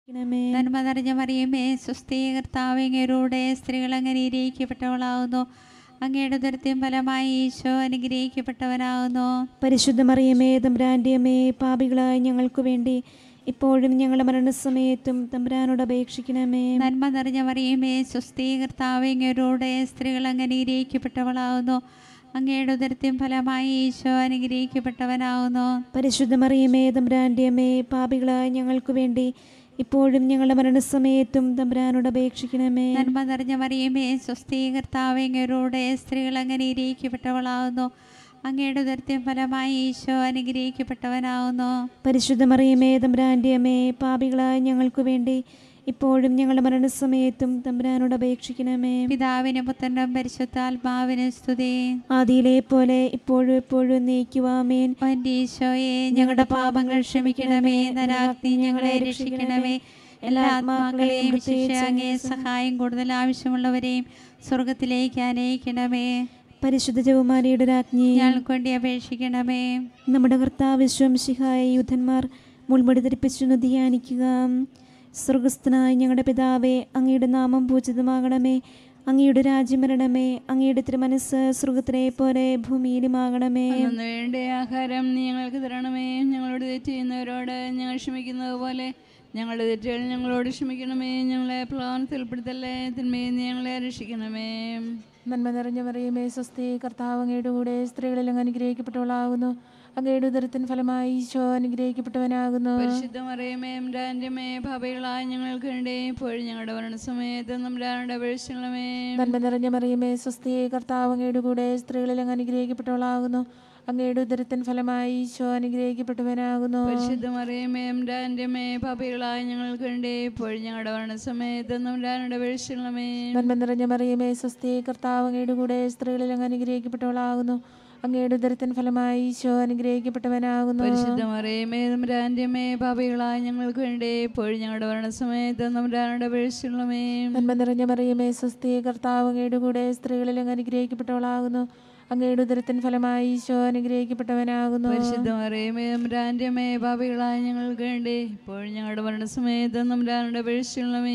ണമേ. നന്മ നിറഞ്ഞ മറിയമേ സുസ്ഥീ കർത്താവ് അങ്ങയുടെ സ്ത്രീകൾ അങ്ങനെ ഇരിക്കപ്പെട്ടവളാവുന്നു അങ്ങയുടെ ദുരത്യം ഫലമായി ഈശോ അനുഗ്രഹിക്കപ്പെട്ടവനാകുന്നു പരിശുദ്ധ മറിയമേ തമ്പുരാൻ്റെ അമ്മേ പാപികളായ ഞങ്ങൾക്ക് വേണ്ടി ഇപ്പോഴും ഞങ്ങളുടെ മരണസമയത്തും തമ്പുരാനോട് അപേക്ഷിക്കണമേ നന്മ നിറഞ്ഞ മറിയമേ സുസ്ഥീ കർത്താവ് അങ്ങയുടെ സ്ത്രീകൾ അങ്ങനെ ഇരിക്കപ്പെട്ടവളാവുന്നു അങ്ങയുടെ ദുരത്യം ഫലമായി ഈശോ അനുഗ്രഹിക്കപ്പെട്ടവനാകുന്നു പരിശുദ്ധ മറിയമേ തമ്പുരാൻ്റെ അമ്മേ പാപികളായ ഞങ്ങൾക്ക് വേണ്ടി ഇപ്പോഴും ഞങ്ങളുടെ മരണസമയത്തും തമ്പുരാനോട് അപേക്ഷിക്കണമേ നന്മ നിറഞ്ഞ മറിയമേ സ്വസ്തി കർത്താവ് അങ്ങയുടെ സ്ത്രീകൾ അങ്ങനെ ഇരിക്കപ്പെട്ടവളാകുന്നു അങ്ങയുടെ ദുരത്യം ഫലമായി ഈശോ അനുഗ്രഹിക്കപ്പെട്ടവനാകുന്നു പരിശുദ്ധ മറിയമേ തമ്പുരാൻ്റെ അമ്മേ പാപികളായ ഞങ്ങൾക്ക് വേണ്ടി ഇപ്പോഴും ഞങ്ങളുടെ മരണസമയത്തും തമ്പുരാനോട് അപേക്ഷിക്കണമേ പിതാവിനും പുത്രനും പരിശുദ്ധാത്മാവിനും സ്തുതി ആദിയിലെ പോലെ ഇപ്പോഴും എപ്പോഴും നീക്കുവാമേൻ എൻ്റെ ഈശോയെ ഞങ്ങളുടെ പാപങ്ങൾ ക്ഷമിക്കണമേ നരാഗ്നി ഞങ്ങളെ രക്ഷിക്കണമേ എല്ലാ ആത്മാക്കളെയും ശിക്ഷ അങ്ങേ സഹായം കൂടുതൽ ആവശ്യമുള്ളവരെയും സ്വർഗത്തിലേക്ക് അനയിക്കണമേ പരിശുദ്ധ ജവമാരിയുടെ രാജ്ഞി ഞങ്ങൾക്ക് വേണ്ടി അപേക്ഷിക്കണമേ നമ്മുടെ കർത്താവ് വിശ്വംശിഹായ യൂഥന്മാർ മുൾമുടി ധരിപ്പിച്ചു ധ്യാനിക്കുക സ്വർഗസ്ഥനായ ഞങ്ങളുടെ പിതാവേ അങ്ങയുടെ നാമം പൂജിതമാകണമേ അങ്ങയുടെ രാജ്യം വരണമേ അങ്ങയുടെ തിരുമനസ് സ്വർഗത്തിലെ പോലെ ഭൂമിയിലുമാകണമേ അന്നു വേണ്ട ആഹാരം നീ ഞങ്ങൾക്ക് തരണമേ ഞങ്ങളോട് തെറ്റ് ചെയ്യുന്നവരോട് ഞങ്ങൾ ക്ഷമിക്കുന്നത് പോലെ ഞങ്ങളുടെ തെറ്റുകൾ ഞങ്ങളോട് ക്ഷമിക്കണമേ ഞങ്ങളെ പ്ലാനത്തിൽ ഉൾപ്പെടുത്തല്ലേ തിന്മയെ നീ ഞങ്ങളെ രക്ഷിക്കണമേ നന്മ നിറഞ്ഞ മറിയമേ സ്വസ്തി കർത്താവ് അങ്ങയുടെ കൂടെ സ്ത്രീകളിൽ അങ്ങ് അനുഗ്രഹിക്കപ്പെട്ടവളാകുന്നു അങ്ങയുടെ ഉദരത്തിൻ ഫലമായി ഈശോ അനുഗ്രഹിക്കപ്പെട്ടവനാകുന്നു പരിശുദ്ധ മറിയമേ രാജ്യമേ ഭാവികളായ ഞങ്ങൾക്ക് വേണ്ടി ഇപ്പോഴും ഞങ്ങളുടെ മരണസമയത്ത് നമ്മുടെ അപേക്ഷിക്കണമേ നന്മ നിറഞ്ഞ മറിയമേ സ്വസ്തി കർത്താവ് അങ്ങയുടെ കൂടെ സ്ത്രീകളിൽ അങ്ങ് അനുഗ്രഹിക്കപ്പെട്ടവളാകുന്നു അങ്ങയുടെ ഉദരത്തിൻ ഫലമായി ഈശോ അനുഗ്രഹിക്കപ്പെട്ടവനാകുന്നു പരിശുദ്ധ മറിയമേ രാജ്യമേ ഭാവികളായ ഞങ്ങൾക്ക് വേണ്ടി ഇപ്പോഴും ഞങ്ങളുടെ മരണസമയത്ത് നമ്മുടെ അപേക്ഷിക്കണമേ നന്മ നിറഞ്ഞ മറിയമേ സ്വസ്തി കർത്താവ് അങ്ങയുടെ കൂടെ സ്ത്രീകളിൽ അങ്ങ് അനുഗ്രഹിക്കപ്പെട്ടവളാകുന്നു അങ്ങയുടെ ഉദരത്തിൻ ഫലമായി ഈശോ അനുഗ്രഹിക്കപ്പെട്ടവനാകുന്നു പരിശുദ്ധ മറിയമേ രാജ്യമേ ഭാവികളായ ഞങ്ങൾക്ക് വേണ്ടി ഇപ്പോഴും ഞങ്ങളുടെ മരണസമയത്ത് നമ്മുടെ അപേക്ഷിക്കണമേ നന്മ നിറഞ്ഞ മറിയമേ സ്വസ്തി കർത്താവ് അങ്ങയുടെ കൂടെ സ്ത്രീകളിൽ അങ്ങ് അനുഗ്രഹിക്കപ്പെട്ടവളാകുന്നു അങ്ങയുടെ ഉദരത്തിൻ ഫലമായി ഈശോ അനുഗ്രഹിക്കപ്പെട്ടവനാകുന്നു പരിശുദ്ധ മറിയമേ രാജ്യമേ ഭാവികളായ ഞങ്ങൾക്ക് വേണ്ടി ഇപ്പോഴും ഞങ്ങളുടെ മരണസമയത്ത് നമ്മുടെ അപേക്ഷിക്കണമേ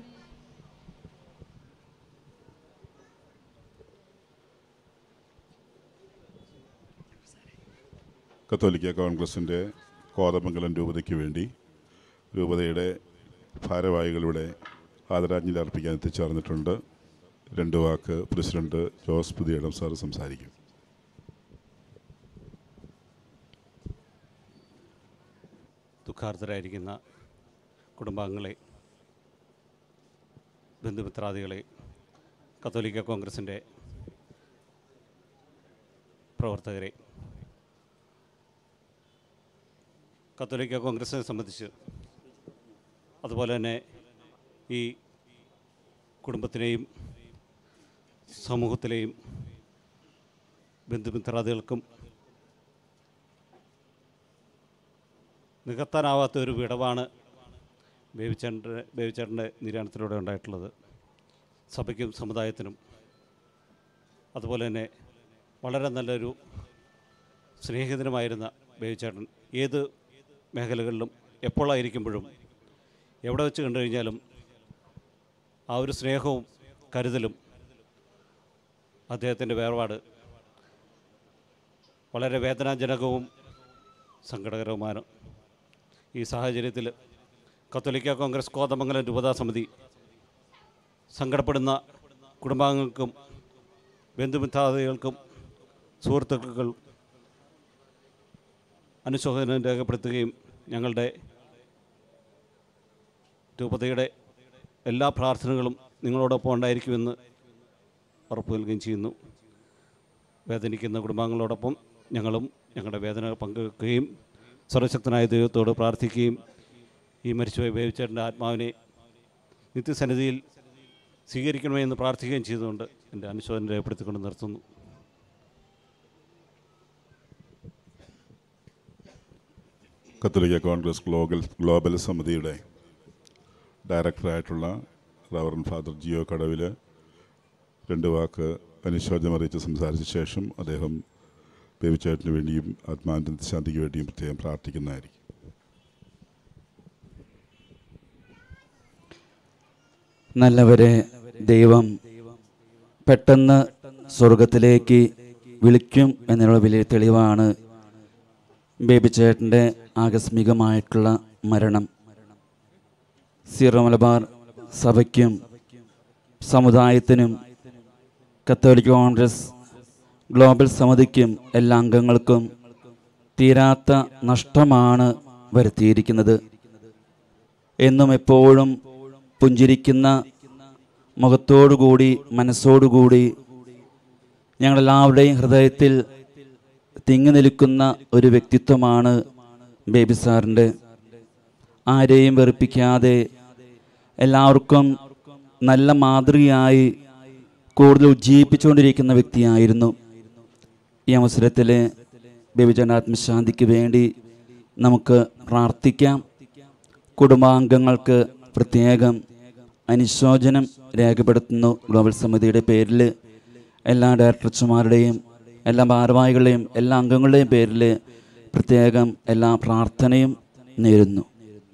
കത്തോലിക്ക കോൺഗ്രസിൻ്റെ കോതമംഗലം രൂപതയ്ക്ക് വേണ്ടി രൂപതയുടെ ഭാരവാഹികളിവിടെ ആദരാഞ്ജലി അർപ്പിക്കാൻ എത്തിച്ചേർന്നിട്ടുണ്ട് രണ്ട് വാക്ക് പ്രസിഡന്റ് ജോസ് പുതിയടം സാർ സംസാരിക്കും ദുഃഖാർത്തരായിരിക്കുന്ന കുടുംബാംഗങ്ങളെ ബന്ധുമിത്രാദികളെ കത്തോലിക്ക കോൺഗ്രസിൻ്റെ പ്രവർത്തകരെ കത്തോലിക്ക കോൺഗ്രസിനെ സംബന്ധിച്ച് അതുപോലെ തന്നെ ഈ കുടുംബത്തിനെയും സമൂഹത്തിലെയും ബന്ധുമിത്രാദികൾക്കും നികത്താനാവാത്ത ഒരു വിടവാണ് ബേബിച്ചേട്ടൻ്റെ ബേബിച്ചേട്ടൻ്റെ നിര്യാണത്തിലൂടെ ഉണ്ടായിട്ടുള്ളത് സഭയ്ക്കും സമുദായത്തിനും അതുപോലെ തന്നെ വളരെ നല്ലൊരു സ്നേഹിതനുമായിരുന്ന ബേബിച്ചേട്ടൻ ഏത് മേഖലകളിലും എപ്പോഴായിരിക്കുമ്പോഴും എവിടെ വെച്ച് കണ്ടു കഴിഞ്ഞാലും ആ ഒരു സ്നേഹവും കരുതലും അദ്ദേഹത്തിൻ്റെ വേർപാട് വളരെ വേദനാജനകവും സങ്കടകരവുമാണ് ഈ സാഹചര്യത്തിൽ കത്തോലിക്ക കോൺഗ്രസ് കോതമംഗലം രൂപതാ സമിതി സങ്കടപ്പെടുന്ന കുടുംബാംഗങ്ങൾക്കും ബന്ധുമിത്രാദികൾക്കും സുഹൃത്തുക്കൾ അനുശോചനം രേഖപ്പെടുത്തുകയും ഞങ്ങളുടെ രൂപതയുടെ എല്ലാ പ്രാർത്ഥനകളും നിങ്ങളോടൊപ്പം ഉണ്ടായിരിക്കുമെന്ന് ഉറപ്പു നൽകുകയും ചെയ്യുന്നു വേദനിക്കുന്ന കുടുംബാംഗങ്ങളോടൊപ്പം ഞങ്ങളും ഞങ്ങളുടെ വേദന പങ്കുവെക്കുകയും സർവശക്തനായ ദൈവത്തോട് പ്രാർത്ഥിക്കുകയും ഈ മരിച്ചുപോയ ബേബിച്ചേട്ടൻ്റെ ആത്മാവിനെ നിത്യസന്നിധിയിൽ സ്വീകരിക്കണമെന്ന് പ്രാർത്ഥിക്കുകയും ചെയ്തുകൊണ്ട് എൻ്റെ അനുശോചനം രേഖപ്പെടുത്തിക്കൊണ്ട് നിർത്തുന്നു കത്തോലിക്ക കോൺഗ്രസ് ഗ്ലോബൽ ഗ്ലോബൽ സമിതിയുടെ ഡയറക്ടറായിട്ടുള്ള റവറൻ ഫാദർ ജിയോ കടവിൽ രണ്ട് വാക്ക് അനുശോചനം അറിയിച്ച് സംസാരിച്ച ശേഷം അദ്ദേഹം ബേബിച്ചേട്ടന് വേണ്ടിയും ആത്മാവിൻ്റെ ശാന്തിക്ക് വേണ്ടിയും പ്രത്യേകം പ്രാർത്ഥിക്കുന്നതായിരിക്കും നല്ലവരെ ദൈവം പെട്ടെന്ന് സ്വർഗത്തിലേക്ക് വിളിക്കും എന്നുള്ള വലിയ തെളിവാണ് ബേബി ചേട്ടൻ്റെ ആകസ്മികമായിട്ടുള്ള മരണം സീറോ മലബാർ സഭയ്ക്കും സമുദായത്തിനും കത്തോലിക്ക കോൺഗ്രസ് ഗ്ലോബൽ സമിതിക്കും എല്ലാ അംഗങ്ങൾക്കും തീരാത്ത നഷ്ടമാണ് വരുത്തിയിരിക്കുന്നത് എന്നും എപ്പോഴും പുഞ്ചിരിക്കുന്ന മുഖത്തോടുകൂടി മനസ്സോടുകൂടി ഞങ്ങളെല്ലാവരുടെയും ഹൃദയത്തിൽ തിങ്ങി നിൽക്കുന്ന ഒരു വ്യക്തിത്വമാണ് ബേബി സാറിൻ്റെ ആരെയും വെറുപ്പിക്കാതെ എല്ലാവർക്കും നല്ല മാതൃകയായി കൂടുതൽ ഉജ്ജീവിപ്പിച്ചുകൊണ്ടിരിക്കുന്ന വ്യക്തിയായിരുന്നു ഈ അവസരത്തിൽ ബേബിചാൻ്റെ ആത്മശാന്തിക്ക് വേണ്ടി നമുക്ക് പ്രാർത്ഥിക്കാം കുടുംബാംഗങ്ങൾക്ക് പ്രത്യേകം അനുശോചനം രേഖപ്പെടുത്തുന്നു ഗ്ലോബൽ സമിതിയുടെ പേരിൽ എല്ലാ ഡയറക്ടർമാരുടെയും എല്ലാ ഭാരവാഹികളുടെയും എല്ലാ അംഗങ്ങളുടെയും പേരിൽ പ്രത്യേകം എല്ലാ പ്രാർത്ഥനയും നേരുന്നു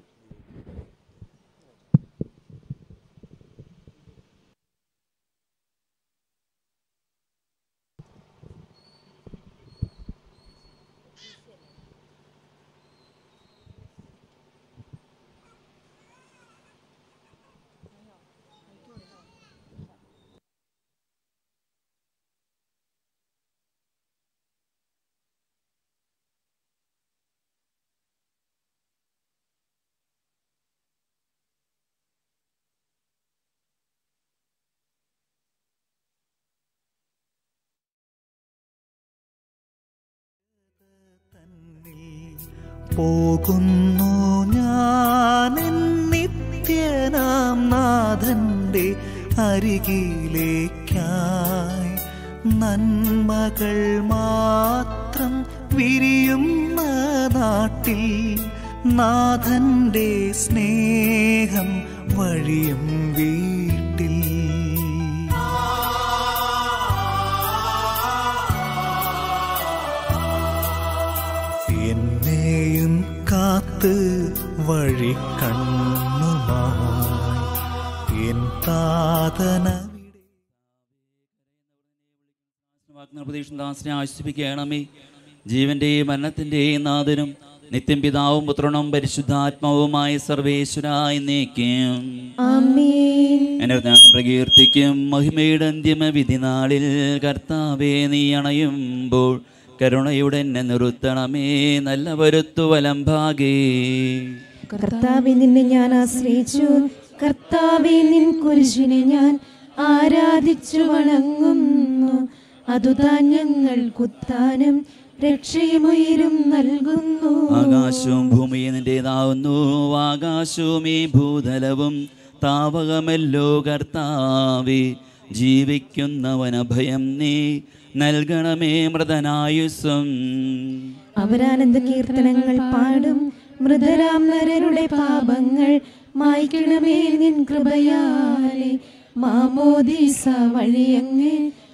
പോകുന്നു ഞാൻ നിത്യനാം നാഥന്റെ അരികിലേക്കായി നന്മകൾ മാത്രം വിരിയുന്ന നാട്ടിൽ നാഥന്റെ സ്നേഹം വഴിയും വീട്ടിൽ എന്നെയും കാത്ത് വഴി കണ്ണുമായി എൻ താതന ദാസിനെ ആശ്വസിപ്പിക്കണമേ ജീവന്റെയും മരണത്തിന്റെയും നാഥനും നിത്യം പിതാവും പുത്രനും പരിശുദ്ധാത്മാവുമായ സർവേശ്വരായി നീക്കും ആമേൻ എന്നെ ഞാൻ പ്രകീർത്തിക്കും മഹിമയുടെ അന്തിമ വിധി നാളിൽ കർത്താവെ നീ അണയുമ്പോൾ കരുണയുടെ എന്നെ നിർത്തണമേ നല്ല വരുത്തു വലം ഭാഗേ കർത്താവെ നിന്നെ ഞാൻ ആശ്രയിച്ചു കർത്താവെ നിൻ കുരിശിനെ ഞാൻ ആരാധിച്ചു വണങ്ങുന്നു അതുതാൻ ഞങ്ങൾ കുത്താനും രക്ഷയുമുയരും നൽകുന്നു ആകാശവും ഭൂമിയും നിന്റേതാവുന്നു ആകാശവും ഈ ഭൂതലവും താവകമല്ലോ കർത്താവേ ജീവിക്കുന്നവനഭയം നീ നൽകണമേ മൃതനായുസ്സം അവരാനന്ദ കീർത്തനങ്ങൾ പാടും മൃതരാം നരരുടെ പാപങ്ങൾ മായ്ക്കണമേ നിൻ കൃപയാലെ മാമോദീസ വഴിയങ്ങ്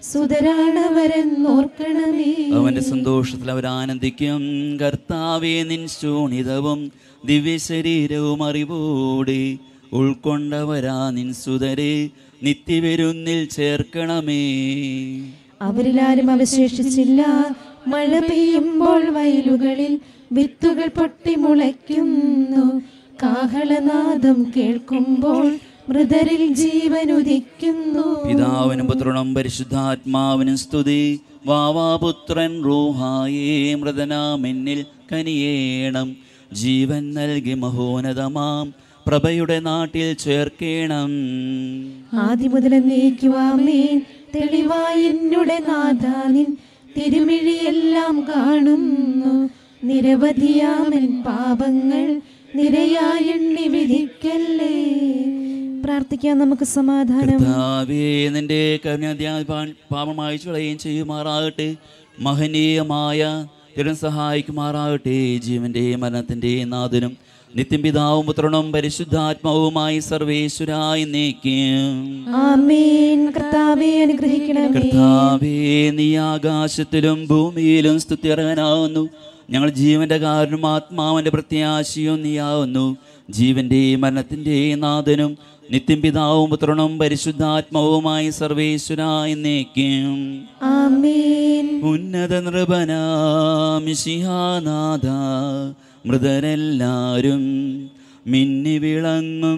സുതരാണവരെന്നോർക്കണമേ അവന്റെ സന്തോഷത്തിൽ അവർ ആനന്ദിക്കും കർത്താവേ നിൻ ശൂണിതവും ദിവ്യശരീരവും അറിവോടെ ഉൾക്കൊണ്ടവരാ നിൻ സുതരെ നിത്യവിരുന്നിൽ ചേർക്കണമേ അവരിലാരും അവശേഷിച്ചില്ല മഴ പെയ്യുമ്പോൾ വയലുകളിൽ വിത്തുകൾ പൊട്ടി മുളയ്ക്കുന്നു കാഹളനാദം കേൾക്കുമ്പോൾ മൃതരിൽ ജീവൻ ഉദിക്കുന്നു പിതാവിനും പുത്രനും പരിശുദ്ധാത്മാവിനും സ്തുതി വാവാപുത്രൻ റൂഹായേ മൃതനാമെന്നിൽ കനിയേണം ജീവൻ നൽകി മഹോന്നതമാം പ്രഭയുടെ നാട്ടിൽ ചേർക്കേണം ആദ്യം മുതൽ നീക്കുവാമേൻ തെളിവായി എന്നുടെ നാഥാനിൻ തിരുമിഴിയെല്ലാം കാണുന്നു നിരവധിയാമൻ പാപങ്ങൾ നിരയായി എണ്ണി വിധിക്കല്ലേ പ്രാർത്ഥിക്കാം നമുക്ക് സമാധാനം കർത്താവേ നിന്റെ കരുണാധ്യായ പാപമായി ചുളയും ചെയ്യുമാറാകട്ടെ മഹനീയമായ തിരം സഹായിക്കുമാറാകട്ടെ ജീവന്റെയും മരണത്തിന്റെയും നാഥനും നിത്യം പിതാവും പുത്രനും പരിശുദ്ധാത്മാവുമായി സർവേശ്വരായി നീക്കും ആമേൻ കർത്താവെ അനുഗ്രഹിക്കണമേ കർത്താവേ നീ ആകാശത്തിലും ഭൂമിയിലും സ്തുത്യർഹനാവുന്നു ഞങ്ങൾ ജീവന്റെ കാരണവും ആത്മാവിന്റെ പ്രത്യാശയും നീയാവുന്നു ജീവന്റെയും മരണത്തിന്റെയും നാഥനും നിത്യം പിതാവും പുത്രനും പരിശുദ്ധാത്മാവുമായി സർവേശ്വരായി എന്നേക്കും ആമേൻ ഉന്നത നൃപനാമിഷിഹാനാഥ മൃതരെല്ലാരും മിന്നി വിളങ്ങും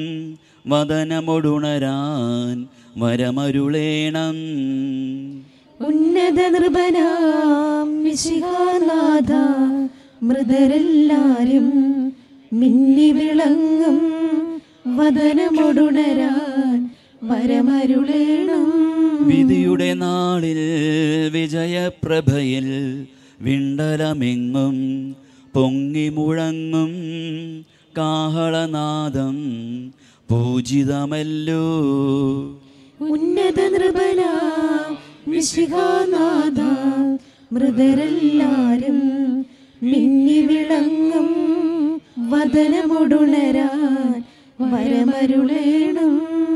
വദനമൊടുണരാൻ വരമരുളേണം ഉന്നത നൃപനാം വിശിഹാനാഥ മൃതരെല്ലാരും മിന്നി വിളങ്ങും വദനമൊടുണരാൻ വരമരുളേണം വിധിയുടെ നാളിൽ വിജയപ്രഭയിൽ വിണ്ടലമെങ്ങും പൊങ്ങി മുഴങ്ങും കാഹളനാദം പൂജിതമല്ലോ ഉന്നത നൃപനാം വിശിഹാനാഥ മൃതരെല്ലാരും മിന്നി വിളങ്ങും വദനമൊടുണരാൻ വരമരുളേണം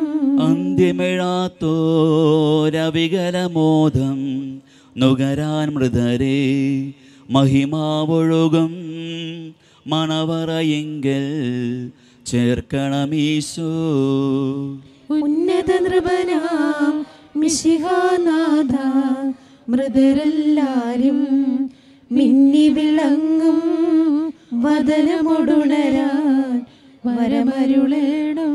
അന്ത്യമിഴാത്തോരവികലമോദം നുകരാൻ മൃതരെ മഹിമാവൊഴുകും മണവറയെങ്കിൽ ചേർക്കണമീശോ ഉന്നത നൃപനാം മിശിഹാനാഥ മൃതരെല്ലാരും മിന്നി വിളങ്ങും വദനമൊടുണരാൻ വരമരുളേണം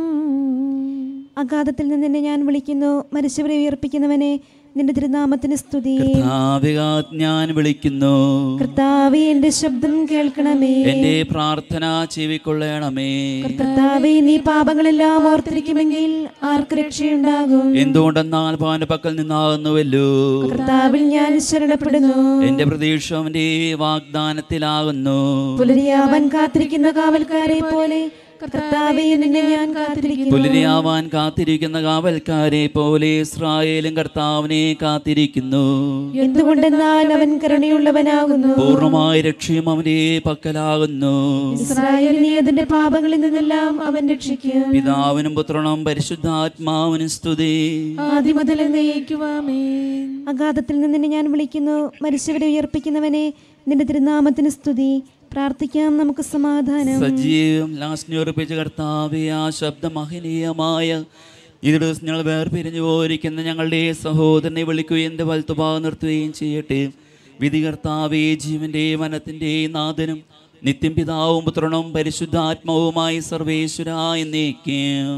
അഗാധത്തിൽ നിന്ന് നിന്നെ ഞാൻ വിളിക്കുന്നു മരിച്ചവരെ ഉയർപ്പിക്കുന്നവനെ നിന്റെ തിരുനാമത്തിന് സ്തുതി കർത്താവികാത് ഞാൻ വിളിക്കുന്നു കർത്താവെ എന്റെ ശബ്ദം കേൾക്കണമേ എൻ്റെ പ്രാർത്ഥന ചെവിക്കൊള്ളണമേ കർത്താവെ നീ പാപങ്ങളെല്ലാം ഓർത്തിരിക്കുമെങ്കിൽ ആർക്ക് രക്ഷയുണ്ടാകും എന്തുകൊണ്ടെന്നാൽ പാന്റെ പക്കൽ നിന്നാകുന്നുവല്ലോ കർത്താവിൽ ഞാൻ ശരണപ്പെടുന്നു എൻ്റെ പ്രതീക്ഷ അവൻ്റെ വാഗ്ദാനത്തിലാകുന്നു പുലരിയാവാൻ കാത്തിരിക്കുന്ന കാവൽക്കാരെ പോലെ കർത്താവെ നിന്നെ ഞാൻ കാത്തിരിക്കുന്നു പുലരിയാവാൻ കാത്തിരിക്കുന്ന കാവൽക്കാരെ പോലെ ഇസ്രായേലും കർത്താവിനെ കാത്തിരിക്കുന്നു എന്തുകൊണ്ടെന്നാൽ അവൻ കരുണയുള്ളവനാകുന്നു പൂർണ്ണമായ രക്ഷയും അവന്റെ പക്കലാകുന്നു ഇസ്രായേലിനെ അതിന്റെ പാപങ്ങളിൽ നിന്നെല്ലാം അവൻ രക്ഷിക്കും പിതാവിനും പുത്രനും പരിശുദ്ധാത്മാവിനും സ്തുതി ആദ്യം മുതൽ എന്നേക്കുവാമേ അഗാധത്തിൽ നിന്ന് നിന്നെ ഞാൻ വിളിക്കുന്നു മരിച്ചവരെ ഉയർപ്പിക്കുന്നവനെ നിന്റെ തിരുനാമത്തിന് സ്തുതി പ്രാർത്ഥിക്കാം നമുക്ക് സമാധാനം സജീവം ലാസ്നുറപ്പിച്ച കർത്താവെ ആ ശബ്ദമഹനീയമായ ഇതിടെ ഞങ്ങൾ വേർപിരിഞ്ഞു പോയിരിക്കുന്ന ഞങ്ങളുടെ സഹോദരനെ വിളിക്കുകയും എൻ്റെ വലത്തുഭാഗം നിർത്തുകയും ചെയ്യട്ടെ വിധി കർത്താവെ ജീവന്റെയും വനത്തിൻ്റെയും നാഥനും നിത്യം പിതാവും പുത്രനും പരിശുദ്ധാത്മാവുമായി സർവേശ്വര എന്നേക്കും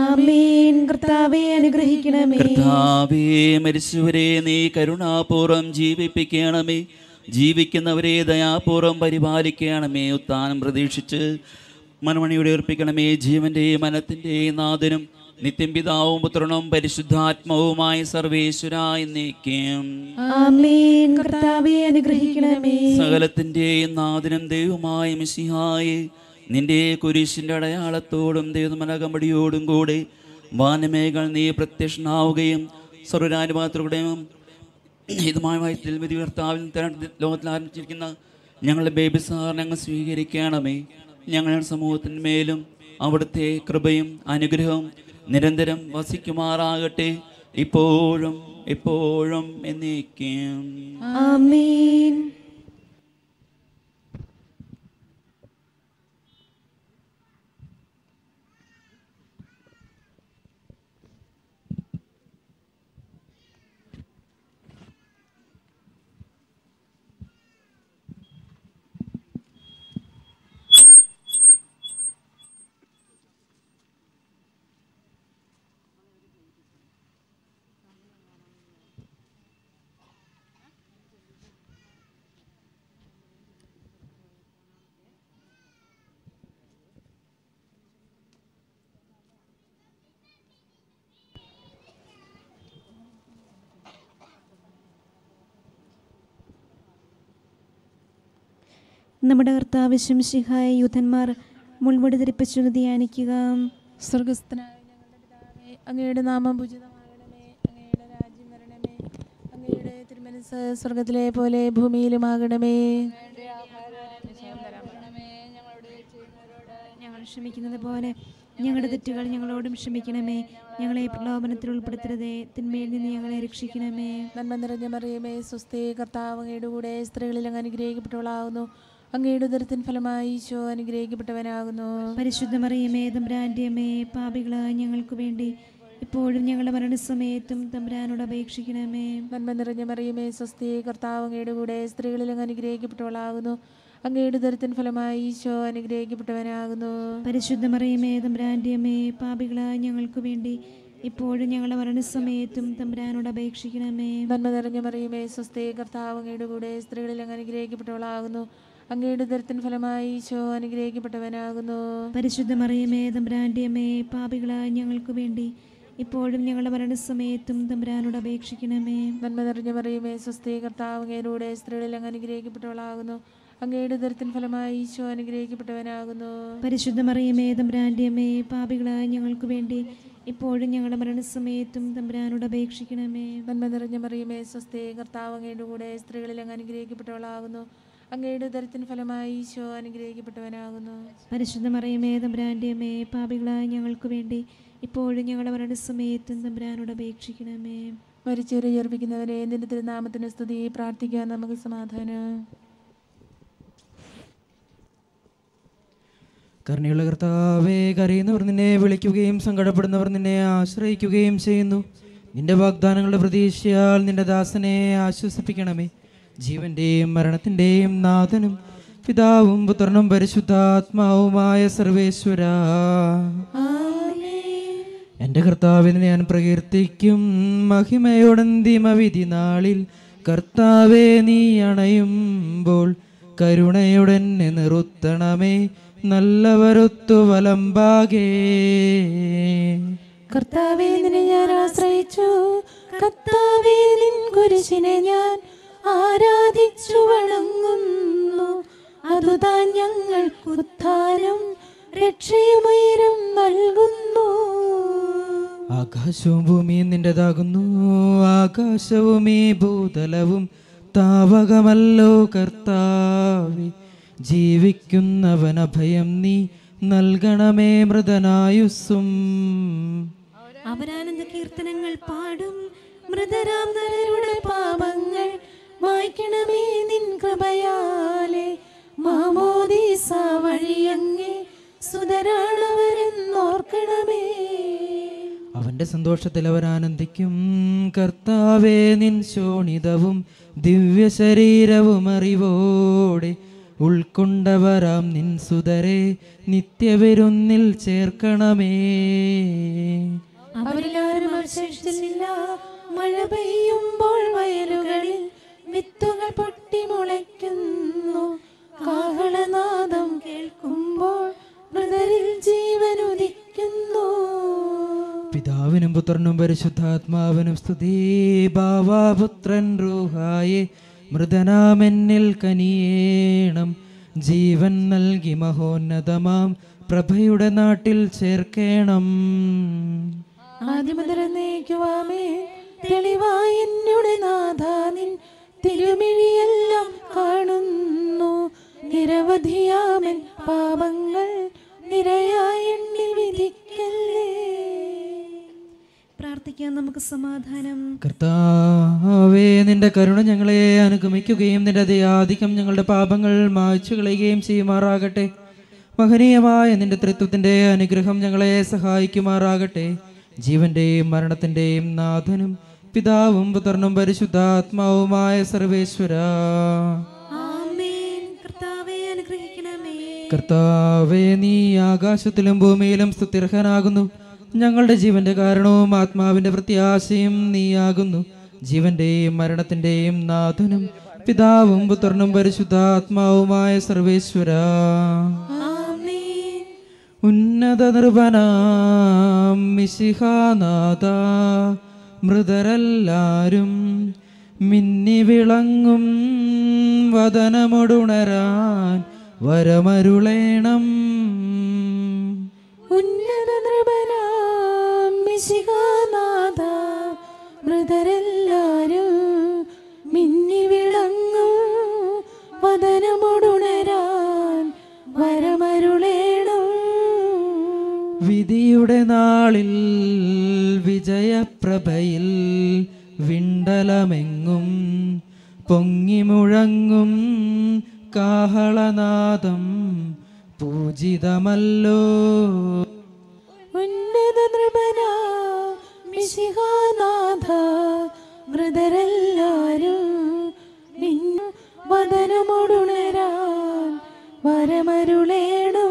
ആമേൻ കർത്താവെ അനുഗ്രഹിക്കണമേ കർത്താവേ മരിച്ചവരെ നീ കരുണാപൂർവം ജീവിപ്പിക്കണമേ ജീവിക്കുന്നവരെ ദയാപൂർവം പരിപാലിക്കണമേ ഉത്താനം പ്രതീക്ഷിച്ച് മനമണിയുടെ ഏർപ്പിക്കണമേ ജീവന്റെയും മനത്തിൻ്റെയും നാഥനും നിത്യം പിതാവും പുത്രനും പരിശുദ്ധാത്മാവുമായി സർവേശ്വര എന്നേക്കും ആമേൻ കർത്താവെ അനുഗ്രഹിക്കണമേ സകലത്തിൻ്റെയും നാഥനും ദൈവമായ മിശിഹായെ നിന്റെ കുരിശിൻ്റെ അടയാളത്തോടും ദൈവമനകമ്പടിയോടും കൂടെ വാനമേകൾ നീ പ്രത്യക്ഷനാവുകയും സർവരാനുഭാഗത്തിലൂടെയും ഇതുമായ വയറ്റിൽ വിധി കർത്താവിൽ ലോകത്തിൽ ആരംഭിച്ചിരിക്കുന്ന ഞങ്ങളുടെ ബേബി സാറിനെ അങ്ങ് സ്വീകരിക്കണമേ ഞങ്ങളുടെ സമൂഹത്തിന്മേലും അവിടുത്തെ കൃപയും അനുഗ്രഹവും നിരന്തരം വസിക്കുമാറാകട്ടെ ഇപ്പോഴും എപ്പോഴും എന്നേക്കും ആമേൻ നമ്മുടെ കർത്താവ് ശംശിഹായ യൂഥന്മാർ മുൾമുടി ധരിപ്പിച്ചു ധ്യാനിക്കുക സ്വർഗസ്ഥനായ ഞങ്ങളുടെ പിതാവേ അങ്ങയുടെ നാമം പൂജിതമാകണമേ അങ്ങയുടെ രാജ്യം വരണമേ അങ്ങയുടെ തിരുമനസ് സ്വർഗത്തിലെ പോലെ ഭൂമിയിലുമാകണമേ ഞങ്ങൾ ക്ഷമിക്കുന്നത് പോലെ ഞങ്ങളുടെ തെറ്റുകൾ ഞങ്ങളോടും ക്ഷമിക്കണമേ ഞങ്ങളെ പ്രലോഭനത്തിൽ ഉൾപ്പെടുത്തരുതേ തിന്മയിൽ നിന്ന് ഞങ്ങളെ രക്ഷിക്കണമേ നന്മ നിറഞ്ഞ മറിയമേ സുസ്ഥി കർത്താവ് അങ്ങയുടെ കൂടെ സ്ത്രീകളിൽ അങ്ങ് അനുഗ്രഹിക്കപ്പെട്ടവളാകുന്നു അങ്ങയുടെ ഉദരത്തിൻ ഫലമായി ഈശോ അനുഗ്രഹിക്കപ്പെട്ടവനാകുന്നു പരിശുദ്ധ മറിയമേ തമ്പുരാൻ്റെ അമ്മേ പാപികളായ ഞങ്ങൾക്ക് വേണ്ടി ഇപ്പോഴും ഞങ്ങളുടെ മരണസമയത്തും തമ്പുരാനോട് അപേക്ഷിക്കണമേ നന്മ നിറഞ്ഞ മറിയമേ സ്വസ്തി കർത്താവ് അങ്ങയുടെ കൂടെ സ്ത്രീകളിൽ അങ്ങ് അനുഗ്രഹിക്കപ്പെട്ടവളാകുന്നു അങ്ങയുടെ ഉദരത്തിൻ ഫലമായി ഈശോ അനുഗ്രഹിക്കപ്പെട്ടവനാകുന്നു പരിശുദ്ധ മറിയമേ തമ്പുരാൻ്റെ അമ്മേ പാപികളായ ഞങ്ങൾക്ക് വേണ്ടി ഇപ്പോഴും ഞങ്ങളുടെ മരണസമയത്തും തമ്പുരാനോട് അപേക്ഷിക്കണമേ നന്മ നിറഞ്ഞ മറിയമേ സ്വസ്തി കർത്താവ് അങ്ങയുടെ കൂടെ സ്ത്രീകളിൽ അങ്ങ് അനുഗ്രഹിക്കപ്പെട്ടവളാകുന്നു അങ്ങയുടെ ഉദരത്തിൻ ഫലമായി ഈശോ അനുഗ്രഹിക്കപ്പെട്ടവനാകുന്നു പരിശുദ്ധ മറിയമേ തമ്പുരാൻ്റെ അമ്മേ പാപികളായ ഞങ്ങൾക്ക് വേണ്ടി ഇപ്പോഴും ഞങ്ങളുടെ മരണസമയത്തും തമ്പുരാനോട് അപേക്ഷിക്കണമേ നന്മ നിറഞ്ഞ മറിയമേ സ്വസ്തി കർത്താവ് അങ്ങയുടെ കൂടെ സ്ത്രീകളിൽ അങ്ങ് അനുഗ്രഹിക്കപ്പെട്ടവളാകുന്നു അങ്ങയുടെ ഉദരത്തിൻ ഫലമായി ഈശോ അനുഗ്രഹിക്കപ്പെട്ടവനാകുന്നു പരിശുദ്ധ മറിയമേ തമ്പുരാൻ്റെ അമ്മേ പാപികളായ ഞങ്ങൾക്ക് വേണ്ടി ഇപ്പോഴും ഞങ്ങളുടെ മരണസമയത്തും തമ്പുരാനോട് അപേക്ഷിക്കണമേ നന്മ നിറഞ്ഞ മറിയമേ സ്വസ്തി കർത്താവ് അങ്ങയുടെ കൂടെ സ്ത്രീകളിൽ അങ്ങ് അനുഗ്രഹിക്കപ്പെട്ടവളാകുന്നു അങ്ങയുടെ ഉദരത്തിൻ ഫലമായി ഈശോ അനുഗ്രഹിക്കപ്പെട്ടവനാകുന്നു പരിശുദ്ധ മറിയമേ തമ്പുരാൻ്റെ അമ്മേ പാപികളായ ഞങ്ങൾക്ക് വേണ്ടി ഇപ്പോഴും ഞങ്ങളുടെ മരണസമയത്തും തമ്പുരാനോട് അപേക്ഷിക്കണമേ മരിച്ചവരെ ഉയർപ്പിക്കുന്നവരെ നിന്റെ തിരുനാമത്തിന് സ്തുതി പ്രാർത്ഥിക്കാൻ നമുക്ക് സമാധാനം കരുണയുള്ള കർത്താവേ കരയുന്നവർ നിന്നെ വിളിക്കുകയും സങ്കടപ്പെടുന്നവർ നിന്നെ ആശ്രയിക്കുകയും ചെയ്യുന്നു നിന്റെ വാഗ്ദാനങ്ങളുടെ പ്രതീക്ഷയാൽ നിന്റെ ദാസനെ ആശ്വസിപ്പിക്കണമേ ജീവന്റെയും മരണത്തിന്റെയും നാഥനും പിതാവും പുത്രനും പരിശുദ്ധാത്മാവുമായ സർവേശ്വര എന്റെ കർത്താവിനെ ഞാൻ പ്രകീർത്തിക്കും മഹിമയോടന്തിമ വിധി നാളിൽ കർത്താവെ നീ അണയുമ്പോൾ കരുണയുടെന്നെ നിറുത്തണമേ നല്ലവരൊത്തു വലമ്പാകേ കർത്താവേ നിന്നെ ഞാൻ ആശ്രയിച്ചു കർത്താവേ നിൻ കുരിശിനെ ഞാൻ ആരാധിച്ചു വണങ്ങുന്നു അതുതാൻ ഞങ്ങൾക്ക് ഉത്ഥാനം രക്ഷയുമൈരം നൽകുന്നു ആകാശവും ഭൂമിയും നിന്റേതാകുന്നു ആകാശവും ഈ ഭൂതലവും താവകമല്ലോ കർത്താവെ ജീവിക്കുന്നവൻ അഭയം നീ നൽകണമേ മൃതനായുസ്സും അവരാനന്ദ കീർത്തനങ്ങൾ പാടും മൃതരാം നരരുടെ പാപങ്ങൾ മായ്ക്കണമേ നിൻ കൃപയാലെ മാമോദീസ വഴിയങ്ങേ സുതരാണവരെന്നോർക്കണമേ അവന്റെ സന്തോഷത്തിൽ അവർ ആനന്ദിക്കും കർത്താവേ നിൻ ശോണിതവും ദിവ്യ ശരീരവും അറിവോടെ ഉൾക്കൊണ്ടവരാം നിൻ സുതരെ നിത്യവിരുന്നിൽ ചേർക്കണമേ അവരിലാരും അവശേഷിച്ചില്ല മഴ പെയ്യുമ്പോൾ വയലുകളിൽ വിത്തുകൾ പൊട്ടി മുളയ്ക്കുന്നു കാഹളനാദം കേൾക്കുമ്പോൾ മൃതരിൽ ജീവൻ ഉദിക്കുന്നു പിതാവിനും പുത്രനും പരിശുദ്ധാത്മാവിനും സ്തുതി ബാവാപുത്രൻ റൂഹായെ മൃതനാമെന്നിൽ കനിയേണം ജീവൻ നൽകി മഹോന്നതമാം പ്രഭയുടെ നാട്ടിൽ ചേർക്കേണം ആദ്യമുതലന്നേക്കുവാമേ തെളിവായി എന്നുടെ നാഥാനിൻ തിരുമിഴിയെല്ലാം കാണുന്നു നിരവധിയാമൻ പാപങ്ങൾ നിരയായി എണ്ണി വിധിക്കല്ലേ പ്രാർത്ഥിക്കാൻ നമുക്ക് സമാധാനം കർത്താവേ നിന്റെ കരുണ ഞങ്ങളെ അനുഗമിക്കുകയും നിന്റെ ദയാധികം ഞങ്ങളുടെ പാപങ്ങൾ മായ്ച്ചു കളയുകയും ചെയ്യുമാറാകട്ടെ മഹനീയമായ നിന്റെ തൃത്വത്തിന്റെ അനുഗ്രഹം ഞങ്ങളെ സഹായിക്കുമാറാകട്ടെ ജീവന്റെയും മരണത്തിന്റെയും നാഥനും പിതാവും പുത്രനും പരിശുദ്ധാത്മാവുമായ സർവേശ്വര ആമേൻ കർത്താവെ അനുഗ്രഹിക്കണമേ കർത്താവേ നീ ആകാശത്തിലും ഭൂമിയിലും സ്തുത്യർഹനാകുന്നു ഞങ്ങളുടെ ജീവന്റെ കാരണവും ആത്മാവിന്റെ പ്രത്യാശയും നീയാകുന്നു ജീവന്റെയും മരണത്തിന്റെയും നാഥനും പിതാവും പുത്രനും പരിശുദ്ധാത്മാവുമായ സർവേശ്വര ആമേൻ ഉന്നത നിർഭനാം മിശിഹാനാഥ മൃതരെല്ലാരും മിന്നി വിളങ്ങും വദനമൊടുണരാൻ വരമരുളേണം ഉന്നത നൃപനാം മിശിഹാനാഥ മൃതരെല്ലാരും മിന്നി വിളങ്ങും വദനമൊടുണരാൻ വരമരുളേണം വിധിയുടെ നാളിൽ വിജയപ്രഭയിൽ വിണ്ടലമെങ്ങും പൊങ്ങി മുഴങ്ങും കാഹളനാദം പൂജിതമല്ലോ ഉന്നത നൃപന മിശിഹാനാഥ മൃതരെല്ലാരും നിൻ വദനമോടുണരാൻ വരമരുളേണം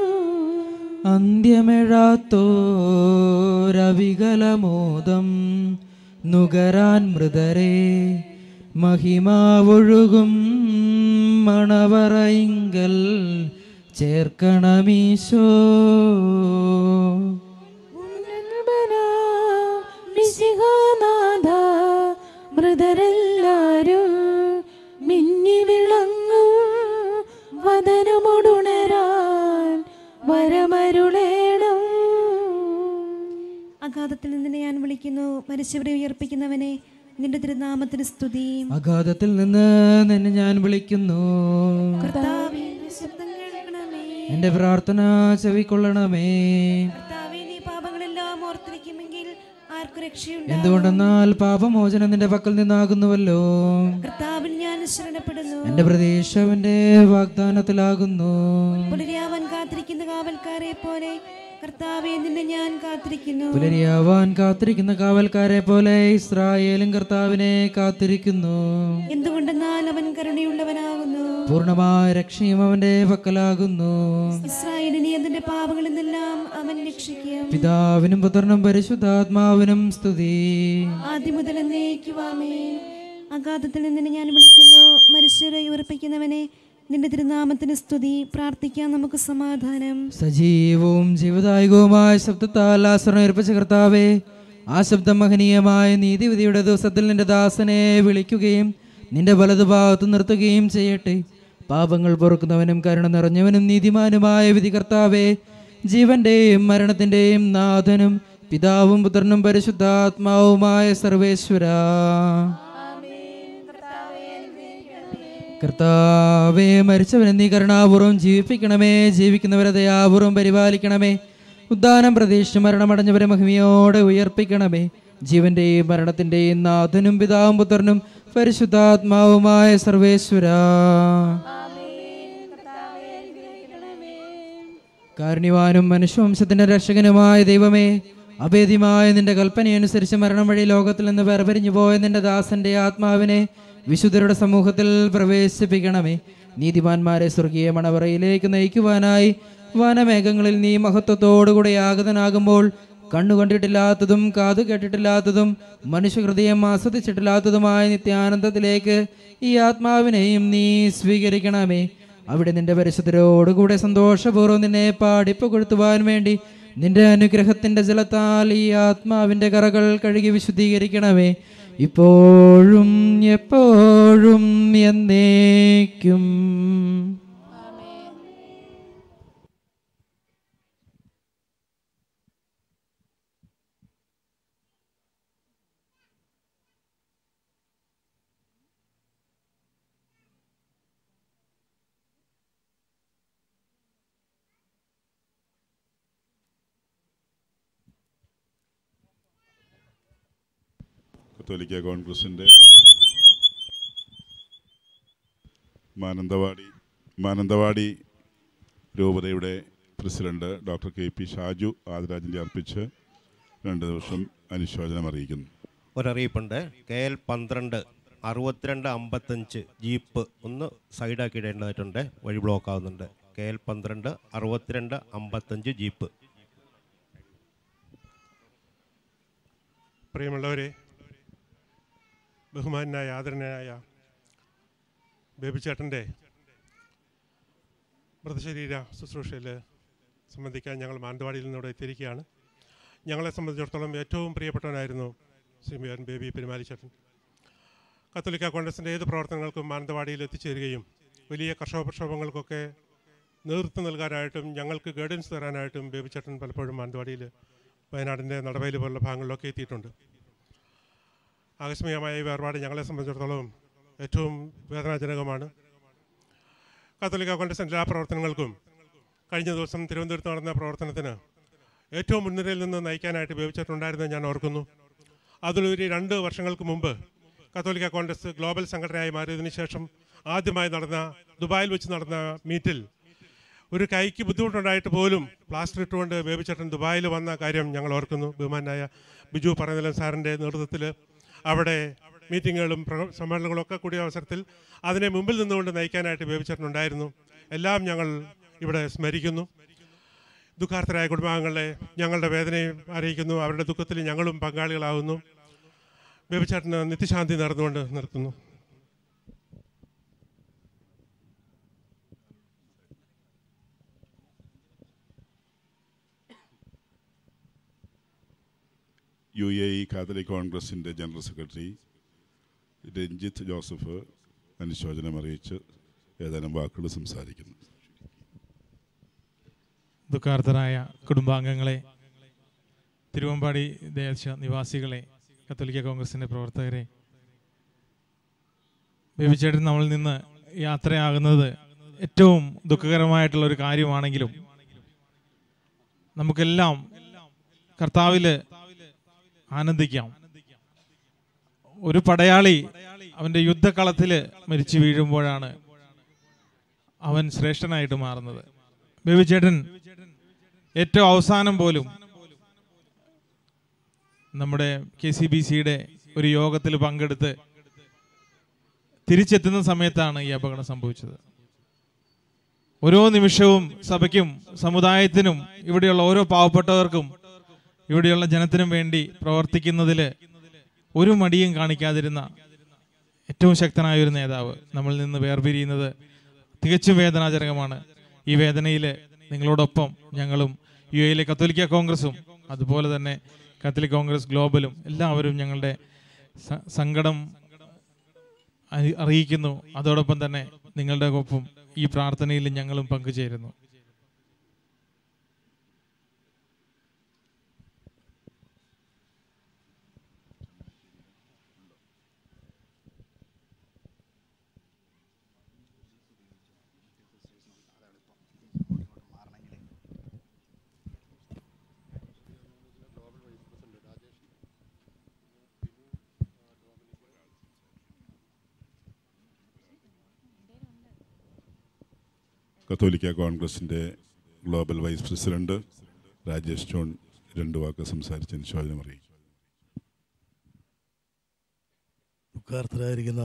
അന്ത്യമെഴാത്തോരവികലമോദം നുകരാൻ മൃതരെ മഹിമാവൊഴുകും മണവറയിങ്കൽ ചേർക്കണമീശോ നൃപന മിശിഹാനാഥ മൃതരെല്ലാരും മിന്നി വിളങ്ങും വദനമോടുണരാൻ വരമരുളേണം അഗാധത്തിൽ നിന്ന് ഞാൻ വിളിക്കുന്നു മരിച്ചവരെ ഉയർപ്പിക്കുന്നവനെ നിന്റെ തിരുനാമത്തിന് സ്തുതി അഗാധത്തിൽ നിന്ന് നിന്നെ ഞാൻ വിളിക്കുന്നു കർത്താവേ, നിന്റെ ശബ്ദം കേൾക്കണമേ എൻ്റെ പ്രാർത്ഥന ചെവിക്കൊള്ളണമേ കർത്താവേ നീ പാപങ്ങളെല്ലാം ഓർത്തിരിക്കുമെങ്കിൽ ആർക്കു രക്ഷയുണ്ട് എന്തുകൊണ്ടെന്നാൽ പാപമോചനം നിന്റെ പക്കൽ നിന്നാകുന്നുവല്ലോ കർത്താവിൽ ഞാൻ ശരണപ്പെടുന്നു എൻ്റെ പ്രതീക്ഷ അവൻ്റെ വാഗ്ദാനത്തിലാകുന്നു പുലരിയാവാൻ കാത്തിരിക്കുന്ന കാവൽക്കാരെ പോലെ കർത്താവെ നിന്നെ ഞാൻ കാത്തിരിക്കുന്നു പുലരിയാവാൻ കാത്തിരിക്കുന്ന കാവൽക്കാരെ പോലെ ഇസ്രായേലും കർത്താവിനെ കാത്തിരിക്കുന്നു എന്തുകൊണ്ടെന്നാൽ അവൻ കരുണയുള്ളവനാകുന്നു പൂർണ്ണമായ രക്ഷയും അവന്റെ പക്കലാകുന്നു ഇസ്രായേലിനെ അതിന്റെ പാപങ്ങളിൽ നിന്നെല്ലാം അവൻ രക്ഷിക്കും പിതാവിനും പുത്രനും പരിശുദ്ധാത്മാവിനും സ്തുതി ആദ്യം മുതൽ എന്നേക്കുവാമേ അഗാധത്തിൽ നിന്ന് ഞാൻ വിളിക്കുന്നു മനുഷ്യരെ ഉറപ്പിക്കുന്നവനെ നിന്റെ തിരുനാമത്തിന് സ്തുതി പ്രാർത്ഥിക്കാൻ നമുക്ക് സമാധാനം സജീവവും ജീവദായകവുമായ ശബ്ദത്താൽ ആശ്രയം ഏർപ്പിച്ച കർത്താവേ ആ ശബ്ദം മഹനീയമായ നീതിവിധിയുടെ ദിവസത്തിൽ നിന്റെ ദാസനെ വിളിക്കുകയും നിന്റെ വലതുഭാഗത്ത് നിർത്തുകയും ചെയ്യട്ടെ പാപങ്ങൾ പൊറുക്കുന്നവനും കരുണ നിറഞ്ഞവനും നീതിമാനുമായ വിധി കർത്താവേ ജീവന്റെയും മരണത്തിന്റെയും നാഥനും പിതാവും പുത്രനും പരിശുദ്ധാത്മാവുമായ സർവേശ്വര കർത്താവേ മരിച്ചവനെ നീ കരുണാപൂർവ്വം ജീവിപ്പിക്കണമേ ജീവിക്കുന്നവരെ ദയാപൂർവ്വം പരിപാലിക്കണമേ ഉദ്ദാനം പ്രതീക്ഷിച്ച് മരണമടഞ്ഞവരെ മഹിമയോടെ ഉയർപ്പിക്കണമേ ജീവന്റെയും മരണത്തിന്റെയും നാഥനും പിതാവും പുത്രനും പരിശുദ്ധാത്മാവുമായ സർവേശ്വര കാരുണ്യവാനും മനുഷ്യവംശത്തിന്റെ രക്ഷകനുമായ ദൈവമേ അഭേദ്യമായ നിന്റെ കൽപ്പനയനുസരിച്ച് മരണം വഴി ലോകത്തിൽ നിന്ന് വേർപിരിഞ്ഞു പോയ നിന്റെ ദാസന്റെ ആത്മാവിനെ വിശുദ്ധരുടെ സമൂഹത്തിൽ പ്രവേശിപ്പിക്കണമേ നീതിമാന്മാരെ സ്വർഗീയ മണവറയിലേക്ക് നയിക്കുവാനായി വനമേഘങ്ങളിൽ നീ മഹത്വത്തോടുകൂടെ യാഗതനാകുമ്പോൾ കണ്ണു കണ്ടിട്ടില്ലാത്തതും കാതു കേട്ടിട്ടില്ലാത്തതും മനുഷ്യഹൃദയം ആസ്വദിച്ചിട്ടില്ലാത്തതുമായ നിത്യാനന്ദത്തിലേക്ക് ഈ ആത്മാവിനെയും നീ സ്വീകരിക്കണമേ അവിടെ നിന്റെ പരിശുദ്ധരോടുകൂടെ സന്തോഷപൂർവ്വം നിന്നെ പാടിപ്പുകൊടുത്തുവാൻ വേണ്ടി നിന്റെ അനുഗ്രഹത്തിന്റെ ജലത്താൽ ഈ ആത്മാവിന്റെ കറകൾ കഴുകി വിശുദ്ധീകരിക്കണമേ ഇപ്പോഴും എപ്പോഴും എന്നേക്കും കത്തോലിക്ക കോൺഗ്രസിൻ്റെ മാനന്തവാടി മാനന്തവാടി രൂപതയുടെ president doctor K P Shaju ആദരാഞ്ജലി അർപ്പിച്ച് രണ്ട് ദിവസം അനുശോചനം അറിയിക്കുന്നു ഒരറിയിപ്പുണ്ട് കെ എൽ പന്ത്രണ്ട് അറുപത്തിരണ്ട് അമ്പത്തഞ്ച് ജീപ്പ് ഒന്ന് സൈഡാക്കി ഇടേണ്ടതായിട്ടുണ്ട് വഴി ബ്ലോക്ക് ആവുന്നുണ്ട് കെ എൽ പന്ത്രണ്ട് അറുപത്തിരണ്ട് അമ്പത്തഞ്ച് ജീപ്പ് പ്രിയമുള്ളവരെ ബഹുമാനായ ആദരണീയനായ ബേബിച്ചേട്ടൻ്റെ മൃതശരീര ശുശ്രൂഷയിൽ സംബന്ധിക്കാൻ ഞങ്ങൾ മാനന്തവാടിയിൽ നിന്ന് ഇവിടെ എത്തിയിരിക്കുകയാണ് ഞങ്ങളെ സംബന്ധിച്ചിടത്തോളം ഏറ്റവും പ്രിയപ്പെട്ടവനായിരുന്നു ശ്രീ എൻ ബേബി പെരുമാലിച്ചേട്ടൻ കത്തോലിക്ക കോൺഗ്രസിൻ്റെ ഏത് പ്രവർത്തനങ്ങൾക്കും മാനന്തവാടിയിൽ എത്തിച്ചേരുകയും വലിയ കർഷക പ്രക്ഷോഭങ്ങൾക്കൊക്കെ നേതൃത്വം നൽകാനായിട്ടും ഞങ്ങൾക്ക് ഗൈഡൻസ് തരാനായിട്ടും ബേബിച്ചേട്ടൻ പലപ്പോഴും മാനന്തവാടിയിൽ വയനാടിൻ്റെ നടവയിൽ പോലുള്ള ഭാഗങ്ങളിലൊക്കെ എത്തിയിട്ടുണ്ട് ആകസ്മികമായ ഈ വേർപാട് ഞങ്ങളെ സംബന്ധിച്ചിടത്തോളം ഏറ്റവും വേദനാജനകമാണ് കാത്തോലിക്ക കോൺഗ്രസിൻ്റെ എല്ലാ പ്രവർത്തനങ്ങൾക്കും കഴിഞ്ഞ ദിവസം തിരുവനന്തപുരത്ത് നടന്ന പ്രവർത്തനത്തിന് ഏറ്റവും മുൻനിരയിൽ നിന്ന് നയിക്കാനായിട്ട് ഉപയോഗിച്ചിട്ടുണ്ടായിരുന്നത് ഞാൻ ഓർക്കുന്നു അതിലൊരു രണ്ട് വർഷങ്ങൾക്ക് മുമ്പ് കത്തോലിക്ക കോൺഗ്രസ് ഗ്ലോബൽ സംഘടനയായി മാറിയതിനു ശേഷം ആദ്യമായി നടന്ന ദുബായിൽ വെച്ച് നടന്ന മീറ്റിൽ ഒരു കൈക്ക് ബുദ്ധിമുട്ടുണ്ടായിട്ട് പോലും പ്ലാസ്റ്റർ ഇട്ടുകൊണ്ട് ബേബിച്ചേട്ടൻ ദുബായിൽ വന്ന കാര്യം ഞങ്ങൾ ഓർക്കുന്നു ബഹുമാനായ ബിജു പറയുന്നില്ല സാറിൻ്റെ നേതൃത്വത്തിൽ അവിടെ മീറ്റിങ്ങുകളും പ്ര- സമ്മേളനങ്ങളും ഒക്കെ കൂടിയ അവസരത്തിൽ അതിനെ മുമ്പിൽ നിന്നുകൊണ്ട് നയിക്കാനായിട്ട് ബേബിച്ചേട്ടൻ ഉണ്ടായിരുന്നു എല്ലാം ഞങ്ങൾ ഇവിടെ സ്മരിക്കുന്നു ദുഃഖാർത്ഥരായ കുടുംബാംഗങ്ങളെ ഞങ്ങളുടെ വേദനയും അറിയിക്കുന്നു അവരുടെ ദുഃഖത്തിൽ ഞങ്ങളും പങ്കാളികളാവുന്നു ബേബിച്ചേട്ടന് നിത്യശാന്തി നേർന്നുകൊണ്ട് നിർത്തുന്നു യു എ ഇ കാത്തലിക് കോൺഗ്രസിൻ്റെ ജനറൽ സെക്രട്ടറി രഞ്ജിത്ത് ജോസഫ് അനുശോചനം അറിയിച്ച് ഏതാനും വാക്കുകൾ സംസാരിക്കുന്നു ദുഃഖാർത്ഥരായ കുടുംബാംഗങ്ങളെ തിരുവമ്പാടി ദേശ നിവാസികളെ കത്തോലിക്ക കോൺഗ്രസിൻ്റെ പ്രവർത്തകരെ ബേബിച്ചേട്ടൻ നമ്മളിൽ നിന്ന് യാത്രയാകുന്നത് ഏറ്റവും ദുഃഖകരമായിട്ടുള്ള ഒരു കാര്യമാണെങ്കിലും നമുക്കെല്ലാം കർത്താവിൽ ആനന്ദിക്കാം ഒരു പടയാളി അവൻ്റെ യുദ്ധക്കളത്തിൽ മരിച്ചു വീഴുമ്പോഴാണ് അവൻ ശ്രേഷ്ഠനായിട്ട് മാറുന്നത് ബേബിച്ചേട്ടൻ ഏറ്റവും അവസാനം പോലും നമ്മുടെ കെ സി ബി സിയുടെ ഒരു യോഗത്തിൽ പങ്കെടുത്ത് തിരിച്ചെത്തുന്ന സമയത്താണ് ഈ അപകടം സംഭവിച്ചത് ഓരോ നിമിഷവും സഭയ്ക്കും സമുദായത്തിനും ഇവിടെയുള്ള ഓരോ പാവപ്പെട്ടവർക്കും ഇവിടെയുള്ള ജനത്തിനും വേണ്ടി പ്രവർത്തിക്കുന്നതിൽ ഒരു മടിയും കാണിക്കാതിരുന്ന ഏറ്റവും ശക്തനായ ഒരു നേതാവ് നമ്മളിൽ നിന്ന് വേർപിരിയുന്നത് തികച്ചും വേദനാജനകമാണ് ഈ വേദനയിൽ നിങ്ങളോടൊപ്പം ഞങ്ങളും യു എയിലെ കത്തോലിക്ക കോൺഗ്രസും അതുപോലെ തന്നെ കത്തോലിക് കോൺഗ്രസ് ഗ്ലോബലും എല്ലാവരും ഞങ്ങളുടെ സ- സങ്കടം അറി- അറിയിക്കുന്നു അതോടൊപ്പം തന്നെ നിങ്ങളുടെ ഒപ്പം ഈ പ്രാർത്ഥനയിൽ ഞങ്ങളും പങ്കുചേരുന്നു കത്തോലിക്ക കോൺഗ്രസിൻ്റെ global vice president Rajesh John രണ്ട് വാക്ക് സംസാരിച്ച് അനുശോചനം അറിയിക്കും ദുഃഖാർത്ഥരായിരിക്കുന്ന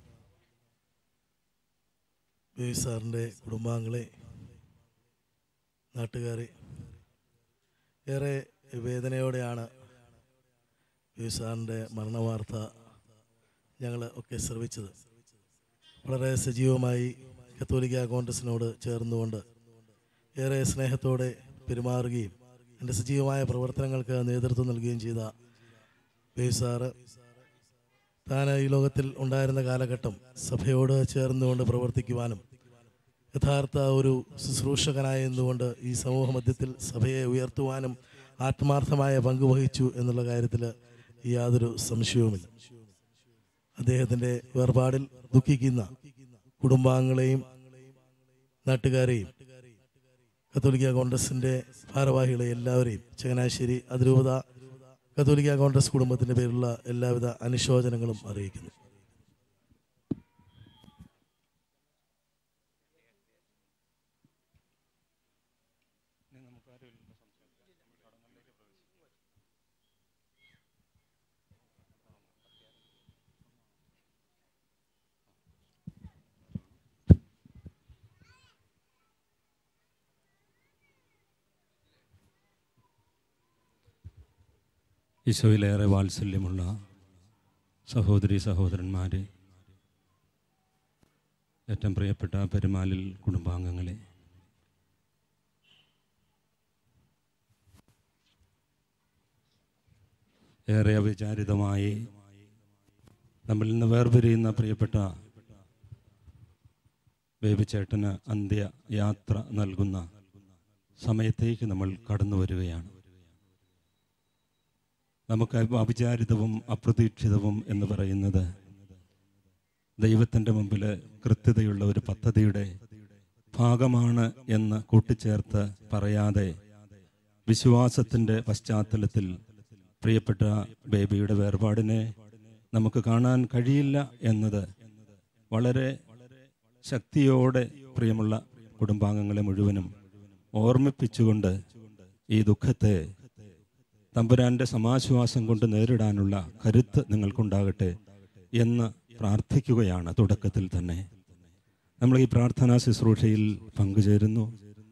ബേബി സാറിൻ്റെ കുടുംബാംഗങ്ങളെ നാട്ടുകാരെ ഏറെ വേദനയോടെയാണ് ബേബി സാറിൻ്റെ മരണവാർത്ത ഞങ്ങൾ ഒക്കെ ശ്രവിച്ചത് വളരെ സജീവമായി കത്തോലിക്ക കോൺഗ്രസിനോട് ചേർന്നുകൊണ്ട് ഏറെ സ്നേഹത്തോടെ പെരുമാറുകയും എൻ്റെ സജീവമായ പ്രവർത്തനങ്ങൾക്ക് നേതൃത്വം നൽകുകയും ചെയ്ത ബേബി സാറ് താൻ ഈ ലോകത്തിൽ ഉണ്ടായിരുന്ന കാലഘട്ടം സഭയോട് ചേർന്നുകൊണ്ട് പ്രവർത്തിക്കുവാനും യഥാർത്ഥ ഒരു ശുശ്രൂഷകനായി നിന്നുകൊണ്ട് ഈ സമൂഹ മധ്യത്തിൽ സഭയെ ഉയർത്തുവാനും ആത്മാർത്ഥമായ പങ്ക് വഹിച്ചു എന്നുള്ള കാര്യത്തിൽ യാതൊരു സംശയവുമില്ല അദ്ദേഹത്തിൻ്റെ വേർപാടിൽ ദുഃഖിക്കുന്ന കുടുംബാംഗങ്ങളെയും നാട്ടുകാരെയും കത്തോലിക്ക കോൺഗ്രസിൻ്റെ ഭാരവാഹികളെ എല്ലാവരെയും ചങ്ങനാശ്ശേരി അതിരൂപത കത്തോലിക്ക കോൺഗ്രസ് കുടുംബത്തിൻ്റെ പേരിലുള്ള എല്ലാവിധ അനുശോചനങ്ങളും അറിയിക്കുന്നു ഈശോയിലേറെ വാത്സല്യമുള്ള സഹോദരി സഹോദരന്മാരെ ഏറ്റവും പ്രിയപ്പെട്ട പെരുമാലിൽ കുടുംബാംഗങ്ങളെ ഏറെ അവിചാരിതമായി നമ്മളിൽ നിന്ന് വേർപിരിയുന്ന പ്രിയപ്പെട്ട ബേബിച്ചേട്ടന് അന്ത്യ യാത്ര നൽകുന്ന സമയത്തേക്ക് നമ്മൾ കടന്നു വരികയാണ് നമുക്ക് അവിചാരിതവും അപ്രതീക്ഷിതവും എന്ന് പറയുന്നത് ദൈവത്തിൻ്റെ മുമ്പിൽ കൃത്യതയുള്ള ഒരു പദ്ധതിയുടെ ഭാഗമാണ് എന്ന് കൂട്ടിച്ചേർത്ത് പറയാതെ വിശ്വാസത്തിൻ്റെ പശ്ചാത്തലത്തിൽ പ്രിയപ്പെട്ട ബേബിയുടെ വേർപാടിനെ നമുക്ക് കാണാൻ കഴിയില്ല എന്നത് വളരെ ശക്തിയോടെ പ്രിയമുള്ള കുടുംബാംഗങ്ങളെ മുഴുവനും ഓർമ്മിപ്പിച്ചുകൊണ്ട് ഈ ദുഃഖത്തെ തമ്പുരാൻ്റെ സമാശ്വാസം കൊണ്ട് നേരിടാനുള്ള കരുത്ത് നിങ്ങൾക്കുണ്ടാകട്ടെ എന്ന് പ്രാർത്ഥിക്കുകയാണ് തുടക്കത്തിൽ തന്നെ നമ്മൾ ഈ പ്രാർത്ഥനാ ശുശ്രൂഷയിൽ പങ്കുചേരുന്നു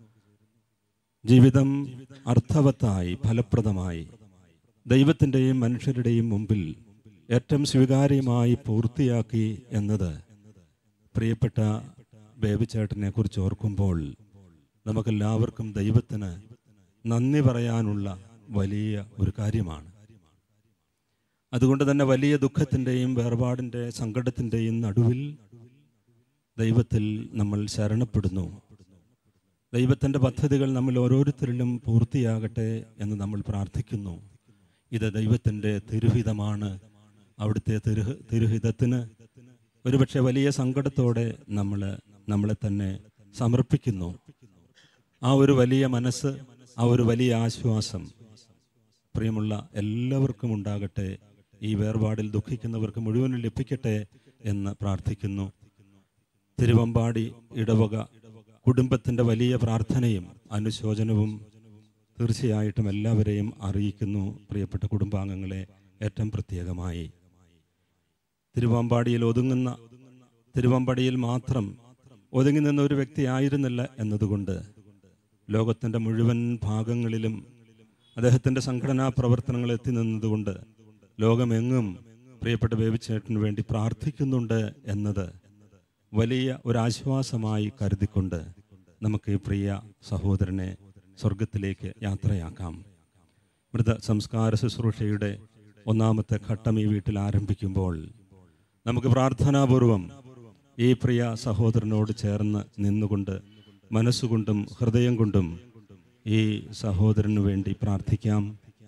ജീവിതം അർത്ഥവത്തായി ഫലപ്രദമായി ദൈവത്തിൻ്റെയും മനുഷ്യരുടെയും മുമ്പിൽ ഏറ്റവും സ്വീകാര്യമായി പൂർത്തിയാക്കി എന്നത് പ്രിയപ്പെട്ട ബേബിച്ചേട്ടനെ കുറിച്ച് ഓർക്കുമ്പോൾ നമുക്കെല്ലാവർക്കും ദൈവത്തിന് നന്ദി പറയാനുള്ള വലിയ ഒരു കാര്യമാണ് അതുകൊണ്ട് തന്നെ വലിയ ദുഃഖത്തിൻ്റെയും വേർപാടിൻ്റെ സങ്കടത്തിൻ്റെയും നടുവിൽ ദൈവത്തിൽ നമ്മൾ ശരണപ്പെടുന്നു ദൈവത്തിൻ്റെ പദ്ധതികൾ നമ്മൾ ഓരോരുത്തരിലും പൂർത്തിയാകട്ടെ എന്ന് നമ്മൾ പ്രാർത്ഥിക്കുന്നു ഇത് ദൈവത്തിൻ്റെ തിരുഹിതമാണ് അവിടുത്തെ തിരു തിരുഹിതത്തിന് ഒരുപക്ഷെ വലിയ സങ്കടത്തോടെ നമ്മൾ നമ്മളെ തന്നെ സമർപ്പിക്കുന്നു ആ ഒരു വലിയ മനസ്സ് ആ ഒരു വലിയ ആശ്വാസം പ്രിയമുള്ള എല്ലാവർക്കും ഉണ്ടാകട്ടെ ഈ വേർപാടിൽ ദുഃഖിക്കുന്നവർക്ക് മുഴുവനും ലഭിക്കട്ടെ എന്ന് പ്രാർത്ഥിക്കുന്നു തിരുവമ്പാടി ഇടവക കുടുംബത്തിൻ്റെ വലിയ പ്രാർത്ഥനയും അനുശോചനവും തീർച്ചയായിട്ടും എല്ലാവരെയും അറിയിക്കുന്നു പ്രിയപ്പെട്ട കുടുംബാംഗങ്ങളെ ഏറ്റവും പ്രത്യേകമായി തിരുവമ്പാടിയിൽ ഒതുങ്ങുന്ന തിരുവമ്പാടിയിൽ മാത്രം ഒതുങ്ങി നിന്ന ഒരു വ്യക്തി ആയിരുന്നില്ല എന്നതുകൊണ്ട് ലോകത്തിൻ്റെ മുഴുവൻ ഭാഗങ്ങളിലും അദ്ദേഹത്തിൻ്റെ സംഘടനാ പ്രവർത്തനങ്ങൾ എത്തി നിന്നതുകൊണ്ട് ലോകമെങ്ങും പ്രിയപ്പെട്ട ബേബിച്ചേട്ടന് വേണ്ടി പ്രാർത്ഥിക്കുന്നുണ്ട് എന്നത് വലിയ ഒരാശ്വാസമായി കരുതിക്കൊണ്ട് നമുക്ക് ഈ പ്രിയ സഹോദരനെ സ്വർഗത്തിലേക്ക് യാത്രയാക്കാം മൃത സംസ്കാര ശുശ്രൂഷയുടെ ഒന്നാമത്തെ ഘട്ടം ഈ വീട്ടിൽ ആരംഭിക്കുമ്പോൾ നമുക്ക് പ്രാർത്ഥനാപൂർവം ഈ പ്രിയ സഹോദരനോട് ചേർന്ന് നിന്നുകൊണ്ട് മനസ്സുകൊണ്ടും ഹൃദയം കൊണ്ടും ഈ സഹോദരന് വേണ്ടി പ്രാർത്ഥിക്കാം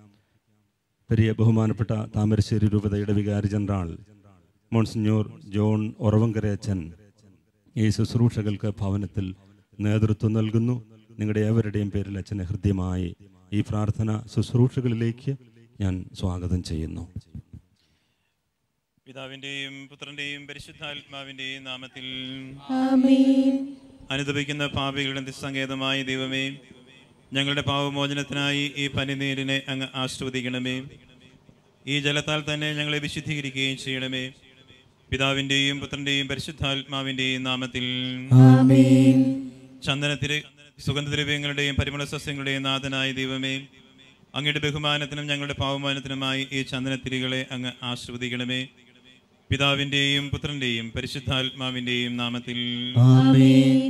പെരിയ ബഹുമാനപ്പെട്ട താമരശ്ശേരി രൂപതയുടെ വികാരി ജനറൽ മോൺസിഞ്ഞോർ ജോൺ ഒറവങ്കരയച്ചൻ ഈ ശുശ്രൂഷകൾക്ക് ഭവനത്തിൽ നേതൃത്വം നൽകുന്നു നിങ്ങളുടെ ഏവരുടെയും പേരിൽ അച്ഛനെ ഹൃദ്യമായി ഈ പ്രാർത്ഥന ശുശ്രൂഷകളിലേക്ക് ഞാൻ സ്വാഗതം ചെയ്യുന്നു പിതാവിന്റെയും പുത്രന്റെയും പരിശുദ്ധാത്മാവിന്റെയും നാമത്തിൽ ആമേൻ. അനുദപിക്കുന്ന പാപികളുടെ നിസ്സങ്കേതമായ ദൈവമേ ഞങ്ങളുടെ പാവമോചനത്തിനായി ഈ പനിനീരിനെ അങ്ങ് ആസ്വദിക്കണമേ ഈ ജലത്താൽ തന്നെ ഞങ്ങളെ വിശുദ്ധീകരിക്കുകയും ചെയ്യണമേ പിതാവിന്റെയും പുത്രന്റെയും പരിശുദ്ധാത്മാവിന്റെയും നാമത്തിൽ ആമേൻ. ചന്ദനത്തിരി സുഗന്ധദ്രവ്യങ്ങളുടെയും പരിമള സസ്യങ്ങളുടെയും നാഥനായ ദൈവമേ അങ്ങയുടെ ബഹുമാനത്തിനും ഞങ്ങളുടെ പാവമാനത്തിനുമായി ഈ ചന്ദനത്തിരികളെ അങ്ങ് ആസ്വദിക്കണമേ പിതാവിന്റെയും പുത്രന്റെയും പരിശുദ്ധാത്മാവിന്റെയും നാമത്തിൽ ആമേൻ.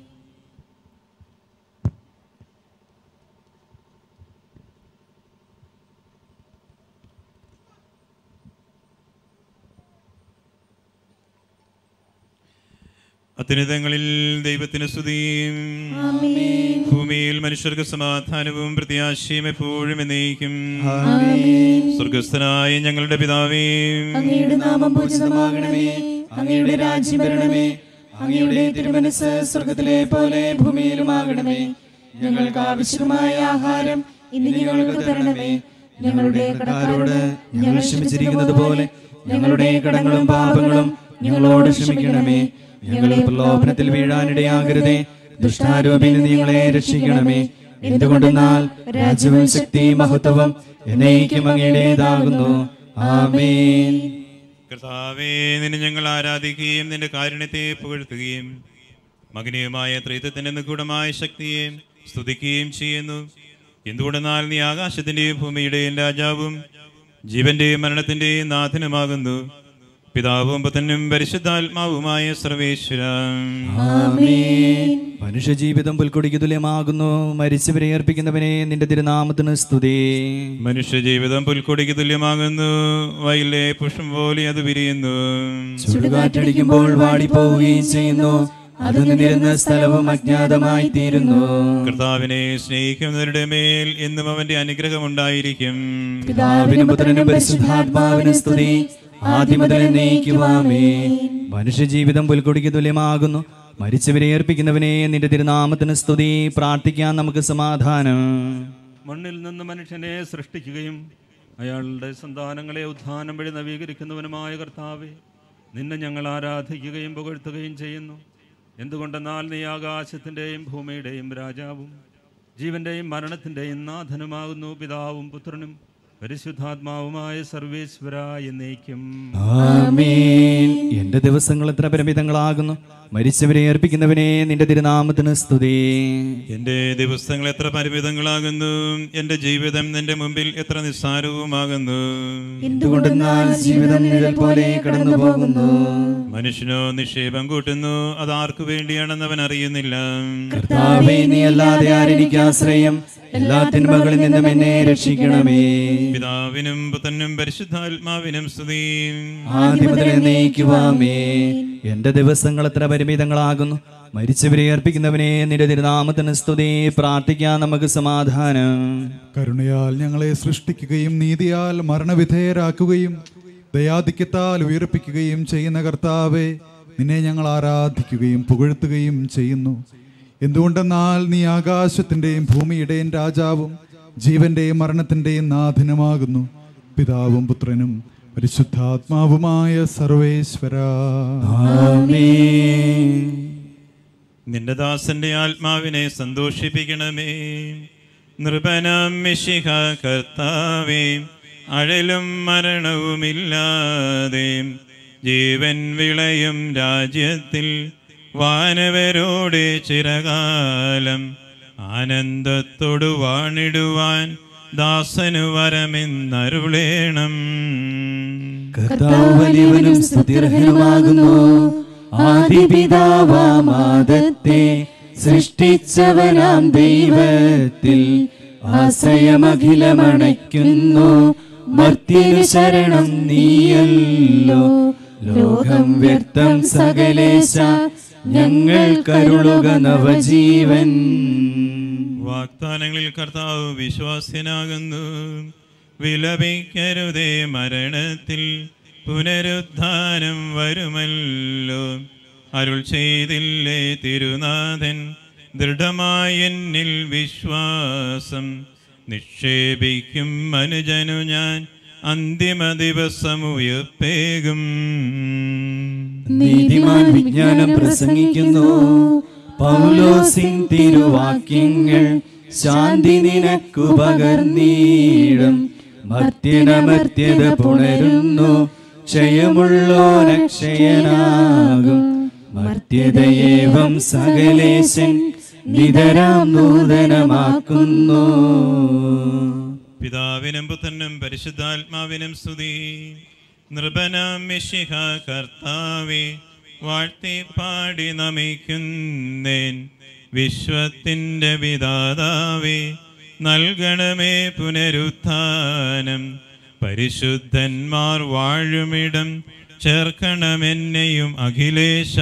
അത്യുന്നതങ്ങളിൽ ദൈവത്തിന് സ്തുതിയും ആമേൻ. ഭൂമിയിൽ മനുഷ്യർക്ക് സമാധാനവും പ്രത്യാശയും എപ്പോഴും എന്നേക്കും ആമേൻ. സ്വർഗസ്ഥനായ ഞങ്ങളുടെ പിതാവേ അങ്ങയുടെ നാമം പൂജിതമാകണമേ അങ്ങയുടെ രാജ്യം വരണമേ അങ്ങയുടെ തിരുമനസ് സ്വർഗത്തിലെ പോലെ ഭൂമിയിലുമാകണമേ ഞങ്ങൾക്ക് ആവശ്യമായ ആഹാരം ഇന്ന് ഞങ്ങൾക്ക് തരണമേ ഞങ്ങളുടെ കടക്കാരോട് ഞങ്ങൾ ക്ഷമിച്ചിരിക്കുന്നത് പോലെ ഞങ്ങളുടെ കടങ്ങളും പാപങ്ങളും ഞങ്ങളോട് ക്ഷമിക്കണമേ ഞങ്ങളെ പ്രലോഭനത്തിൽ വീഴാനിടയാകരുതേ ദുഷ്ടാരൂപിൽ നിന്ന് ഞങ്ങളെ രക്ഷിക്കണമേ എന്തുകൊണ്ടെന്നാൽ രാജ്യവും ശക്തിയും മഹത്വവും എന്നേക്കും അങ്ങയുടേതാകുന്നു ആമേൻ കർത്താവേ നിന്നെ ഞങ്ങൾ ആരാധിക്കുകയും നിന്റെ കാരുണ്യത്തെ പുകഴ്ത്തുകയും മകനീയമായ ത്രിത്വത്തിന്റെ നിഗൂഢമായ ശക്തിയെ സ്തുതിക്കുകയും ചെയ്യുന്നു എന്തുകൊണ്ടെന്നാൽ നീ ആകാശത്തിന്റെയും ഭൂമിയുടെയും രാജാവും ജീവന്റെയും മരണത്തിന്റെയും നാഥനുമാകുന്നു പിതാവും പുത്രനും പരിശുദ്ധാത്മാവുമായ സർവേശ്വര മനുഷ്യജീവിതം പുൽക്കൊടിക്ക് തുല്യമാകുന്നു മരിച്ചവരെ അർപ്പിക്കുന്നവനെ നിന്റെ തിരുനാമത്തിന് സ്തുതി മനുഷ്യജീവിതം പുൽക്കൊടിക്ക് തുല്യമാകുന്നു വയലിലെ പുഷ്പം പോലെ അത് വിരിയുന്നു ചുടുകാറ്റടിക്കുമ്പോൾ വാടിപ്പോവുകയും ചെയ്യുന്നു അത് നിന്നിരുന്ന സ്ഥലവും അജ്ഞാതമായി തീരുന്നു കർത്താവിനെ സ്നേഹിക്കുന്നവരുടെ മേൽ എന്നും അവന്റെ അനുഗ്രഹം ഉണ്ടായിരിക്കും പിതാവിനും പുത്രനും പരിശുദ്ധാത്മാവിനും സ്തുതി ആദ്യം മുതൽ എന്നേക്കുമാമേ മനുഷ്യജീവിതം പുൽക്കൊടിക്ക് തുല്യമാകുന്നു മരിച്ചവരെ ഏർപ്പിക്കുന്നവനെ നിന്റെ തിരുനാമത്തിന് സ്തുതി പ്രാർത്ഥിക്കാൻ നമുക്ക് സമാധാനം മണ്ണിൽ നിന്ന് മനുഷ്യനെ സൃഷ്ടിക്കുകയും അയാളുടെ സന്താനങ്ങളെ ഉദ്ധാനം വഴി നവീകരിക്കുന്നവനുമായ കർത്താവെ നിന്നെ ഞങ്ങൾ ആരാധിക്കുകയും പുകഴ്ത്തുകയും ചെയ്യുന്നു എന്തുകൊണ്ടെന്നാൽ നീ ആകാശത്തിൻ്റെയും ഭൂമിയുടെയും രാജാവും ജീവന്റെയും മരണത്തിൻ്റെയും നാഥനുമാകുന്നു പിതാവും പുത്രനും പരിശുദ്ധാത്മാവുമായ സർവേശ്വര എന്നേക്കും ആമേൻ എന്റെ ദിവസങ്ങൾ എത്ര പരിമിതങ്ങളാകുന്നു മരിച്ചവരെ ഏർപ്പിക്കുന്നവനെ നിന്റെ തിരുനാമത്തിന് സ്തുതി എൻ്റെ ദിവസങ്ങൾ എത്ര പരിമിതങ്ങളാകുന്നു എൻ്റെ ജീവിതം നിന്റെ മുമ്പിൽ എത്ര നിസ്സാരവുമാകുന്നു എന്തുകൊണ്ടെന്നാൽ ജീവിതം നിഴൽ പോലെ കടന്നു പോകുന്നു മനുഷ്യനോ നിക്ഷേപം കൂട്ടുന്നു അത് ആർക്കു വേണ്ടിയാണെന്ന് അവൻ അറിയുന്നില്ല കർത്താവേ നീ അല്ലാതെ ആരെനിക്ക് ആശ്രയം എല്ലാ തിന്മകളിൽ നിന്നും എന്നെ രക്ഷിക്കണമേ പിതാവിനും പുത്രനും പരിശുദ്ധാത്മാവിനും സ്തുതി ആദ്യം മുതൽ എന്നേക്കുവാമേ എന്റെ ദിവസങ്ങൾ എത്ര പരിമിതങ്ങളാകുന്നു മരിച്ചവരെ ഏർപ്പിക്കുന്നവനെ നിന്റെ തിരുനാമത്തിന് സ്തുതി പ്രാർത്ഥിക്കാൻ നമുക്ക് സമാധാനം കരുണയാൽ ഞങ്ങളെ സൃഷ്ടിക്കുകയും നീതിയാൽ മരണവിധേയരാക്കുകയും ദയാധിക്യത്താൽ ഉയർപ്പിക്കുകയും ചെയ്യുന്ന കർത്താവെ നിന്നെ ഞങ്ങൾ ആരാധിക്കുകയും പുകഴ്ത്തുകയും ചെയ്യുന്നു എന്തുകൊണ്ടെന്നാൽ നീ ആകാശത്തിൻ്റെയും ഭൂമിയുടെയും രാജാവും ജീവന്റെയും മരണത്തിൻ്റെയും നാഥനുമാകുന്നു പിതാവും പുത്രനും പരിശുദ്ധാത്മാവുമായ സർവേശ്വര നിന്റെ ദാസന്റെ ആത്മാവിനെ സന്തോഷിപ്പിക്കണമേ നൃപനം മിശിഹ കർത്താവേ അഴലും മരണവുമില്ലാതെ ജീവൻ വിളയും രാജ്യത്തിൽ വാനവരോട് ചിരകാലം ആനന്ദത്തോടു വാണിടുവാൻ ദാസനു വരമെന്നരുളേണം കർത്താവ് വലിയവനും സ്തുതിർഹനുമാകുന്നു ആദിപിതാവാമാദത്തെ സൃഷ്ടിച്ചവനാം ദൈവത്തിൽ ആശ്രയമഖിലമണയ്ക്കുന്നു മർത്യനു ശരണം നീയല്ലോ ലോകം വ്യക്തം സകലേശ ഞങ്ങൾ കരുളുക നവജീവൻ വാഗ്ദാനങ്ങളിൽ കർത്താവ് വിശ്വാസ്യനാകുന്നു വിലപിക്കരുതേ മരണത്തിൽ പുനരുത്ഥാനം വരുമല്ലോ അരുൾ ചെയ്തില്ലേ തിരുനാഥൻ ദൃഢമായ എന്നിൽ വിശ്വാസം നിക്ഷേപിക്കും മനുജനു ഞാൻ അന്തിമ ദിവസം ഉയർപ്പേകും നീതിമാൻ വിജ്ഞാനം പ്രസംഗിക്കുന്നു പൗലോസിൻ തിരുവാക്യങ്ങൾ ശാന്തി നിനക്കു പകർന്നീടും മർത്യനമർത്യത പുണരുന്നു ക്ഷയമുള്ളോനക്ഷയനാകും മർത്യതയേവം സകലേശൻ നിതരാം നൂതനമാക്കുന്നു പിതാവിനും പുത്രനും പരിശുദ്ധാത്മാവിനും സ്തുതി നൃപനാം മിശിഹ കർത്താവെ വാഴ്ത്തി പാടി നമിക്കുന്നേൻ വിശ്വത്തിൻ്റെ വിധാതാവേ നൽകണമേ പുനരുത്ഥാനം പരിശുദ്ധന്മാർ വാഴുമിടം ചേർക്കണമെന്നെയും അഖിലേശ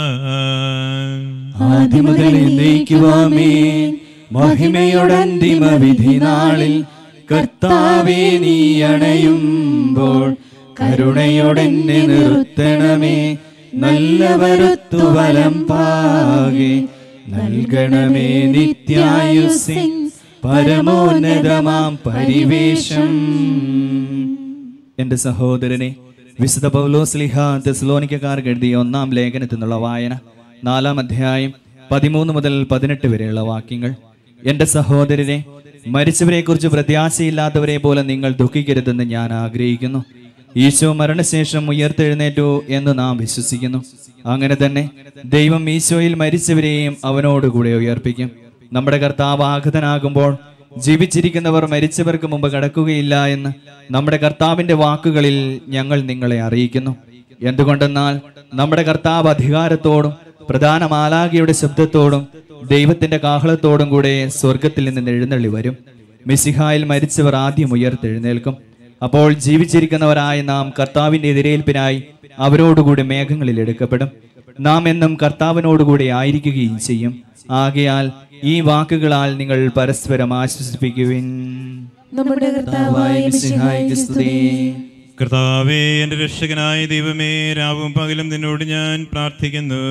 ആദ്യമുതൽ എന്നേക്കുവാമേ മഹിമയോടന്തിമ വിധി നാളിൽ കർത്താവേ നീ അണയുമ്പോൾ കരുണയോടെന്നെ നിർത്തണമേ നല്ല വരുത്തു വലം പാകെ നൽകണമേ നിത്യായുസിൻ പരമോന്നതമാം പരിവേഷം എന്റെ സഹോദരനെ വിശുദ്ധ പൗലോസ്ലിഹ തെസ്ലോനിക്കാർക്ക് എഴുതിയ ഒന്നാം ലേഖനത്തിൽ നിന്നുള്ള വായന നാലാം അധ്യായം പതിമൂന്ന് മുതൽ പതിനെട്ട് വരെയുള്ള വാക്യങ്ങൾ എന്റെ സഹോദരനെ മരിച്ചവരെ കുറിച്ച് പ്രത്യാശയില്ലാത്തവരെ പോലെ നിങ്ങൾ ദുഃഖിക്കരുതെന്ന് ഞാൻ ആഗ്രഹിക്കുന്നു ഈശോ മരണശേഷം ഉയർത്തെഴുന്നേറ്റു എന്ന് നാം വിശ്വസിക്കുന്നു അങ്ങനെ തന്നെ ദൈവം ഈശോയിൽ മരിച്ചവരെയും അവനോടുകൂടെ ഉയർപ്പിക്കും നമ്മുടെ കർത്താവ് ആഗതനാകുമ്പോൾ ജീവിച്ചിരിക്കുന്നവർ മരിച്ചവർക്ക് മുമ്പ് കടക്കുകയില്ല എന്ന് നമ്മുടെ കർത്താവിന്റെ വാക്കുകളിൽ ഞങ്ങൾ നിങ്ങളെ അറിയിക്കുന്നു എന്തുകൊണ്ടെന്നാൽ നമ്മുടെ കർത്താവ് അധികാരത്തോടും പ്രധാന മാലാഖയുടെ ശബ്ദത്തോടും ദൈവത്തിന്റെ കാഹളത്തോടും കൂടെ സ്വർഗത്തിൽ നിന്ന് എഴുന്നള്ളി വരും മിസിഹായിൽ മരിച്ചവർ ആദ്യം ഉയർത്തെഴുന്നേൽക്കും അപ്പോൾ ജീവിച്ചിരിക്കുന്നവരായ നാം കർത്താവിന്റെ എതിരേൽപ്പിനായി അവരോടുകൂടി മേഘങ്ങളിൽ എടുക്കപ്പെടും നാം എന്നും കർത്താവിനോടുകൂടി ആയിരിക്കുകയും ചെയ്യും ആകയാൽ ഈ വാക്കുകളാൽ നിങ്ങൾ പരസ്പരം ആശ്വസിപ്പിക്കുവിൻ നമ്മുടെ കർത്താവായ മിശിഹായ്ക്ക് സ്തുതി കർത്താവേ എൻ്റെ രക്ഷകനായ ദൈവമേ രാവും പകലും നിന്നോട് ഞാൻ പ്രാർത്ഥിക്കുന്നു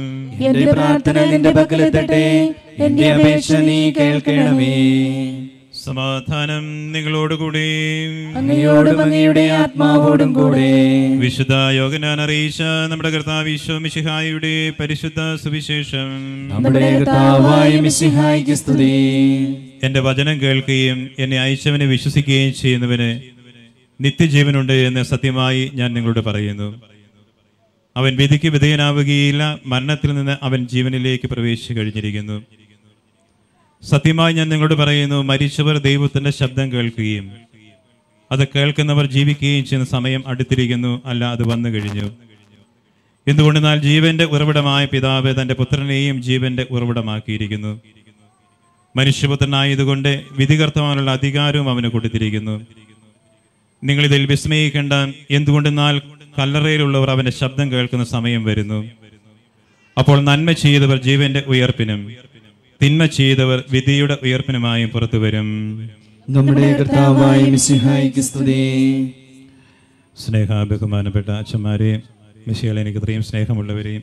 എന്റെ പ്രാർത്ഥന നിന്റെ പക്കലെത്തട്ടെ എന്റെ അപേക്ഷ നീ കേൾക്കണമേ സമാധാനം നിങ്ങളോടുകൂടി അങ്ങയോടും അങ്ങയുടെ ആത്മാവോടും കൂടെ വിശുദ്ധ യോഗനാൻ അറിയിച്ച നമ്മുടെ കർത്താവ് ഈശോ മിശിഹായുടെ പരിശുദ്ധ സുവിശേഷം നമ്മുടെ കർത്താവായ മിശിഹായിക്ക് സ്തുതി എന്റെ വചനം കേൾക്കുകയും എന്നെ അയച്ചവനെ വിശ്വസിക്കുകയും ചെയ്യുന്നവന് നിത്യജീവനുണ്ട് എന്ന് സത്യമായി ഞാൻ നിങ്ങളോട് പറയുന്നു അവൻ വിധിക്ക് വിധേയനാവുകയില്ല മരണത്തിൽ നിന്ന് അവൻ ജീവനിലേക്ക് പ്രവേശിച്ചു കഴിഞ്ഞിരിക്കുന്നു സത്യമായി ഞാൻ നിങ്ങളോട് പറയുന്നു മരിച്ചവർ ദൈവത്തിന്റെ ശബ്ദം കേൾക്കുകയും അത് കേൾക്കുന്നവർ ജീവിക്കുകയും ചെയ്യുന്ന സമയം അടുത്തിരിക്കുന്നു അല്ല അത് വന്നു കഴിഞ്ഞു എന്തുകൊണ്ടെന്നാൽ ജീവന്റെ ഉറവിടമായ പിതാവ് തന്റെ പുത്രനെയും ജീവന്റെ ഉറവിടമാക്കിയിരിക്കുന്നു മനുഷ്യപുത്രനായതുകൊണ്ട് വിധികർത്തവാനുള്ള അധികാരവും അവന് കൊടുത്തിരിക്കുന്നു നിങ്ങളിതിൽ വിസ്മയിക്കേണ്ട എന്തുകൊണ്ടെന്നാൽ കല്ലറയിലുള്ളവർ അവന്റെ ശബ്ദം കേൾക്കുന്ന സമയം വരുന്നു അപ്പോൾ നന്മ ചെയ്തവർ ജീവന്റെ ഉയർപ്പിനും തിന്മ ചെയ്തവർ വിധിയുടെ ഉയർപ്പിനുമായും പുറത്തു വരും നമ്മുടെ കർത്താവായ മിശിഹായിക്ക് സ്തുതി സ്നേഹ ബഹുമാനപ്പെട്ട അച്ഛന്മാരെയും മിശികൾ എനിക്ക് ഇത്രയും സ്നേഹമുള്ളവരെയും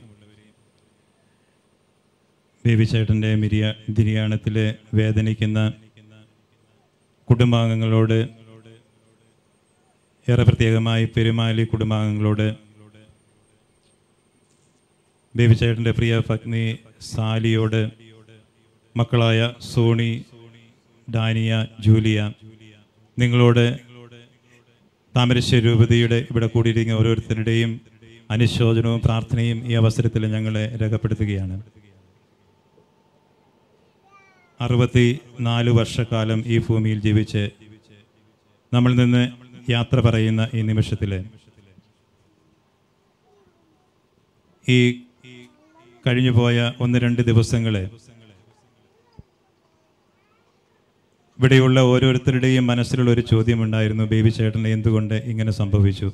ബേബിച്ചേട്ടൻ്റെ മിരിയ നിര്യാണത്തിൽ വേദനിക്കുന്ന കുടുംബാംഗങ്ങളോട് ഏറെ പ്രത്യേകമായി പെരുമാലി കുടുംബാംഗങ്ങളോട് ബേബിച്ചേട്ടൻ്റെ പ്രിയ പത്നി സാലിയോട് മക്കളായ സോണി ഡാനിയ ജൂലിയ നിങ്ങളോട് താമരശ്ശേരി രൂപതയുടെ ഇവിടെ കൂടിയിരിക്കുന്ന ഓരോരുത്തരുടെയും അനുശോചനവും പ്രാർത്ഥനയും ഈ അവസരത്തിൽ ഞങ്ങളെ രേഖപ്പെടുത്തുകയാണ് അറുപത്തി നാല് വർഷക്കാലം ഈ ഭൂമിയിൽ ജീവിച്ച് നമ്മൾ നിന്ന് യാത്ര പറയുന്ന ഈ നിമിഷത്തിൽ ഈ കഴിഞ്ഞുപോയ ഒന്ന് രണ്ട് ദിവസങ്ങളെ ഇവിടെയുള്ള ഓരോരുത്തരുടെയും മനസ്സിലുള്ള ഒരു ചോദ്യമുണ്ടായിരുന്നു ബേബി ചേട്ടന് എന്തുകൊണ്ട് ഇങ്ങനെ സംഭവിച്ചു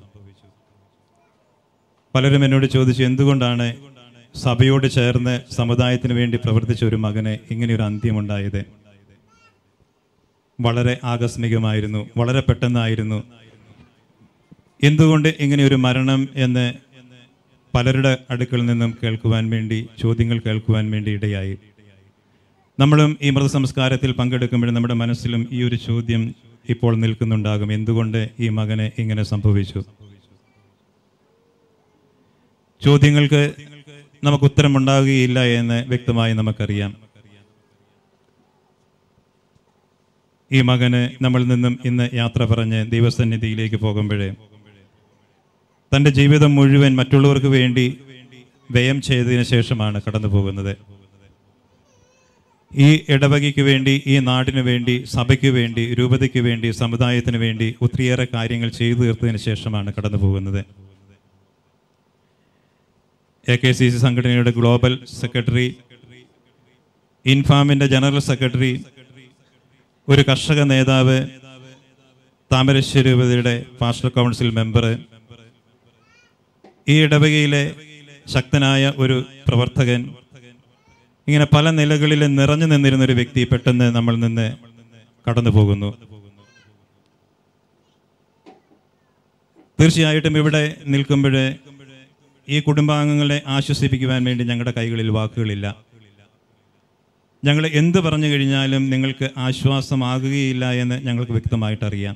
പലരും എന്നോട് ചോദിച്ചു എന്തുകൊണ്ടാണ് സഭയോട് ചേർന്ന് സമുദായത്തിന് വേണ്ടി പ്രവർത്തിച്ച ഒരു മകന് ഇങ്ങനെയൊരു അന്ത്യമുണ്ടായത് വളരെ ആകസ്മികമായിരുന്നു വളരെ പെട്ടെന്നായിരുന്നു എന്തുകൊണ്ട് ഇങ്ങനെ ഒരു മരണം എന്ന് പലരുടെ അടുക്കൾ നിന്നും കേൾക്കുവാൻ വേണ്ടി ചോദ്യങ്ങൾ കേൾക്കുവാൻ വേണ്ടി ഇടയായി നമ്മളും ഈ മൃതസംസ്കാരത്തിൽ പങ്കെടുക്കുമ്പോഴും നമ്മുടെ മനസ്സിലും ഈ ഒരു ചോദ്യം ഇപ്പോൾ നിൽക്കുന്നുണ്ടാകും എന്തുകൊണ്ട് ഈ മകന് ഇങ്ങനെ സംഭവിച്ചു ചോദ്യങ്ങൾക്ക് നമുക്ക് ഉത്തരമുണ്ടാകുകയില്ല എന്ന് വ്യക്തമായി നമുക്കറിയാം ഈ മകന് നമ്മളിൽ നിന്നും ഇന്ന് യാത്ര പറഞ്ഞ് ദൈവസന്നിധിയിലേക്ക് പോകുമ്പോഴേ തൻ്റെ ജീവിതം മുഴുവൻ മറ്റുള്ളവർക്ക് വേണ്ടി വ്യയം ചെയ്തതിന് ശേഷമാണ് കടന്നു പോകുന്നത് ഈ ഇടവകയ്ക്ക് വേണ്ടി ഈ നാടിന് വേണ്ടി സഭയ്ക്ക് വേണ്ടി രൂപതയ്ക്ക് വേണ്ടി സമുദായത്തിന് വേണ്ടി ഒത്തിരിയേറെ കാര്യങ്ങൾ ചെയ്തു തീർത്തതിന് ശേഷമാണ് കടന്നു പോകുന്നത് എ കെ സി സി സംഘടനയുടെ ഗ്ലോബൽ സെക്രട്ടറി ഇൻഫാമിൻ്റെ ജനറൽ സെക്രട്ടറി ഒരു കർഷക നേതാവ് താമരശ്ശേരി രൂപതയുടെ പാസ്റ്റർ കൗൺസിൽ മെമ്പർ ഈ ഇടവകയിലെ ശക്തനായ ഒരു പ്രവർത്തകൻ ഇങ്ങനെ പല നിലകളിൽ നിറഞ്ഞു നിന്നിരുന്ന ഒരു വ്യക്തി പെട്ടെന്ന് നമ്മൾ നിന്ന് കടന്നു പോകുന്നു തീർച്ചയായിട്ടും ഇവിടെ നിൽക്കുമ്പോൾ ഈ കുടുംബാംഗങ്ങളെ ആശ്വസിപ്പിക്കുവാൻ വേണ്ടി ഞങ്ങളുടെ കൈകളിൽ വാക്കുകളില്ല ഞങ്ങൾ എന്ത് പറഞ്ഞു കഴിഞ്ഞാലും നിങ്ങൾക്ക് ആശ്വാസമാകുകയില്ല എന്ന് ഞങ്ങൾക്ക് വ്യക്തമായിട്ട് അറിയാം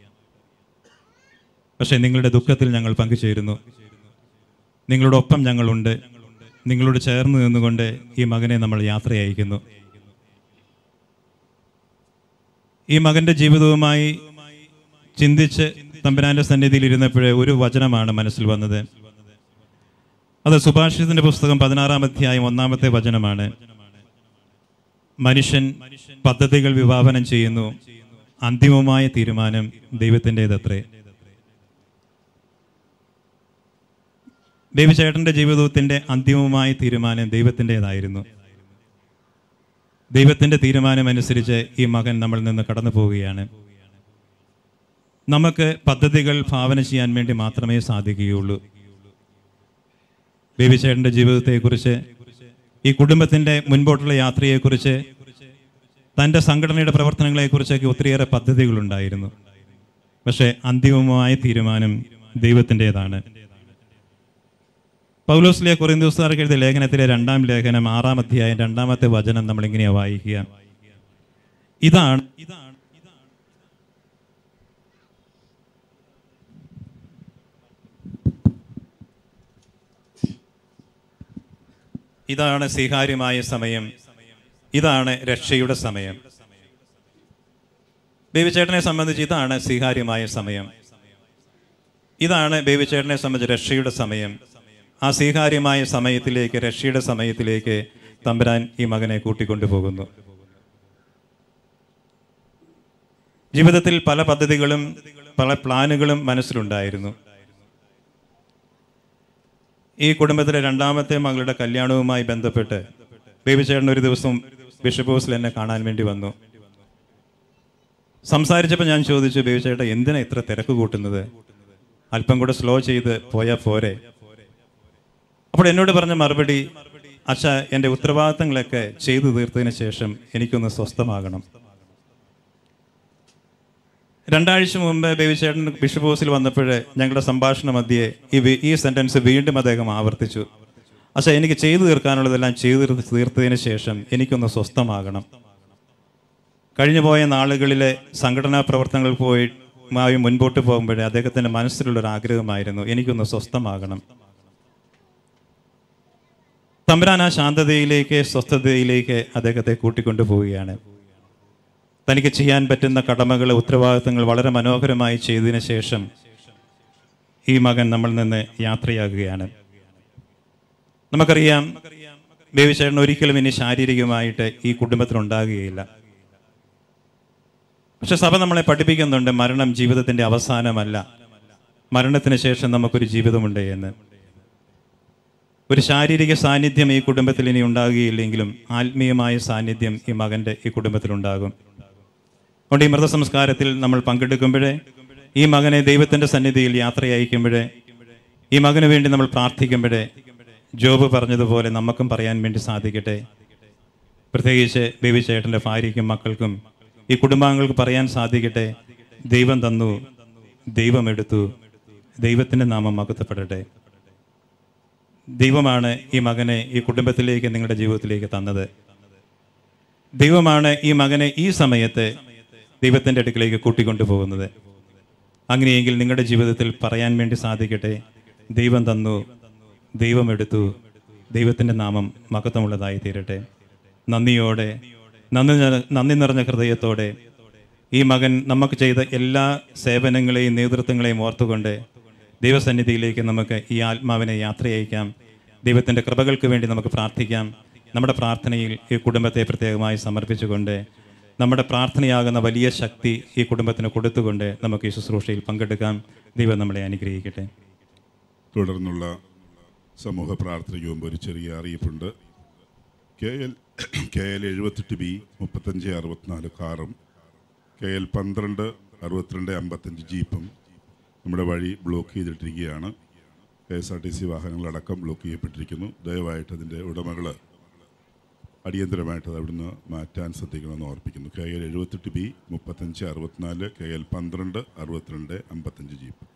പക്ഷേ നിങ്ങളുടെ ദുഃഖത്തിൽ ഞങ്ങൾ പങ്കുചേരുന്നു നിങ്ങളോടൊപ്പം ഞങ്ങളുണ്ട് നിങ്ങളോട് ചേർന്ന് നിന്നുകൊണ്ട് ഈ മകനെ നമ്മൾ യാത്ര അയക്കുന്നു ഈ മകന്റെ ജീവിതവുമായി ചിന്തിച്ച് തമ്പുരാന്റെ സന്നിധിയിൽ ഇരുന്നപ്പോഴേ ഒരു വചനമാണ് മനസ്സിൽ വന്നത് അത് സുഭാഷിതന്റെ പുസ്തകം പതിനാറാം അധ്യായം ഒന്നാമത്തെ വചനമാണ് മനുഷ്യൻ പദ്ധതികൾ വിഭാവനം ചെയ്യുന്നു അന്തിമമായ തീരുമാനം ദൈവത്തിൻ്റെതത്രേ ദേവിചേട്ടന്റെ ജീവിതത്തിന്റെ അന്തിമമായ തീരുമാനം ദൈവത്തിൻ്റെതായിരുന്നു ദൈവത്തിന്റെ തീരുമാനം അനുസരിച്ച് ഈ മകൻ നമ്മളിൽ നിന്ന് കടന്നു പോവുകയാണ് നമുക്ക് പദ്ധതികൾ ഭാവന ചെയ്യാൻ വേണ്ടി മാത്രമേ സാധിക്കുകയുള്ളൂ ബേബിച്ചേട്ടൻ്റെ ജീവിതത്തെക്കുറിച്ച് ഈ കുടുംബത്തിൻ്റെ മുൻപോട്ടുള്ള യാത്രയെക്കുറിച്ച് തൻ്റെ സംഘടനയുടെ പ്രവർത്തനങ്ങളെക്കുറിച്ചൊക്കെ ഒത്തിരിയേറെ പദ്ധതികളുണ്ടായിരുന്നു പക്ഷേ അന്തിമമായ തീരുമാനം ദൈവത്തിൻ്റെതാണ് പൗലോസ്ലിയ കൊറിന്തോസാർക്ക് എഴുതിയ ലേഖനത്തിലെ രണ്ടാം ലേഖനം ആറാം അധ്യായം രണ്ടാമത്തെ വചനം നമ്മൾ ഇങ്ങനെയാണ് വായിക്കുക ഇതാണ് ഇതാണ് സ്വീകാര്യമായ സമയം ഇതാണ് രക്ഷയുടെ സമയം ബേബിച്ചേട്ടനെ സംബന്ധിച്ച് ഇതാണ് സ്വീകാര്യമായ സമയം ഇതാണ് ബേബിച്ചേട്ടനെ സംബന്ധിച്ച് രക്ഷയുടെ സമയം ആ സ്വീകാര്യമായ സമയത്തിലേക്ക് രക്ഷയുടെ സമയത്തിലേക്ക് തമ്പുരാൻ ഈ മകനെ കൂട്ടിക്കൊണ്ടുപോകുന്നു ജീവിതത്തിൽ പല പദ്ധതികളും പല പ്ലാനുകളും മനസ്സിലുണ്ടായിരുന്നു ഈ കുടുംബത്തിലെ രണ്ടാമത്തെ മകളുടെ കല്യാണവുമായി ബന്ധപ്പെട്ട് ബേബിച്ചേട്ടൻ ഒരു ദിവസം ബിഷപ്പ് ഹൗസിൽ എന്നെ കാണാൻ വേണ്ടി വന്നു സംസാരിച്ചപ്പോൾ ഞാൻ ചോദിച്ചു ബേബിച്ചേട്ടൻ എന്തിനാ ഇത്ര തിരക്ക് കൂട്ടുന്നത് അല്പം കൂടെ സ്ലോ ചെയ്ത് പോയാൽ പോരെ അപ്പോൾ എന്നോട് പറഞ്ഞ മറുപടി അച്ഛ എൻ്റെ ഉത്തരവാദിത്തങ്ങളൊക്കെ ചെയ്തു തീർത്തതിന് ശേഷം എനിക്കൊന്ന് സ്വസ്ഥമാകണം രണ്ടാഴ്ച മുമ്പ് ബേബിച്ചേട്ടൻ ബിഷപ്പ് ഹൗസിൽ വന്നപ്പോൾ ഞങ്ങളുടെ സംഭാഷണ മധ്യേ ഈ വി- ഈ സെന്റൻസ് വീണ്ടും അദ്ദേഹം ആവർത്തിച്ചു അച്ഛാ എനിക്ക് ചെയ്തു തീർക്കാനുള്ളതെല്ലാം ചെയ്തു തീർ- തീർത്തതിന് ശേഷം എനിക്കൊന്ന് സ്വസ്ഥമാകണം കഴിഞ്ഞു പോയ നാളുകളിലെ സംഘടനാ പ്രവർത്തനങ്ങൾ പോയി മായി മുൻപോട്ട് പോകുമ്പോഴേ അദ്ദേഹത്തിൻ്റെ മനസ്സിലുള്ളൊരു ആഗ്രഹമായിരുന്നു എനിക്കൊന്ന് സ്വസ്ഥമാകണം തമ്പുരാൻ ആ ശാന്തതയിലേക്ക് സ്വസ്ഥതയിലേക്ക് അദ്ദേഹത്തെ കൂട്ടിക്കൊണ്ടു പോവുകയാണ് തനിക്ക് ചെയ്യാൻ പറ്റുന്ന കടമകൾ ഉത്തരവാദിത്തങ്ങൾ വളരെ മനോഹരമായി ചെയ്തതിന് ശേഷം ഈ മകൻ നമ്മളിൽ നിന്ന് യാത്രയാകുകയാണ് നമുക്കറിയാം ബേബിച്ചേട്ടൻ ഒരിക്കലും ഇനി ശാരീരികമായിട്ട് ഈ കുടുംബത്തിനുണ്ടാകുകയില്ല പക്ഷെ സഭ നമ്മളെ പഠിപ്പിക്കുന്നുണ്ട് മരണം ജീവിതത്തിന്റെ അവസാനമല്ല മരണത്തിന് ശേഷം നമുക്കൊരു ജീവിതമുണ്ട് എന്ന് ഒരു ശാരീരിക സാന്നിധ്യം ഈ കുടുംബത്തിൽ ഇനി ഉണ്ടാകുകയില്ലെങ്കിലും ആത്മീയമായ സാന്നിധ്യം ഈ മകന്റെ ഈ കുടുംബത്തിലുണ്ടാകും അതുകൊണ്ട് ഈ മൃതസംസ്കാരത്തിൽ നമ്മൾ പങ്കെടുക്കുമ്പോഴേ ഈ മകനെ ദൈവത്തിന്റെ സന്നിധിയിൽ യാത്രയയക്കുമ്പോഴേ ഈ മകന് വേണ്ടി നമ്മൾ പ്രാർത്ഥിക്കുമ്പോഴേ ജോബ് പറഞ്ഞതുപോലെ നമുക്കും പറയാൻ വേണ്ടി സാധിക്കട്ടെ പ്രത്യേകിച്ച് ബേബി ചേട്ടൻ്റെ ഭാര്യയ്ക്കും മക്കൾക്കും ഈ കുടുംബാംഗങ്ങൾക്ക് പറയാൻ സാധിക്കട്ടെ ദൈവം തന്നു ദൈവം എടുത്തു ദൈവത്തിൻ്റെ നാമം മകത്തപ്പെടട്ടെ ദൈവമാണ് ഈ മകനെ ഈ കുടുംബത്തിലേക്ക് നിങ്ങളുടെ ജീവിതത്തിലേക്ക് തന്നത് ദൈവമാണ് ഈ മകനെ ഈ സമയത്ത് ദൈവത്തിൻ്റെ അടുക്കിലേക്ക് കൂട്ടിക്കൊണ്ടു പോകുന്നത് അങ്ങനെയെങ്കിൽ നിങ്ങളുടെ ജീവിതത്തിൽ പറയാൻ വേണ്ടി സാധിക്കട്ടെ ദൈവം തന്നു ദൈവം എടുത്തു ദൈവത്തിൻ്റെ നാമം മഹത്വമുള്ളതായി തീരട്ടെ നന്ദിയോടെ നന്ദി നിറ- നന്ദി നിറഞ്ഞ ഹൃദയത്തോടെ ഈ മകൻ നമുക്ക് ചെയ്ത എല്ലാ സേവനങ്ങളെയും നേതൃത്വങ്ങളെയും ഓർത്തുകൊണ്ട് ദൈവസന്നിധിയിലേക്ക് നമുക്ക് ഈ ആത്മാവിനെ യാത്രയയക്കാം ദൈവത്തിൻ്റെ കൃപകൾക്ക് വേണ്ടി നമുക്ക് പ്രാർത്ഥിക്കാം നമ്മുടെ പ്രാർത്ഥനയിൽ ഈ കുടുംബത്തെ പ്രത്യേകമായി സമർപ്പിച്ചുകൊണ്ട് നമ്മുടെ പ്രാർത്ഥനയാകുന്ന വലിയ ശക്തി ഈ കുടുംബത്തിന് കൊടുത്തുകൊണ്ട് നമുക്ക് ഈ ശുശ്രൂഷയിൽ പങ്കെടുക്കാം ദൈവം നമ്മളെ അനുഗ്രഹിക്കട്ടെ തുടർന്നുള്ള സമൂഹ പ്രാർത്ഥനയ്ക്ക് മുമ്പ് ഒരു ചെറിയ അറിയിപ്പുണ്ട് കെ എൽ കെ എൽ എഴുപത്തെട്ട് ബി മുപ്പത്തഞ്ച് അറുപത്തിനാല് കാറും കെ എൽ പന്ത്രണ്ട് അറുപത്തിരണ്ട് അമ്പത്തഞ്ച് ജീപ്പും നമ്മുടെ വഴി ബ്ലോക്ക് ചെയ്തിട്ടിരിക്കുകയാണ് K S R T C വാഹനങ്ങളടക്കം ബ്ലോക്ക് ചെയ്യപ്പെട്ടിരിക്കുന്നു ദയവായിട്ട് അതിൻ്റെ ഉടമകൾ അടിയന്തരമായിട്ട് അത് അവിടുന്ന് മാറ്റാൻ ശ്രദ്ധിക്കണമെന്ന് ഓർപ്പിക്കുന്നു കെ എൽ എഴുപത്തെട്ട് ബി മുപ്പത്തഞ്ച് അറുപത്തിനാല് കെ എൽ പന്ത്രണ്ട് അറുപത്തിരണ്ട് അമ്പത്തഞ്ച് ജീപ്പ്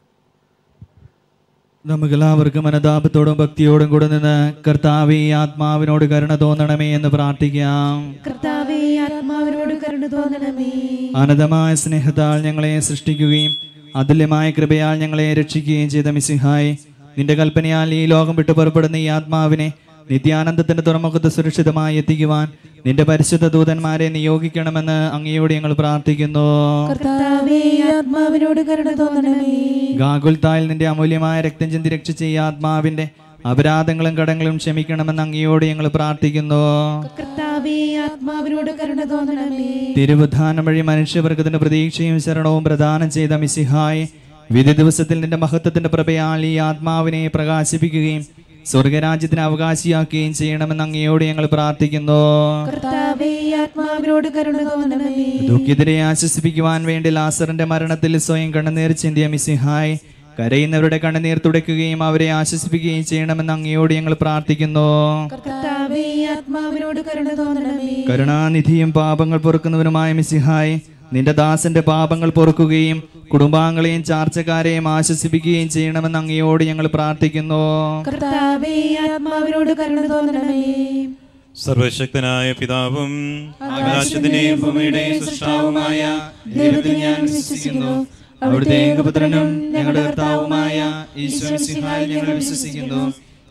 നമുക്കെല്ലാവർക്കും അനുതാപത്തോടും ഭക്തിയോടും കൂടെ നിന്ന് കർത്താവെ ഈ ആത്മാവിനോട് കരുണ തോന്നണമേ എന്ന് പ്രാർത്ഥിക്കാം കർത്താവേ ആത്മാവിനോട് കരുണ തോന്നണമേ അനന്തമായ സ്നേഹത്താൽ ഞങ്ങളെ സൃഷ്ടിക്കുകയും അതുല്യമായ കൃപയാൽ ഞങ്ങളെ രക്ഷിക്കുകയും ചെയ്ത മിസിഹായ് നിന്റെ കൽപ്പനയാൽ ഈ ലോകം വിട്ടു പുറപ്പെടുന്ന ഈ ആത്മാവിനെ നിത്യാനന്ദത്തിന്റെ തുറമുഖത്ത് സുരക്ഷിതമായി എത്തിക്കുവാൻ നിന്റെ പരിശുദ്ധ ദൂതന്മാരെ നിയോഗിക്കണമെന്ന് അങ്ങയോട് ഞങ്ങൾ പ്രാർത്ഥിക്കുന്നു കർത്താവേ ആത്മാവിനോട് കരുണ തോന്നണമേ ഗാകുൽത്തായിൽ നിന്റെ അമൂല്യമായ രക്തം ചിന്തി രക്ഷിച്ച ഈ ആത്മാവിന്റെ അപരാധങ്ങളും കടങ്ങളും ക്ഷമിക്കണമെന്ന് അങ്ങയോട് ഞങ്ങൾ പ്രാർത്ഥിക്കുന്നു കർത്താവേ ആത്മാവിനോട് കരുണ തോന്നണമേ തിരുവുധാനം വഴി മനുഷ്യവർഗത്തിന്റെ പ്രതീക്ഷയും ശരണവും പ്രദാനം ചെയ്ത മിസിഹായ് വിധി ദിവസത്തിൽ നിന്റെ മഹത്വത്തിന്റെ പ്രഭയാൽ ഈ ആത്മാവിനെ പ്രകാശിപ്പിക്കുകയും സ്വർഗരാജ്യത്തിന് അവകാശിയാക്കുകയും ചെയ്യണമെന്ന് അങ്ങയോട് ഞങ്ങൾ പ്രാർത്ഥിക്കുന്നു കർത്താവേ ആത്മാവിനോട് കരുണ തോന്നണമേ ദുഃഖിതരെ ആശ്വസിപ്പിക്കുവാൻ വേണ്ടി ലാസറിന്റെ മരണത്തിൽ സ്വയം കണ്ണുനീർ ചിന്തിയ മിസിഹായ് കരയുന്നവരുടെ കണ്ണുനീർ തുടയ്ക്കുകയും അവരെ ആശ്വസിപ്പിക്കുകയും ചെയ്യണമെന്ന് അങ്ങയോട് ഞങ്ങൾ പ്രാർത്ഥിക്കുന്നു കർത്താവേ ആത്മാവിനോട് കരുണ തോന്നണമേ കരുണാനിധിയും പാപങ്ങൾ പൊറുക്കുന്നവനുമായ മിസിഹായ് നിന്റെ ദാസന്റെ പാപങ്ങൾ പൊറുക്കുകയും കുടുംബാംഗങ്ങളെയും ചാർച്ചക്കാരെയും ആശ്വസിപ്പിക്കുകയും ചെയ്യണമെന്ന് അങ്ങയോട് ഞങ്ങൾ പ്രാർത്ഥിക്കുന്നു കർത്താവേ ആത്മാവിനോട് കരുണ തോന്നണമേ സർവശക്തനായ പിതാവും ആകാശത്തിന്റെയും ഭൂമിയുടെയും സൃഷ്ടാവുമായ ദൈവത്തിൽ ഞാൻ വിശ്വസിക്കുന്നു അവിടുത്തെ ഏകപുത്രനും ഞങ്ങളുടെ കർത്താവുമായ ഈശോ മിശിഹായിൽ ഞങ്ങൾ വിശ്വസിക്കുന്നു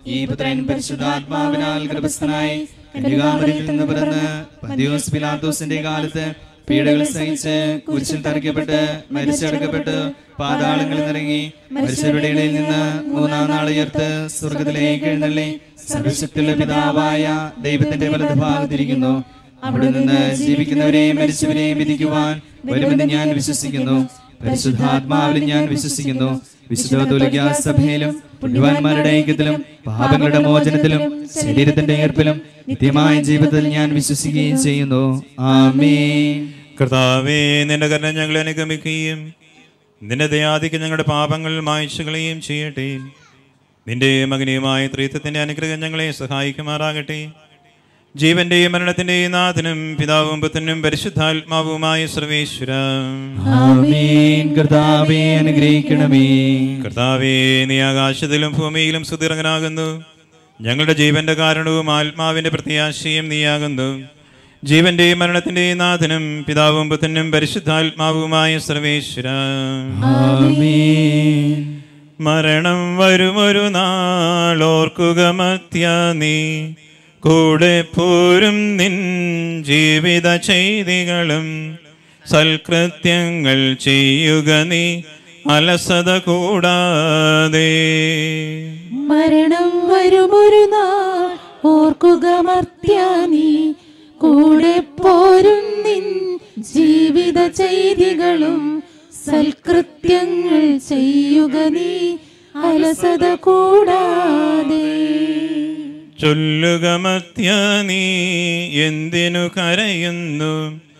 ഈ പുത്രൻ പരിശുദ്ധാത്മാവിനാൽ ഗർഭസ്ഥനായി കന്യകാമരിയിൽ നിന്ന് പിറന്ന് പന്തിയോസ് പിലാത്തോസിന്റെ കാലത്ത് പീഡകൾ സഹിച്ച് കുരിശിൽ തറയ്ക്കപ്പെട്ട് മരിച്ചടക്കപ്പെട്ട് പാതാളങ്ങളിൽ നിറങ്ങി മരിച്ചവരുടെ ഇടയിൽ നിന്ന് മൂന്നാം നാൾ ഉയർത്ത് സ്വർഗത്തിലേക്ക് എഴുന്നള്ളി സർവശക്തിയുള്ള പിതാവായ ദൈവത്തിന്റെ വലത് ഭാഗത്തിരിക്കുന്നു അവിടെ നിന്ന് ജീവിക്കുന്നവരെയും മരിച്ചവരെയും വിധിക്കുവാൻ വരുമെന്ന് ഞാൻ വിശ്വസിക്കുന്നു പരിശുദ്ധാത്മാവിലും ഞാൻ വിശ്വസിക്കുന്നു വിശുദ്ധ തുലിക സഭയിലും പുണ്യവാന്മാരുടെ ഐക്യത്തിലും പാപങ്ങളുടെ മോചനത്തിലും ശരീരത്തിന്റെ ഏർപ്പിലും നിത്യമായ ജീവിതത്തിൽ ഞാൻ വിശ്വസിക്കുകയും ചെയ്യുന്നു ആമേൻ കർത്താവേ നിന്റെ കരുണ ഞങ്ങളെ അനുഗമിക്കുകയും നിന്റെ ദയാദിക്ക് ഞങ്ങളുടെ പാപങ്ങൾ മായ്ച്ചു കളയുകയും ചെയ്യട്ടെ നിന്റെ മകനെയുമായ ത്രീത്വത്തിന്റെ അനുഗ്രഹം ഞങ്ങളെ സഹായിക്കുമാറാകട്ടെ ജീവന്റെയും മരണത്തിന്റെയും നാഥനും പിതാവും പുത്രനും പരിശുദ്ധാത്മാവുമായ സർവേശ്വര ആമേൻ കർത്താവേ അനുഗ്രഹിക്കണമേ കർത്താവേ നീ ആകാശത്തിലും ഭൂമിയിലും സുദീർഘനാകുന്നു ഞങ്ങളുടെ ജീവന്റെ കാരണവും ആത്മാവിന്റെ പ്രത്യാശയും നീയാകുന്നു ജീവന്റെയും മരണത്തിന്റെയും നാഥനും പിതാവും പുത്രനും പരിശുദ്ധാത്മാവുമായ സർവേശ്വര ആമേൻ മരണം വരുമൊരു നാളോർക്കുക മത്യ നീ കൂടെ പോരും നിൻ ജീവിത ചെയ്തികളും സൽകൃത്യങ്ങൾ ചെയ്യുക നീ അലസത കൂടാതെ മരണം വരുമൊരു നാൾ ഓർക്കുക മർത്യ നീ കൂടെ പോരും നിൻ ജീവിത ചെയ്തികളും സൽകൃത്യങ്ങൾ ചെയ്യുക നീ അലസത കൂടാതെ ചൊല്ലുക മത്യ നീ എന്തിനു കരയുന്നു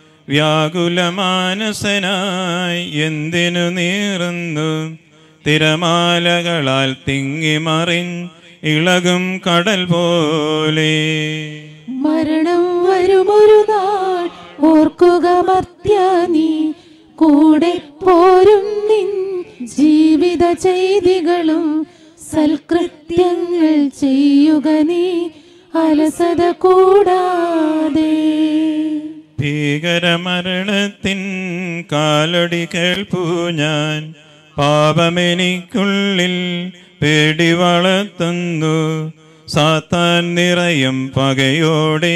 വ്യാകുലമാനസനായി എന്തിനു നീറുന്നു തിരമാലകളാൽ തിങ്ങിമറിൻ ഇളകും കടൽ പോലെ മരണം വരുമൊരു നാൾ ഓർക്കുക മർത്യ നീ കൂടെ പോരും നിൻ ജീവിത ചെയ്തികളും സൽകൃത്യങ്ങൾ ചെയ്യുക നീ അലസത കൂടാതെ ഭീകരമരണത്തിൻ കാലടി കേൾപ്പൂ ഞാൻ പാപമെനിക്കുള്ളിൽ പേടി വളർത്തുന്നു സാത്താൻ നിറയും പകയോടെ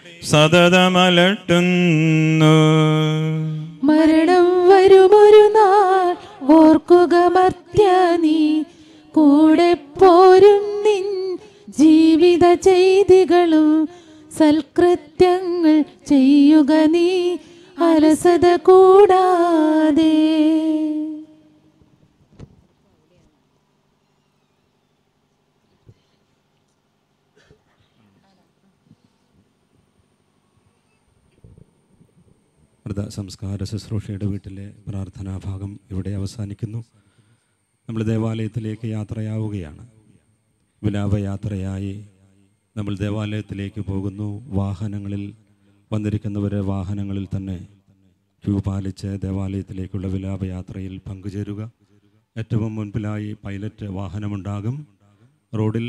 സതതമലട്ടുന്നു മരണം വരുമൊരു നാൾ ഓർക്കുക മർത്യ നീ കൂടെ പോരും നിൻ ജീവിത ചെയ്തികളും സൽകൃത്യങ്ങൾ ചെയ്യുക നീ അലസത കൂടാതെ മൃത സംസ്കാര ശുശ്രൂഷയുടെ വീട്ടിലെ പ്രാർത്ഥനാ ഭാഗം ഇവിടെ അവസാനിക്കുന്നു നമ്മൾ ദേവാലയത്തിലേക്ക് യാത്രയാവുകയാണ് വിലാപയാത്രയായി നമ്മൾ ദേവാലയത്തിലേക്ക് പോകുന്നു വാഹനങ്ങളിൽ വന്നിരിക്കുന്നവർ വാഹനങ്ങളിൽ തന്നെ ക്യൂ പാലിച്ച് ദേവാലയത്തിലേക്കുള്ള വിലാപയാത്രയിൽ പങ്കുചേരുക ഏറ്റവും മുൻപിലായി പൈലറ്റ് വാഹനമുണ്ടാകും റോഡിൽ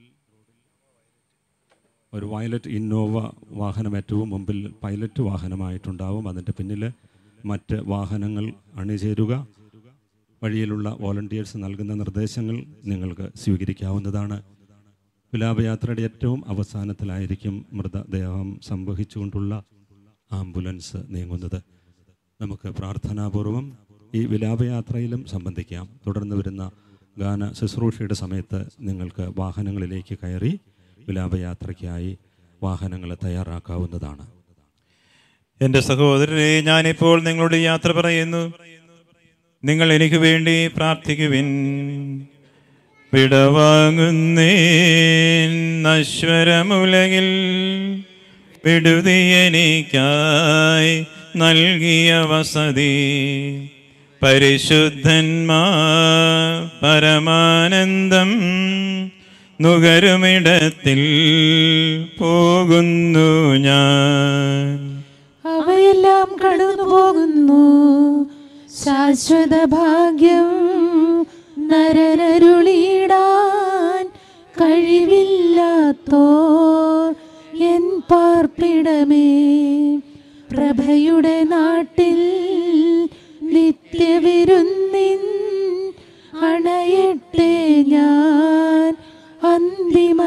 ഒരു വയലറ്റ് ഇന്നോവ വാഹനം ഏറ്റവും മുമ്പിൽ പൈലറ്റ് വാഹനമായിട്ടുണ്ടാവും അതിൻ്റെ പിന്നിൽ മറ്റ് വാഹനങ്ങൾ അണിചേരുക വഴിയിലുള്ള വോളണ്ടിയേഴ്സ് നൽകുന്ന നിർദ്ദേശങ്ങൾ നിങ്ങൾക്ക് സ്വീകരിക്കാവുന്നതാണ് വിലാപയാത്രയുടെ ഏറ്റവും അവസാനത്തിലായിരിക്കും മൃതദേഹം സംവഹിച്ചുകൊണ്ടുള്ള ആംബുലൻസ് നീങ്ങുന്നത് നമുക്ക് പ്രാർത്ഥനാപൂർവം ഈ വിലാപയാത്രയിലും സംബന്ധിക്കാം തുടർന്ന് വരുന്ന ഗാന ശുശ്രൂഷയുടെ സമയത്ത് നിങ്ങൾക്ക് വാഹനങ്ങളിലേക്ക് കയറി വിലാപയാത്രയ്ക്കായി വാഹനങ്ങൾ തയ്യാറാക്കാവുന്നതാണ് എൻ്റെ സഹോദരരെ ഞാനിപ്പോൾ നിങ്ങളോട് യാത്ര പറയുന്നു നിങ്ങൾ എനിക്ക് വേണ്ടി പ്രാർത്ഥിക്കുവിൻ വിടവാങ്ങുന്നേ നശ്വരമുലകിൽ വിടുതിയെനിക്കായി നൽകിയ വസതി പരിശുദ്ധന്മാ പരമാനന്ദം നുകരുമിടത്തിൽ പോകുന്നു ഞാൻ അവയെല്ലാം കടന്നു പോകുന്നു ശാശ്വത ഭാഗ്യം നരനരുളിയിടാൻ കഴിവില്ലാത്തോ എൻ പാർപ്പിടമേ പ്രഭയുടെ നാട്ടിൽ നിത്യവിരുന്നിൻ അണയട്ടെ ഞാൻ അന്തിമ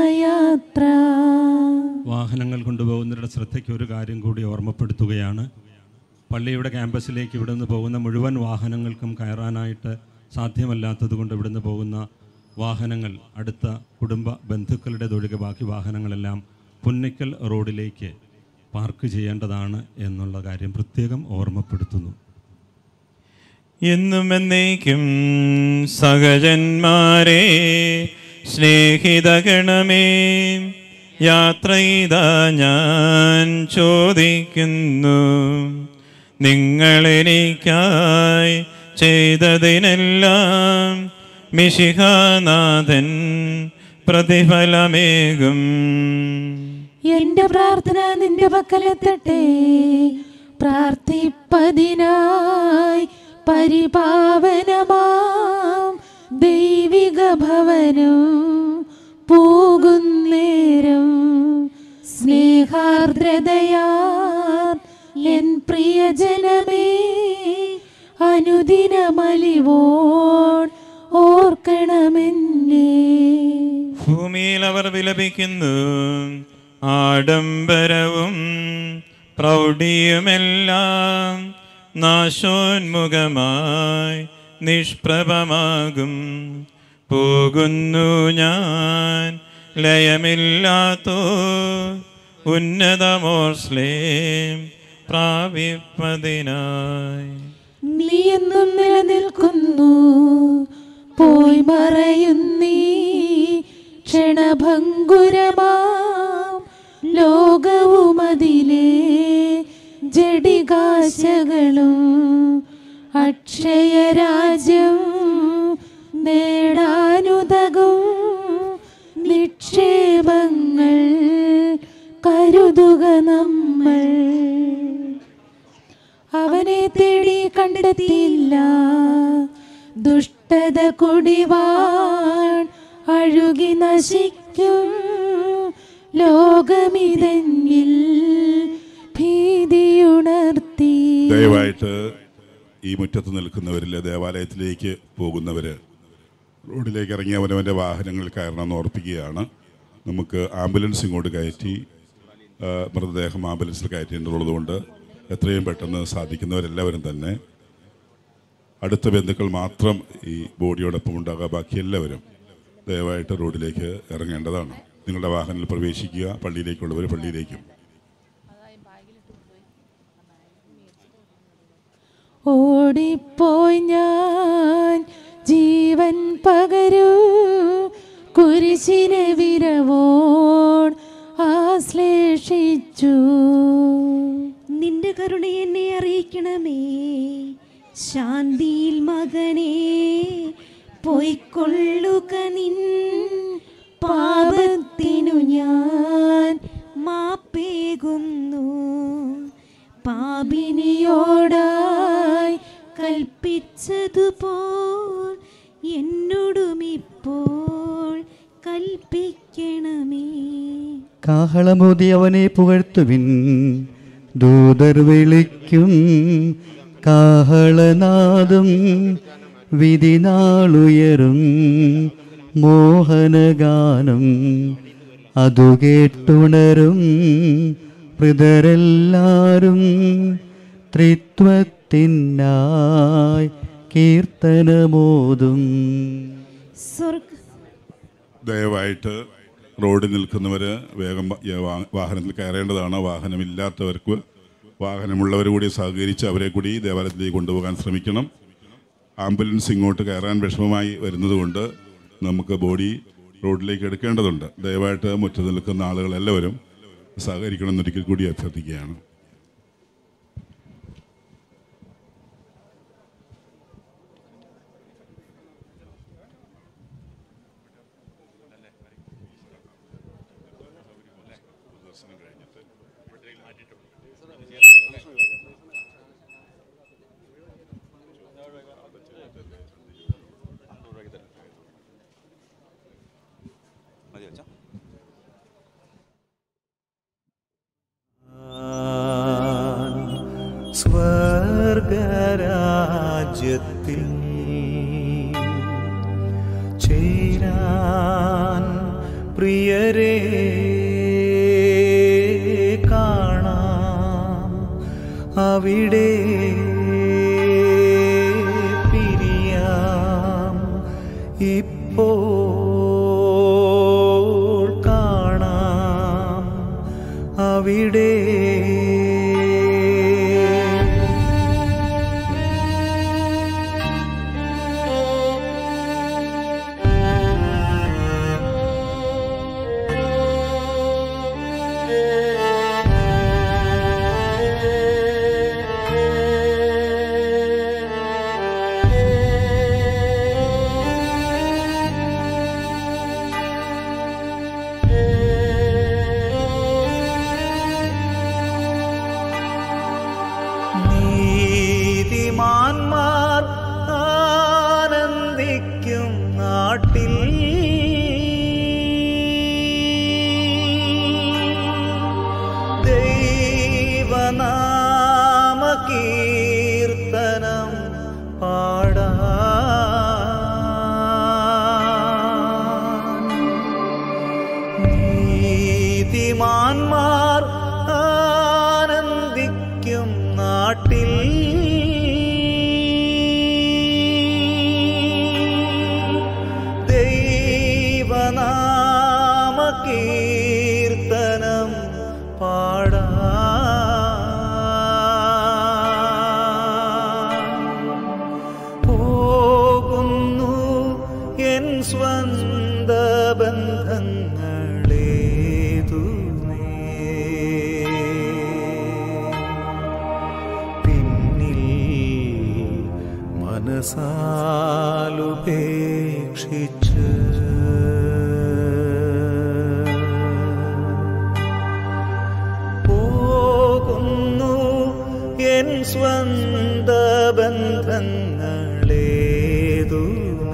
പള്ളിയുടെ ക്യാമ്പസിലേക്ക് ഇവിടെ നിന്ന് പോകുന്ന മുഴുവൻ വാഹനങ്ങൾക്കും കയറാനായിട്ട് സാധ്യമല്ലാത്തത് കൊണ്ട് ഇവിടുന്ന് പോകുന്ന വാഹനങ്ങൾ അടുത്ത കുടുംബ ബന്ധുക്കളുടേതൊഴികെ ബാക്കി വാഹനങ്ങളെല്ലാം പുന്നയ്ക്കൽ റോഡിലേക്ക് പാർക്ക് ചെയ്യേണ്ടതാണ് എന്നുള്ള കാര്യം പ്രത്യേകം ഓർമ്മപ്പെടുത്തുന്നു എന്നും എന്നേക്കും സഹജന്മാരെ സ്നേഹിതഗണമേ യാത്ര ചെയ്താ ഞാൻ ചോദിക്കുന്നു നിങ്ങളെനിക്കായി ചെയ്തതിനെല്ലാം മിശിഹാനാഥൻ പ്രതിഫലമേകും എന്റെ പ്രാർത്ഥന നിന്റെ പക്കലെത്തട്ടെ പ്രാർത്ഥിപ്പതിനായി പരിപാവനമാം ദൈവിക ഭവനം പോകുന്നേരം സ്നേഹാർദ്രതയാ എൻ പ്രിയജനമേ അനുദിനമലിവോൺ ഓർക്കണമെന്നേ ഭൂമിയിൽ അവർ വിലപിക്കുന്നു ആഡംബരവും പ്രൗഢിയുമെല്ലാം നാശോന്മുഖമായി നിഷ്പ്രഭമാകും പോകുന്നു ഞാൻ ലയമില്ലാത്തോ ഉന്നതമോർസ്ലേം പ്രാപിപ്പതിനായി നീ എന്നും നിലനിൽക്കുന്നു പോയി മറയുന്നീ ക്ഷണഭങ്കുരമാം ലോകവും അതിലെ ജഡികാശകളും അക്ഷയരാജ്യം നേടാനുതകും നിക്ഷേപങ്ങൾ കരുതുക നമ്മൾ അവനെ തേടി കണ്ടെത്തിയില്ല ദുഷ്ടത കുടിവാൻ അഴുകി നശിക്കും ലോകമിതന്നിൽ ഭീതിയുണർത്തി ദയവായിട്ട് ഈ മുറ്റത്ത് നിൽക്കുന്നവരിൽ ദേവാലയത്തിലേക്ക് പോകുന്നവർ റോഡിലേക്ക് ഇറങ്ങി അവനവൻ്റെ വാഹനങ്ങളിൽ കയറണമെന്ന് ഓർപ്പിക്കുകയാണ് നമുക്ക് ആംബുലൻസ് ഇങ്ങോട്ട് കയറ്റി ആ, മൃതദേഹം ആംബുലൻസിൽ കയറ്റേണ്ടതുള്ളതുകൊണ്ട് എത്രയും പെട്ടെന്ന് സാധിക്കുന്നവരെല്ലാവരും തന്നെ അടുത്ത ബന്ധുക്കൾ മാത്രം ഈ ബോഡിയോടൊപ്പം ഉണ്ടാകുക ബാക്കി എല്ലാവരും ദയവായിട്ട് റോഡിലേക്ക് ഇറങ്ങേണ്ടതാണ് നിങ്ങളുടെ വാഹനത്തിൽ പ്രവേശിക്കുക പള്ളിയിലേക്കുള്ളവർ പള്ളിയിലേക്കും ഓടിപ്പോയി ഞാൻ ജീവൻ പകരൂ കുരിശിനെ വിരവോൺ ആശ്ലേഷിച്ചു നിന്റെ കരുണ എന്നെ അറിയിക്കണമേ ശാന്തിയിൽ മകനെ പൊയ്ക്കൊള്ളുക നിൻ പാപത്തിനു ഞാൻ മാപ്പേകുന്നു പാപിനിയോടായി കൽപ്പിച്ചതുപോൽ എന്നോടുമിപ്പോൾ കൽപ്പിക്കണമേ കാഹളമോതി അവനെ പുകഴ്ത്തുവിൻ ദൂതർ വിളിക്കും കാഹളനാദം വിധിനാളുയരും മോഹനഗാനം അതു കേട്ടുണരും മൃതരെല്ലാരും ത്രിത്വത്തിനായി കീർത്തനമോതും സ്വർഗ ദയവായിട്ട് റോഡിൽ നിൽക്കുന്നവർ വേഗം വ- യ- വാ- വാഹനത്തിൽ കയറേണ്ടതാണ് വാഹനമില്ലാത്തവർക്ക് വാഹനമുള്ളവർ കൂടി സഹകരിച്ച് അവരെ കൂടി ദേവാലയത്തിലേക്ക് കൊണ്ടുപോകാൻ ശ്രമിക്കണം ആംബുലൻസ് ഇങ്ങോട്ട് കയറാൻ വിഷമമായി വരുന്നതുകൊണ്ട് നമുക്ക് ബോഡി റോഡിലേക്ക് എടുക്കേണ്ടതുണ്ട് ദയവായിട്ട് മുറ്റത്ത് നിൽക്കുന്ന ആളുകൾ എല്ലാവരും സഹകരിക്കണമെന്നൊരിക്കൽ കൂടി അഭ്യർത്ഥിക്കുകയാണ് സ്വർഗരാജ്യത്തിൽ ചേരാൻ പ്രിയരെ കാണാം അവിടെ പിരിയാം ഇപ്പോൾ കാണാം അവിടെ നീതിമാന്മാർ ആനന്ദിക്കും നാട്ടിൽ ദൈവനാമ കീർത്തനം പാടാൻ നീതിമാന്മാർ ആനന്ദിക്കും നാട്ടിൽ ദൈവനാമ കീർത്തനം പാടാൻ പോകുന്നു എൻ സ്വന്ത ബന്ധങ്ങളേതു പിന്നിൽ മനസാലുപേക്ഷിച്ച് പോകുന്നു എൻ സ്വന്ത ബന്ധങ്ങളേതു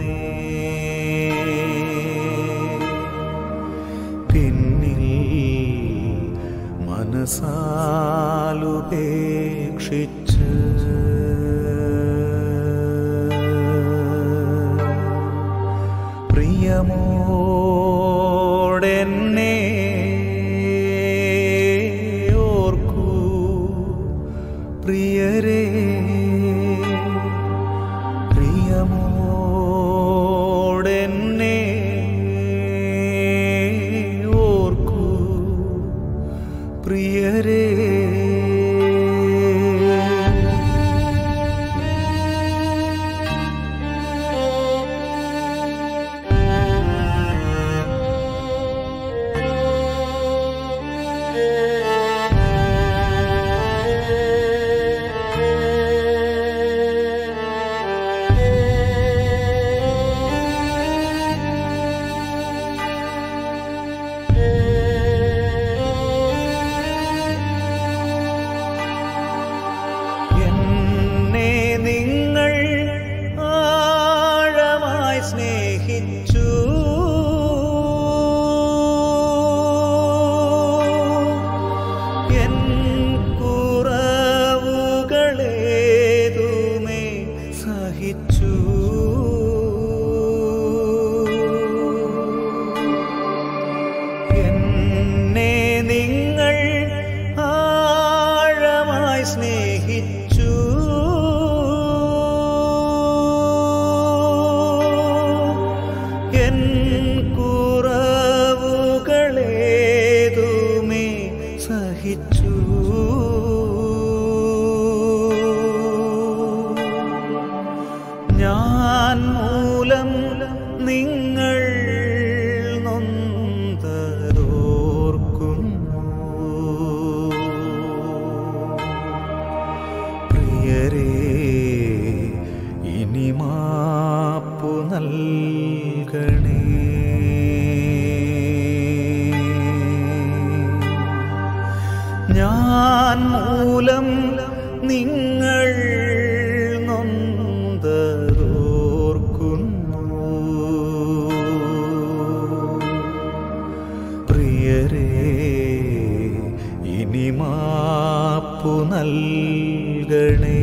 പിന്നിൽ മനസാലുപേക്ഷിച്ച് പ്രിയമോടെന്നെ ഓർക്കൂ പ്രിയരേ പ്രിയമോടെന്നെ ഓർക്കൂ പ്രിയരേ എന്നെ നിങ്ങൾ ആഴമായി സ്നേഹിച്ചു എൻ കുറവുകളേതുമേ സഹിച്ചു എന്നെ നിങ്ങൾ ആഴമായി സ്നേഹിച്ചു എൻ കുറവുകളേതുമേ സഹിച്ചു ഞാൻ മൂലം നിങ്ങൾ നൊന്തതോർക്കുന്നു പ്രിയരേ ഇനി മാപ്പു നൽകണേ ഞാൻ മൂലം നിങ്ങൾ നൊന്തതോർക്കുന്നു പ്രിയരേ ഇനി മാപ്പു നൽകണേ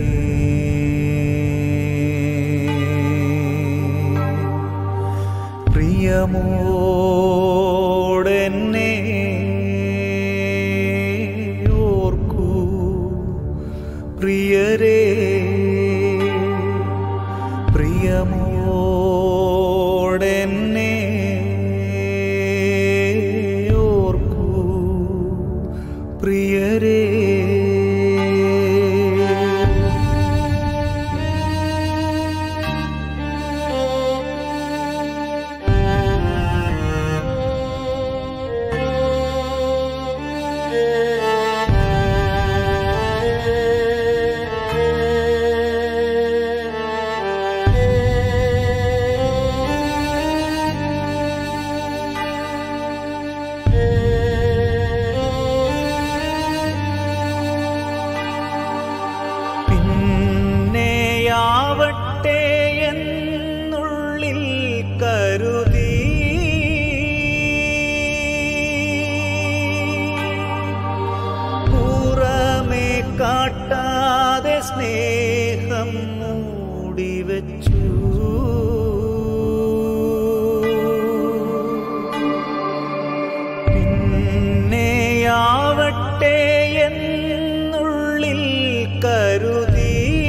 പ്രിയമോടെന്നെ ഓർക്കൂ പ്രിയമോടെന്നെ ഓർക്കൂ പ്രിയരേ പിന്നെയാവട്ടെ എന്നുള്ളിൽ കരുതി പുറമേ കാട്ടാതെ സ്നേഹം മൂടിവെച്ചു പിന്നെയാവട്ടെ എന്നുള്ളിൽ കരുതി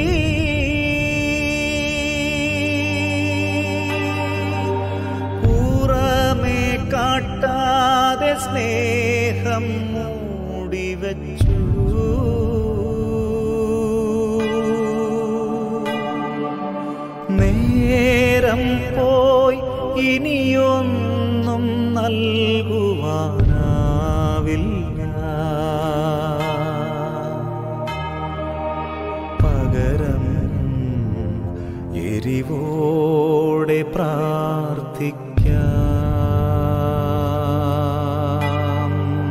പുറമേ കാട്ടാതെ സ്നേഹം മൂടിവെച്ചു നേരം പോയി ഇനിയൊന്നും നൽകുവാനാവില്ല പകരം എരിവോടെ പ്രാർത്ഥിക്കാം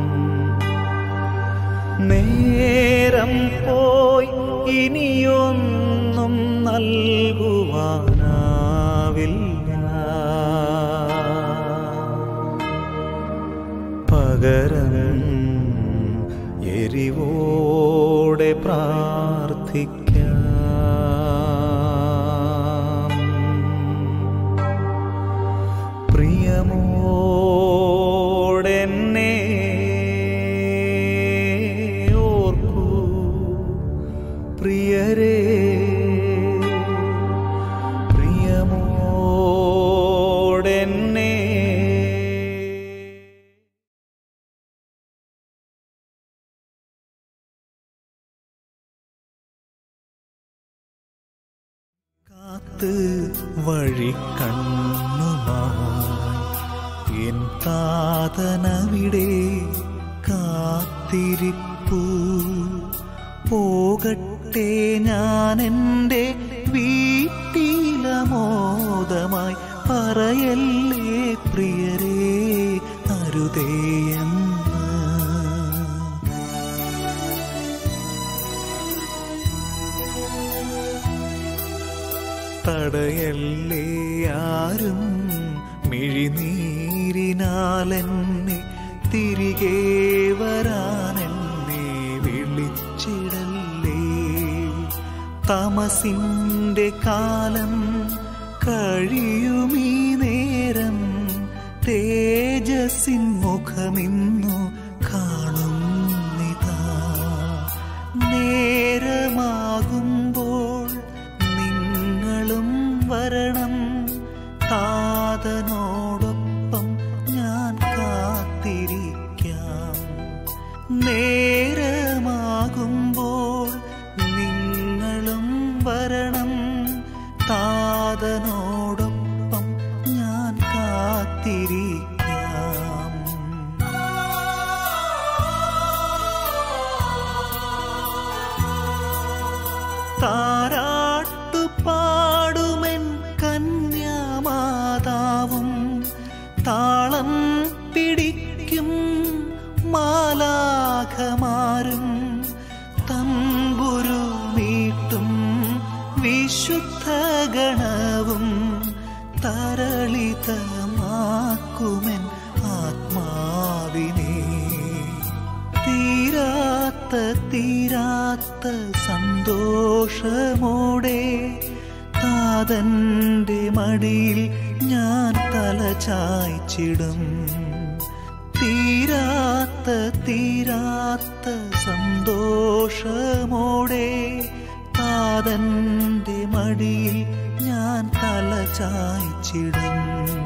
നേരം പോയി ഇനിയൊന്നും നൽകുവാനാവില്ല പകരം എരിവോടെ പ്രാർത്ഥിക്കാം പ്രിയമോടെന്നെ ഓർക്കൂ പ്രിയരേ പ്രിയമോടെന്നെ കാത്ത് വഴി കണ്ണുമായി എൻ താതനവിടെ കാത്തിരിപ്പു പോകട്ടെ ഞാൻ എൻ്റെ വീട്ടിലമോദമായി പറയല്ലേ പ്രിയരേ അരുതേയെന്ന് തടയല്ലേ ആരും മിഴിനീരിനാലെന്നെ തിരികെ വരാനെന്നെ വിളിച്ചിടല്ലേ തമസിൻ്റെ കാലം കഴിയുമീ നേരം തേജസ്സിൻ മുഖമിന്നു കാണുന്നിതാ നേരമാകുമ്പോൾ നിങ്ങളും വരണം താതനോടൊപ്പം ഞാൻ കാത്തിരിക്കാം നേരമാകുമ്പോൾ നിങ്ങളും വരണം താതനോടൊപ്പം ഞാൻ കാത്തിരിക്കാം താരാട്ടു പാടുമെൻ കന്യാമാതാവും താളം പിടിക്കും മാലാഖമാരും തമ്പുരു മീട്ടും വിശുദ്ധ ഗണവും തരളിതമാക്കുമെൻ ആത്മാവിനെ തീരാത്ത തീരാത്ത സന്തോഷമോടെ താതൻ്റെ മടിയിൽ ഞാൻ തല ചായ്ച്ചിടും തീരാത്ത തീരാത്ത സന്തോഷമോടെ താ താതന്റെ മടിയിൽ ഞാൻ തല ചായ്ച്ചിടും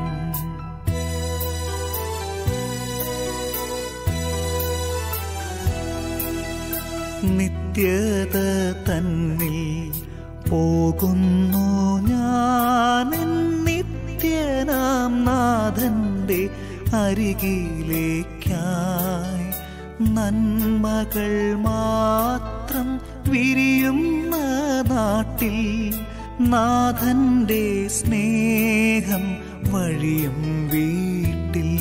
നിത്യത തന്നിൽ പോകുന്നു ഞാൻ നിത്യനാം നാഥന്റെ അരികിലേക്കായി നന്മകൾ മാത്രം വിരിയുന്ന നാട്ടിൽ നാഥന്റെ സ്നേഹം വഴിയും വീട്ടിൽ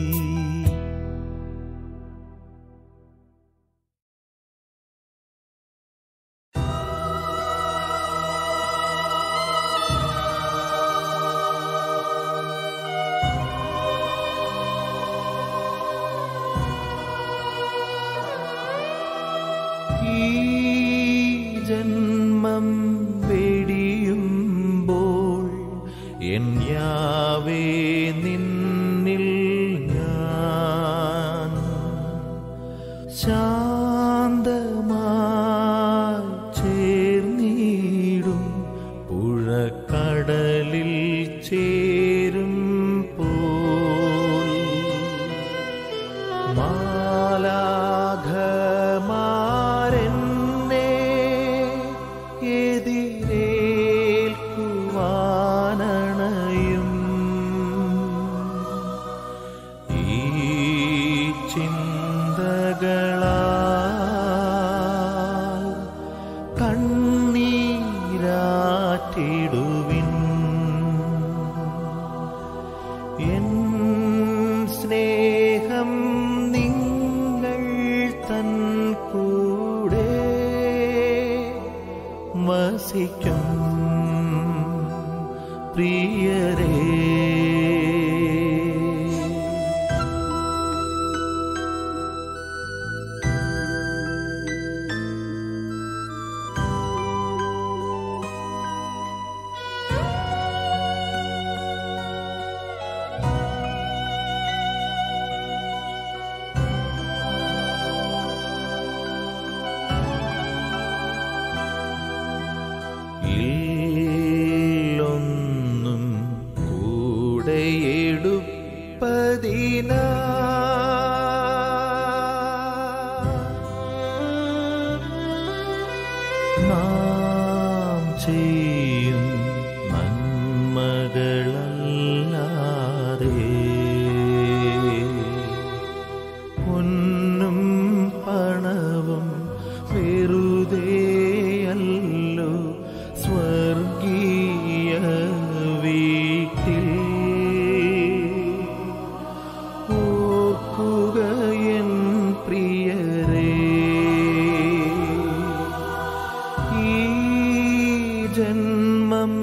ഈ ജന്മം വെടിയുമ്പോൾ എൻ യാവേ നിന്നിൽ ഞാൻ ശാന്തമായി ചേർന്നിടും പുഴക്കടലിൽ ചേരും പോൽ മാലാഘമാരെന്നെ എതിരേൽക്കുവാനണയും ഈ ചിന്തകളാൽ കണ്ണീരാറ്റിടുവിൻ എൻ സ്നേഹം നിങ്ങൾ തൻ കൂടെ വസിക്കും പ്രിയരേ ഇല്ലൊന്നും കൂടെയെടുപ്പതിനാ നാം ചെയ്യും നന്മകളല്ലാതെ പൊന്നും പണവും വെറുതെയല്ലോ സ്വർഗീയ വീട്ടിൽ ഓർക്കുക എൻ പ്രിയരേ ഈ ജന്മം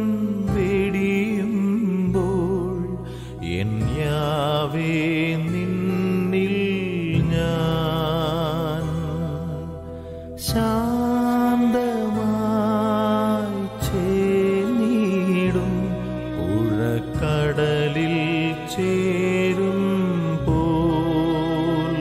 വെടിയുമ്പോൾ എൻ യാവേ നിന്നിൽ ഞാൻ ശാന്തമായി ചേർന്നിടും പുഴക്കടലിൽ ചേരും പോൽ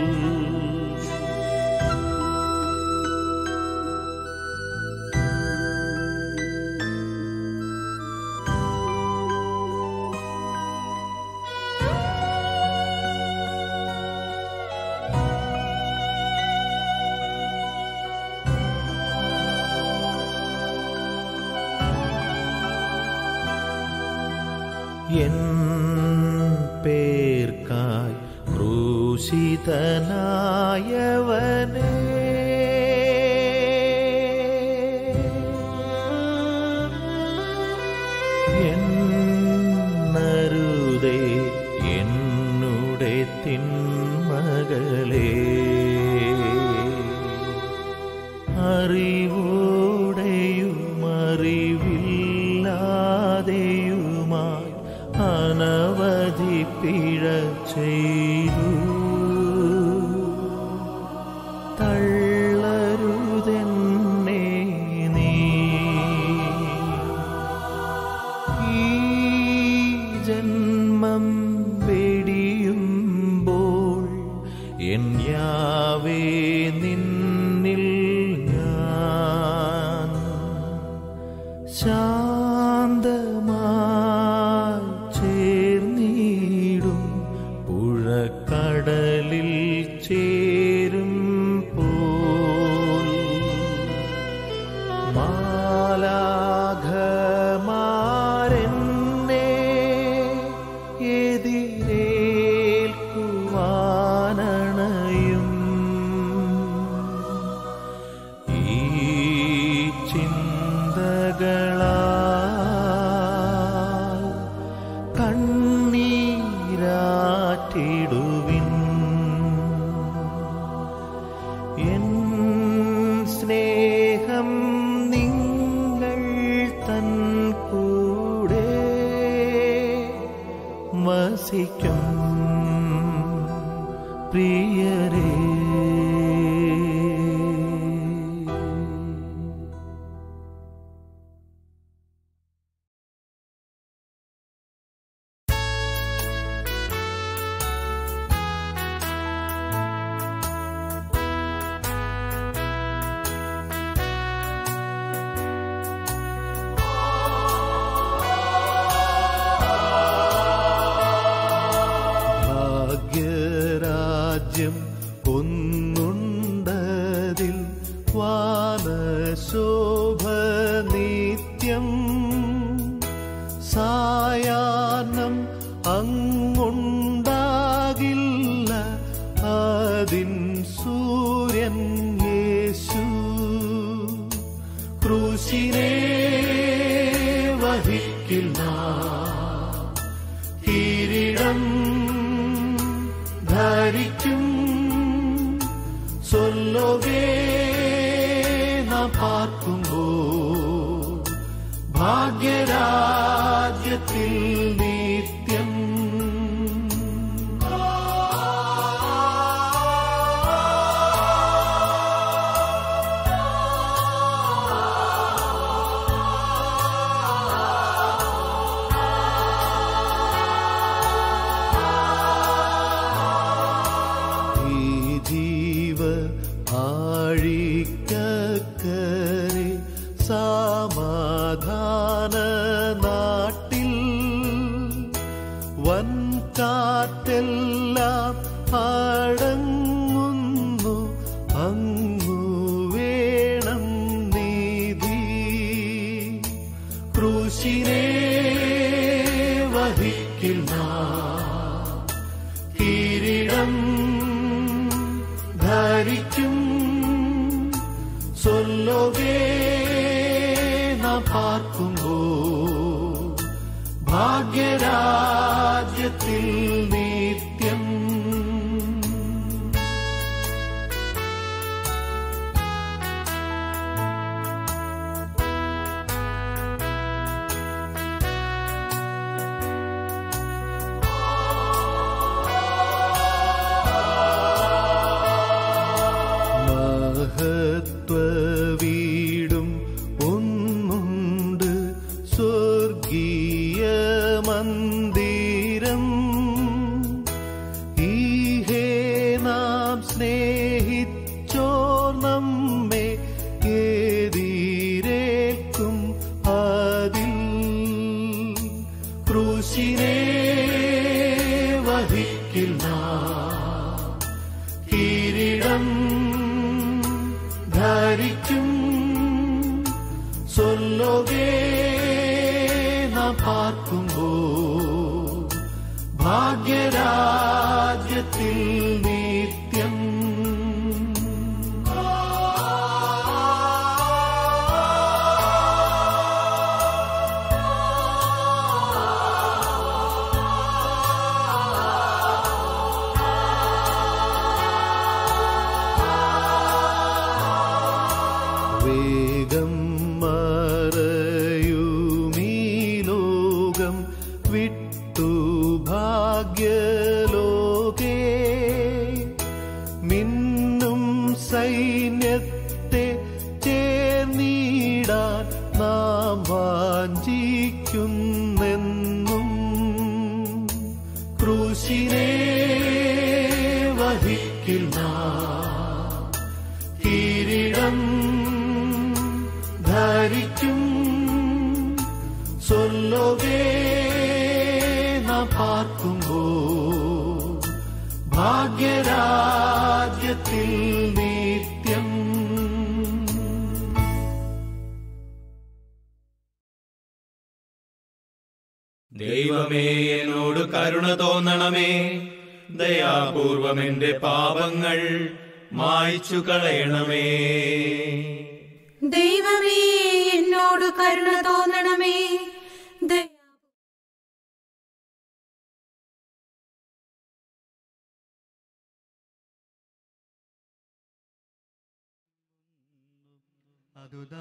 എൻ പേർക്കായി ക്രൂശിതനായവനേ എന്നരുതേ എന്നുടെ തിന്മകളേ അറിവോടെയും അറിവില്ലാതെയുമായി അനവധി പിഴ ചെയ്തു തള്ളരുതെന്നെ നീ ഈ ജന്മം വെടിയുമ്പോൾ എൻ യാവേ നിന്നിൽ ഞാൻ വസിക്കും പ്രിയരേ ഭാഗ്യരാജ്യം ഒന്നുണ്ടതിൽ വാനശോഭ നിത്യം സായാഹ്നം അങ്ങുണ്ടാകില്ല അതിൻ സൂര്യൻ യേശു ക്രൂശിനെ വഹിക്കില്ല കിരീടം ധരിക്കും സൊല്ലോകേ നാം പാർക്കുമ്പോ ഭാഗ്യരാജ്യത്തിൽ നിത്യം ഈ ജീവ ആഴിക്കരെ സമാധാന നാട്ടിൽ വൻ കാറ്റെല്ലാം അടങ്ങുന്നു അങ്ങു വേണം നീതി ക്രൂശിനെ വഹിക്കില്ല കിരീടം ധരിക്കും സൊല്ലോകേ നാം പാർക്കുമ്പോ ഭാഗ്യരാജ്യത്തിൽ നിത്യം മഹത്വ വീടും ഒന്നുണ്ട് സ്വർഗീയ മന്ദിരം ഈഹേ നാം സ്നേഹിച്ചോർ നമ്മെ എതിരേൽക്കും അതിൽ ക്രൂശിനെ വഹിക്കില്ല കിരീടം ധരിക്കും സൊല്ലോകേ നാം പാർക്കുമ്പോ ഭാഗ്യരാജ്യത്തിൽ നിത്യം വേഗം മറയുമീ ലോകം വിട്ടു ഭാഗ്യലോകേ മിന്നും സൈന്യത്തെ ചേർന്നിടാൻ നാം വാഞ്ചിക്കുന്നെന്നും ക്രൂശിനെ വഹിക്കില്ല കിരീടം ധരിക്കും സൊല്ലോകേ നാം പാർക്കുമ്പോ ഭാഗ്യരാജ്യത്തിൽ നിത്യം ദൈവമേ എന്നോട് കരുണ തോന്നണമേ ദയാപൂർവം എന്റെ പാപങ്ങൾ മായ്ച്ചു കളയണമേ ദൈവമേ എന്നോട് കരുണ തോന്നണമേ ദയ- അതുതാ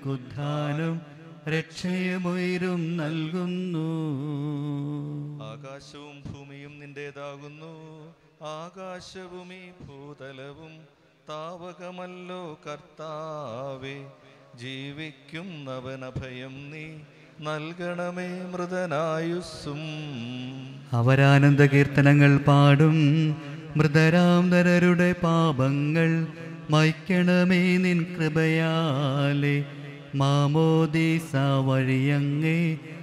ഞങ്ങൾക്കുദ്ധാനം രക്ഷയുമുയരും നൽകുന്നു ആകാശവും ഭൂമിയും നിന്റേതാകുന്നു ആകാശവും ഈ ഭൂതലവും താവകമല്ലോ കർത്താവേ ജീവിക്കുന്നവൻ അഭയം നീ നൽകണമേ മൃതനായുസ്സും അവരാനന്ദ കീർത്തനങ്ങൾ പാടും മൃതരാം നരരുടെ പാപങ്ങൾ മൈക്കണമേ നിൻ കൃപയാലെ മാമോദീസ വഴിയങ്ങേ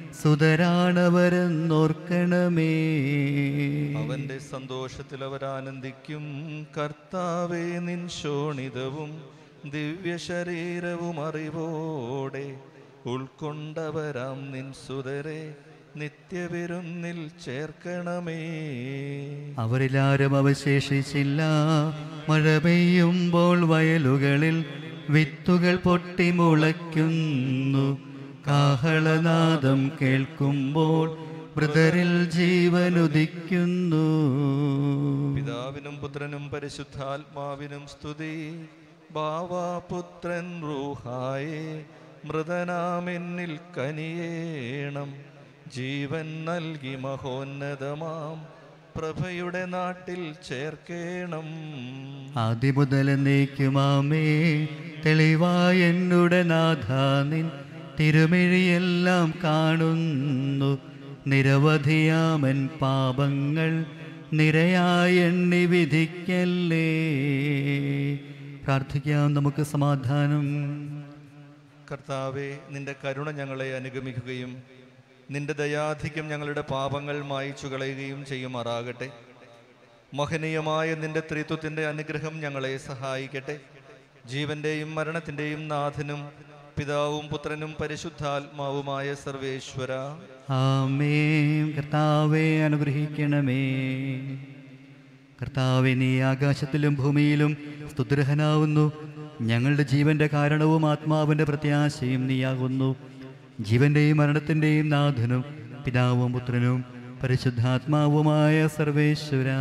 സുതരാണവരെന്നോർക്കണമേ അവന്റെ സന്തോഷത്തിൽ അവരാനന്ദിക്കും കർത്താവേ നിൻ ശോണിതവും ദിവ്യ ശരീരവും അറിവോടെ ഉൾക്കൊണ്ടവരാം നിൻ സുതരെ നിത്യവിരുന്നിൽ ചേർക്കണമേ അവരിലാരും അവശേഷിച്ചില്ല മഴ പെയ്യുമ്പോൾ വയലുകളിൽ വിത്തുകൾ പൊട്ടി മുളയ്ക്കുന്നു കാഹളനാദം കേൾക്കുമ്പോൾ മൃതരിൽ ജീവനുദിക്കുന്നു പിതാവിനും പുത്രനും പരിശുദ്ധാത്മാവിനും സ്തുതി ബാവാപുത്രൻ റൂഹായേ മൃതനാമെന്നിൽ കനിയേണം ജീവൻ നൽകി മഹോന്നതമാം പ്രഭയുടെ നാട്ടിൽ ചേർക്കേണം ആദ്യമുതൽ എന്നേക്കുമാമേ തെളിവായ എന്നുടെ നാഥ നിൻ തിരുമിഴിയെല്ലാം കാണുന്നു നിരവധിയാമൻ പാപങ്ങൾ നിരയായി എണ്ണി വിധിക്കല്ലേ പ്രാർത്ഥിക്കാം നമുക്ക് സമാധാനം കർത്താവെ നിന്റെ കരുണ ഞങ്ങളെ അനുഗമിക്കുകയും നിന്റെ ദയാധിക്യം ഞങ്ങളുടെ പാപങ്ങൾ മായ്ച്ചു കളയുകയും ചെയ്യുമാറാകട്ടെ മഹനീയമായ നിന്റെ ത്രിത്വത്തിൻ്റെ അനുഗ്രഹം ഞങ്ങളെ സഹായിക്കട്ടെ ജീവന്റെയും മരണത്തിൻ്റെയും നാഥനും പിതാവും പുത്രനും പരിശുദ്ധാത്മാവുമായ സർവേശ്വര ആമേ കർത്താവെ അനുഗ്രഹിക്കണമേ കർത്താവെ നീ ആകാശത്തിലും ഭൂമിയിലും സ്തുഗ്രഹനാവുന്നു ഞങ്ങളുടെ ജീവന്റെ കാരണവും ആത്മാവിന്റെ പ്രത്യാശയും നീയാകുന്നു ജീവന്റെയും മരണത്തിന്റെയും നാഥനും പിതാവും പുത്രനും പരിശുദ്ധാത്മാവുമായ സർവേശ്വര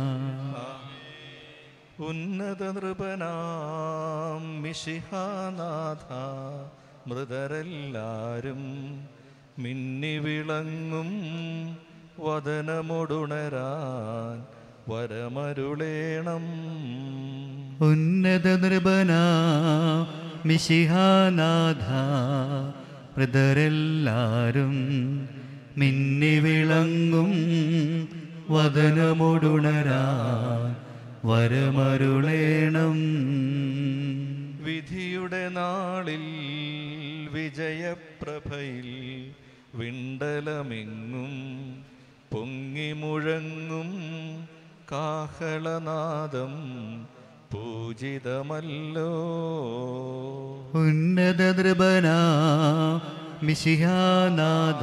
ഉന്നത നൃപനാം മിശിഹാനാഥ മൃതരെല്ലാരും മിന്നി വിളങ്ങും വദനമൊടുണരാൻ വരമരുളേണം ഉന്നത നൃപന മിശിഹാനാഥ മൃതരെല്ലാരും മിന്നി വിളങ്ങും വദനമൊടുണരാൻ വരമരുളേണം വിധിയുടെ നാളിൽ വിജയപ്രഭയിൽ വിണ്ടലമെങ്ങും പൊങ്ങി മുഴങ്ങും കാഹളനാദം പൂജിതമല്ലോ ഉന്നത നൃപന മിശിഹാനാഥ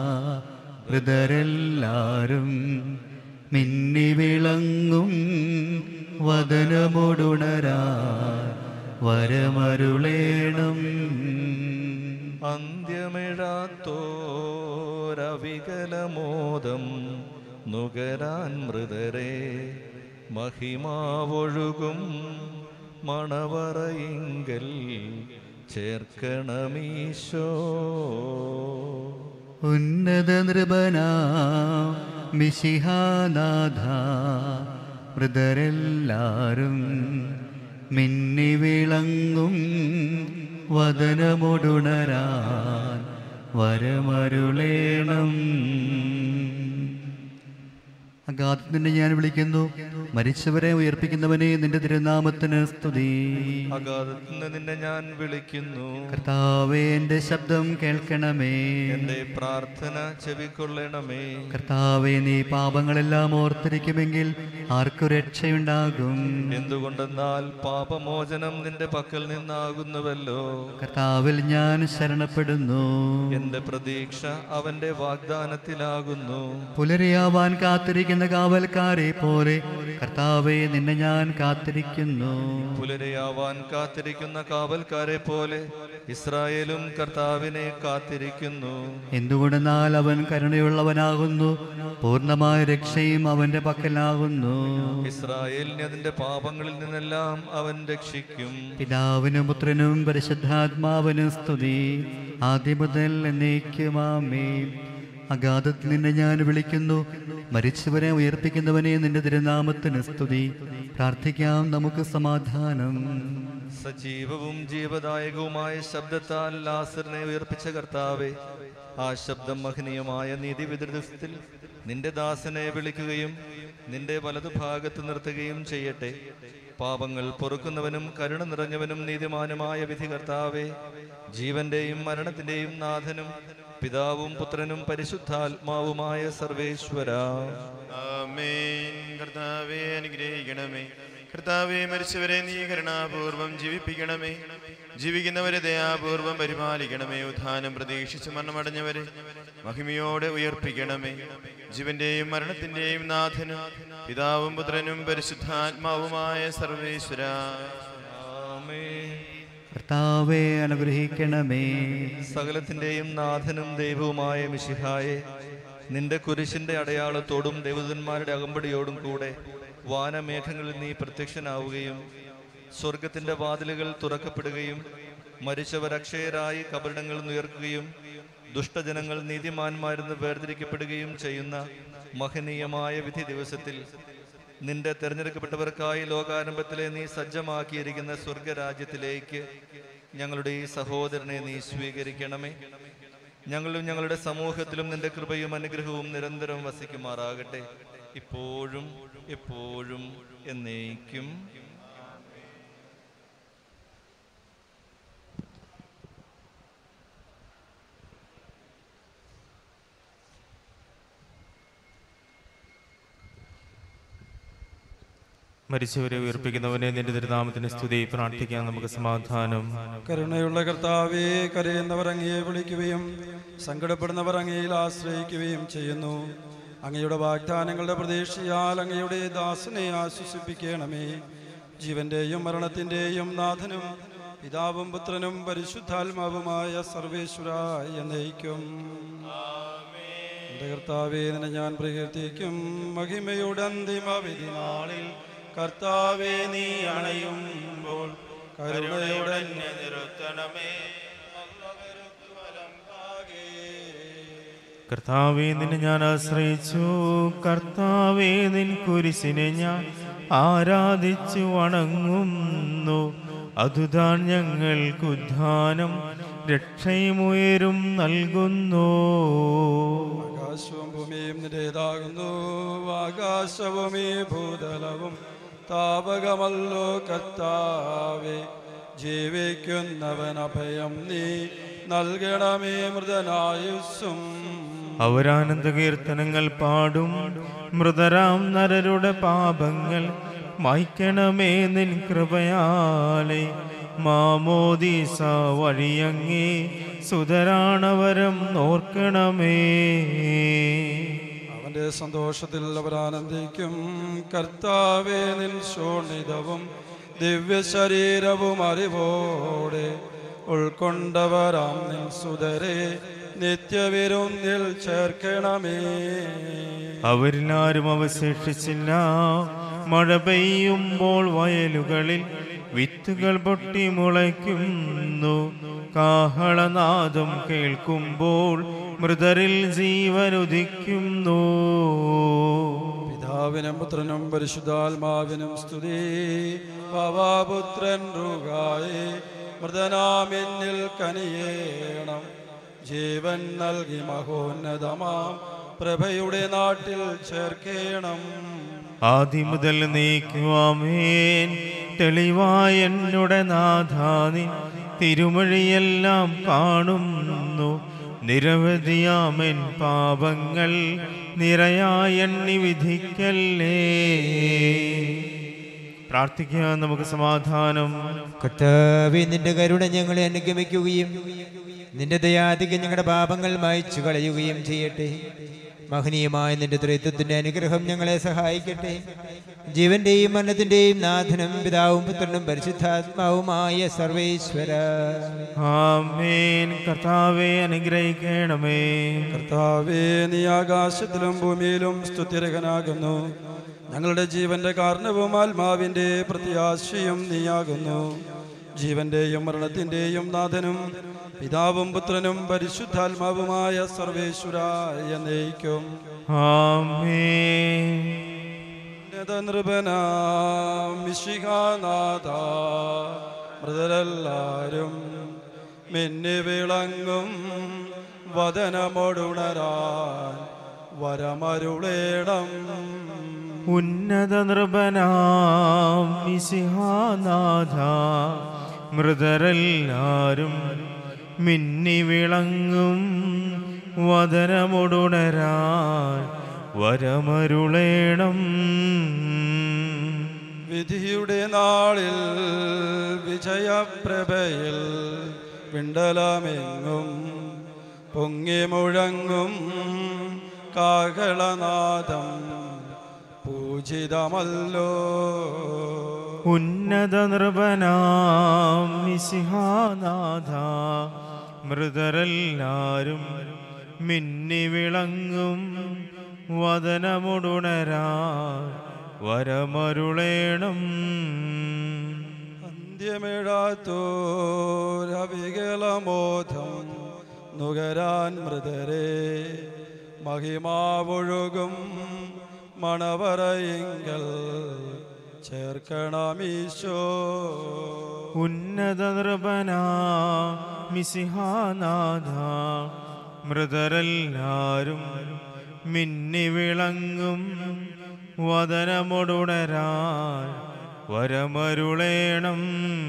മൃതരെല്ലാരും മിന്നി വിളങ്ങും വദനമൊടുണരാ വരമരുളേണം അന്ത്യമിഴാത്തോരവികലമോദം നുകരാൻ മൃതരെ മഹിമാവൊഴുകും മണവറയിങ്കൽ ചേർക്കണമീശോ ഉന്നത നൃപന മിശിഹാനാഥ മൃതരെല്ലാരും മിന്നി വിളങ്ങും വദനമൊടുണരാൻ വരമരുളേണം അഗാധത്തിനെ ഞാൻ വിളിക്കുന്നു മരിച്ചവരെ ഉയർപ്പിക്കുന്നവനെ നിന്റെ തിരുനാമത്തിന് സ്തുതി അഗാധത്തിൽ നിന്ന് നിന്നെ ഞാൻ വിളിക്കുന്നു കർത്താവേ എന്റെ ശബ്ദം കേൾക്കണമേ എന്റെ പ്രാർത്ഥന ചെവിക്കൊള്ളണമേ കർത്താവേ നീ പാപങ്ങളെല്ലാം ഓർത്തിരിക്കുമെങ്കിൽ ആർക്കു രക്ഷയുണ്ടാകും എന്തുകൊണ്ടെന്നാൽ പാപമോചനം നിന്റെ പക്കൽ നിന്നാകുന്നുവല്ലോ കർത്താവിൽ ഞാൻ ശരണപ്പെടുന്നു എന്റെ പ്രതീക്ഷ അവന്റെ വാഗ്ദാനത്തിലാകുന്നു പുലരിയാവാൻ കാത്തിരിക്കുന്ന കാവൽക്കാരെ പോലെ കർത്താവെ നിന്നെ ഞാൻ കാത്തിരിക്കുന്നു പുലരയാവാൻ കാത്തിരിക്കുന്ന കാവൽക്കാരെ പോലെ ഇസ്രായേലും കർത്താവിനെ കാത്തിരിക്കുന്നു എന്തുകൊണ്ടെന്നാൽ അവൻ കരുണയുള്ളവനാകുന്നു പൂർണ്ണമായ രക്ഷയും അവന്റെ പക്കലാകുന്നു ഇസ്രായേലിനെ അതിന്റെ പാപങ്ങളിൽ നിന്നെല്ലാം അവൻ രക്ഷിക്കും പിതാവിനും പുത്രനും പരിശുദ്ധാത്മാവിനും സ്തുതി ആദ്യം മുതൽ എന്നേക്കുമാമേ അഗാധത്തിൽ നിന്നെ ഞാൻ വിളിക്കുന്നു മരിച്ചവരെ ഉയർപ്പിക്കുന്നവനെ നിന്റെ തിരുനാമത്തിന് സ്തുതി പ്രാർത്ഥിക്കാം നമുക്ക് സമാധാനം സജീവവും ജീവദായകവുമായ ശബ്ദത്താൽ ലാസറിനെ ഉയർപ്പിച്ച കർത്താവെ ആ ശബ്ദം മഹനീയമായ നീതിവിധി ദിവസത്തിൽ നിന്റെ ദാസനെ വിളിക്കുകയും നിന്റെ വലതുഭാഗത്ത് നിർത്തുകയും ചെയ്യട്ടെ പാപങ്ങൾ പൊറുക്കുന്നവനും കരുണ നിറഞ്ഞവനും നീതിമാനുമായ വിധി കർത്താവെ ജീവന്റെയും മരണത്തിന്റെയും നാഥനും പിതാവും പുത്രനും പരിശുദ്ധാത്മാവുമായ സർവേശ്വര ആമേൻ കർത്താവെ അനുഗ്രഹിക്കണമേ കർത്താവെ മരിച്ചവരെ നീ കരുണാപൂർവം ജീവിപ്പിക്കണമേ ജീവിക്കുന്നവരെ ദയാപൂർവം പരിപാലിക്കണമേ ഉത്ഥാനം പ്രതീക്ഷിച്ച് മരണമടഞ്ഞവരെ മഹിമയോടെ ഉയർപ്പിക്കണമേ ജീവന്റെയും മരണത്തിന്റെയും നാഥനും പിതാവും പുത്രനും പരിശുദ്ധാത്മാവുമായ സർവേശ്വര കർത്താവെ അനുഗ്രഹിക്കണമേ സകലത്തിന്റെയും നാഥനും ദൈവവുമായ മിശിഹായെ നിന്റെ കുരിശിന്റെ അടയാളത്തോടും ദേവതന്മാരുടെ അകമ്പടിയോടും കൂടെ വാനമേഘങ്ങളിൽ നീ പ്രത്യക്ഷനാവുകയും സ്വർഗത്തിന്റെ വാതിലുകൾ തുറക്കപ്പെടുകയും മരിച്ചവർ അക്ഷയരായി കബറിടങ്ങളിൽ നിന്നുയർക്കുകയും ദുഷ്ടജനങ്ങൾ നീതിമാന്മാരെന്ന് വേർതിരിക്കപ്പെടുകയും ചെയ്യുന്ന മഹനീയമായ വിധി ദിവസത്തിൽ നിന്റെ തെരഞ്ഞെടുക്കപ്പെട്ടവർക്കായി ലോകാരംഭത്തിലെ നീ സജ്ജമാക്കിയിരിക്കുന്ന സ്വർഗരാജ്യത്തിലേക്ക് ഞങ്ങളുടെ ഈ സഹോദരനെ നീ സ്വീകരിക്കണമേ ഞങ്ങളും ഞങ്ങളുടെ സമൂഹത്തിലും നിന്റെ കൃപയും അനുഗ്രഹവും നിരന്തരം വസിക്കുമാറാകട്ടെ ഇപ്പോഴും എപ്പോഴും എന്നേക്കും മരിച്ചവരെ ഉയർപ്പിക്കുന്നവനെ നിന്റെ തിരുനാമത്തിന് സ്തുതി പ്രാർത്ഥിക്കാൻ നമുക്ക് സമാധാനം കരുണയുള്ള കർത്താവെ കരയുന്നവർ അങ്ങയെ വിളിക്കുകയും സങ്കടപ്പെടുന്നവർ അങ്ങയിൽ ആശ്രയിക്കുകയും ചെയ്യുന്നു അങ്ങയുടെ വാഗ്ദാനങ്ങളുടെ പ്രതീക്ഷയാൽ അങ്ങയുടെ ദാസനെ ആശ്വസിപ്പിക്കണമേ ജീവന്റെയും മരണത്തിന്റെയും നാഥനും പിതാവും പുത്രനും പരിശുദ്ധാത്മാവുമായ സർവേശ്വരായ എന്നയിക്കും എൻ്റെ കർത്താവെ നിന്നെ ഞാൻ പ്രകീർത്തിക്കും മഹിമയുടെ അന്തിമ വിധി നാളിൽ കർത്താവെ നീ അണയുമ്പോൾ കരുണയുടെ നിർത്തണമേ കർത്താവെ നിന്നെ ഞാൻ ആശ്രയിച്ചു കർത്താവെ നിൻ കുരിശിനെ ഞാൻ ആരാധിച്ചു വണങ്ങുന്നു അതുതാൻ ഞങ്ങൾക്ക് ഉദ്ധാനം രക്ഷയുമുയരും നൽകുന്നു ആകാശവും ഭൂമിയും നിന്റേതാകുന്നു ആകാശവും ഈ ഭൂതലവും താപകമല്ലോ കർത്താവേ ജീവിക്കുന്നവൻ അഭയം നീ നൽകണമേ മൃതനായുസ്സും അവരാനന്ദ കീർത്തനങ്ങൾ പാടും മൃതരാം നരരുടെ പാപങ്ങൾ മായ്ക്കണമേ നിൻ കൃപയാലെ മാമോദീസ വഴിയങ്ങേ സുതരാണവരം ഓർക്കണമേ അവന്റെ സന്തോഷത്തിൽ അവരാനന്ദിക്കും കർത്താവേ നിൻ ശോണിതവും ദിവ്യ ശരീരവും അറിവോടെ ഉൾക്കൊണ്ടവരാം നിൻ സുതരെ നിത്യവിരുന്നിൽ ചേർക്കണമേ അവരിലാരും അവശേഷിച്ചില്ല മഴ പെയ്യുമ്പോൾ വയലുകളിൽ വിത്തുകൾ പൊട്ടി മുളയ്ക്കുന്നു കാഹളനാദം കേൾക്കുമ്പോൾ മൃതരിൽ ജീവനുദിക്കുന്നു പിതാവിനും പുത്രനും പരിശുദ്ധാത്മാവിനും സ്തുതി പവാപുത്രൻ റുകായി മൃതനാമെന്നിൽ കനിയേണം ജീവൻ നൽകി മഹോന്നതമാം പ്രഭയുടെ നാട്ടിൽ ചേർക്കേണം ആദ്യം മുതൽ നീക്കുവാമേൻ തെളിവായ എന്നുടെ നാഥാനി തിരുമഴിയെല്ലാം കാണുന്നു നിരവധിയാമൻ പാപങ്ങൾ നിറയായ എണ്ണി വിധിക്കല്ലേ പ്രാർത്ഥിക്കാൻ നമുക്ക് സമാധാനം കർത്താവെ നിന്റെ കരുണ ഞങ്ങളെ അനുഗമിക്കുകയും നിന്റെ ദയാധികം ഞങ്ങളുടെ പാപങ്ങൾ മായ്ച്ചു കളയുകയും ചെയ്യട്ടെ മഹനീയമായ നിന്റെ ത്രിത്വത്തിന്റെ അനുഗ്രഹം ഞങ്ങളെ സഹായിക്കട്ടെ ജീവന്റെയും മരണത്തിന്റെയും നാഥനും പിതാവും പുത്രനും പരിശുദ്ധാത്മാവുമായ സർവേശ്വര ആമേൻ കർത്താവെ അനുഗ്രഹിക്കണമേ കർത്താവേ നീ ആകാശത്തിലും ഭൂമിയിലും സ്തുത്യരകനാകുന്നു ഞങ്ങളുടെ ജീവന്റെ കാരണവും ആത്മാവിന്റെ പ്രത്യാശയും നീയാകുന്നു ജീവന്റെയും മരണത്തിന്റെയും നാഥനും പിതാവും പുത്രനും പരിശുദ്ധാത്മാവുമായ സർവേശ്വരായ നയിക്കും മിശിഹാനാഥ മൃതരെല്ലാരും മിന്നി വിളങ്ങും വദനമൊടുണരാൻ വരമരുളേണം ഉന്നത നൃപനാം മിശിഹാനാഥ മൃതരെല്ലാരും മിന്നി വിളങ്ങും വദനമുടുണരാൻ വരമരുളേണം വിധിയുടെ നാളിൽ വിജയപ്രഭയിൽ വിണ്ടലമെങ്ങും പൊങ്ങി മുഴങ്ങും കാകളനാദം പൂജിതമല്ലോ ഉന്നത നൃപനാം മിശിഹാനാഥ മൃതരെല്ലാരും മിന്നി വിളങ്ങും വദനമുടുണരാൻ വരമരുളേണം അന്ത്യമേഴാത്തോരവികലമോധം നുകരാൻ മൃതരെ മഹിമാവൊഴുകും മണവറയിങ്കൽ ചേർക്കണമീശോ ഉന്നത നൃപനാ മിസിഹാനാഥ മൃതരെല്ലാരും മിന്നി വിളങ്ങും വദനമൊടുണരാൻ വരമരുളേണം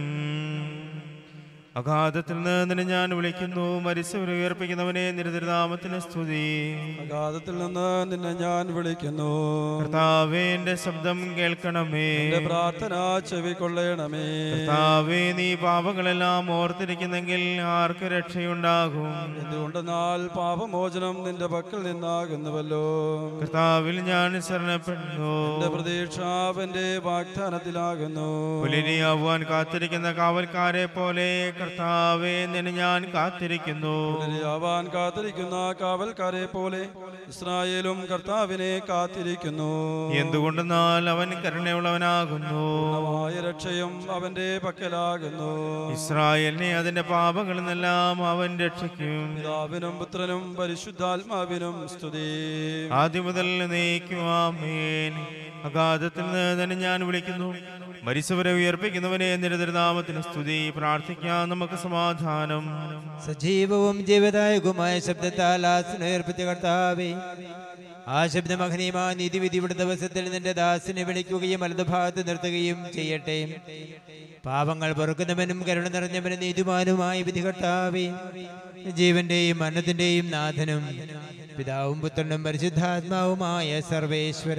അഗാധത്തിൽ നിന്ന് ഞാൻ വിളിക്കുന്നു മരിച്ചവരെ ഉയർപ്പിക്കുന്നവനെ നിരതിരുനാമത്തിന് സ്തുതി അഗാധത്തിൽ നിന്ന് നിന്നെ ഞാൻ വിളിക്കുന്നു കർത്താവേ എന്റെ ശബ്ദം കേൾക്കണമേ എന്റെ പ്രാർത്ഥന ചെവിക്കൊള്ളണമേ കർത്താവേ നീ പാപങ്ങളെല്ലാം ഓർത്തിരിക്കുന്നെങ്കിൽ ആർക്ക് രക്ഷയുണ്ടാകും എന്തുകൊണ്ടെന്നാൽ പാപമോചനം നിന്റെ പക്കൽ നിന്നാകുന്നുവല്ലോ കർത്താവിൽ ഞാൻ ശരണപ്പെടുന്നു എന്റെ പ്രതീക്ഷ അവന്റെ വാഗ്ദാനത്തിലാകുന്നു പുലരിയാവാൻ കാത്തിരിക്കുന്ന കാവൽക്കാരെ പോലെ കർത്താവേ നിന്നെ ഞാൻ കാത്തിരിക്കുന്നു ആവാൻ കാത്തിരിക്കുന്ന കാവൽക്കാരെ പോലെ ഇസ്രായേലും കർത്താവിനെ കാത്തിരിക്കുന്നു എന്തുകൊണ്ടെന്നാൽ അവൻ കരുണയുള്ളവനാകുന്നു പൂർണ്ണമായ രക്ഷയും അവന്റെ പക്കലാകുന്നു ഇസ്രായേലിനെ അതിന്റെ പാപങ്ങളിൽ നിന്നെല്ലാം അവൻ രക്ഷിക്കും പിതാവിനും പുത്രനും പരിശുദ്ധാത്മാവിനും സ്തുതി ആദ്യം മുതൽ നീക്കുവാമേൻ അഗാധത്തിൽ നിന്ന് തന്നെ ഞാൻ വിളിക്കുന്നു മരിച്ചവരെ ഉയർപ്പിക്കുന്നവനെ നിരതരനാമത്തിന് സ്തുതി പ്രാർത്ഥിക്കാം നമുക്ക് സമാധാനം സജീവവും ജീവദായകവുമായ ശബ്ദത്താൽ ആസനേർപ്പിച്ച കർത്താവേ ആ ശബ്ദമഹനീയമായ നീതിവിധിയുടെ ദിവസത്തിൽ നിന്റെ ദാസിനെ വിളിക്കുകയും വലതുഭാഗത്ത് നിർത്തുകയും ചെയ്യട്ടെ പാപങ്ങൾ പൊറുക്കുന്നവനും കരുണ നിറഞ്ഞവനും നീതിമാനുമായ വിധി കർത്താവേ ജീവന്റെയും മരണത്തിന്റെയും നാഥനും പിതാവും പുത്രനും പരിശുദ്ധാത്മാവുമായ സർവേശ്വര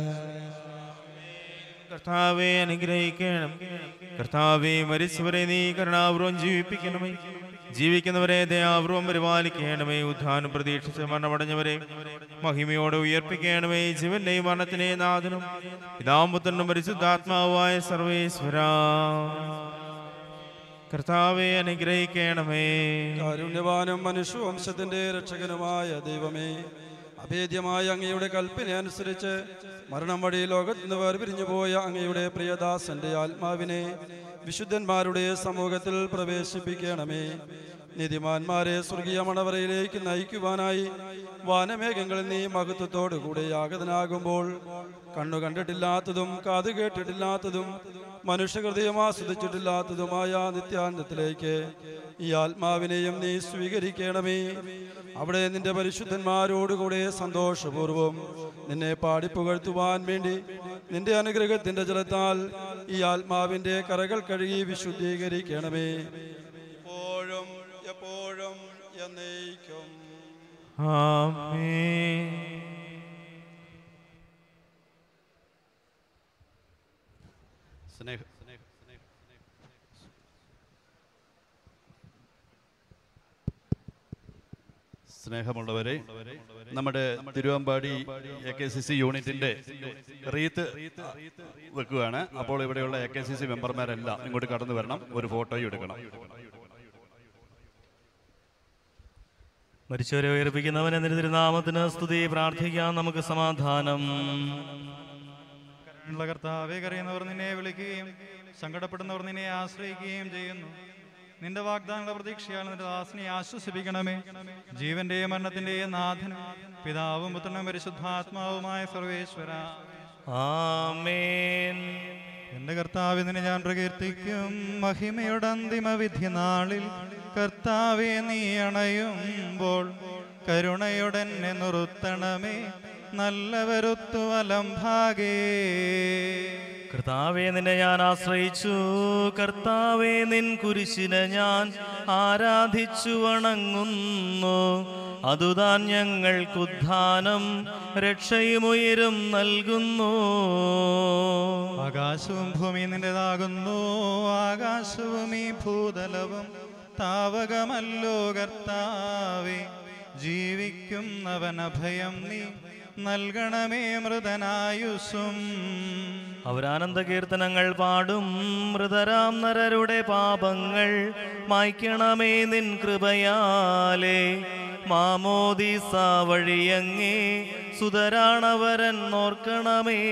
കർത്താവെ അനുഗ്രഹിക്കണം കർത്താവെ മരിച്ചവരെ നീ കരുണാപൂർവം ജീവിപ്പിക്കണമേ ജീവിക്കുന്നവരെ ദയാപൂർവം പരിപാലിക്കണമേ ഉദ്ധാനം പ്രതീക്ഷിച്ച് മരണമടഞ്ഞവരെ മഹിമയോടെ ഉയർപ്പിക്കണമേ ജീവന്റെയും മരണത്തിനെയും നാഥനും പിതാമ്പുത്രനും പരിശുദ്ധാത്മാവുമായ സർവേശ്വര കർത്താവെ അനുഗ്രഹിക്കണമേ കാരുണ്യവാനും മനുഷ്യവംശത്തിന്റെ രക്ഷകനുമായ ദൈവമേ അഭേദ്യമായ അങ്ങയുടെ കൽപ്പന അനുസരിച്ച് മരണം വഴി ലോകത്ത് നിന്ന് വേർപിരിഞ്ഞു പോയ അങ്ങയുടെ പ്രിയദാസന്റെ ആത്മാവിനെ വിശുദ്ധന്മാരുടെ സമൂഹത്തിൽ പ്രവേശിപ്പിക്കണമേ നീതിമാന്മാരെ സ്വർഗീയ മണവറയിലേക്ക് നയിക്കുവാനായി വാനമേഘങ്ങളിൽ നീ മഹത്വത്തോടു കൂടെ യാഗതനാകുമ്പോൾ കണ്ണു കണ്ടിട്ടില്ലാത്തതും കാത് കേട്ടിട്ടില്ലാത്തതും മനുഷ്യഹൃദയം ആസ്വദിച്ചിട്ടില്ലാത്തതുമായ നിത്യാനന്ദത്തിലേക്ക് ഈ ആത്മാവിനെയും നീ സ്വീകരിക്കണമേ അവിടെ നിന്റെ പരിശുദ്ധന്മാരോടുകൂടെ സന്തോഷപൂർവം നിന്നെ പാടിപ്പുകഴ്ത്തുവാൻ വേണ്ടി നിന്റെ അനുഗ്രഹത്തിന്റെ ജലത്താൽ ഈ ആത്മാവിന്റെ കറകൾ കഴുകി വിശുദ്ധീകരിക്കണമേ ഇപ്പോഴും എപ്പോഴും എന്നേക്കും ആമേൻ സ്നേഹ സ്നേഹമുള്ളവരെ നമ്മുടെ Thiruvambady A K C C യൂണിറ്റിന്റെ റീത്ത് വെക്കുകയാണ് അപ്പോൾ ഇവിടെയുള്ള എ കെ സി സി മെമ്പർമാരെല്ലാം ഇങ്ങോട്ട് കടന്നു വരണം ഒരു ഫോട്ടോയും എടുക്കണം മരിച്ചവരെ ഉയർപ്പിക്കുന്നവൻ എന്ന തിരുനാമത്തിന് സ്തുതി പ്രാർത്ഥിക്കാം നമുക്ക് സമാധാനം ഉള്ള കർത്താവെ കരയുന്നവർ നിന്നെ വിളിക്കുകയും സങ്കടപ്പെടുന്നവർ നിന്നെ ആശ്രയിക്കുകയും ചെയ്യുന്നു നിന്റെ വാഗ്ദാനങ്ങളുടെ പ്രതീക്ഷയാൽ നിന്റെ ദാസനെ ആശ്വസിപ്പിക്കണമേ ജീവന്റെയും മരണത്തിന്റെയും നാഥനും പിതാവും പുത്രനും പരിശുദ്ധാത്മാവുമായ സർവേശ്വര ആമേൻ എന്റെ കർത്താവിനെ ഞാൻ പ്രകീർത്തിക്കും മഹിമയുടെ അന്തിമ വിധി നാളിൽ കർത്താവെ നീ അണയുമ്പോൾ കരുണയുടെന്നെ നിർത്തണമേ നല്ലവരുത്തു വലം ഭാഗേ കർത്താവെ നിന്നെ ഞാൻ ആശ്രയിച്ചു കർത്താവെ നിൻ കുരിശിനെ ഞാൻ ആരാധിച്ചു വണങ്ങുന്നു അതുതാൻ ഞങ്ങൾക്കുദ്ധാനം രക്ഷയുമുയരും നൽകുന്നു ആകാശവും ഭൂമി നിന്റേതാകുന്നു ആകാശവും ഈ ഭൂതലവും താവകമല്ലോ കർത്താവേ ജീവിക്കുന്നവൻ അഭയം നീ നൽകണമേ മൃതനായുസും അവരാനന്ദ കീർത്തനങ്ങൾ പാടും മൃതരാം നരരുടെ പാപങ്ങൾ മായ്ക്കണമേ നിൻ കൃപയാലേ മാമോദീസ വഴിയങ്ങേ സുതരാണവരൻ നോർക്കണമേ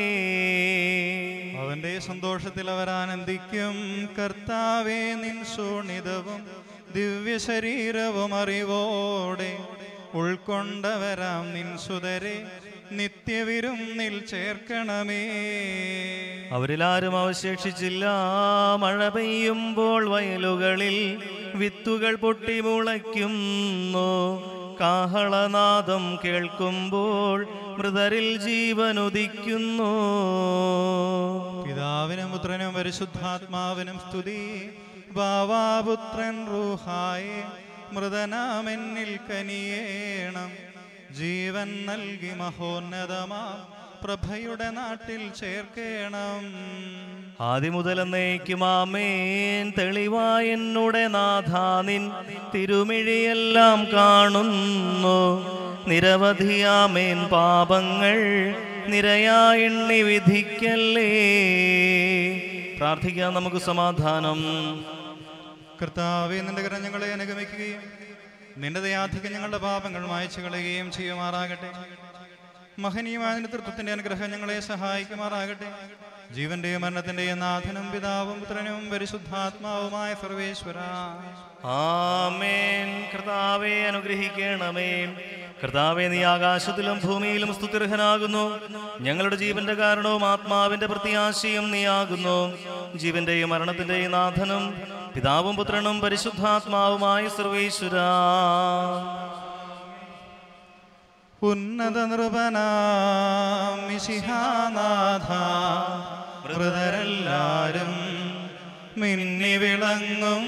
അവന്റെ സന്തോഷത്തിൽ അവർ ആനന്ദിക്കും കർത്താവേ നിൻ ശോണിതവും ദിവ്യ ശരീരവും അറിവോടെ ഉൾക്കൊണ്ടവരാം നിൻ സുതരെ നിത്യവിരുന്നിൽ ചേർക്കണമേ അവരിലാരും അവശേഷിച്ചില്ല മഴ പെയ്യുമ്പോൾ വയലുകളിൽ വിത്തുകൾ പൊട്ടി മുളയ്ക്കുന്നു കാഹളനാദം കേൾക്കുമ്പോൾ മൃതരിൽ ജീവനുദിക്കുന്നു പിതാവിനും പുത്രനും പരിശുദ്ധാത്മാവിനും സ്തുതി ബാവാപുത്രൻ റൂഹായെ മൃതനാമെന്നിൽ കനിയേണം ജീവൻ നൽകി മഹോന്നതമാ പ്രഭയുടെ നാട്ടിൽ ചേർക്കേണം ആദിമുതലെന്നേക്കും ആമേൻ തെളിവായ എന്നുടെ നാഥാനിൻ തിരുമിഴിയെല്ലാം കാണുന്നു നിരവധിയാമേൻ പാപങ്ങൾ നിരയായി എണ്ണി വിധിക്കല്ലേ പ്രാർത്ഥിക്കാം നമുക്ക് സമാധാനം കർത്താവെ നിന്റെ കരം ഞങ്ങളെ അനുഗമിക്കുകയും നിന്റെ ദയാധികം ഞങ്ങളുടെ പാപങ്ങൾ മായച്ചു കളയുകയും ചെയ്യുമാറാകട്ടെ മഹനീയമായ നേതൃത്വത്തിന്റെ അനുഗ്രഹം ഞങ്ങളെ സഹായിക്കുമാറാകട്ടെ ജീവന്റെയും മരണത്തിന്റെയും നാഥനും പിതാവും പുത്രനും പരിശുദ്ധാത്മാവുമായ സർവേശ്വര ആമേൻ കർത്താവെ അനുഗ്രഹിക്കണമേ കർത്താവെ നീ ആകാശത്തിലും ഭൂമിയിലും സ്തുതിർഹനാകുന്നു ഞങ്ങളുടെ ജീവന്റെ കാരണവും ആത്മാവിന്റെ പ്രത്യാശയും നീയാകുന്നു ജീവന്റെയും മരണത്തിന്റെയും നാഥനും പിതാവും പുത്രനും പരിശുദ്ധാത്മാവുമായ സർവേശ്വര ഉന്നത നൃപനാമിഷിഹാനാഥ മൃതരെല്ലാരും മിന്നി വിളങ്ങും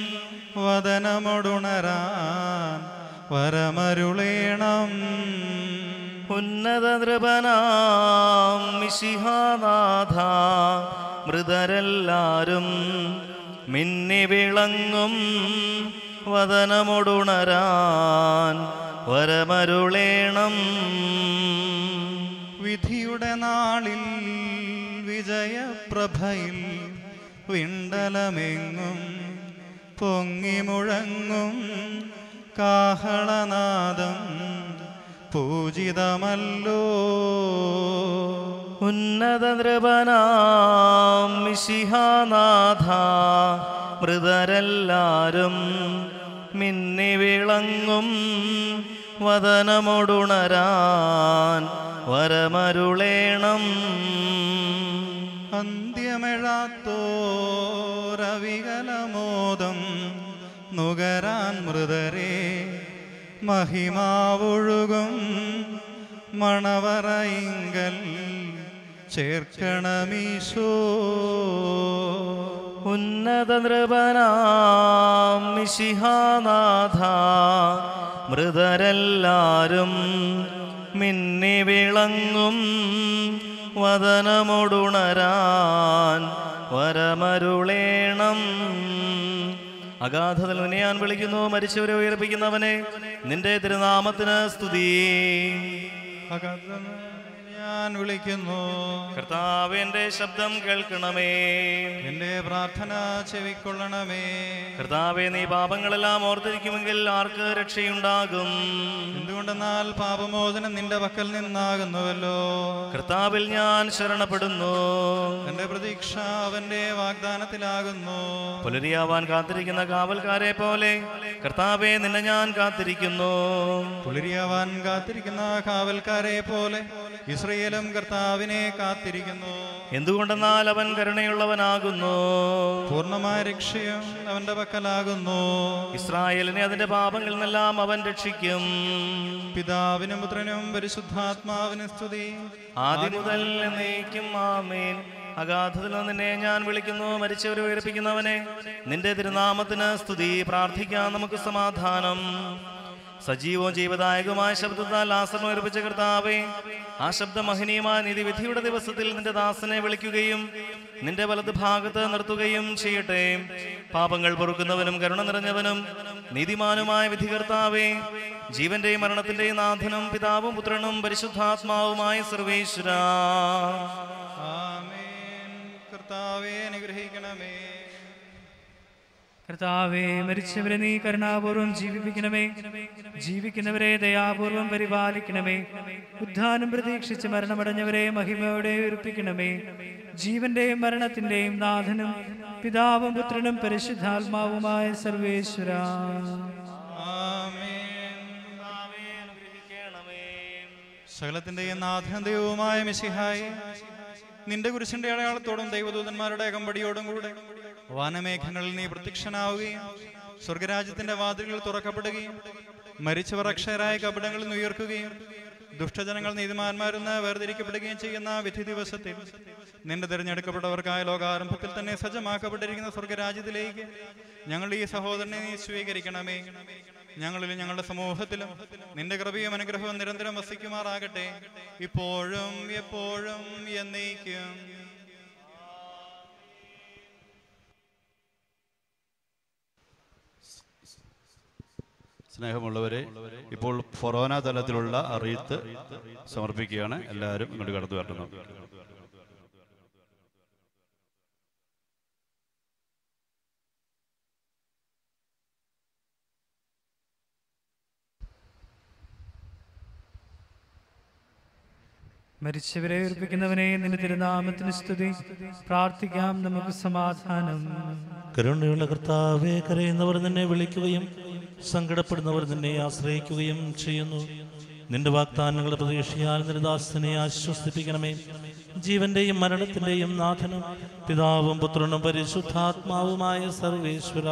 വദനമൊടുണരാൻ വരമരുളേണം ഉന്നത നൃപനാം മിശിഹാനാഥ മൃതരെല്ലാരും മിന്നി വിളങ്ങും വദനമൊടുണരാൻ വരമരുളേണം വിധിയുടെ നാളിൽ വിജയപ്രഭയിൽ വിണ്ടലമെങ്ങും പൊങ്ങി മുഴങ്ങും കാഹളനാദം പൂജിതമല്ലോ ഉന്നത നൃപനാം മിശിഹാനാഥ മൃതരെല്ലാരും മിന്നി വിളങ്ങും വദനമൊടുണരാൻ വരമരുളേണം അന്ത്യമെഴാത്തോരവികലമോദം നുകരാൻ മൃതരെ മഹിമാവൊഴുകും മണവറയിങ്കൽ ചേർക്കണമീശോ ഉന്നത നൃപനാം മിശിഹാനാഥ മൃതരെല്ലാരും മിന്നി വിളങ്ങും വദനമൊടുണരാൻ വരമരുളേണം അഗാധത്തിൽ നിന്നെ ഞാൻ വിളിക്കുന്നു മരിച്ചവരെ ഉയർപ്പിക്കുന്നവനെ നിന്റെ തിരുനാമത്തിന് സ്തുതി ഞാൻ വിളിക്കുന്നു കർത്താവ് എന്റെ ശബ്ദം കേൾക്കണമേ എന്റെ പ്രാർത്ഥന ചെവിക്കൊള്ളണമേ കർത്താവെ നീ പാപങ്ങളെല്ലാം ഓർത്തിരിക്കുമെങ്കിൽ ആർക്ക് രക്ഷയുണ്ടാകും എന്തുകൊണ്ടെന്നാൽ പാപമോചനം നിന്റെ പക്കൽ നിന്നാകുന്നുവല്ലോ കർത്താവിൽ ഞാൻ ശരണപ്പെടുന്നു എന്റെ പ്രതീക്ഷ അവന്റെ വാഗ്ദാനത്തിലാകുന്നു പുലരിയാവാൻ കാത്തിരിക്കുന്ന കാവൽക്കാരെ പോലെ കർത്താവെ നിന്നെ ഞാൻ കാത്തിരിക്കുന്നു പുലരിയാവാൻ കാത്തിരിക്കുന്ന കാവൽക്കാരെ പോലെ ഇസ്രയേലും കർത്താവിനെ കാത്തിരിക്കുന്നു എന്തുകൊണ്ടെന്നാൽ അവൻ കരുണയുള്ളവനാകുന്നു പൂർണ്ണമായ രക്ഷയും അവന്റെ പക്കലാകുന്നു ഇസ്രായേലിനെ അതിന്റെ പാപങ്ങളിൽ നിന്നെല്ലാം അവൻ രക്ഷിക്കും പിതാവിനും പുത്രനും പരിശുദ്ധാത്മാവിനും സ്തുതി ആദ്യം മുതൽ എന്നേക്കും ആമേൻ അഗാധത്തിൽ നിന്ന് നിന്നെ ഞാൻ വിളിക്കുന്നു മരിച്ചവരെ ഉയർപ്പിക്കുന്നവനെ നിന്റെ തിരുനാമത്തിന് സ്തുതി പ്രാർത്ഥിക്കാൻ നമുക്ക് സമാധാനം സജീവവും ജീവദായകവുമായ ശബ്ദത്താൽ ആസനം ഉയർപ്പിച്ച കർത്താവേ ആ ശബ്ദ മഹനീയമായ നിധിവിധിയുടെ ദിവസത്തിൽ നിന്റെ ദാസനെ വിളിക്കുകയും നിന്റെ വലത് ഭാഗത്ത് നിർത്തുകയും ചെയ്യട്ടെ പാപങ്ങൾ പൊറുക്കുന്നവനും കരുണ നിറഞ്ഞവനും നീതിമാനുമായ വിധികർത്താവേ ജീവന്റെയും മരണത്തിന്റെയും നാഥനും പിതാവും പുത്രനും പരിശുദ്ധാത്മാവുമായ സർവേശ്വര ആമേൻ കർത്താവെ അനുഗ്രഹിക്കണമേ കർത്താവേ മരിച്ചവരെ നീ കരുണാപൂർവം ജീവിപ്പിക്കണമേ ജീവിക്കുന്നവരെ ദയാപൂർവം പരിപാലിക്കണമേ ഉദ്ധാനം പ്രതീക്ഷിച്ച് മരണമടഞ്ഞവരെ മഹിമയോടെ ഉയർപ്പിക്കണമേ ജീവന്റെയും മരണത്തിന്റെയും നാഥനും പിതാവും പുത്രനും പരിശുദ്ധാത്മാവുമായ സർവേശ്വര സകലത്തിന്റെയും നാഥനും ദൈവവുമായ മിശിഹായി നിന്റെ കുരിശിന്റെ അടയാളത്തോടും ദൈവദൂതന്മാരുടെ അകമ്പടിയോടും കൂടെ വാനമേഘങ്ങളിൽ നീ പ്രത്യക്ഷനാവുകയും സ്വർഗരാജ്യത്തിന്റെ വാതിലുകൾ തുറക്കപ്പെടുകയും മരിച്ചവർ അക്ഷയരായ കപടങ്ങളിൽ നിന്ന് ഉയർക്കുകയും ദുഷ്ടജനങ്ങൾ നീതിമാന്മാരെന്ന് വേർതിരിക്കപ്പെടുകയും ചെയ്യുന്ന വിധി ദിവസത്തിൽ നിന്റെ തിരഞ്ഞെടുക്കപ്പെട്ടവർക്കായ ലോകാരംഭത്തിൽ തന്നെ സജ്ജമാക്കപ്പെട്ടിരിക്കുന്ന സ്വർഗരാജ്യത്തിലേക്ക് ഞങ്ങൾ ഈ സഹോദരനെ നീ സ്വീകരിക്കണമേ ഞങ്ങളിലും ഞങ്ങളുടെ സമൂഹത്തിലും നിന്റെ കൃപയും അനുഗ്രഹവും നിരന്തരം വസിക്കുമാറാകട്ടെ ഇപ്പോഴും എപ്പോഴും എന്നേക്കും സ്നേഹമുള്ളവരെ ഇപ്പോൾ ഫൊറോന തലത്തിലുള്ള അറിയിത്ത് സമർപ്പിക്കുകയാണ് എല്ലാവരും ഇങ്ങോട്ട് കടന്നു വരണം മരിച്ചവരെ ഉയർപ്പിക്കുന്നവനെ നിന്റെ തിരുനാമത്തിന് സ്തുതി പ്രാർത്ഥിക്കാം നമുക്ക് സമാധാനം കരുണയുള്ള കർത്താവെ കരയുന്നവർ നിന്നെ വിളിക്കുകയും സങ്കടപ്പെടുന്നവർ നിന്നെ ആശ്രയിക്കുകയും ചെയ്യുന്നു നിന്റെ വാഗ്ദാനങ്ങളുടെ പ്രതീക്ഷയാൽ നിരദാസനെ ആശ്വസിപ്പിക്കണമേ ജീവന്റെയും മരണത്തിന്റെയും നാഥനും പിതാവും പുത്രനും പരിശുദ്ധാത്മാവുമായ സർവേശ്വര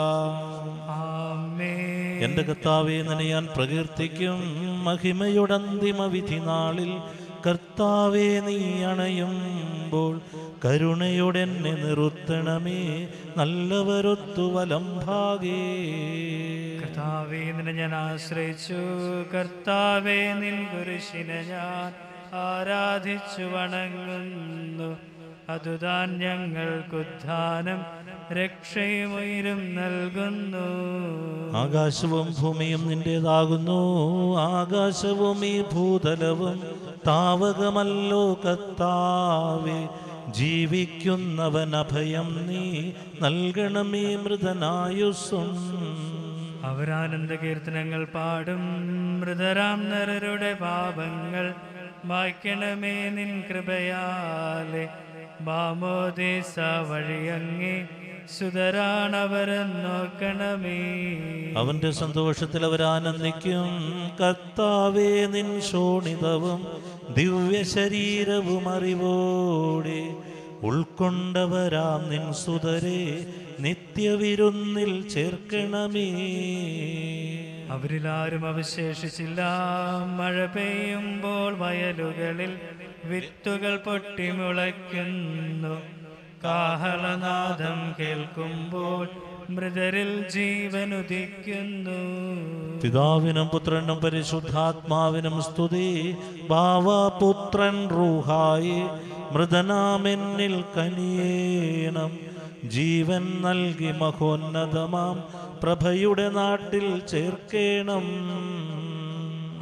എന്റെ കർത്താവെ നിന്നെ ഞാൻ പ്രകീർത്തിക്കും മഹിമയുടെ അന്തിമ വിധി നാളിൽ കർത്താവെ നീ അണയുമ്പോൾ കരുണയോടെ എന്നെ നിർത്തണമേ നല്ലവരൊത്തു വലം ഭാഗേ കർത്താവേ നിന്നെ ഞാൻ ആശ്രയിച്ചു കർത്താവേ നിൻ കുരിശിനെ ഞാൻ ആരാധിച്ചു വണങ്ങുന്നു അതുതാൻ ഞങ്ങൾക്കുദ്ധാനം രക്ഷയും ഉയരും നൽകുന്നു ആകാശവും ഭൂമിയും നിന്റേതാകുന്നു ആകാശവും ഈ ഭൂതലവും താവകമല്ലോ കത്താവേ ജീവിക്കുന്നവൻ അഭയം നീ നൽകണമേ മൃതനായുസ്സും അവരാനന്ദ കീർത്തനങ്ങൾ പാടും മൃതരാം നരരുടെ പാപങ്ങൾ മായ്ക്കണമേ നിൻ കൃപയാലെ മാമോദേശ വഴിയങ്ങേ സുതരാണവരെന്ന് നോക്കണമേ അവന്റെ സന്തോഷത്തിൽ അവരാനന്ദിക്കും കർത്താവേ നിൻ ശോണിതവും ദിവ്യ ശരീരവും അറിവോടെ ഉൾക്കൊണ്ടവരാം നിൻ സുതരെ നിത്യവിരുന്നിൽ ചേർക്കണമേ അവരിലാരും അവശേഷിച്ചില്ല മഴ പെയ്യുമ്പോൾ വയലുകളിൽ വിത്തുകൾ പൊട്ടിമുളയ്ക്കുന്നു കാഹളനാദം കേൾക്കുമ്പോൾ മൃതരിൽ ജീവനുദിക്കുന്നു പിതാവിനും പുത്രനും പരിശുദ്ധാത്മാവിനും സ്തുതി ഭാവപുത്രൻ റൂഹായി മൃതനാമെന്നിൽ കനിയേണം ജീവൻ നൽകി മഹോന്നതമാം പ്രഭയുടെ നാട്ടിൽ ചേർക്കേണം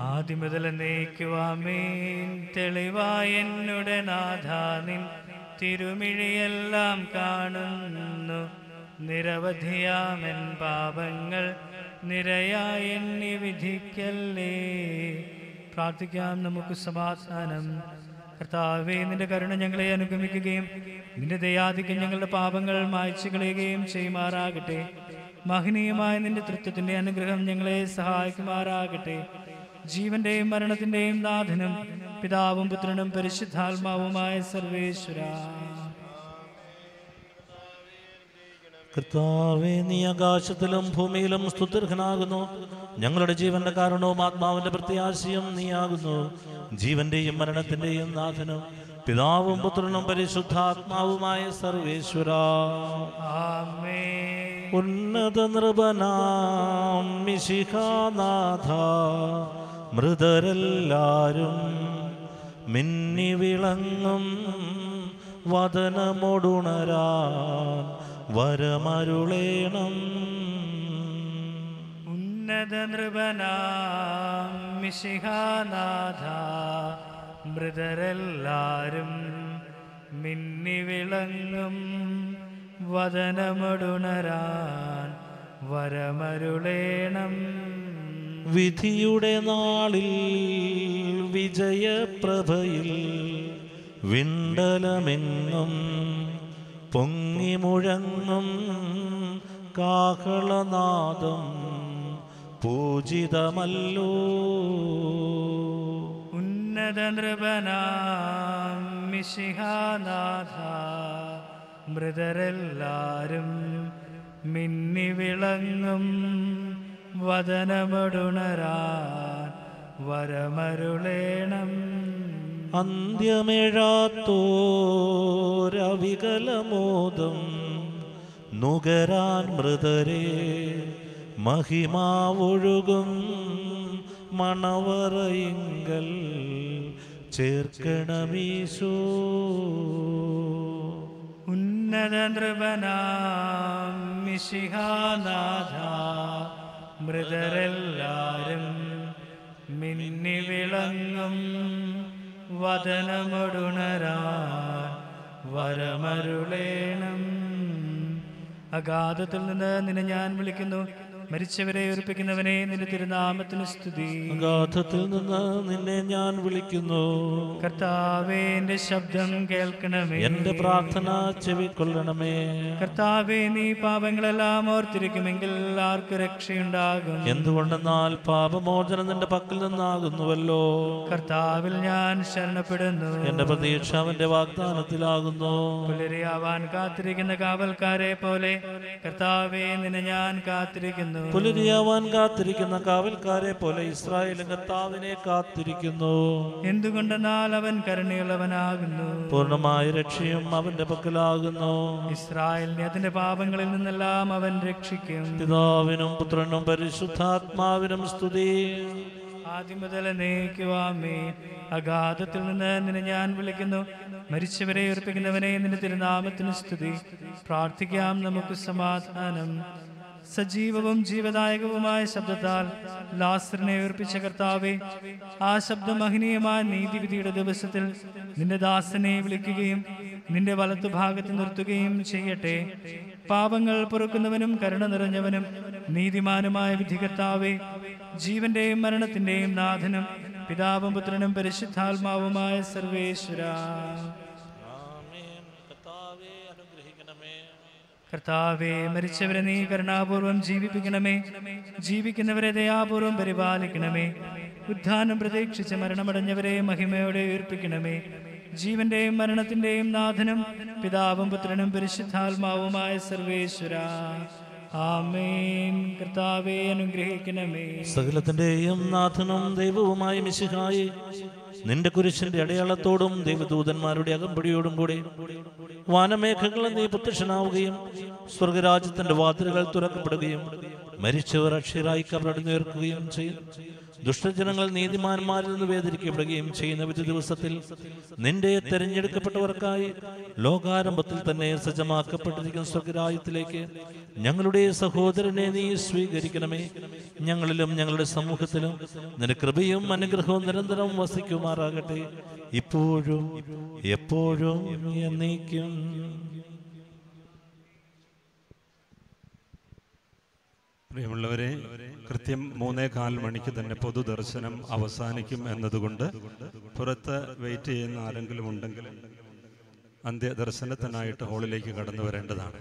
ആദ്യം മുതൽ നീക്കുവാമേൻ തെളിവായ എന്നുടെ നാഥാനിൻ തിരുമിഴിയെല്ലാം കാണുന്നു നിരവധിയാമൻ പാപങ്ങൾ നിരയായി എണ്ണി വിധിക്കല്ലേ പ്രാർത്ഥിക്കാം നമുക്ക് സമാധാനം കർത്താവേ നിന്റെ കരുണ ഞങ്ങളെ അനുഗമിക്കുകയും നിന്റെ ദയാധിക്യം ഞങ്ങളുടെ പാപങ്ങൾ മായ്ച്ചു കളയുകയും ചെയ്യുമാറാകട്ടെ മഹനീയമായ നിന്റെ തൃത്വത്തിന്റെ അനുഗ്രഹം ഞങ്ങളെ സഹായിക്കുമാറാകട്ടെ ജീവന്റെയും മരണത്തിന്റെയും നാഥനും പിതാവും പുത്രനും പരിശുദ്ധാത്മാവുമായ സർവേശ്വര കർത്താവേ നീ ആകാശത്തിലും ഭൂമിയിലും സ്തുത്യർഹനാകുന്നു ഞങ്ങളുടെ ജീവന്റെ കാരണവും ആത്മാവിന്റെ പ്രത്യാശയും നീയാകുന്നു ജീവന്റെയും മരണത്തിന്റെയും നാഥനും പിതാവും പുത്രനും പരിശുദ്ധാത്മാവുമായ സർവേശ്വര ഉന്നത നൃപനാം മിശിഹാനാഥ മൃതരെല്ലാരും മിന്നി വിളങ്ങും വദനമൊടുണരാൻ വരമരുളേണം ഉന്നത നൃപനാം മിശിഹാനാഥ മൃതരെല്ലാരും മിന്നി വിളങ്ങും വദനമൊടുണരാൻ വരമരുളേണം വിധിയുടെ നാളിൽ വിജയപ്രഭയിൽ വിണ്ടലമെങ്ങും പൊങ്ങി മുഴങ്ങും കാഹളനാദം പൂജിതമല്ലോ ഉന്നത നൃപനാം മിശിഹാനാഥ മൃതരെല്ലാരും മിന്നി വിളങ്ങും വദനമൊടുണരാൻ വരമരുളേണം അന്ത്യമിഴാത്തോരവികലമോദം നുകരാൻ മൃതരെ മഹിമാവൊഴുകും മണവറയിങ്കൽ ചേർക്കണമീശോ ഉന്നത നൃപനാം മിശിഹാനാഥ മൃതരെല്ലാരും മിന്നി വിളങ്ങും വദനമൊടുണരാൻ വരമരുളേണം അഗാധത്തിൽ നിന്ന് നിന്നെ ഞാൻ വിളിക്കുന്നു മരിച്ചവരെ ഉറപ്പിക്കുന്നവനെ നിന്റെ തിരുനാമത്തിന് സ്തുതി അഗാധത്തിൽ നിന്ന് നിന്നെ ഞാൻ വിളിക്കുന്നു കർത്താവേ എന്റെ ശബ്ദം കേൾക്കണമേ എന്റെ പ്രാർത്ഥന ചെവിക്കൊള്ളണമേ കർത്താവേ നീ പാപങ്ങളെല്ലാം ഓർത്തിരിക്കുമെങ്കിൽ ആർക്ക് രക്ഷയുണ്ടാകും എന്തുകൊണ്ടെന്നാൽ പാപമോചനം നിന്റെ പക്കൽ നിന്നാകുന്നുവല്ലോ കർത്താവിൽ ഞാൻ ശരണപ്പെടുന്നു എന്റെ പ്രതീക്ഷ അവന്റെ വാഗ്ദാനത്തിലാകുന്നു പുലരിയാവാൻ കാത്തിരിക്കുന്ന കാവൽക്കാരെ പോലെ കർത്താവെ നിന്നെ ഞാൻ കാത്തിരിക്കുന്നു പുലരിയാവാൻ കാത്തിരിക്കുന്ന കാവൽക്കാരെ പോലെ ഇസ്രായേലും കർത്താവിനെ കാത്തിരിക്കുന്നു എന്തുകൊണ്ടെന്നാൽ അവൻ കരുണയുള്ളവനാകുന്നു പൂർണ്ണമായ രക്ഷയും അവന്റെ പക്കലാകുന്നു ഇസ്രായേലിനെ അതിന്റെ പാപങ്ങളിൽ നിന്നെല്ലാം അവൻ രക്ഷിക്കും പിതാവിനും പുത്രനും പരിശുദ്ധാത്മാവിനും സ്തുതി ആദ്യം മുതൽ നീക്കുവാമേ അഗാധത്തിൽ നിന്ന് നിന്നെ ഞാൻ വിളിക്കുന്നു മരിച്ചവരെ ഉറപ്പിക്കുന്നവനെ നിന്റെ തിരുനാമത്തിന് സ്തുതി പ്രാർത്ഥിക്കാം നമുക്ക് സമാധാനം സജീവവും ജീവദായകവുമായ ശബ്ദത്താൽ ലാസറിനെ ഉയർപ്പിച്ച കർത്താവെ ആ ശബ്ദം മഹനീയമായ നീതിവിധിയുടെ ദിവസത്തിൽ നിന്റെ ദാസനെ വിളിക്കുകയും നിന്റെ വലത്തു ഭാഗത്ത് നിർത്തുകയും ചെയ്യട്ടെ പാപങ്ങൾ പൊറുക്കുന്നവനും കരുണ നിറഞ്ഞവനും നീതിമാനുമായ വിധികർത്താവെ ജീവന്റെയും മരണത്തിന്റെയും നാഥനും പിതാവും പുത്രനും പരിശുദ്ധാത്മാവുമായ സർവേശ്വര കർത്താവെ മരിച്ചവരെ നീ കരുണാപൂർവം ജീവിപ്പിക്കണമേ ജീവിക്കുന്നവരെ ദയാപൂർവം പരിപാലിക്കണമേ ഉദ്ധാനം പ്രതീക്ഷിച്ച് മരണമടഞ്ഞവരെ മഹിമയോടെ ഉയർപ്പിക്കണമേ ജീവന്റെയും മരണത്തിന്റെയും നാഥനും പിതാവും പുത്രനും പരിശുദ്ധാത്മാവുമായ സർവേശ്വര ആമേൻ കർത്താവെ അനുഗ്രഹിക്കണമേ സകലത്തിന്റെയും നാഥനും ദൈവവുമായ മിശിഹായി നിന്റെ കുരിശിന്റെ അടയാളത്തോടും ദൈവദൂതന്മാരുടെ അകമ്പടിയോടും കൂടി വാനമേഘങ്ങളിൽ നീ പ്രത്യക്ഷനാവുകയും സ്വർഗരാജ്യത്തിന്റെ വാതിലുകൾ തുറക്കപ്പെടുകയും മരിച്ചവർ അക്ഷരായി കബറടങ്ങേർക്കുകയും ചെയ്യും ദുഷ്ടജനങ്ങൾ നീതിമാന്മാരിൽ നിന്ന് വേദനിക്കപ്പെടുകയും ചെയ്യുന്ന വിധി ദിവസത്തിൽ നിന്റെ തെരഞ്ഞെടുക്കപ്പെട്ടവർക്കായി ലോകാരംഭത്തിൽ തന്നെ സജ്ജമാക്കപ്പെട്ടിരിക്കുന്ന സ്വർഗരാജ്യത്തിലേക്ക് ഞങ്ങളുടെ സഹോദരനെ നീ സ്വീകരിക്കണമേ ഞങ്ങളിലും ഞങ്ങളുടെ സമൂഹത്തിലും നിന്റെ കൃപയും അനുഗ്രഹവും നിരന്തരം വസിക്കുമാറാകട്ടെ ഇപ്പോഴും എപ്പോഴും എന്നേക്കും പ്രിയമുള്ളവരെ കൃത്യം മൂന്നേ കാൽ മണിക്ക് തന്നെ പൊതുദർശനം അവസാനിക്കും എന്നതുകൊണ്ട് പുറത്ത് വെയിറ്റ് ചെയ്യുന്ന ആരെങ്കിലും ഉണ്ടെങ്കിൽ അന്ത്യദർശനത്തിനായിട്ട് ഹാളിലേക്ക് കടന്നു വരേണ്ടതാണ്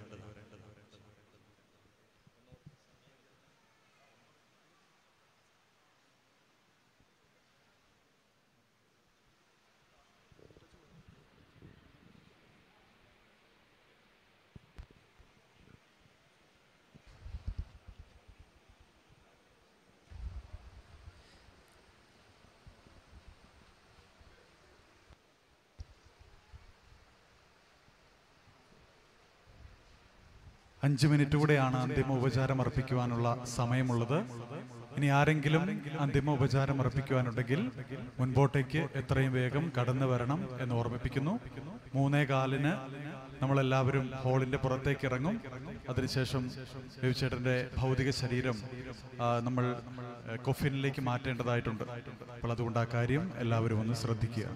അഞ്ച് മിനിറ്റ് കൂടെയാണ് അന്തിമ ഉപചാരം അർപ്പിക്കുവാനുള്ള സമയമുള്ളത് ഇനി ആരെങ്കിലും അന്തിമ ഉപചാരം അർപ്പിക്കുവാനുണ്ടെങ്കിൽ മുൻപോട്ടേക്ക് എത്രയും വേഗം കടന്നു വരണം എന്ന് ഓർമ്മിപ്പിക്കുന്നു മൂന്നേ കാലിന് നമ്മളെല്ലാവരും ഹാളിന്റെ പുറത്തേക്ക് ഇറങ്ങും അതിനുശേഷം രവിചേട്ടന്റെ ഭൗതിക ശരീരം ആ, നമ്മൾ ആ, കൊഫിനിലേക്ക് മാറ്റേണ്ടതായിട്ടുണ്ട് അപ്പോൾ അതുകൊണ്ട് ആ കാര്യം എല്ലാവരും ഒന്ന് ശ്രദ്ധിക്കുക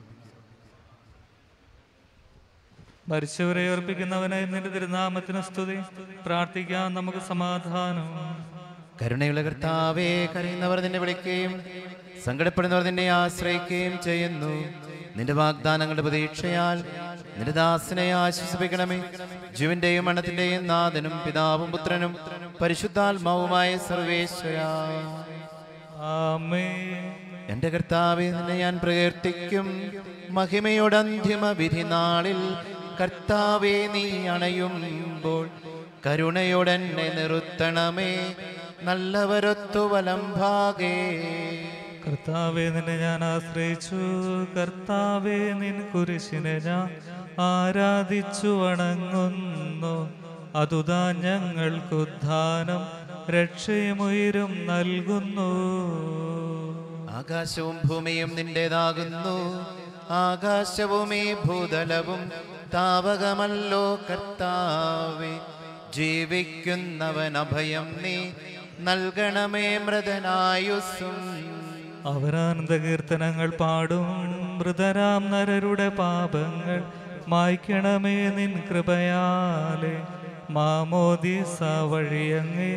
മരിച്ചവരെ അർപ്പിക്കുന്നവനെ നിന്റെ തിരുനാമത്തിന് സ്തുതി പ്രാർത്ഥിക്കാം നമുക്ക് സമാധാനം കരുണയുള്ള കർത്താവേ കരയുന്നവർ നിന്നെ വിളിക്കുകയും സങ്കടപ്പെടുന്നവർ നിന്നെ ആശ്രയിക്കുകയും ചെയ്യുന്നു നിന്റെ വാഗ്ദാനങ്ങളുടെ പ്രതീക്ഷയാൽ നിന്റെ ദാസനെ ആശ്വസിപ്പിക്കണമേ ജീവന്റെയും മരണത്തിന്റെയും നാഥനും പിതാവും പുത്രനും പരിശുദ്ധാത്മാവുമായ സർവേശ്വര എന്റെ കർത്താവെ നിന്നെ ഞാൻ പ്രകീർത്തിക്കും മഹിമയുടെ അന്തിമ വിധി നാളിൽ കർത്താവെ നീ അണയുമ്പോൾ കരുണയോടെന്നെ നിർത്തണമേ നല്ലവരൊത്തു വലം ഭാഗേ കർത്താവെ നിന്നെ ഞാൻ ആശ്രയിച്ചു കർത്താവെ നിൻ കുരിശിനെ ഞാൻ ആരാധിച്ചു വണങ്ങുന്നു അതുതാ ഞങ്ങൾക്കുദ്ധാനം രക്ഷയുമുയരും നൽകുന്നു ആകാശവും ഭൂമിയും നിന്റേതാകുന്നു ആകാശവും ഈ ഭൂതലവും താവകമല്ലോ കർത്താവെ ജീവിക്കുന്നവൻ അഭയം നീ നൽകണമേ മൃതനായുസ്സും അവരാനന്ദ കീർത്തനങ്ങൾ പാടും മൃതരാം നരരുടെ പാപങ്ങൾ മായ്ക്കണമേ നിൻ കൃപയാലെ മാമോദീസ വഴിയങ്ങേ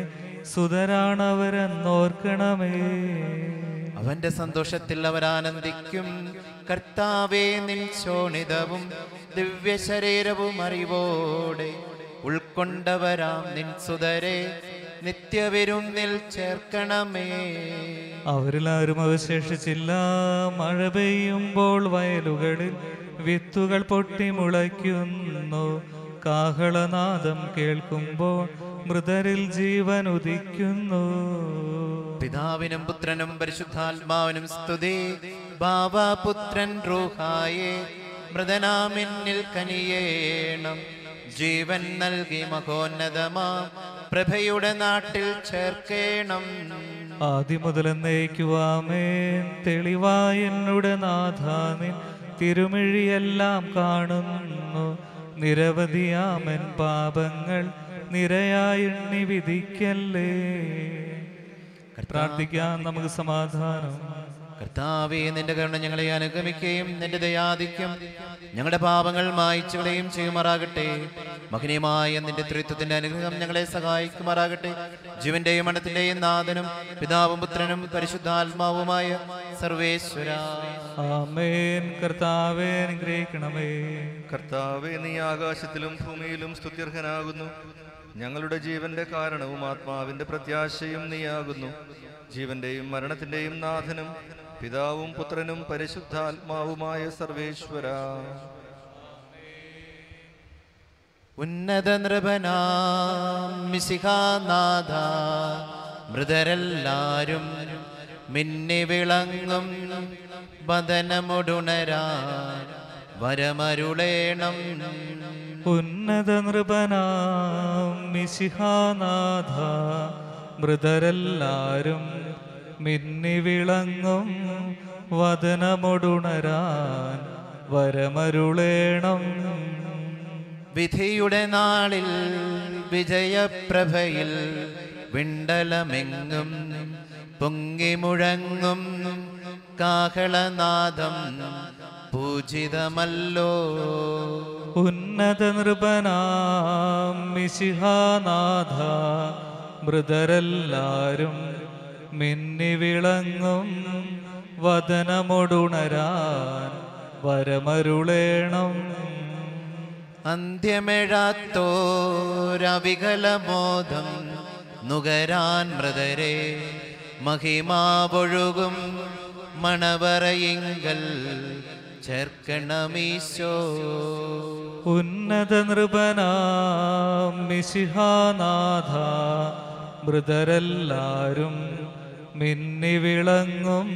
സുതരാണവരെന്നോർക്കണമേ അവന്റെ സന്തോഷത്തിൽ അവർ ആനന്ദിക്കും കർത്താവേ നിൻ ശോണിതവും ദിവ്യ ശരീരവും അറിവോടെ ഉൾക്കൊണ്ടവരാം നിൻ സുതരെ നിത്യവിരുന്നിൽ ചേർക്കണമേ അവരിലാരും അവശേഷിച്ചില്ല മഴ പെയ്യുമ്പോൾ വയലുകളിൽ വിത്തുകൾ പൊട്ടി മുളയ്ക്കുന്നു കാഹളനാദം കേൾക്കുമ്പോൾ മൃതരിൽ ജീവൻ ഉദിക്കുന്നു പിതാവിനും പുത്രനും പരിശുദ്ധാത്മാവിനും സ്തുതി ബാബ പുത്രൻ റൂഹായെ മൃതനാമിന്നിൽ കനിയേണം ജീവൻ നൽകി മഹോന്നതമാ പ്രഭയുടെ നാട്ടിൽ ചേർക്കേണം ആദ്യം മുതൽ എന്നേക്കുവാമേൻ തെളിവായ എന്നുടെ നാഥാനിൻ തിരുമിഴിയെല്ലാം കാണുന്നു നിരവധിയാമൻ പാപങ്ങൾ നിരയായി എണ്ണി വിധിക്കല്ലേ പ്രാർത്ഥിക്കാം നമുക്ക് സമാധാനം കർത്താവേ നിന്റെ കരുണ ഞങ്ങളെ അനുഗമിക്കുകയും നിന്റെ ദയാധിക്യം ഞങ്ങളുടെ പാപങ്ങൾ മായ്ച്ചുകളെയും ചെയ്യുമാറാകട്ടെ മകനീയമായ നിന്റെ ത്രിത്വത്തിന്റെ അനുഗ്രഹം ഞങ്ങളെ സഹായിക്കുമാറാകട്ടെ ജീവന്റെയും മണത്തിന്റെയും നാഥനും പിതാവും പുത്രനും പരിശുദ്ധാത്മാവുമായ സർവേശ്വര ആമേൻ കർത്താവേ അനുഗ്രഹിക്കണമേ കർത്താവെ നീ ആകാശത്തിലും ഭൂമിയിലും സ്തുത്യർഹനാകുന്നു ഞങ്ങളുടെ ജീവന്റെ കാരണവും ആത്മാവിന്റെ പ്രത്യാശയും നീയാകുന്നു ജീവന്റെയും മരണത്തിന്റെയും നാഥനും പിതാവും പുത്രനും പരിശുദ്ധാത്മാവുമായ സർവേശ്വര ഉന്നത നൃപനാം മിശിഹാനാഥ മൃതരെല്ലാരും മിന്നി വിളങ്ങും ബദനമുടുണരാൻ വരമരുളേണം ഉന്നത നൃപനാം മിശിഹാനാഥ മൃതരെല്ലാരും മിന്നി വിളങ്ങും വദനമൊടുണരാൻ വരമരുളേണം വിധിയുടെ നാളിൽ വിജയപ്രഭയിൽ വിണ്ടലമെങ്ങും പൊങ്ങി മുഴങ്ങും കാഹളനാദം പൂജിതമല്ലോ ഉന്നത നൃപനാം മിശിഹാനാഥ മൃതരെല്ലാരും മിന്നി വിളങ്ങും വദനമൊടുണരാൻ വരമരുളേണം അന്ത്യമേഴാത്തോരവികലമോദം നുകരാൻ മൃതരെ മഹിമാവൊഴുകും മണവറയിങ്കൽ ചേർക്കണമീശോ ഉന്നത നൃപനാം മിശിഹാനാഥ മൃതരെല്ലാരും മിന്നി വിളങ്ങും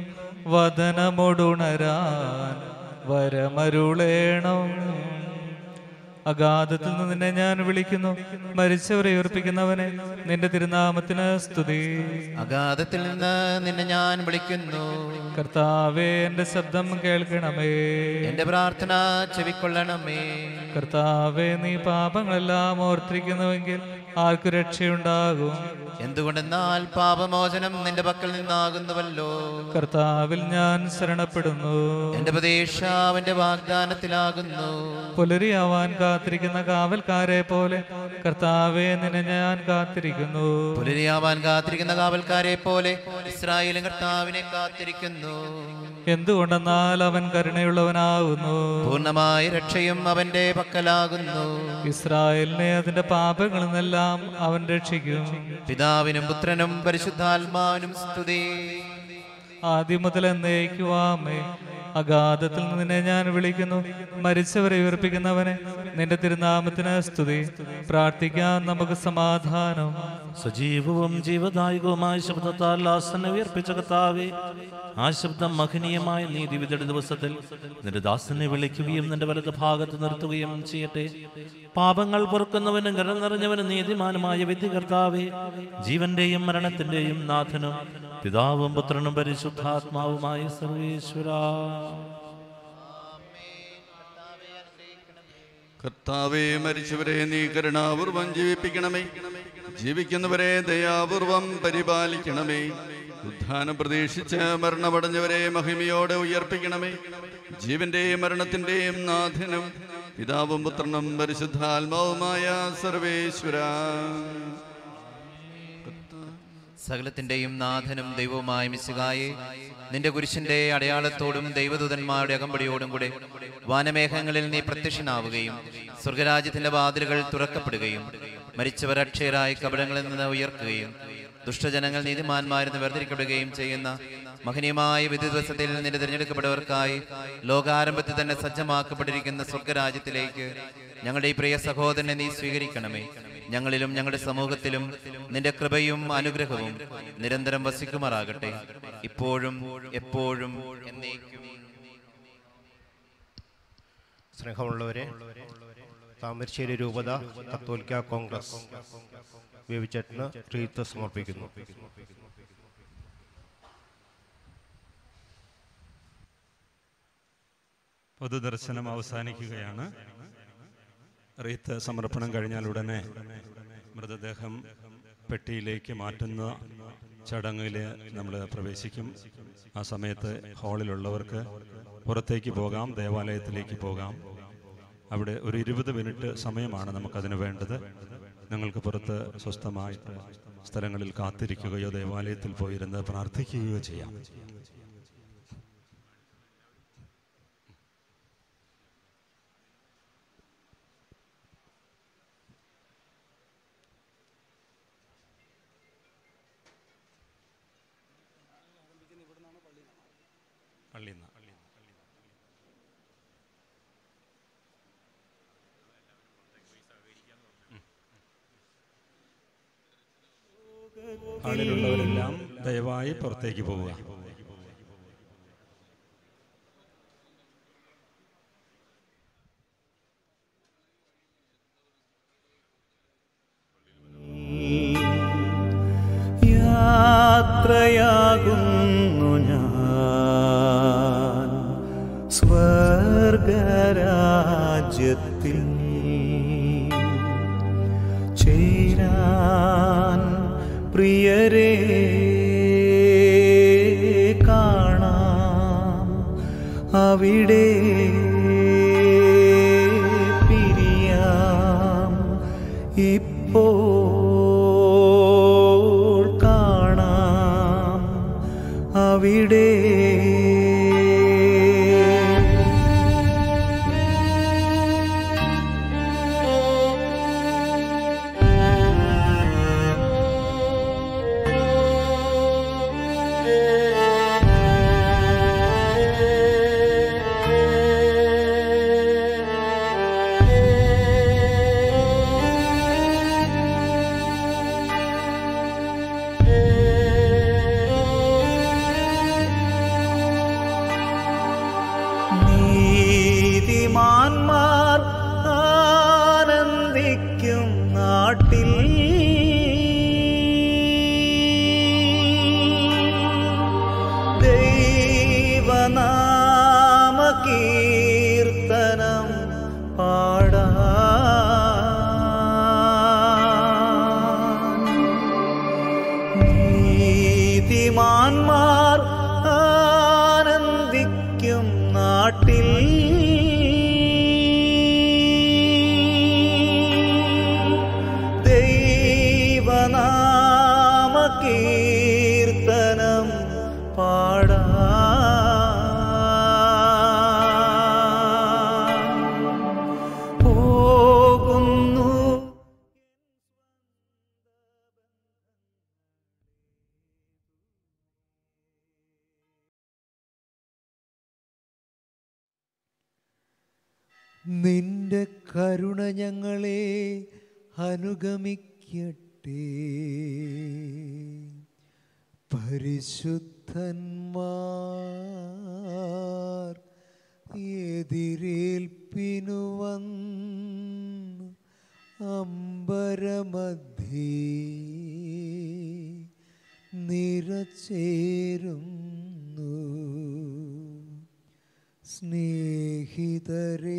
വദനമൊടുണരാൻ വരമരുളേണം അഗാധത്തിൽ നിന്ന് നിന്നെ ഞാൻ വിളിക്കുന്നു മരിച്ചവരെ ഉയർപ്പിക്കുന്നവനെ നിന്റെ തിരുനാമത്തിന് സ്തുതി അഗാധത്തിൽ നിന്ന് നിന്നെ ഞാൻ വിളിക്കുന്നു കർത്താവേ എന്റെ ശബ്ദം കേൾക്കണമേ എന്റെ പ്രാർത്ഥന ചെവിക്കൊള്ളണമേ കർത്താവേ നീ പാപങ്ങളെല്ലാം ഓർത്തിരിക്കുന്നുവെങ്കിൽ ആർക്കു രക്ഷയുണ്ടാകും എന്തുകൊണ്ടെന്നാൽ പാപമോചനം നിന്റെ പക്കൽ നിന്നാകുന്നുവല്ലോ കർത്താവിൽ ഞാൻ ശരണപ്പെടുന്നു എന്റെ പ്രതീക്ഷ അവന്റെ വാഗ്ദാനത്തിലാകുന്നു പുലരിയാവാൻ കാത്തിരിക്കുന്ന കാവൽക്കാരെ പോലെ കർത്താവെ നിന്നെ ഞാൻ കാത്തിരിക്കുന്നു പുലരിയാവാൻ കാത്തിരിക്കുന്ന കാവൽക്കാരെ പോലെ ഇസ്രായേലും കർത്താവിനെ കാത്തിരിക്കുന്നു എന്തുകൊണ്ടെന്നാൽ അവൻ കരുണയുള്ളവനാകുന്നു പൂർണ്ണമായ രക്ഷയും അവന്റെ പക്കലാകുന്നു ഇസ്രായേലിനെ അതിന്റെ പാപങ്ങളിൽ നിന്നെല്ലാം അവൻ രക്ഷിക്കും പിതാവിനും പുത്രനും പരിശുദ്ധാത്മാവിനും സ്തുതി ആദ്യം മുതൽ എന്നേക്കുവാമേ അഗാധത്തിൽ നിന്ന് നിന്നെ ഞാൻ വിളിക്കുന്നു മരിച്ചവരെ ഉയർപ്പിക്കുന്നവനെ നിന്റെ തിരുനാമത്തിന് സ്തുതി പ്രാർത്ഥിക്കാൻ നമുക്ക് സമാധാനം സജീവവും ജീവദായകവുമായ ശബ്ദത്താൽ ആസന ഉയർപ്പിച്ച കർത്താവേ ആ ശബ്ദം മഹനീയമായ നീതിവിധിയുടെ ദിവസത്തിൽ നിന്റെ ദാസനെ വിളിക്കുകയും നിന്റെ വലത് ഭാഗത്ത് നിർത്തുകയും ചെയ്യട്ടെ പാപങ്ങൾ പൊറുക്കുന്നവനും കരം നിറഞ്ഞവനും നീതിമാനുമായ വിധി കർത്താവേ ജീവന്റെയും മരണത്തിന്റെയും നാഥനും പിതാവും പുത്രനും പരിശുദ്ധാത്മാവുമായ സർവേശ്വര കർത്താവെ മരിച്ചവരെ നീ കരുണാപൂർവം ജീവിപ്പിക്കണമേ ജീവിക്കുന്നവരെ ദയാപൂർവം പരിപാലിക്കണമേ ഉദ്ധാനം പ്രതീക്ഷിച്ച് മരണമടഞ്ഞവരെ മഹിമയോടെ ഉയർപ്പിക്കണമേ ജീവന്റെയും മരണത്തിന്റെയും നാഥനും പിതാവും പുത്രനും പരിശുദ്ധാത്മാവുമായ സർവേശ്വര സകലത്തിന്റെയും നാഥനും ദൈവവുമായ മിശുകായെ നിന്റെ കുരിശിന്റെ അടയാളത്തോടും ദൈവദൂതന്മാരുടെ അകമ്പടിയോടും കൂടെ വാനമേഘങ്ങളിൽ നീ പ്രത്യക്ഷനാവുകയും സ്വർഗരാജ്യത്തിന്റെ വാതിലുകൾ തുറക്കപ്പെടുകയും മരിച്ചവർ അക്ഷയരായി കപടങ്ങളിൽ നിന്ന് ഉയർക്കുകയും ദുഷ്ടജനങ്ങൾ നീതിമാന്മാരിൽ നിന്ന് വേർതിരിക്കപ്പെടുകയും ചെയ്യുന്ന മഹനീയമായ വിധി ദിവസത്തിൽ നിന്റെ തിരഞ്ഞെടുക്കപ്പെട്ടവർക്കായി ലോകാരംഭത്തിൽ തന്നെ സജ്ജമാക്കപ്പെട്ടിരിക്കുന്ന സ്വർഗരാജ്യത്തിലേക്ക് ഞങ്ങളുടെ ഈ പ്രിയ സഹോദരനെ നീ സ്വീകരിക്കണമേ ഞങ്ങളിലും ഞങ്ങളുടെ സമൂഹത്തിലും നിന്റെ കൃപയും അനുഗ്രഹവും നിരന്തരം വസിക്കുമാറാകട്ടെ ഇപ്പോഴും എപ്പോഴും എന്നേക്കും സ്നേഹമുള്ളവരെ താമരശ്ശേരി രൂപത കത്തോലിക്ക കോൺഗ്രസ് വേവിച്ചേട്ടന് റീത്ത് സമർപ്പിക്കുന്നു പൊതുദർശനം അവസാനിക്കുകയാണ് റീത്ത് സമർപ്പണം കഴിഞ്ഞാൽ ഉടനെ മൃതദേഹം പെട്ടിയിലേക്ക് മാറ്റുന്ന ചടങ്ങിൽ നമ്മൾ പ്രവേശിക്കും ആ സമയത്ത് ഹാളിലുള്ളവർക്ക് പുറത്തേക്ക് പോകാം ദേവാലയത്തിലേക്ക് പോകാം അവിടെ ഒരു ഇരുപത് മിനിറ്റ് സമയമാണ് നമുക്കതിന് വേണ്ടത് നിങ്ങൾക്ക് പുറത്ത് സ്വസ്ഥമായിട്ട് സ്ഥലങ്ങളിൽ കാത്തിരിക്കുകയോ ദേവാലയത്തിൽ പോയിരുന്ന് പ്രാർത്ഥിക്കുകയോ ചെയ്യാം പള്ളിയിൽ നിന്ന് ഹാളിലുള്ളവരെല്ലാം ദയവായി പുറത്തേക്ക് പോവുക യാത്രയാകും സ്വർഗരാജ്യത്തിൽ ചേരാൻ പ്രിയരെ കാണാം അവിടെ പിരിയാം ഇപ്പോൾ കാണാം അവിടെ നീതിമാന്മാർ ആനന്ദിക്കും നാട്ടിൽ ദൈവനാമ കീർത്തനം പാടാ നീതിമാന്മാർ ആനന്ദിക്കും നാട്ടിൽ ദൈവനാമ കീർത്തനം പാടാ പോകുന്നു നിന്റെ കരുണ ഞങ്ങളെ അനുഗമിക്കട്ടെ പരിശുദ്ധന്മാർ എതിരേൽപ്പിനു വന്ന് അമ്പരമധ്യേ നിറച്ചേരുന്നു സ്നേഹിതരെ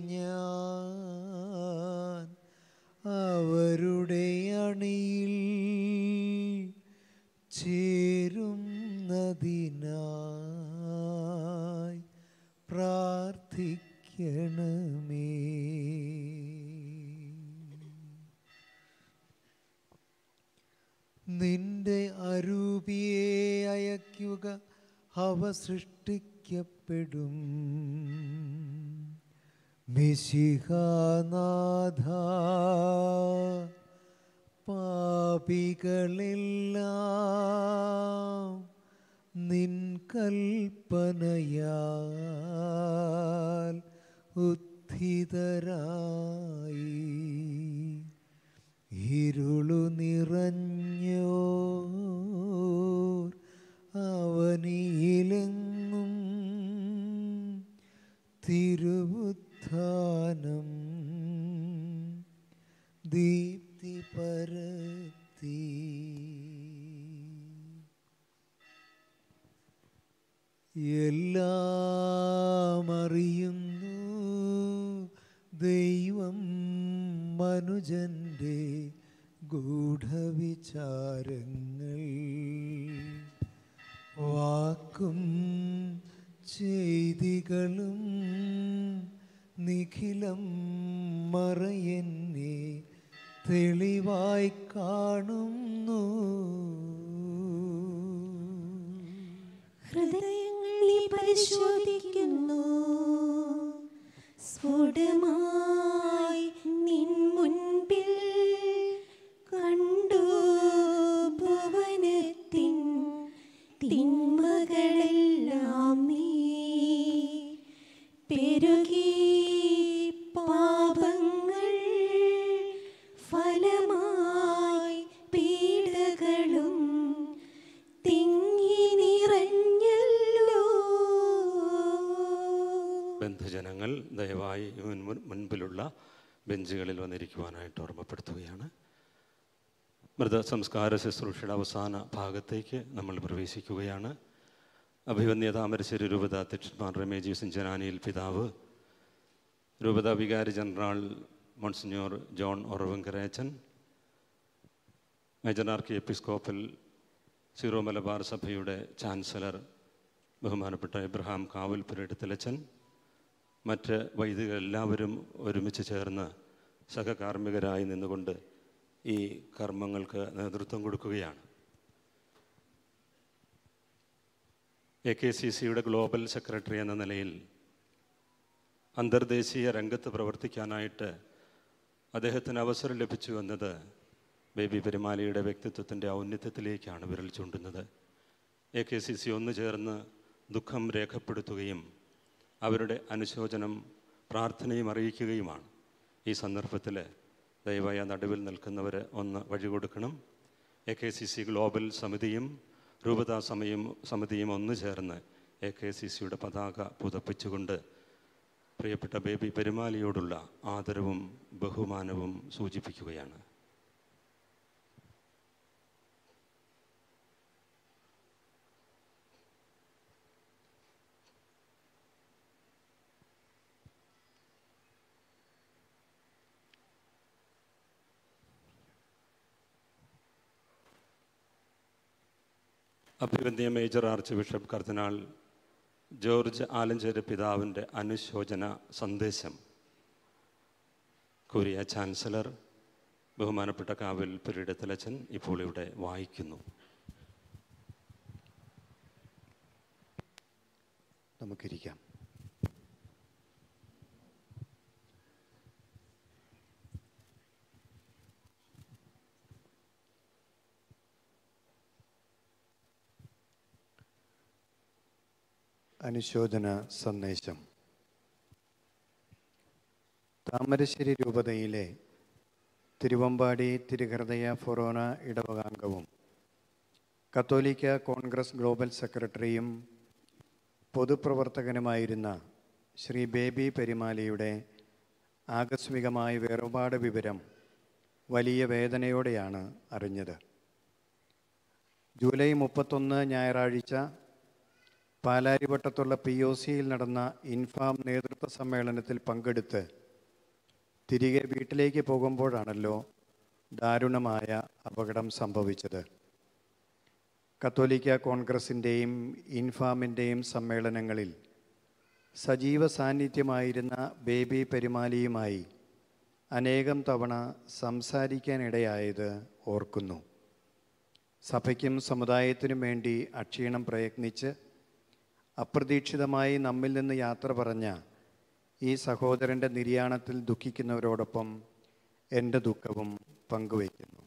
ഞാൻ അവരുടെ അണിയിൽ ചേരുന്നതിനായി പ്രാർത്ഥിക്കണമേ നിന്റെ അരൂപിയെ അയക്കുക അവ സൃഷ്ടിക്കപ്പെടും മിശിഹാനാഥ പാപികളെല്ലാം നിൻ കൽപ്പനയാൽ ഉദ്ധിതരായി ഇരുളു നിറഞ്ഞോർ അവനിയിലെങ്ങും തിരുവുത്ഥാനം ദീപ്തി പരത്തി എല്ലാം അറിയുന്നു ദൈവം മനുജന്റെ ഗൂഢവിചാരങ്ങൾ വാക്കും ചെയ്തികളും നിഖിലം മറയെന്നെ തെളിവായി കാണുന്നു ഹൃദയങ്ങളെ പരിശോധിക്കുന്നു സ്ഫുടമായി നിൻ മുൻപിൽ കണ്ടു ഭുവനത്തിൻ തിന്മകളെല്ലാം നീ പെരുകി പാപങ്ങൾ ഫലമായി പീഡകളും തിങ്ങി നിറഞ്ഞല്ലോ ബന്ധുജനങ്ങൾ ദയവായി മുൻ- മുൻ- മുൻപിലുള്ള ബെഞ്ചുകളിൽ വന്നിരിക്കുവാനായിട്ട് ഓർമ്മപ്പെടുത്തുകയാണ് മൃതസംസ്കാര ശുശ്രൂഷയുടെ അവസാന ഭാഗത്തേക്ക് നമ്മൾ പ്രവേശിക്കുകയാണ് അഭിവന്യ താമരശ്ശേരി രൂപത അധ്യക്ഷന്മാർ രമേജി സിഞ്ചനാനിയിൽ പിതാവ് രൂപത വികാരി ജനറൽ മോൺസിഞ്ഞോർ ജോൺ ഒറവങ്കരേച്ചൻ major archiepiscopal Syro Malabar സഭയുടെ ചാൻസലർ ബഹുമാനപ്പെട്ട എബ്രഹാം കാവൽപുരടുത്തലച്ചൻ മറ്റ് വൈദികർ എല്ലാവരും ഒരുമിച്ച് ചേർന്ന് സഹകാർമ്മികരായി നിന്നുകൊണ്ട് ഈ കർമ്മങ്ങൾക്ക് നേതൃത്വം കൊടുക്കുകയാണ് എ കെ സി സിയുടെ ഗ്ലോബൽ സെക്രട്ടറി എന്ന നിലയിൽ അന്തർദേശീയ രംഗത്ത് പ്രവർത്തിക്കാനായിട്ട് അദ്ദേഹത്തിന് അവസരം ലഭിച്ചു എന്നത് ബേബി പെരുമാലിയുടെ വ്യക്തിത്വത്തിൻ്റെ ഔന്നത്യത്തിലേക്കാണ് വിരൽ ചൂണ്ടുന്നത് എ കെ സി സി ഒന്ന് ചേർന്ന് ദുഃഖം രേഖപ്പെടുത്തുകയും അവരുടെ അനുശോചനം പ്രാർത്ഥനയും അറിയിക്കുകയുമാണ് ഈ സന്ദർഭത്തിൽ ദയവായി ആ നടുവിൽ നിൽക്കുന്നവർ ഒന്ന് വഴി കൊടുക്കണം A K C C global സമിതിയും രൂപതാ സമയം സമിതിയും ഒന്ന് ചേർന്ന് എ കെ സി സിയുടെ പതാക പുതപ്പിച്ചുകൊണ്ട് പ്രിയപ്പെട്ട ബേബി പെരുമാലിയോടുള്ള ആദരവും ബഹുമാനവും സൂചിപ്പിക്കുകയാണ് അഭിവന്യ മേജർ ആർച്ച് ബിഷപ്പ് കർദിനാൾ ജോർജ് ആലഞ്ചേരി പിതാവിൻ്റെ അനുശോചന സന്ദേശം കൊറിയ ചാൻസലർ ബഹുമാനപ്പെട്ട കാവിൽ പുരിടത്തലച്ചൻ ഇപ്പോൾ ഇവിടെ വായിക്കുന്നു നമുക്കിരിക്കാം അനുശോചന സന്ദേശം താമരശ്ശേരി രൂപതയിലെ തിരുവമ്പാടി തിരുഹൃദയ ഫൊറോന ഇടവകാംഗവും കത്തോലിക്ക കോൺഗ്രസ് ഗ്ലോബൽ സെക്രട്ടറിയും പൊതുപ്രവർത്തകനുമായിരുന്ന ശ്രീ ബേബി പെരുമാലിയുടെ ആകസ്മികമായ വേർപാട് വിവരം വലിയ വേദനയോടെയാണ് അറിഞ്ഞത് ജൂലൈ മുപ്പത്തൊന്ന് ഞായറാഴ്ച പാലാരിവട്ടത്തുള്ള പി ഒ സിയിൽ നടന്ന ഇൻഫാം നേതൃത്വ സമ്മേളനത്തിൽ പങ്കെടുത്ത് തിരികെ വീട്ടിലേക്ക് പോകുമ്പോഴാണല്ലോ ദാരുണമായ അപകടം സംഭവിച്ചത് കത്തോലിക്ക കോൺഗ്രസിൻ്റെയും ഇൻഫാമിൻ്റെയും സമ്മേളനങ്ങളിൽ സജീവ സാന്നിധ്യമായിരുന്ന ബേബി പെരുമാലിയുമായി അനേകം തവണ സംസാരിക്കാനിടയായത് ഓർക്കുന്നു സഭയ്ക്കും സമുദായത്തിനും വേണ്ടി അക്ഷീണം പ്രയത്നിച്ച് അപ്രതീക്ഷിതമായി നമ്മിൽ നിന്ന് യാത്ര പറഞ്ഞ ഈ സഹോദരൻ്റെ നിര്യാണത്തിൽ ദുഃഖിക്കുന്നവരോടൊപ്പം എൻ്റെ ദുഃഖവും പങ്കുവയ്ക്കുന്നു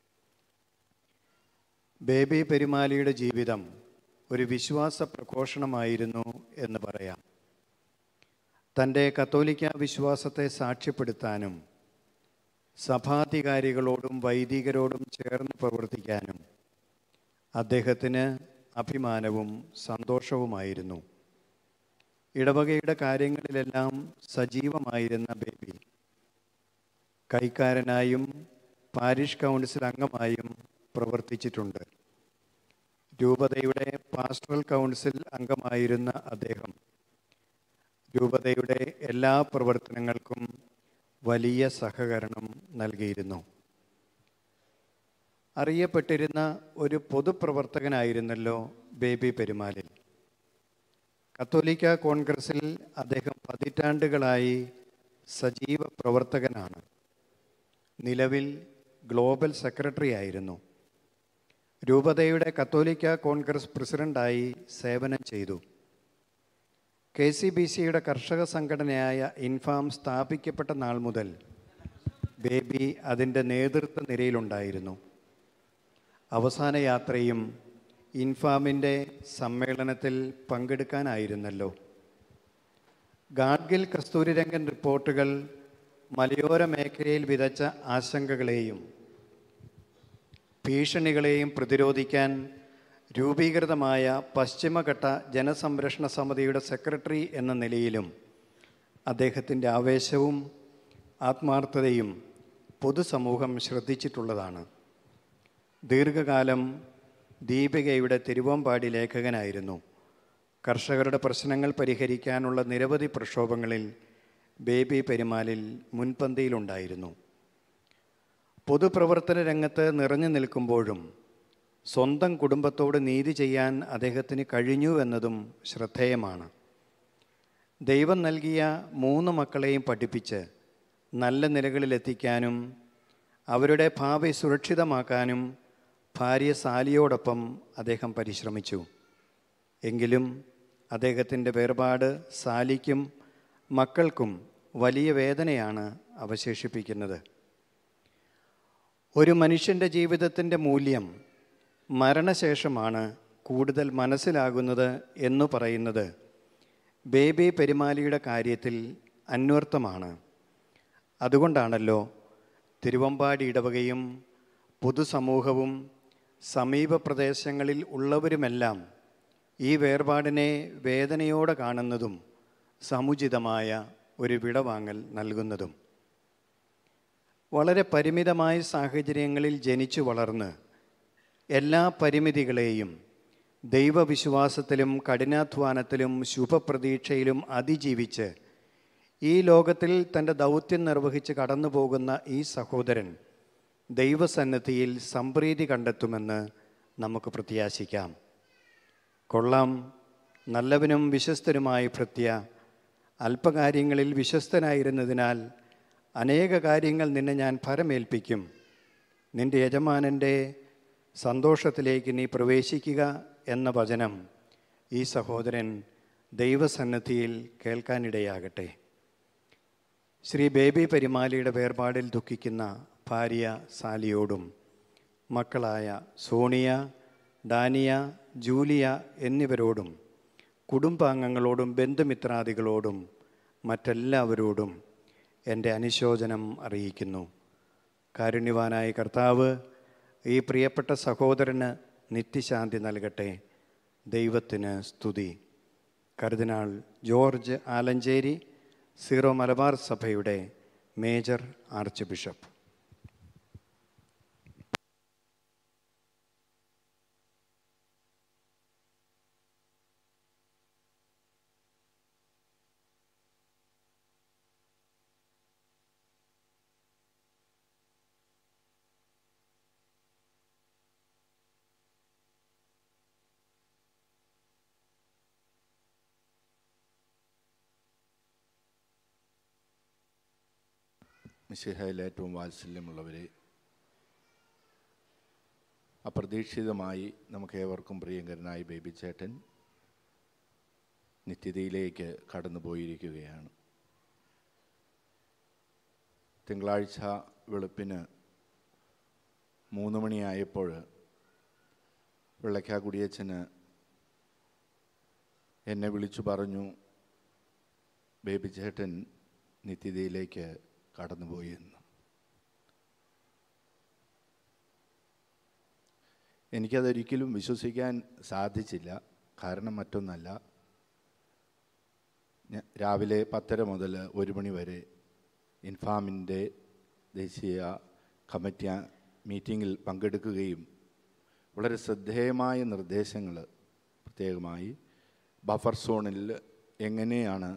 ബേബി പെരുമാലിയുടെ ജീവിതം ഒരു വിശ്വാസ പ്രഘോഷണമായിരുന്നു എന്ന് പറയാം തൻ്റെ കത്തോലിക്ക വിശ്വാസത്തെ സാക്ഷ്യപ്പെടുത്താനും സഭാധികാരികളോടും വൈദികരോടും ചേർന്ന് പ്രവർത്തിക്കാനും അദ്ദേഹത്തിന് അഭിമാനവും സന്തോഷവുമായിരുന്നു ഇടവകയുടെ കാര്യങ്ങളിലെല്ലാം സജീവമായിരുന്ന ബേബി കൈക്കാരനായും പാരിഷ് കൗൺസിൽ അംഗമായും പ്രവർത്തിച്ചിട്ടുണ്ട് രൂപതയുടെ പാസ്റ്ററൽ കൗൺസിൽ അംഗമായിരുന്ന അദ്ദേഹം രൂപതയുടെ എല്ലാ പ്രവർത്തനങ്ങൾക്കും വലിയ സഹകരണം നൽകിയിരുന്നു അറിയപ്പെട്ടിരുന്ന ഒരു പൊതുപ്രവർത്തകനായിരുന്നല്ലോ ബേബി പെരുമാലിൽ കത്തോലിക്ക കോൺഗ്രസിൽ അദ്ദേഹം പതിറ്റാണ്ടുകളായി സജീവ പ്രവർത്തകനാണ് നിലവിൽ ഗ്ലോബൽ സെക്രട്ടറി ആയിരുന്നു രൂപതയുടെ കത്തോലിക്ക കോൺഗ്രസ് പ്രസിഡന്റായി സേവനം ചെയ്തു കെ സി ബി സിയുടെ കർഷക സംഘടനയായ ഇൻഫാം സ്ഥാപിക്കപ്പെട്ട നാൾ മുതൽ ബേബി അതിൻ്റെ നേതൃത്വ നിരയിലുണ്ടായിരുന്നു അവസാന യാത്രയും ഇൻഫാമിൻ്റെ സമ്മേളനത്തിൽ പങ്കെടുക്കാനായിരുന്നല്ലോ ഗാഡ്ഗിൽ കസ്തൂരിരംഗൻ റിപ്പോർട്ടുകൾ മലയോര മേഖലയിൽ വിതച്ച ആശങ്കകളെയും ഭീഷണികളെയും പ്രതിരോധിക്കാൻ രൂപീകൃതമായ പശ്ചിമഘട്ട ജനസംരക്ഷണ സമിതിയുടെ സെക്രട്ടറി എന്ന നിലയിലും അദ്ദേഹത്തിൻ്റെ ആവേശവും ആത്മാർത്ഥതയും പൊതുസമൂഹം ശ്രദ്ധിച്ചിട്ടുള്ളതാണ് ദീർഘകാലം ദീപികയുടെ തിരുവമ്പാടി ലേഖകനായിരുന്നു കർഷകരുടെ പ്രശ്നങ്ങൾ പരിഹരിക്കാനുള്ള നിരവധി പ്രക്ഷോഭങ്ങളിൽ ബേബി പെരുമാലിൽ മുൻപന്തിയിലുണ്ടായിരുന്നു പൊതുപ്രവർത്തന രംഗത്ത് നിറഞ്ഞു നിൽക്കുമ്പോഴും സ്വന്തം കുടുംബത്തോട് നീതി ചെയ്യാൻ അദ്ദേഹത്തിന് കഴിഞ്ഞു എന്നതും ശ്രദ്ധേയമാണ് ദൈവം നൽകിയ മൂന്ന് മക്കളെയും പഠിപ്പിച്ച് നല്ല നിലകളിലെത്തിക്കാനും അവരുടെ ഭാവി സുരക്ഷിതമാക്കാനും ഭാര്യ സാലിയോടൊപ്പം അദ്ദേഹം പരിശ്രമിച്ചു എങ്കിലും അദ്ദേഹത്തിൻ്റെ വേർപാട് സാലിക്കും മക്കൾക്കും വലിയ വേദനയാണ് അവശേഷിപ്പിക്കുന്നത് ഒരു മനുഷ്യൻ്റെ ജീവിതത്തിൻ്റെ മൂല്യം മരണശേഷമാണ് കൂടുതൽ മനസ്സിലാകുന്നത് എന്ന് പറയുന്നത് ബേബി പെരുമാലിയുടെ കാര്യത്തിൽ അന്വർത്ഥമാണ് അതുകൊണ്ടാണല്ലോ തിരുവമ്പാടി ഇടവകയും പൊതുസമൂഹവും സമീപ പ്രദേശങ്ങളിൽ ഉള്ളവരുമെല്ലാം ഈ വേർപാടിനെ വേദനയോടെ കാണുന്നതും സമുചിതമായ ഒരു വിടവാങ്ങൽ നൽകുന്നതും വളരെ പരിമിതമായ സാഹചര്യങ്ങളിൽ ജനിച്ചു വളർന്ന് എല്ലാ പരിമിതികളെയും ദൈവവിശ്വാസത്തിലും കഠിനാധ്വാനത്തിലും ശുഭപ്രതീക്ഷയിലും അതിജീവിച്ച് ഈ ലോകത്തിൽ തൻ്റെ ദൗത്യം നിർവഹിച്ച് കടന്നു പോകുന്ന ഈ സഹോദരൻ ദൈവസന്നിധിയിൽ സംപ്രീതി കണ്ടെത്തുമെന്ന് നമുക്ക് പ്രത്യാശിക്കാം കൊള്ളാം നല്ലവനും വിശ്വസ്തനുമായ ഭൃത്യ അല്പകാര്യങ്ങളിൽ വിശ്വസ്തനായിരുന്നതിനാൽ അനേക കാര്യങ്ങൾ നിന്നെ ഞാൻ ഫലമേൽപ്പിക്കും നിന്റെ യജമാനൻ്റെ സന്തോഷത്തിലേക്ക് നീ പ്രവേശിക്കുക എന്ന വചനം ഈ സഹോദരൻ ദൈവസന്നിധിയിൽ കേൾക്കാനിടയാകട്ടെ ശ്രീ ബേബി പരിമാലിയുടെ വേർപാടിൽ ദുഃഖിക്കുന്ന ഭാര്യ സാലിയോടും മക്കളായ സോണിയ ഡാനിയ ജൂലിയ എന്നിവരോടും കുടുംബാംഗങ്ങളോടും ബന്ധുമിത്രാദികളോടും മറ്റെല്ലാവരോടും എൻ്റെ അനുശോചനം അറിയിക്കുന്നു കാരുണ്യവാനായ കർത്താവ് ഈ പ്രിയപ്പെട്ട സഹോദരന് നിത്യശാന്തി നൽകട്ടെ ദൈവത്തിന് സ്തുതി കർദിനാൾ ജോർജ് ആലഞ്ചേരി സീറോ മലബാർ സഭയുടെ മേജർ ആർച്ച് ബിഷപ്പ് മിശിഹയിൽ ഏറ്റവും വാത്സല്യമുള്ളവരെ അപ്രതീക്ഷിതമായി നമുക്ക് ഏവർക്കും പ്രിയങ്കരനായ ബേബി ചേട്ടൻ നിത്യതയിലേക്ക് കടന്നു പോയിരിക്കുകയാണ് തിങ്കളാഴ്ച വെളുപ്പിന് മൂന്ന് മണിയായപ്പോൾ വെള്ളക്കാക്കുടിയച്ചന് എന്നെ വിളിച്ചു പറഞ്ഞു ബേബി ചേട്ടൻ നിത്യതയിലേക്ക് കടന്നുപോയി എന്ന് എനിക്കതൊരിക്കലും വിശ്വസിക്കാൻ സാധിച്ചില്ല കാരണം മറ്റൊന്നല്ല ഞ- രാവിലെ പത്തര മുതൽ ഒരു മണി വരെ ഇൻഫാമിൻ്റെ ദേശീയ കമ്മിറ്റി മീറ്റിങ്ങിൽ പങ്കെടുക്കുകയും വളരെ ശ്രദ്ധേയമായ നിർദ്ദേശങ്ങൾ പ്രത്യേകമായി ബഫർ സോണിൽ എങ്ങനെയാണ്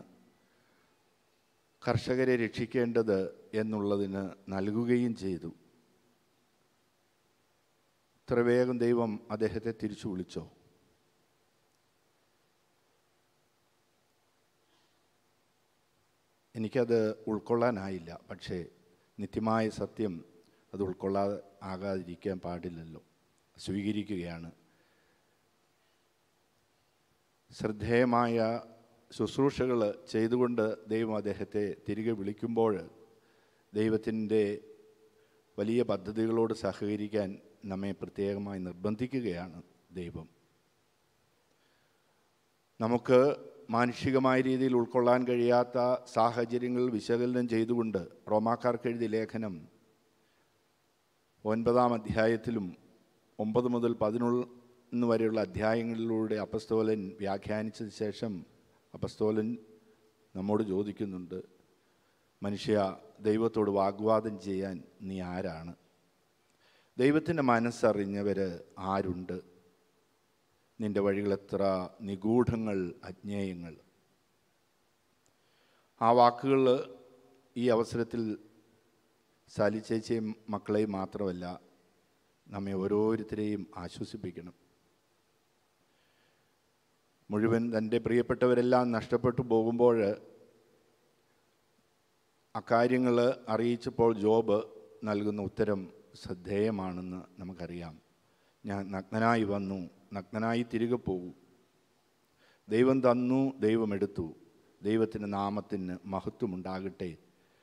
കർഷകരെ രക്ഷിക്കേണ്ടത് എന്നുള്ളതിന് നൽകുകയും ചെയ്തു ഇത്ര വേഗം ദൈവം അദ്ദേഹത്തെ തിരിച്ചു വിളിച്ചോ എനിക്കത് ഉൾക്കൊള്ളാനായില്ല പക്ഷേ നിത്യമായ സത്യം അത് ഉൾക്കൊള്ളാതെ ആകാതിരിക്കാൻ പാടില്ലല്ലോ സ്വീകരിക്കുകയാണ് ശ്രദ്ധേയമായ ശുശ്രൂഷകൾ ചെയ്തുകൊണ്ട് ദൈവം അദ്ദേഹത്തെ തിരികെ വിളിക്കുമ്പോൾ ദൈവത്തിൻ്റെ വലിയ പദ്ധതികളോട് സഹകരിക്കാൻ നമ്മെ പ്രത്യേകമായി നിർബന്ധിക്കുകയാണ് ദൈവം നമുക്ക് മാനുഷികമായ രീതിയിൽ ഉൾക്കൊള്ളാൻ കഴിയാത്ത സാഹചര്യങ്ങൾ വിശകലനം ചെയ്തുകൊണ്ട് റോമാക്കാർക്ക് എഴുതിയ ലേഖനം ഒൻപതാം അധ്യായത്തിലും ഒമ്പത് മുതൽ പതിനൊന്ന് വരെയുള്ള അധ്യായങ്ങളിലൂടെ അപ്പസ്തോലൻ വ്യാഖ്യാനിച്ചതിന് ശേഷം അപ്പസ്തോലൻ നമ്മോട് ചോദിക്കുന്നുണ്ട് മനുഷ്യ ദൈവത്തോട് വാഗ്വാദം ചെയ്യാൻ നീ ആരാണ് ദൈവത്തിൻ്റെ മനസ്സറിഞ്ഞവർ ആരുണ്ട് നിന്റെ വഴികൾ എത്ര നിഗൂഢങ്ങൾ അജ്ഞേയങ്ങൾ ആ വാക്കുകൾ ഈ അവസരത്തിൽ സാലി ചേച്ചിയും മക്കളെയും മാത്രമല്ല നമ്മെ ഓരോരുത്തരെയും ആശ്വസിപ്പിക്കണം മുഴുവൻ തൻ്റെ പ്രിയപ്പെട്ടവരെല്ലാം നഷ്ടപ്പെട്ടു പോകുമ്പോൾ അക്കാര്യങ്ങൾ അറിയിച്ചപ്പോൾ ജോബ് നൽകുന്ന ഉത്തരം ശ്രദ്ധേയമാണെന്ന് നമുക്കറിയാം ഞാൻ നഗ്നനായി വന്നു നഗ്നനായി തിരികെ പോകും ദൈവം തന്നു ദൈവം എടുത്തു ദൈവത്തിൻ്റെ നാമത്തിന് മഹത്വമുണ്ടാകട്ടെ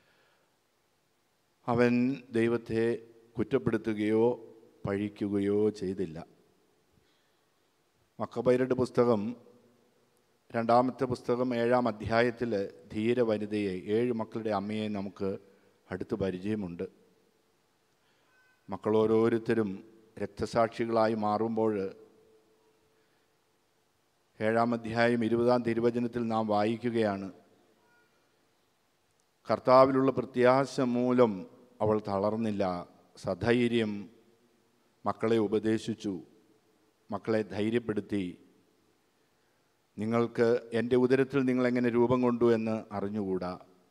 അവൻ ദൈവത്തെ കുറ്റപ്പെടുത്തുകയോ പഴിക്കുകയോ ചെയ്തില്ല മക്കബൈരുടെ പുസ്തകം രണ്ടാമത്തെ പുസ്തകം ഏഴാം അധ്യായത്തിൽ ധീര വനിതയെ ഏഴ് മക്കളുടെ അമ്മയെ നമുക്ക് അടുത്ത് പരിചയമുണ്ട് മക്കൾ ഓരോരുത്തരും രക്തസാക്ഷികളായി മാറുമ്പോൾ ഏഴാം അധ്യായം ഇരുപതാം തിരുവചനത്തിൽ നാം വായിക്കുകയാണ് കർത്താവിലുള്ള പ്രത്യാശ മൂലം അവൾ തളർന്നില്ല സധൈര്യം മക്കളെ ഉപദേശിച്ചു മക്കളെ ധൈര്യപ്പെടുത്തി നിങ്ങൾക്ക് എൻ്റെ ഉദരത്തിൽ നിങ്ങൾ എങ്ങനെ രൂപം കൊണ്ടു എന്ന് അറിഞ്ഞുകൂടാ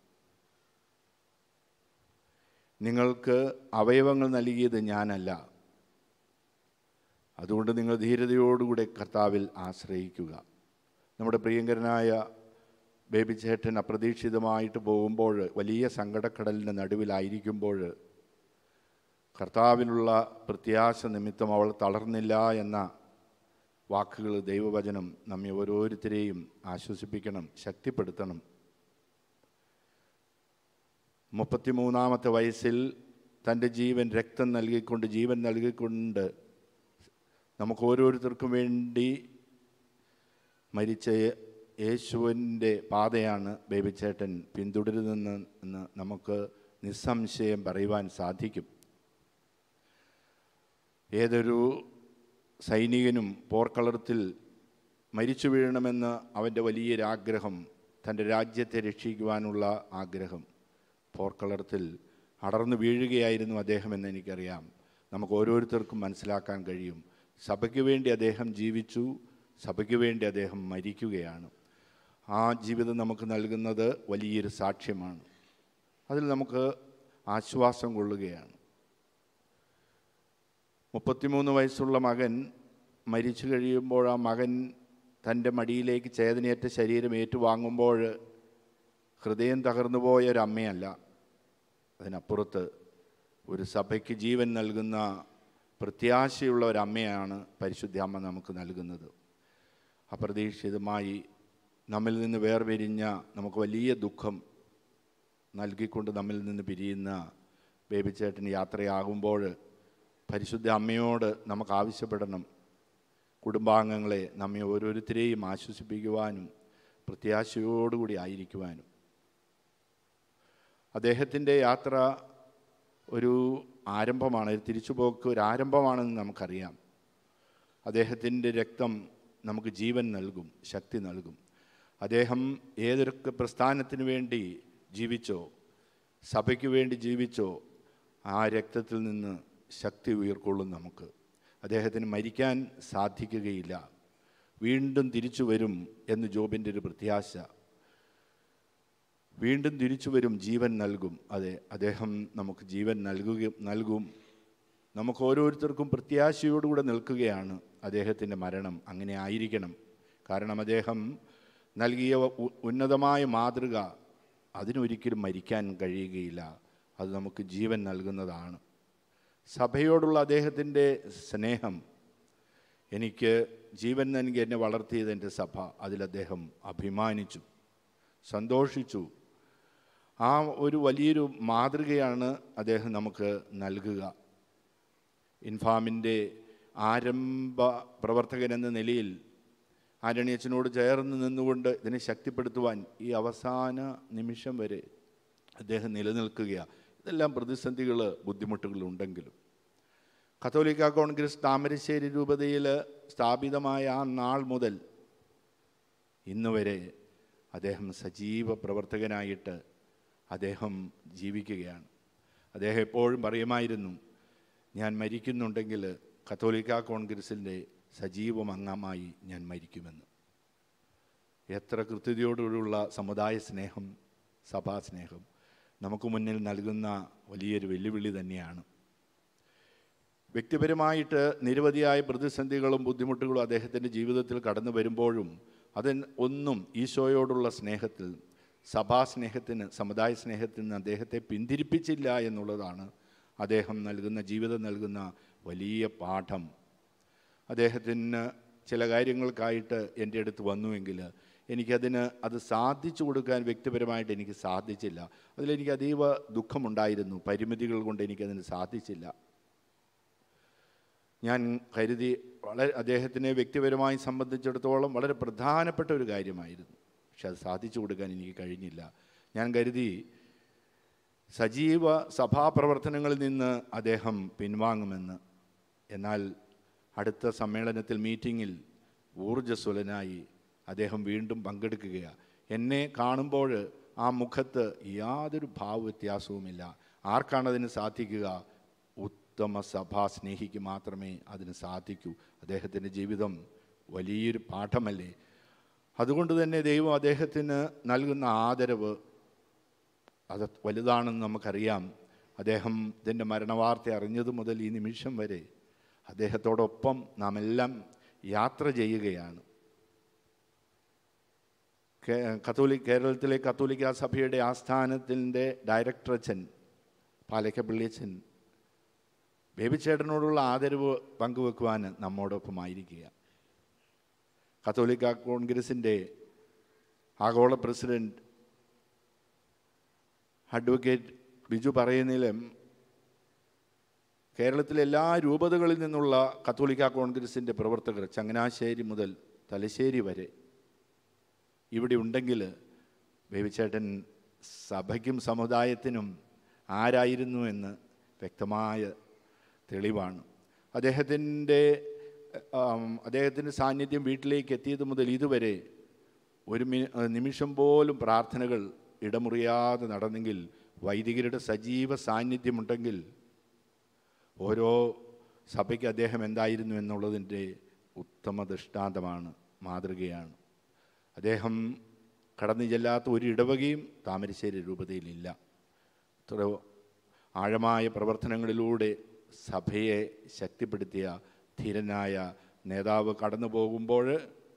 നിങ്ങൾക്ക് അവയവങ്ങൾ നൽകിയത് ഞാനല്ല അതുകൊണ്ട് നിങ്ങൾ ധീരതയോടുകൂടെ കർത്താവിൽ ആശ്രയിക്കുക നമ്മുടെ പ്രിയങ്കരനായ ബേബി ചേട്ടൻ അപ്രതീക്ഷിതമായിട്ട് പോകുമ്പോൾ വലിയ സങ്കടക്കടലിൻ്റെ നടുവിലായിരിക്കുമ്പോൾ കർത്താവിനുള്ള പ്രത്യാശ നിമിത്തം അവൾ തളർന്നില്ല എന്ന വാക്കുകൾ ദൈവവചനം നമ്മെ ഓരോരുത്തരെയും ആശ്വസിപ്പിക്കണം ശക്തിപ്പെടുത്തണം മുപ്പത്തിമൂന്നാമത്തെ വയസ്സിൽ തൻ്റെ ജീവൻ രക്തം നൽകിക്കൊണ്ട് ജീവൻ നൽകിക്കൊണ്ട് നമുക്ക് ഓരോരുത്തർക്കും വേണ്ടി മരിച്ച യേശുവിൻ്റെ പാതയാണ് ബേബിച്ചേട്ടൻ പിന്തുടരുന്നതെന്ന് എന്ന് നമുക്ക് നിസ്സംശയം പറയുവാൻ സാധിക്കും ഏതൊരു സൈനികനും പോർക്കളത്തിൽ മരിച്ചു വീഴണമെന്ന് അവൻ്റെ വലിയൊരാഗ്രഹം തൻ്റെ രാജ്യത്തെ രക്ഷിക്കുവാനുള്ള ആഗ്രഹം പോർക്കളത്തിൽ അടർന്നു വീഴുകയായിരുന്നു അദ്ദേഹം എന്ന് എനിക്കറിയാം നമുക്ക് ഓരോരുത്തർക്കും മനസ്സിലാക്കാൻ കഴിയും സഭയ്ക്ക് വേണ്ടി അദ്ദേഹം ജീവിച്ചു സഭയ്ക്ക് വേണ്ടി അദ്ദേഹം മരിക്കുകയാണ് ആ ജീവിതം നമുക്ക് നൽകുന്നത് വലിയൊരു സാക്ഷ്യമാണ് അതിൽ നമുക്ക് ആശ്വാസം കൊള്ളുകയാണ് മുപ്പത്തിമൂന്ന് വയസ്സുള്ള മകൻ മരിച്ചു കഴിയുമ്പോൾ ആ മകൻ തൻ്റെ മടിയിലേക്ക് ചേതനയേറ്റ ശരീരം ഏറ്റുവാങ്ങുമ്പോൾ ഹൃദയം തകർന്നു പോയ ഒരു അമ്മയല്ല അതിനപ്പുറത്ത് ഒരു സഭയ്ക്ക് ജീവൻ നൽകുന്ന പ്രത്യാശയുള്ള ഒരു അമ്മയാണ് പരിശുദ്ധ അമ്മ നമുക്ക് നൽകുന്നത് അപ്രതീക്ഷിതമായി നമ്മിൽ നിന്ന് വേർപിരിഞ്ഞ നമുക്ക് വലിയ ദുഃഖം നൽകിക്കൊണ്ട് നമ്മിൽ നിന്ന് പിരിയുന്ന ബേബി ചേട്ടൻ യാത്രയാകുമ്പോൾ പരിശുദ്ധ അമ്മയോട് നമുക്ക് ആവശ്യപ്പെടണം കുടുംബാംഗങ്ങളെ നമ്മെ ഓരോരുത്തരെയും ആശ്വസിപ്പിക്കുവാനും പ്രത്യാശയോടുകൂടി ആയിരിക്കുവാനും അദ്ദേഹത്തിൻ്റെ യാത്ര ഒരു ആരംഭമാണ് ഒരു തിരിച്ചുപോക്ക് ഒരു ആരംഭമാണെന്ന് നമുക്കറിയാം അദ്ദേഹത്തിൻ്റെ രക്തം നമുക്ക് ജീവൻ നൽകും ശക്തി നൽകും അദ്ദേഹം ഏതൊരു പ്രസ്ഥാനത്തിന് വേണ്ടി ജീവിച്ചോ സഭയ്ക്ക് വേണ്ടി ജീവിച്ചോ ആ രക്തത്തിൽ നിന്ന് ശക്തി ഉയർക്കൊള്ളും നമുക്ക് അദ്ദേഹത്തിന് മരിക്കാൻ സാധിക്കുകയില്ല വീണ്ടും തിരിച്ചു വരും എന്ന് ജോബിൻ്റെ ഒരു പ്രത്യാശ വീണ്ടും തിരിച്ചു വരും ജീവൻ നൽകും അതെ അദ്ദേഹം നമുക്ക് ജീവൻ നൽകുക നൽകും നമുക്ക് ഓരോരുത്തർക്കും പ്രത്യാശയോടുകൂടെ നിൽക്കുകയാണ് അദ്ദേഹത്തിൻ്റെ മരണം അങ്ങനെ ആയിരിക്കണം കാരണം അദ്ദേഹം നൽകിയ ഉ- ഉന്നതമായ മാതൃക അതിനൊരിക്കലും മരിക്കാൻ കഴിയുകയില്ല അത് നമുക്ക് ജീവൻ നൽകുന്നതാണ് സഭയോടുള്ള അദ്ദേഹത്തിൻ്റെ സ്നേഹം എനിക്ക് ജീവൻ നൽകി എന്നെ വളർത്തിയത് എൻ്റെ സഭ അതിൽ അദ്ദേഹം അഭിമാനിച്ചു സന്തോഷിച്ചു ആ ഒരു വലിയൊരു മാതൃകയാണ് അദ്ദേഹം നമുക്ക് നൽകുക ഇൻഫാമിൻ്റെ ആരംഭ പ്രവർത്തകൻ എന്ന നിലയിൽ ആരണ്യച്ചനോട് ചേർന്ന് നിന്നുകൊണ്ട് ഇതിനെ ശക്തിപ്പെടുത്തുവാൻ ഈ അവസാന നിമിഷം വരെ അദ്ദേഹം നിലനിൽക്കുകയാണ് ഇതെല്ലാം പ്രതിസന്ധികൾ ബുദ്ധിമുട്ടുകൾ ഉണ്ടെങ്കിലും കത്തോലിക്ക കോൺഗ്രസ് താമരശ്ശേരി രൂപതയിൽ സ്ഥാപിതമായ ആ നാൾ മുതൽ ഇന്ന് വരെ അദ്ദേഹം സജീവ പ്രവർത്തകനായിട്ട് അദ്ദേഹം ജീവിക്കുകയാണ് അദ്ദേഹം എപ്പോഴും പറയുമായിരുന്നു ഞാൻ മരിക്കുന്നുണ്ടെങ്കിൽ കത്തോലിക്ക കോൺഗ്രസിൻ്റെ സജീവ അംഗമായി ഞാൻ മരിക്കുമെന്ന് എത്ര കൃത്യതയോടുള്ള സമുദായ സ്നേഹം സഭാസ്നേഹം നമുക്ക് മുന്നിൽ നൽകുന്ന വലിയൊരു വെല്ലുവിളി തന്നെയാണ് വ്യക്തിപരമായിട്ട് നിരവധിയായ പ്രതിസന്ധികളും ബുദ്ധിമുട്ടുകളും അദ്ദേഹത്തിൻ്റെ ജീവിതത്തിൽ കടന്നു വരുമ്പോഴും അത് ഒന്നും ഈശോയോടുള്ള സ്നേഹത്തിൽ സഭാസ്നേഹത്തിന് സമുദായ സ്നേഹത്തിൽ നിന്ന് അദ്ദേഹത്തെ പിന്തിരിപ്പിച്ചില്ല എന്നുള്ളതാണ് അദ്ദേഹം നൽകുന്ന ജീവിതം നൽകുന്ന വലിയ പാഠം അദ്ദേഹത്തിന് ചില കാര്യങ്ങൾക്കായിട്ട് എൻ്റെ അടുത്ത് വന്നുവെങ്കിൽ എനിക്കതിന് അത് സാധിച്ചു കൊടുക്കാൻ വ്യക്തിപരമായിട്ട് എനിക്ക് സാധിച്ചില്ല അതിലെനിക്ക് അതീവ ദുഃഖമുണ്ടായിരുന്നു പരിമിതികൾ കൊണ്ട് എനിക്കതിന് സാധിച്ചില്ല ഞാൻ കരുതി വളരെ അദ്ദേഹത്തിനെ വ്യക്തിപരമായി സംബന്ധിച്ചിടത്തോളം വളരെ പ്രധാനപ്പെട്ട ഒരു കാര്യമായിരുന്നു പക്ഷെ അത് സാധിച്ചു കൊടുക്കാൻ എനിക്ക് കഴിഞ്ഞില്ല ഞാൻ കരുതി സജീവ സഭാപ്രവർത്തനങ്ങളിൽ നിന്ന് അദ്ദേഹം പിൻവാങ്ങുമെന്ന് എന്നാൽ അടുത്ത സമ്മേളനത്തിൽ മീറ്റിങ്ങിൽ ഊർജ്ജസ്വലനായി അദ്ദേഹം വീണ്ടും പങ്കെടുക്കുകയാണ് എന്നെ കാണുമ്പോൾ ആ മുഖത്ത് യാതൊരു ഭാവവ്യത്യാസവുമില്ല ആർക്കാണതിന് സാധിക്കുക ഉത്തമ സഭാ സ്നേഹിക്ക് മാത്രമേ അതിന് സാധിക്കൂ അദ്ദേഹത്തിൻ്റെ ജീവിതം വലിയൊരു പാഠമല്ലേ അതുകൊണ്ട് തന്നെ ദൈവം അദ്ദേഹത്തിന് നൽകുന്ന ആദരവ് അത് വലുതാണെന്ന് നമുക്കറിയാം അദ്ദേഹം ഇതിൻ്റെ മരണവാർത്ത അറിഞ്ഞതു മുതൽ ഈ നിമിഷം വരെ അദ്ദേഹത്തോടൊപ്പം നാം എല്ലാം യാത്ര ചെയ്യുകയാണ് കേ- കത്തോലിക് കേരളത്തിലെ കത്തോലിക്ക സഭയുടെ ആസ്ഥാനത്തിൻ്റെ ഡയറക്ടർ അച്ഛൻ പാലക്കപ്പള്ളിയച്ഛൻ ബേബിച്ചേട്ടനോടുള്ള ആദരവ് പങ്കുവെക്കുവാൻ നമ്മോടൊപ്പമായിരിക്കുക കത്തോലിക്ക കോൺഗ്രസിൻ്റെ ആഗോള പ്രസിഡന്റ് അഡ്വക്കേറ്റ് ബിജു പറയുന്നതിലും കേരളത്തിലെ എല്ലാ രൂപതകളിൽ നിന്നുള്ള കത്തോലിക്ക കോൺഗ്രസിൻ്റെ പ്രവർത്തകർ ചങ്ങനാശ്ശേരി മുതൽ തലശ്ശേരി വരെ ഇവിടെ ഉണ്ടെങ്കിൽ ബേബിച്ചേട്ടൻ സഭയ്ക്കും സമുദായത്തിനും ആരായിരുന്നു എന്ന് വ്യക്തമായ തെളിവാണ് അദ്ദേഹത്തിൻ്റെ അദ്ദേഹത്തിൻ്റെ സാന്നിധ്യം വീട്ടിലേക്ക് എത്തിയത് മുതൽ ഇതുവരെ ഒരു മി നിമിഷം പോലും പ്രാർത്ഥനകൾ ഇടമുറിയാതെ നടന്നെങ്കിൽ വൈദികരുടെ സജീവ സാന്നിധ്യമുണ്ടെങ്കിൽ ഓരോ സഭയ്ക്ക് അദ്ദേഹം എന്തായിരുന്നു എന്നുള്ളതിൻ്റെ ഉത്തമ ദൃഷ്ടാന്തമാണ് മാതൃകയാണ് അദ്ദേഹം കടന്നു ചെല്ലാത്ത ഒരു ഇടവകയും താമരശ്ശേരി രൂപതയിലില്ല ഇത്ര ആഴമായ പ്രവർത്തനങ്ങളിലൂടെ സഭയെ ശക്തിപ്പെടുത്തിയ ധീരനായ നേതാവ് കടന്നു പോകുമ്പോൾ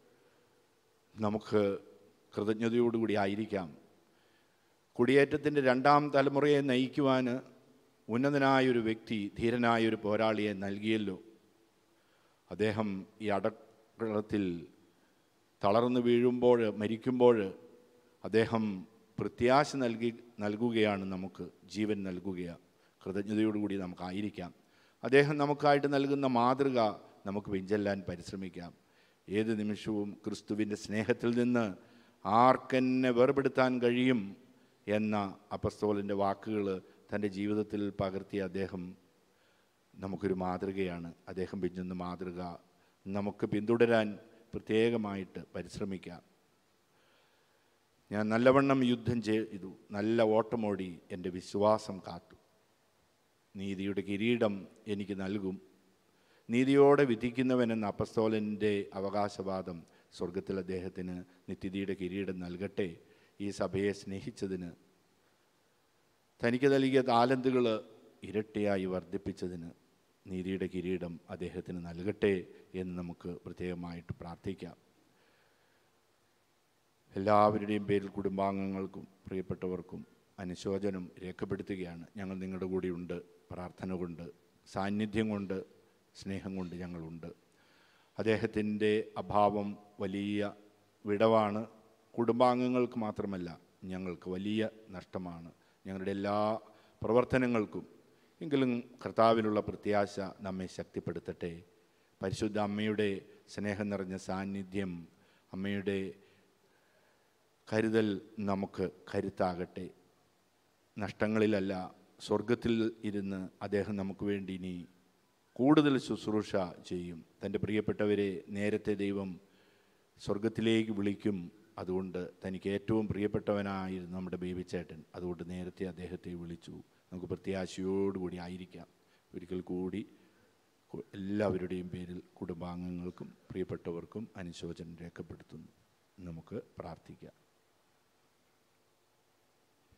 നമുക്ക് കൃതജ്ഞതയോടുകൂടി ആയിരിക്കാം കുടിയേറ്റത്തിൻ്റെ രണ്ടാം തലമുറയെ നയിക്കുവാൻ ഉന്നതനായൊരു വ്യക്തി ധീരനായൊരു പോരാളിയെ നൽകിയല്ലോ അദ്ദേഹം ഈ അടക്കളത്തിൽ തളർന്നു വീഴുമ്പോൾ മരിക്കുമ്പോൾ അദ്ദേഹം പ്രത്യാശ നൽകി നൽകുകയാണ് നമുക്ക് ജീവൻ നൽകുകയാണ് കൃതജ്ഞതയോടുകൂടി നമുക്കായിരിക്കാം അദ്ദേഹം നമുക്കായിട്ട് നൽകുന്ന മാതൃക നമുക്ക് പിഞ്ചെല്ലാൻ പരിശ്രമിക്കാം ഏത് നിമിഷവും ക്രിസ്തുവിൻ്റെ സ്നേഹത്തിൽ നിന്ന് ആർക്കെന്നെ വേർപെടുത്താൻ കഴിയും എന്ന അപ്പസ്തോലിൻ്റെ വാക്കുകൾ തൻ്റെ ജീവിതത്തിൽ പകർത്തിയ അദ്ദേഹം നമുക്കൊരു മാതൃകയാണ് അദ്ദേഹം പിഞ്ചുന്ന മാതൃക നമുക്ക് പിന്തുടരാൻ പ്രത്യേകമായിട്ട് പരിശ്രമിക്കാം ഞാൻ നല്ലവണ്ണം യുദ്ധം ചെയ്തു നല്ല ഓട്ടമോടി എൻ്റെ വിശ്വാസം കാത്തു നീതിയുടെ കിരീടം എനിക്ക് നൽകും നീതിയോടെ വിധിക്കുന്നവനെന്ന അപ്പസ്തോലൻ്റെ അവകാശവാദം സ്വർഗത്തിൽ അദ്ദേഹത്തിന് നിത്യതയുടെ കിരീടം നൽകട്ടെ ഈ സഭയെ സ്നേഹിച്ചതിന് തനിക്ക് നൽകിയ താലന്തുകൾ ഇരട്ടിയായി വർദ്ധിപ്പിച്ചതിന് നീതിയുടെ കിരീടം അദ്ദേഹത്തിന് നൽകട്ടെ എന്ന് നമുക്ക് പ്രത്യേകമായിട്ട് പ്രാർത്ഥിക്കാം എല്ലാവരുടെയും പേരിൽ കുടുംബാംഗങ്ങൾക്കും പ്രിയപ്പെട്ടവർക്കും അനുശോചനം രേഖപ്പെടുത്തുകയാണ് ഞങ്ങൾ നിങ്ങളുടെ കൂടെയുണ്ട് പ്രാർത്ഥന കൊണ്ട് സാന്നിധ്യം കൊണ്ട് സ്നേഹം കൊണ്ട് ഞങ്ങളുണ്ട് അദ്ദേഹത്തിൻ്റെ അഭാവം വലിയ വിടവാണ് കുടുംബാംഗങ്ങൾക്ക് മാത്രമല്ല ഞങ്ങൾക്ക് വലിയ നഷ്ടമാണ് ഞങ്ങളുടെ എല്ലാ പ്രവർത്തനങ്ങൾക്കും എങ്കിലും കർത്താവിലുള്ള പ്രത്യാശ നമ്മെ ശക്തിപ്പെടുത്തട്ടെ പരിശുദ്ധ അമ്മയുടെ സ്നേഹം നിറഞ്ഞ സാന്നിധ്യം അമ്മയുടെ കരുതൽ നമുക്ക് കരുത്താകട്ടെ നഷ്ടങ്ങളിലല്ല സ്വർഗത്തിൽ ഇരുന്ന് അദ്ദേഹം നമുക്ക് വേണ്ടി ഇനി കൂടുതൽ ശുശ്രൂഷ ചെയ്യും തൻ്റെ പ്രിയപ്പെട്ടവരെ നേരത്തെ ദൈവം സ്വർഗത്തിലേക്ക് വിളിക്കും അതുകൊണ്ട് തനിക്ക് ഏറ്റവും പ്രിയപ്പെട്ടവനായിരുന്നു നമ്മുടെ ബേബിച്ചേട്ടൻ അതുകൊണ്ട് നേരത്തെ അദ്ദേഹത്തെ വിളിച്ചു നമുക്ക് പ്രത്യാശയോടുകൂടി ആയിരിക്കാം ഒരിക്കൽ കൂടി കു- എല്ലാവരുടെയും പേരിൽ കുടുംബാംഗങ്ങൾക്കും പ്രിയപ്പെട്ടവർക്കും അനുശോചനം രേഖപ്പെടുത്തുന്നു നമുക്ക് പ്രാർത്ഥിക്കാം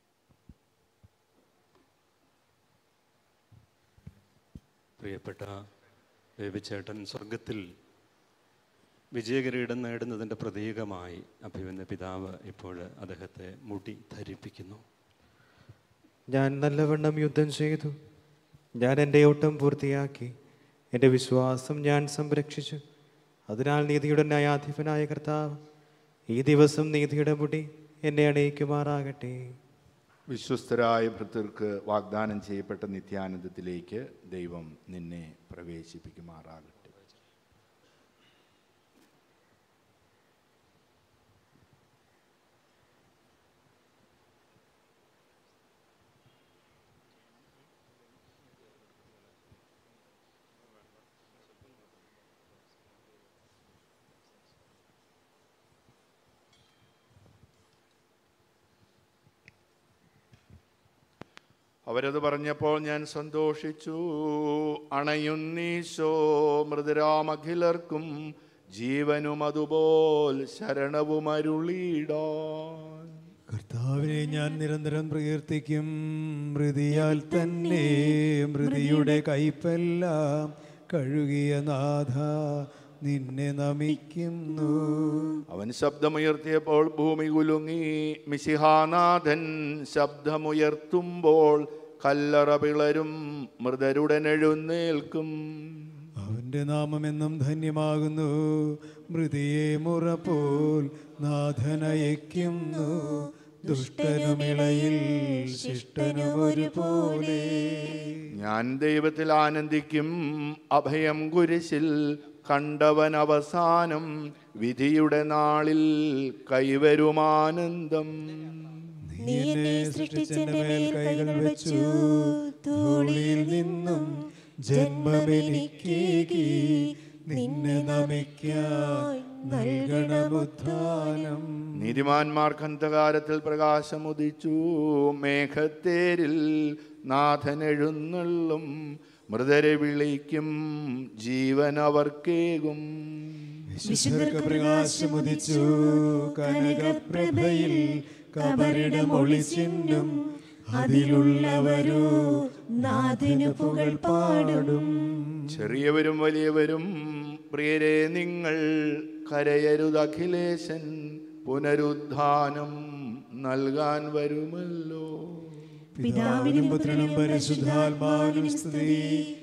പ്രിയപ്പെട്ട ബേബിച്ചേട്ടൻ സ്വർഗത്തിൽ വിജയകിരീടം നേടുന്നതിൻ്റെ പ്രതീകമായി അഭിമന്യ പിതാവ് ഇപ്പോൾ അദ്ദേഹത്തെ മുടി ധരിപ്പിക്കുന്നു ഞാൻ നല്ലവണ്ണം യുദ്ധം ചെയ്തു ഞാൻ എൻ്റെ ഓട്ടം പൂർത്തിയാക്കി എൻ്റെ വിശ്വാസം ഞാൻ സംരക്ഷിച്ചു അതിനാൽ നീതിയുടെ ന്യായാധിപനായ കർത്താവ് ഈ ദിവസം നീതിയുടെ മുടി എന്നെ അണിയിക്കുമാറാകട്ടെ വിശ്വസ്തരായ ഭൃത്യർക്ക് വാഗ്ദാനം ചെയ്യപ്പെട്ട നിത്യാനന്ദത്തിലേക്ക് ദൈവം നിന്നെ പ്രവേശിപ്പിക്കുമാറാകട്ടെ അവരത് പറഞ്ഞപ്പോൾ ഞാൻ സന്തോഷിച്ചു അണയുന്നീശോ മൃദുരാമഖിലർക്കും ജീവനും അതുപോൽ ശരണവും അരുളിയിടാൻ കർത്താവിനെ ഞാൻ നിരന്തരം പ്രകീർത്തിക്കും മൃതിയാൽ തന്നെ മൃതിയുടെ കയ്പെല്ലാം കഴുകിയ നാഥ നിന്നെ നമിക്കുന്നു അവൻ ശബ്ദമുയർത്തിയപ്പോൾ ഭൂമി കുലുങ്ങി മിശിഹാനാഥൻ ശബ്ദമുയർത്തുമ്പോൾ കല്ലറ പിളരും മൃതരുടൻ എഴുന്നേൽക്കും അവന്റെ നാമമെന്നും ധന്യമാകുന്നു മൃതിയെ മുറപോൽ നാഥനയക്കുന്നു ദുഷ്ടനുമിളയിൽ ശിഷ്ടനും ഒരുപോലെ ഞാൻ ദൈവത്തിൽ ആനന്ദിക്കും അഭയം കുരിശിൽ കണ്ടവൻ അവസാനം വിധിയുടെ നാളിൽ കൈവരുമാനന്ദം നീ എന്നെ സൃഷ്ടിച്ചെന്റെ മേൽ കൈകൾ വെച്ചു ധൂളിയിൽ നിന്നും ജന്മമെനിക്കേകി നിന്നെ നമിക്കാൻ നൽകണമുത്ഥാനം നീതിമാന്മാർക്ക് അന്ധകാരത്തിൽ പ്രകാശമുദിച്ചു മേഘത്തേരിൽ നാഥൻ എഴുന്നള്ളും മൃതരെ വിളിക്കും ജീവൻ അവർക്കേകും വിശുദ്ധർക്ക് പ്രകാശമുദിച്ചു കനകപ്രഭയിൽ കബറിടമൊളിച്ചിന്നും അതിലുള്ളവരോ നാഥിനു പുകൾ പാടും ചെറിയവരും വലിയവരും പ്രിയരെ നിങ്ങൾ കരയരുത് അഖിലേശൻ പുനരുദ്ധാനം നൽകാൻ വരുമല്ലോ പിതാവിനും പുത്രനും പരിശുദ്ധാത്മാവിനും സ്തുതി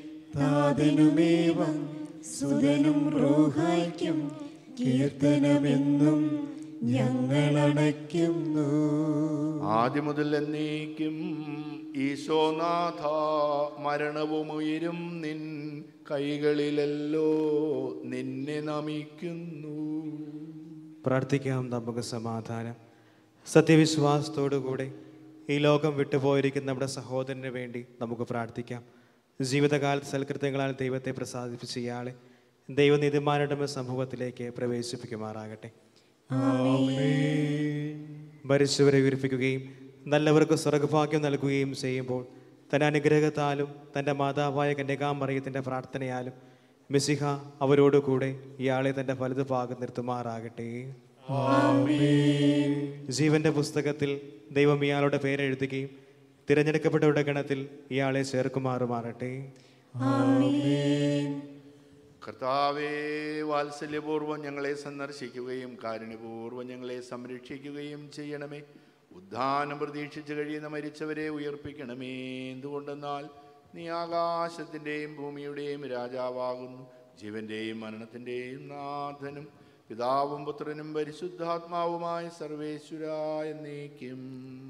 താതനുമേവം സുതനും റോഹായ്ക്കും കീർത്തനമെന്നും ഞങ്ങൾ അണയ്ക്കുന്നു ആദ്യം മുതൽ എന്നേക്കും ഈശോനാഥ മരണവും ഉയരും നിൻ കൈകളിലല്ലോ നിന്നെ നമിക്കുന്നു പ്രാർത്ഥിക്കാം നമുക്ക് സമാധാനം സത്യവിശ്വാസത്തോടുകൂടെ ഈ ലോകം വിട്ടുപോയിരിക്കുന്ന നമ്മുടെ സഹോദരന് വേണ്ടി നമുക്ക് പ്രാർത്ഥിക്കാം ജീവിതകാലത്ത് സൽകൃത്യങ്ങളാൽ ദൈവത്തെ പ്രസാദിപ്പിച്ച ഇയാളെ ദൈവനീതിമാരുടെ സമൂഹത്തിലേക്ക് പ്രവേശിപ്പിക്കുമാറാകട്ടെ മരിച്ചവരെ ഉയർപ്പിക്കുകയും നല്ലവർക്ക് സ്വർഗഭാഗ്യം നൽകുകയും ചെയ്യുമ്പോൾ തൻ്റെ അനുഗ്രഹത്താലും തൻ്റെ മാതാവായ കന്യകാമറിയത്തിൻ്റെ പ്രാർത്ഥനയാലും മെസ്സിഹ അവരോടുകൂടെ ഇയാളെ തൻ്റെ വലതു ഭാഗം നിർത്തുമാറാകട്ടെ ജീവന്റെ പുസ്തകത്തിൽ ദൈവം ഇയാളുടെ പേരെഴുതുകയും തിരഞ്ഞെടുക്കപ്പെട്ടവരുടെ ഗണത്തിൽ ഇയാളെ ചേർക്കുമാറുമാറട്ടെ കർത്താവേ വാത്സല്യപൂർവ്വം ഞങ്ങളെ സന്ദർശിക്കുകയും കാരുണ്യപൂർവ്വം ഞങ്ങളെ സംരക്ഷിക്കുകയും ചെയ്യണമേ ഉദ്ധാനം പ്രതീക്ഷിച്ച് കഴിയുന്ന മരിച്ചവരെ ഉയർപ്പിക്കണമേ എന്തുകൊണ്ടെന്നാൽ നീ ആകാശത്തിൻ്റെയും ഭൂമിയുടെയും രാജാവാകുന്നു ജീവന്റെയും മരണത്തിൻ്റെയും നാഥനും പിതാവും പുത്രനും പരിശുദ്ധാത്മാവുമായ സർവേശ്വരായ നീക്കും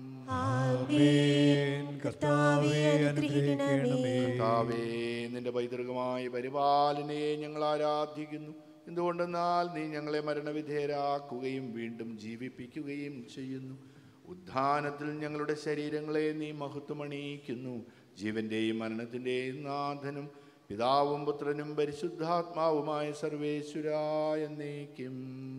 കർത്താവേ അനുഗ്രഹിക്കണമേ കർത്താവേ നിന്റെ പൈതൃകമായ പരിപാലനയെ ഞങ്ങൾ ആരാധിക്കുന്നു എന്തുകൊണ്ടെന്നാൽ നീ ഞങ്ങളെ മരണവിധേയരാക്കുകയും വീണ്ടും ജീവിപ്പിക്കുകയും ചെയ്യുന്നു ഉദ്ധാനത്തിൽ ഞങ്ങളുടെ ശരീരങ്ങളെ നീ മഹത്വമണിയിക്കുന്നു ജീവന്റെയും മരണത്തിൻ്റെയും നാഥനും പിതാവും പുത്രനും പരിശുദ്ധാത്മാവുമായ സർവേശ്വരായ നീക്കും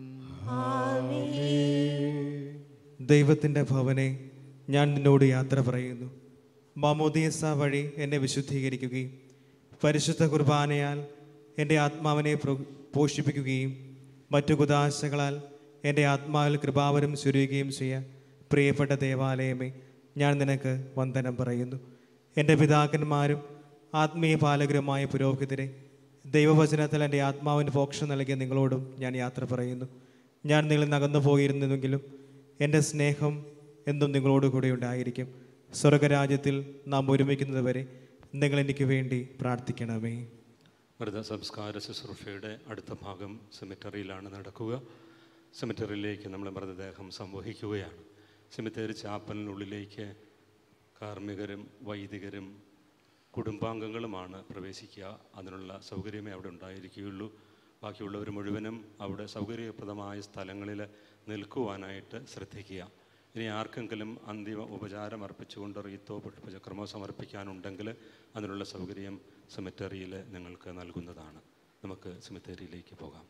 ദൈവത്തിൻ്റെ ഭവനെ ഞാൻ നിന്നോട് യാത്ര പറയുന്നു മാമോദീസ വഴി എന്നെ വിശുദ്ധീകരിക്കുകയും പരിശുദ്ധ കുർബാനയാൽ എൻ്റെ ആത്മാവിനെ പ്രോ- പോഷിപ്പിക്കുകയും മറ്റു കുതാശകളാൽ എൻ്റെ ആത്മാവിൽ കൃപാവരം ചുരുകയും ചെയ്യാൻ പ്രിയപ്പെട്ട ദേവാലയമേ ഞാൻ നിനക്ക് വന്ദനം പറയുന്നു എൻ്റെ പിതാക്കന്മാരും ആത്മീയ പാലകരുമായ പുരോഹിതരെ ദൈവവചനത്തിൽ എൻ്റെ ആത്മാവിന് മോക്ഷം നൽകിയ നിങ്ങളോടും ഞാൻ യാത്ര പറയുന്നു ഞാൻ നിങ്ങളിൽ നകന്നു പോയിരുന്നെങ്കിലും എൻ്റെ സ്നേഹം എന്നും നിങ്ങളോട് കൂടെ ഉണ്ടായിരിക്കും സ്വർഗരാജ്യത്തിൽ നാം ഒരുമിക്കുന്നത് വരെ നിങ്ങൾ എനിക്ക് വേണ്ടി പ്രാർത്ഥിക്കണമേ മൃത സംസ്കാര ശുശ്രൂഷയുടെ അടുത്ത ഭാഗം സെമിറ്ററിയിലാണ് നടക്കുക സെമിറ്ററിയിലേക്ക് നമ്മൾ മൃതദേഹം സംവഹിക്കുകയാണ് സെമിത്തേരി ചാപ്പലിനുള്ളിലേക്ക് കാർമ്മികരും വൈദികരും കുടുംബാംഗങ്ങളുമാണ് പ്രവേശിക്കുക അതിനുള്ള സൗകര്യമേ അവിടെ ഉണ്ടായിരിക്കുകയുള്ളൂ ബാക്കിയുള്ളവർ മുഴുവനും അവിടെ സൗകര്യപ്രദമായ സ്ഥലങ്ങളിൽ നിൽക്കുവാനായിട്ട് ശ്രദ്ധിക്കുക ഇനി ആർക്കെങ്കിലും അന്തിമ ഉപചാരം അർപ്പിച്ചുകൊണ്ട് റീത്തോ പുഷ്പചക്രമോ സമർപ്പിക്കാനുണ്ടെങ്കിൽ അതിനുള്ള സൗകര്യം സെമിറ്ററിയിൽ നിങ്ങൾക്ക് നൽകുന്നതാണ് നമുക്ക് സെമിറ്ററിയിലേക്ക് പോകാം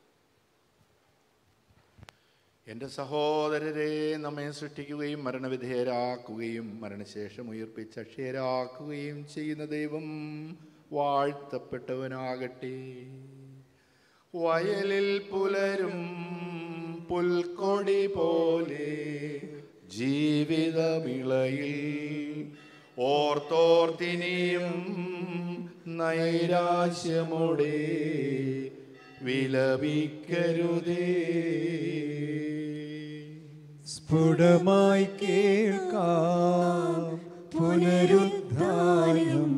എൻ്റെ സഹോദരരെ നമ്മെ സൃഷ്ടിക്കുകയും മരണവിധേയരാക്കുകയും മരണശേഷം ഉയർപ്പിച്ച് അക്ഷയരാക്കുകയും ചെയ്യുന്ന ദൈവം വാഴ്ത്തപ്പെട്ടവനാകട്ടെ വയലിൽ പുലരും പുൽക്കൊടി പോലെ ജീവിതവിളയിൽ ഓർത്തോർത്തിനിയും നൈരാശ്യമോടെ വിലപിക്കരുതേ സ്ഫുടമായി കേൾക്കാം പുനരുദ്ധാനം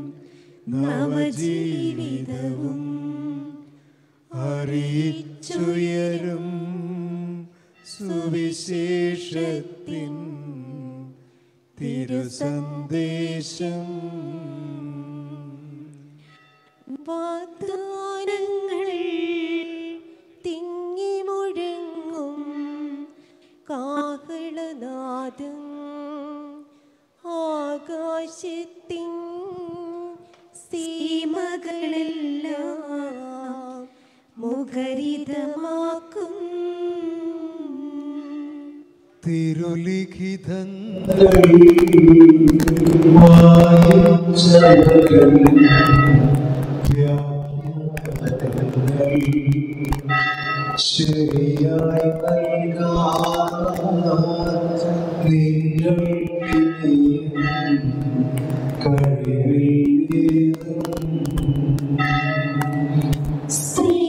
നവജീവിതവും അറിയിച്ചുയരും സുവിശേഷത്തിൻ തിരുസന്ദേശം വാഗ്ദാനങ്ങൾ തിങ്ങി മുഴങ്ങും കാഹളനാദം ആകാശത്തിൻ സീമകളെല്ലാം മുഖരിതമാക്കും ശരിയായി സ്ത്രീ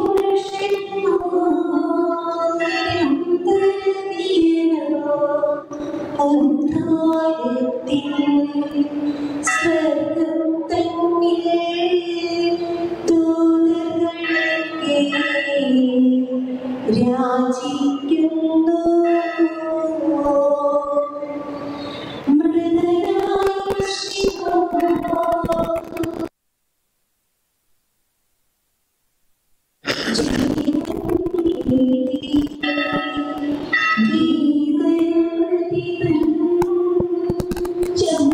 സ്വർഗം തന്നിൽ ദൂതകളെ രാജിക്കുന്നു മൃദയായി ശിവ Thank you.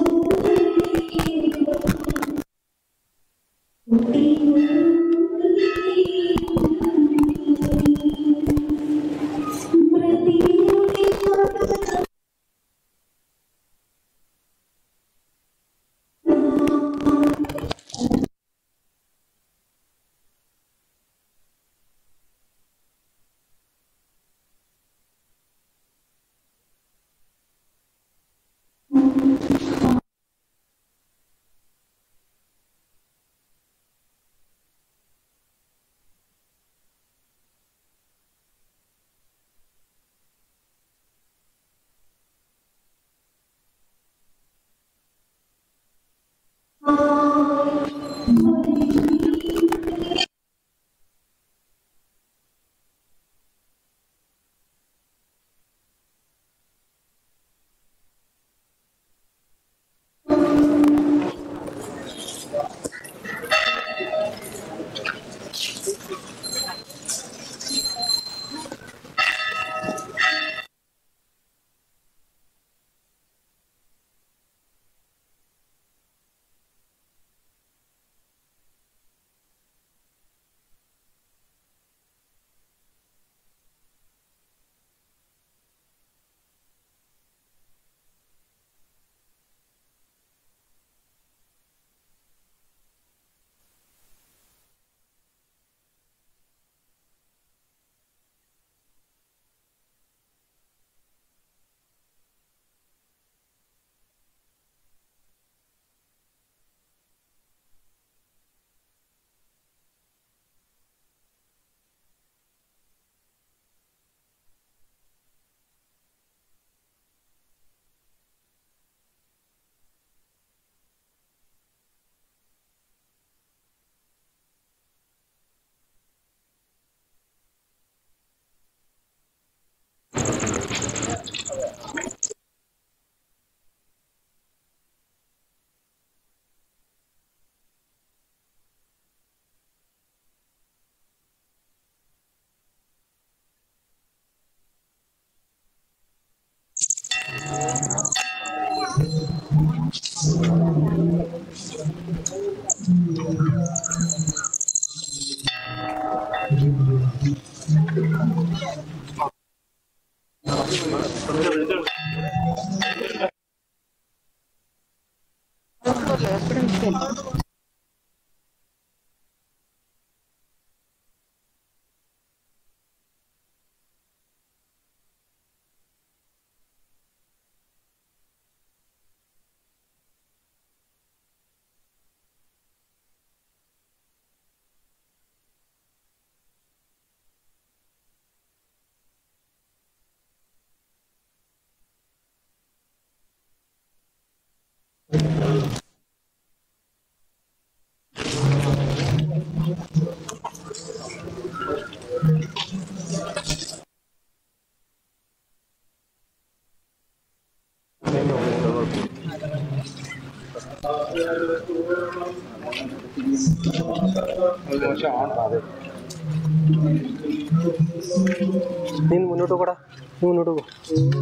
നീ മുന്നോട്ട് പോടാ നീ മുന്നോട്ട് പോ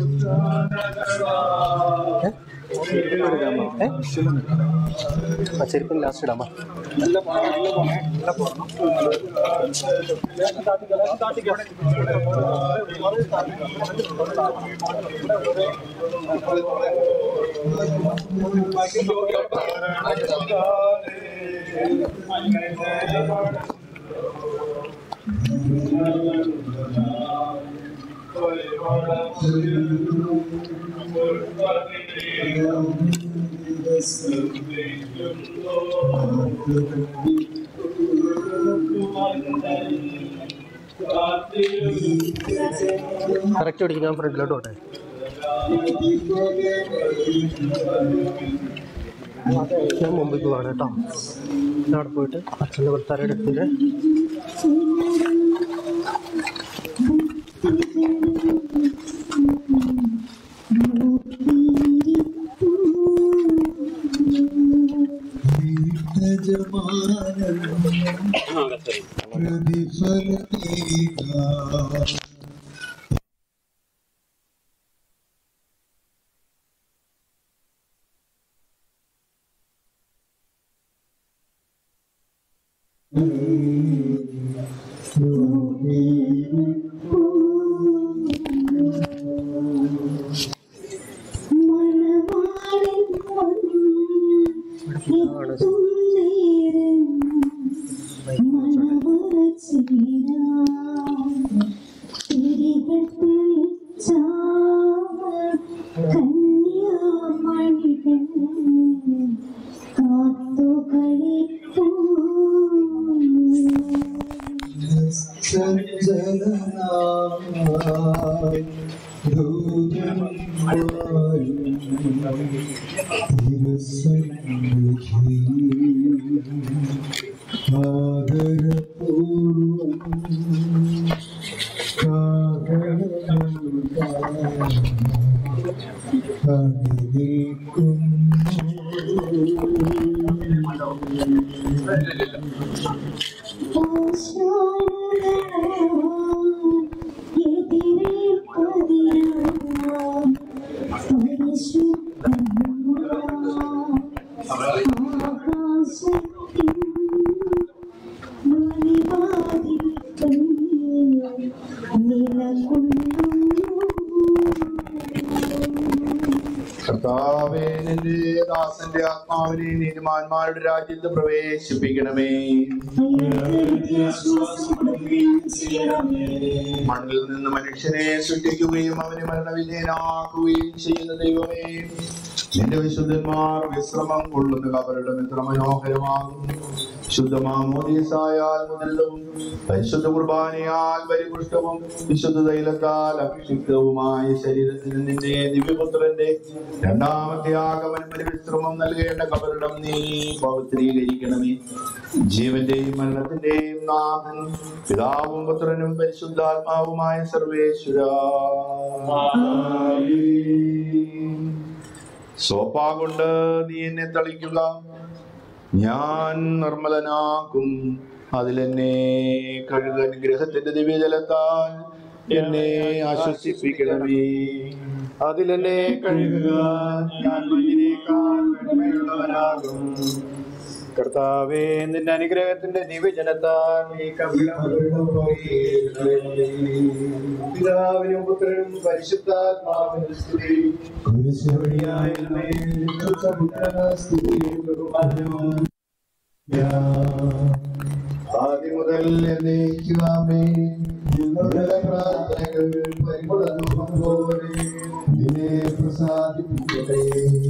ഏ? ആ ചെരുപ്പിന് ലാസ്റ്റ് ഇടാമ കറക്റ്റ് പിടിക്കും ഞാൻ ഫ്രണ്ടിലോട്ട് പോട്ടെ ഞാൻ മുമ്പിൽ പോവാണ് കേട്ടോ ഞാൻ അവിടെ പോയിട്ട് അച്ഛൻ്റെ ഭർത്താരെ എടുത്തിട്ട് കർത്താവേ നിന്റെ ദാസന്റെ ആത്മാവിനെ നീതിമാന്മാരുടെ രാജ്യത്ത് പ്രവേശിപ്പിക്കണമേ മണ്ണിൽ നിന്ന് മനുഷ്യനെ സൃഷ്ടിക്കുകയും അവനെ മരണവിധേയനാക്കുകയും ചെയ്യുന്ന ദൈവമേ നിന്റെ വിശുദ്ധന്മാർ വിശ്രമം കൊള്ളുന്ന കബറിടം എത്ര മനോഹരമാകും ശുദ്ധമാമോദീസായാൽ മുതലവും പരിശുദ്ധ കുർബാനയാൽ പരിപുഷ്ടവും വിശുദ്ധ തൈലത്താൽ അഭിഷിക്തവുമായ ശരീരത്തിന് നിന്റെ ദിവ്യപുത്രന്റെ രണ്ടാമത്തെ ആഗമനം ഒരു വിശ്രമം നൽകേണ്ട കബറിടം നീ പവിത്രീകരിക്കണമേ ജീവന്റെയും മരണത്തിന്റെയും നാഥൻ പിതാവും പുത്രനും പരിശുദ്ധാത്മാവുമായ സർവേശ്വര സോപ്പാ കൊണ്ട് നീ എന്നെ തളിക്കുക ഞാൻ നിർമ്മലനാക്കും അതിലെന്നെ കഴുക അനുഗ്രഹത്തിന്റെ ദിവ്യജലത്താൽ എന്നെ ആശ്വസിപ്പിക്കണമേ അതിലെന്നെ കഴുകുക ഞാൻ മഞ്ഞിനേക്കാൾ വെണ്മയുള്ളവനാകും കർത്താവേ നിന്റെ അനുഗ്രഹത്തിന്റെ ദിവ്യജനത്താൽ ഈ കവിളം പിതാവിനും പുത്രനും പരിശുദ്ധാത്മാവിനും സ്തുതി കുരിശുവഴിയായ ആദ്യം മുതൽ എന്നേക്കുവാമേ ഞങ്ങളുടെ പ്രാർത്ഥനകൾ പരിമുടങ്ങും പോലെ നിന്നെ പ്രസാദിപ്പിക്കട്ടെ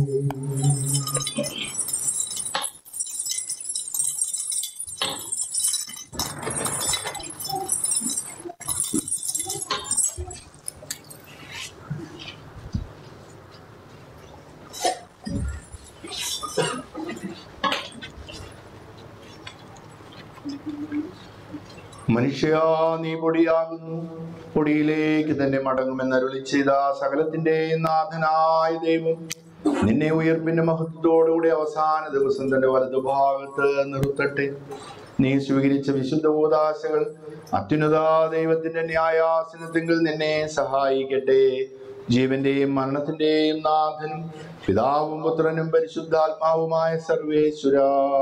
മനുഷ്യ നീ പൊടിയാകുന്നു പൊടിയിലേക്ക് തന്നെ മടങ്ങുമെന്ന് അരുളി ചെയ്ത സകലത്തിന്റെ നാഥനായ ദൈവം നിന്നെ ഉയർപ്പിന്റെ മഹത്വത്തോടുകൂടി അവസാന ദിവസം തന്റെ വലതുഭാഗത്ത് നിർത്തട്ടെ നീ സ്വീകരിച്ച വിശുദ്ധ ഉപദാശകൾ അത്യുന്നത ദൈവത്തിന്റെ ന്യായാസനത്തിങ്കിൽ നിന്നെ സഹായിക്കട്ടെ ജീവന്റെയും മരണത്തിന്റെയും നാഥനും പിതാവും പുത്രനും പരിശുദ്ധാത്മാവുമായ സർവേശ്വര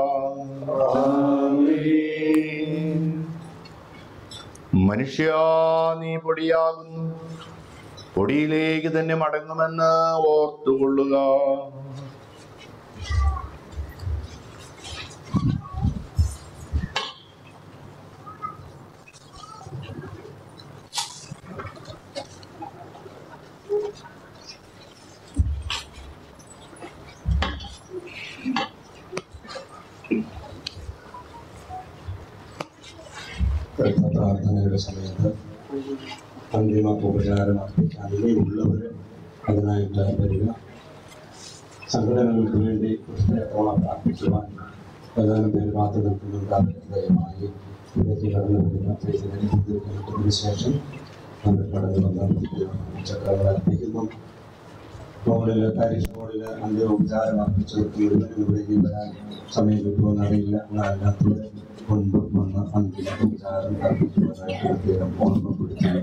മനുഷ്യ നീ പൊടിയാകുന്നു പൊടിയിലേക്ക് തന്നെ മടങ്ങുമെന്ന് ഓർത്തുകൊള്ളുക പ്രാർത്ഥനയുടെ സമയത്ത് അന്തിമ ഉപചാരം അർപ്പിക്കാൻ ഇനിയുള്ളവർ അതിനായിട്ട് വരിക സംഘടനകൾക്ക് വേണ്ടി പുസ്തകത്തോളം പ്രാർത്ഥിക്കുവാൻ പ്രധാനം പേര് കാത്തു നിൽക്കുന്നുണ്ട് അവർക്ക് ദയമായി ഇതിലേക്ക് കടന്നു വരിക ഇതിന് ശേഷം നമ്മൾ കടന്നു വന്ന ചക്രങ്ങൾ അർപ്പിക്കുന്നു ഹോളിൽ പാരീഷ് ഹോളിൽ അന്തിമ ഉപചാരം അർപ്പിച്ചവർക്ക് മുഴുവൻ ഇവിടേക്ക് വരാൻ സമയം കിട്ടുമെന്ന് അറിയില്ല എന്നാല്ലാത്തവർ മുൻപ് വന്ന അന്തിമ ഉപചാരം അർപ്പിക്കുവാനായിട്ട് അദ്ദേഹം ഓർമ്മപ്പെടുത്തുന്നു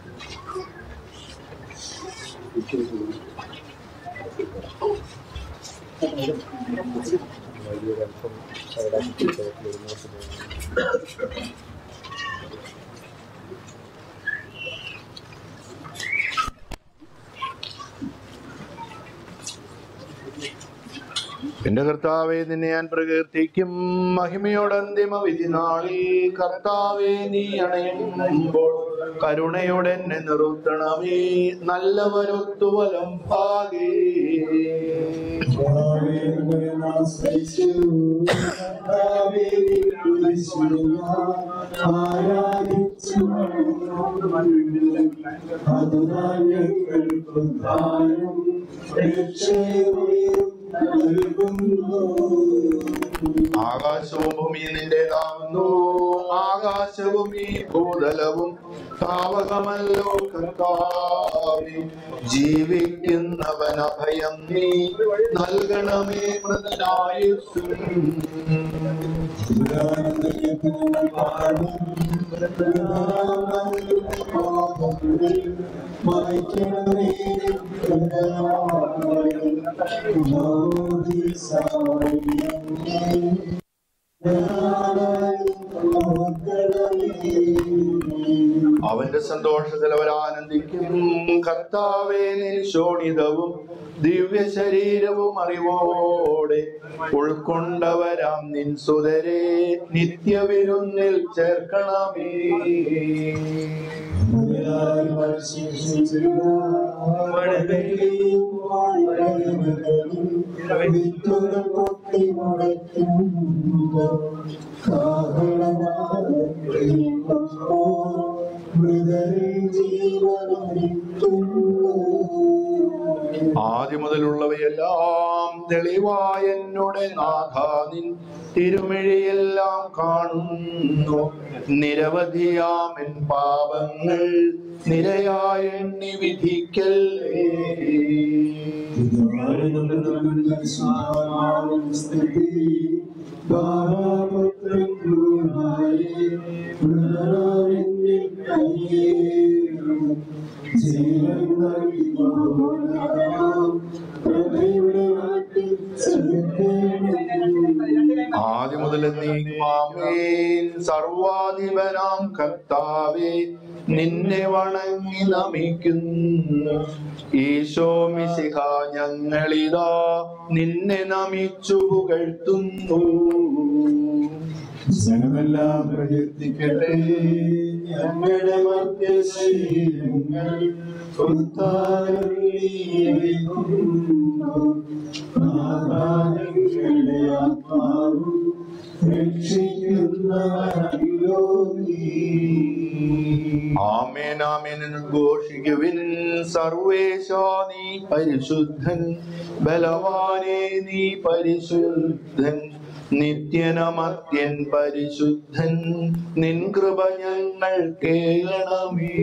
എന്റെ കർത്താവെ നിന്നെ ഞാൻ പ്രകീർത്തിക്കും മഹിമയോടെ അന്തിമ വിധി നാളിൽ കർത്താവെ നീ അണയുമ്പോൾ കരുണയോടെ എന്നെ നിർത്തണമേ നല്ലവരൊത്തു വലം പാകേ ആകാശവും ഭൂമിയും നിന്റേതാകുന്നു ആകാശവും ഈ ഭൂതലവും താവകമല്ലോ കർത്താവേ ജീവിക്കുന്നവൻ അഭയം നീ നൽകണമേ മൃതനായുസ്സും അവന്റെ സന്തോഷത്തിൽ അവർ ആനന്ദിക്കും കർത്താവേ നിൻ ശോണിതവും ദിവ്യ ശരീരവും അറിവോടെ ഉൾക്കൊണ്ടവരാം നിൻ സുതരെ നിത്യവിരുന്നിൽ ചേർക്കണമേ ആദ്യം മുതലുള്ളവയെല്ലാം തെളിവായ എന്നോട് നാഥാനിൻ തിരുമിഴിയെല്ലാം കാണുന്നു നിരവധിയാമെൻ പാപങ്ങൾ നിരയായ എണ്ണി വിധിക്കല്ലേ ആദ്യം മുതൽ നീക്കുമാമേൻ സർവാധിപനാം കർത്താവേ നിന്നെ വണങ്ങി നമിക്കുന്നു ഈശോ മിശിഹ ഞങ്ങളിതാ നിന്നെ നമിച്ചു പുകഴ്ത്തുന്നു ജനമെല്ലാം പ്രകീർത്തിക്കട്ടെ ഞങ്ങളുടെ മധ്യശീലങ്ങൾ ആമേൻ ആമേൻ എന്ന് ഘോഷിക്കുവിൻ സർവേശാ നീ പരിശുദ്ധൻ ബലവാനേ നീ പരിശുദ്ധൻ നിത്യനമത്യൻ പരിശുദ്ധൻ നിൻ കൃപ ഞങ്ങൾ കേളണമേ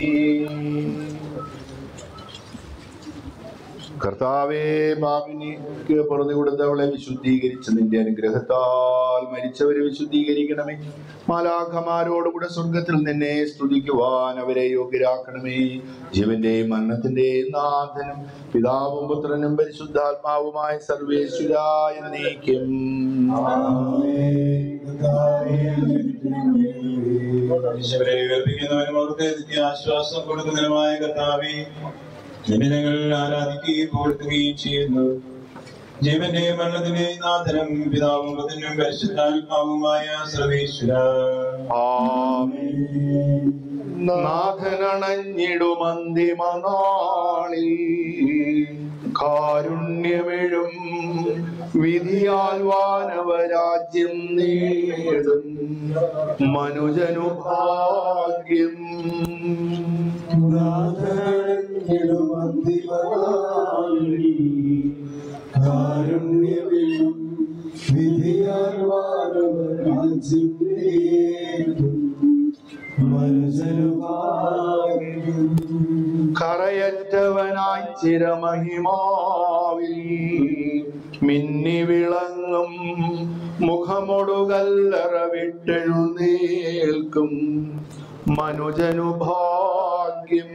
കർത്താവേ ബാബിനിക്ക് പുറത്തു കൊടുത്തവളെ വിശുദ്ധീകരിച്ച് നിന്റെ അനുഗ്രഹത്താൽ മരിച്ചവരെ വിശുദ്ധീകരിക്കണമേ മാലാഖമാരോടുകൂടെ സ്വർഗത്തിൽ നിന്നെ സ്തുതിക്കുവാൻ അവരെ യോഗ്യരാക്കണമേ ജീവന്റെയും മരണത്തിന്റെയും നാഥനും പിതാവും പുത്രനും പരിശുദ്ധാത്മാവുമായ സർവേശ്വരായ നീക്കും ഈശ്വരെ ഉയർപ്പിക്കുന്നവനും അവർക്ക് നിത്യ ആശ്വാസം കൊടുക്കുന്നതിനുമായ കർത്താവെ നിന്നെ ഞങ്ങൾ ആരാധിക്കുകയും പുകഴ്ത്തുകയും ചെയ്യുന്നു ജീവന്റെയും മരണത്തിന്റെയും നാഥനും പിതാവും പുത്രനും പരിശുദ്ധാത്മാവുമായ സർവേശ്വര നാഥനണഞ്ഞിടുമന്തിമനാളിൽ കാരുണ്യമെഴും വിധിയാൽ വാനവരാജ്യം നേടും മനുജനു ഭാഗ്യം കാരുണ്യവും വിധിയാൽ വാനവരാജ്യം നേടും കറയറ്റവനായി ചിരമഹിമാവിൽ മിന്നി വിളങ്ങും മുഖമൊടുകല്ലറ വിട്ടെഴുന്നേൽക്കും മനുജനു ഭാഗ്യം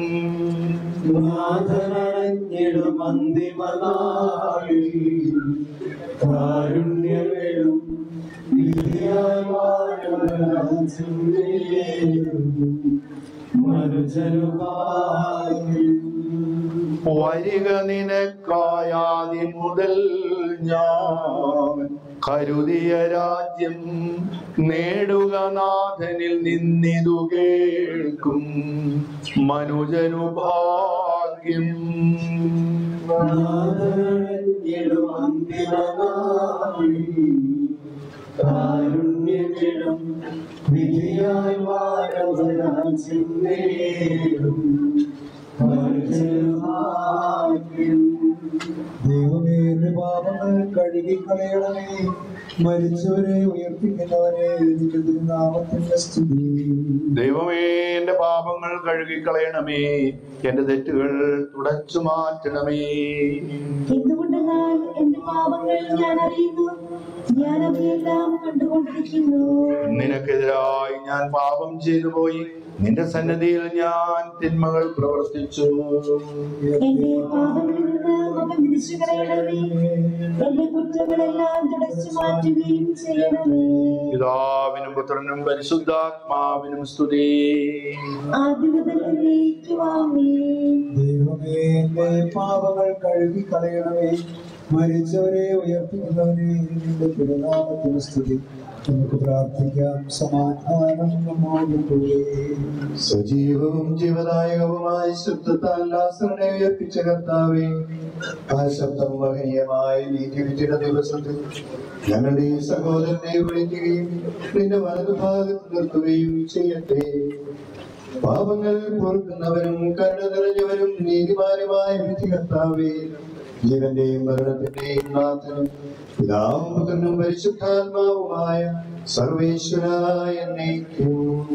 കാരുണ്യവും വിധിയാൽ വാനവരാജ്യം നേടും വരിക നിനക്കായാതി മുതൽ ഞാൻ കരുതിയ രാജ്യം നേടുക നാഥനിൽ നിന്നിതു കേൾക്കും മനുജനു ഭാഗ്യം കാരുണ്യമിടും വിധിയായി വാനവരാജ്യം നേടും ദൈവമേ എന്റെ പാപങ്ങൾ കഴുകിക്കളയണമേ മരിച്ചവരെ ഉയർപ്പിക്കുന്നവരെ നിന്റെ തിരുനാമത്തിന്റെ സ്തുതി ദൈവമേ എന്റെ പാപങ്ങൾ കഴുകിക്കളയണമേ എന്റെ തെറ്റുകൾ തുടച്ചു മാറ്റണമേ എന്തുകൊണ്ടെന്നാൽ എന്റെ പാപങ്ങൾ ഞാൻ അറിയുന്നു ഞാൻ അവയെല്ലാം കണ്ടുകൊണ്ടിരിക്കുന്നു നിനക്കെതിരായി ഞാൻ പാപം ചെയ്തു പോയി നിന്റെ സന്നദ്ധിയിൽ ഞാൻ തിന്മകൾ പ്രവർത്തിച്ചു എന്റെ പാപങ്ങളിൽ നിന്ന് മുഖം തിരിച്ചു കളയണമേ എന്റെ കുറ്റങ്ങളെല്ലാം തുടച്ചു മാറ്റുകയും ചെയ്യണമേ പിതാവിനും പുത്രനും പരിശുദ്ധാത്മാവിനും സ്തുതി ആദ്യം മുതൽ എന്നേക്കുമാമേ ദൈവമേ എന്റെ പാപങ്ങൾ കഴുകിക്കളയണമേ മരിച്ചവരെ ഉയർപ്പിക്കുന്നവനെ നിന്റെ തിരുനാമത്തിന് സ്തുതി നമുക്ക് പ്രാർത്ഥിക്കാം സമാധാനം നമ്മോടുകൂടെ സജീവവും ജീവദായകവുമായ ശബ്ദത്താൽ ലാസറിനെ ഉയർപ്പിച്ച കർത്താവേ ആ ശബ്ദം മഹനീയമായ നീതിവിധിയുടെ ദിവസത്തിൽ ഞങ്ങളുടെ ഈ സഹോദരനെ വിളിക്കുകയും നിന്റെ വലതുഭാഗത്ത് നിർത്തുകയും ചെയ്യട്ടെ പാപങ്ങൾ പൊറുക്കുന്നവരും കരുണ നിറഞ്ഞവരും നീതിമാനുമായ വിധി കർത്താവേ ജീവന്റെയും മരണത്തിന്റെയും നാഥനും പിതാവും പുത്രനും പരിശുദ്ധാത്മാവുമായ സർവേശ്വരായ എന്നേക്കും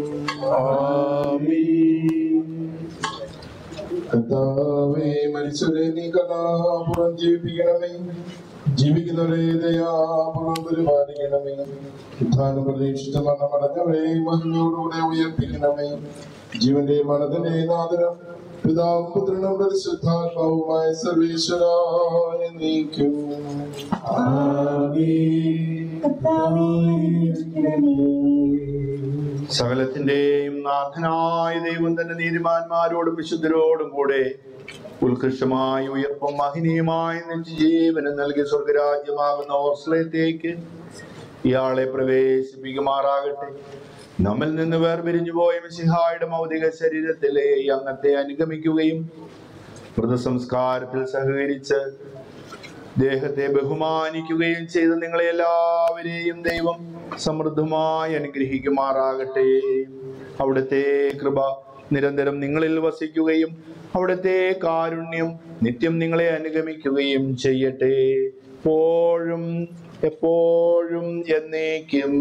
കർത്താവേ മരിച്ചവരെ നീ കഥാപുറം ജീവിപ്പിക്കണമേ ജീവിക്കുന്നവരെ ദയാപുറം പരിപാലിക്കണമേ ഉത്ഥാനം പ്രതീക്ഷിച്ച മരണമടഞ്ഞവരെ മഹിമയോടുകൂടെ ഉയർപ്പിക്കണമേ ജീവന്റെ മരണത്തിന്റെ നാദനം പിതാവും പുത്രനും പരിശുദ്ധാത്മാവുമായ സർവേശ്വരായ നീക്കും ആമേൻ കർത്താവേ അനുഗ്രഹിക്കണമേ സകലത്തിന്റെയും നാഥനായ ദൈവം തന്നെ നീതിമാന്മാരോടും വിശുദ്ധരോടും കൂടെ ഉത്കൃഷ്ടമായ ഉയർപ്പും മഹിനീയമായ നിത്യജീവനം നൽകിയ സ്വർഗരാജ്യമാകുന്ന ഓസ്ലയത്തേക്ക് ഇയാളെ പ്രവേശിപ്പിക്കുമാറാകട്ടെ നമ്മിൽ നിന്ന് വേർപിരിഞ്ഞു പോയ മിശിഹായുടെ ഭൗതിക ശരീരത്തിലെ ഈ അംഗത്തെ അനുഗമിക്കുകയും മൃതസംസ്കാരത്തിൽ സഹകരിച്ച് ദേഹത്തെ ബഹുമാനിക്കുകയും ചെയ്ത നിങ്ങളെ എല്ലാവരെയും ദൈവം സമൃദ്ധമായി അനുഗ്രഹിക്കുമാറാകട്ടെ അവിടുത്തെ കൃപ നിരന്തരം നിങ്ങളിൽ വസിക്കുകയും അവിടുത്തെ കാരുണ്യം നിത്യം നിങ്ങളെ അനുഗമിക്കുകയും ചെയ്യട്ടെ എപ്പോഴും എപ്പോഴും എന്നേക്കും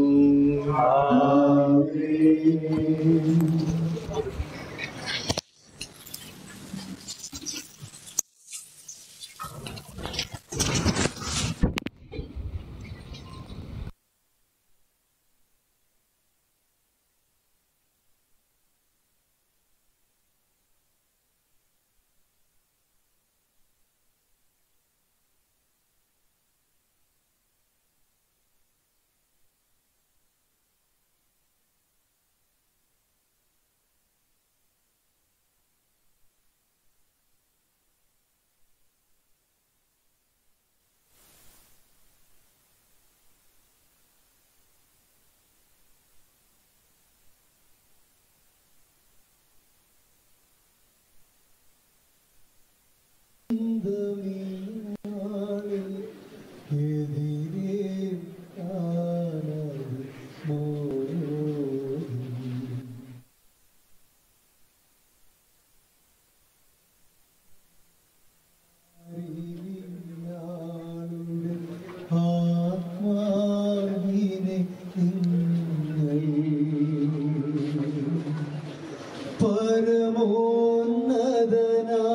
പരമോന്നതന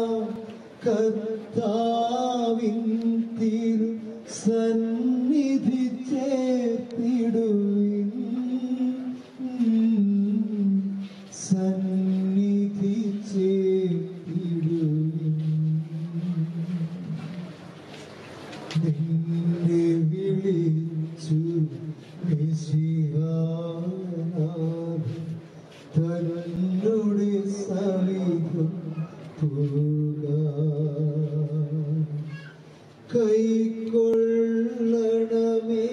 കർത്താവിൻ തിരു സന്നിധി ചേർത്തിടുവിൻ സന്നിധി ചേർത്തിടുവിൻ നിന്നെ വിളിച്ചു മെസ്സിഹാനാഥൻ തന്നുടെ സമീപം കൈക്കൊള്ളണമേ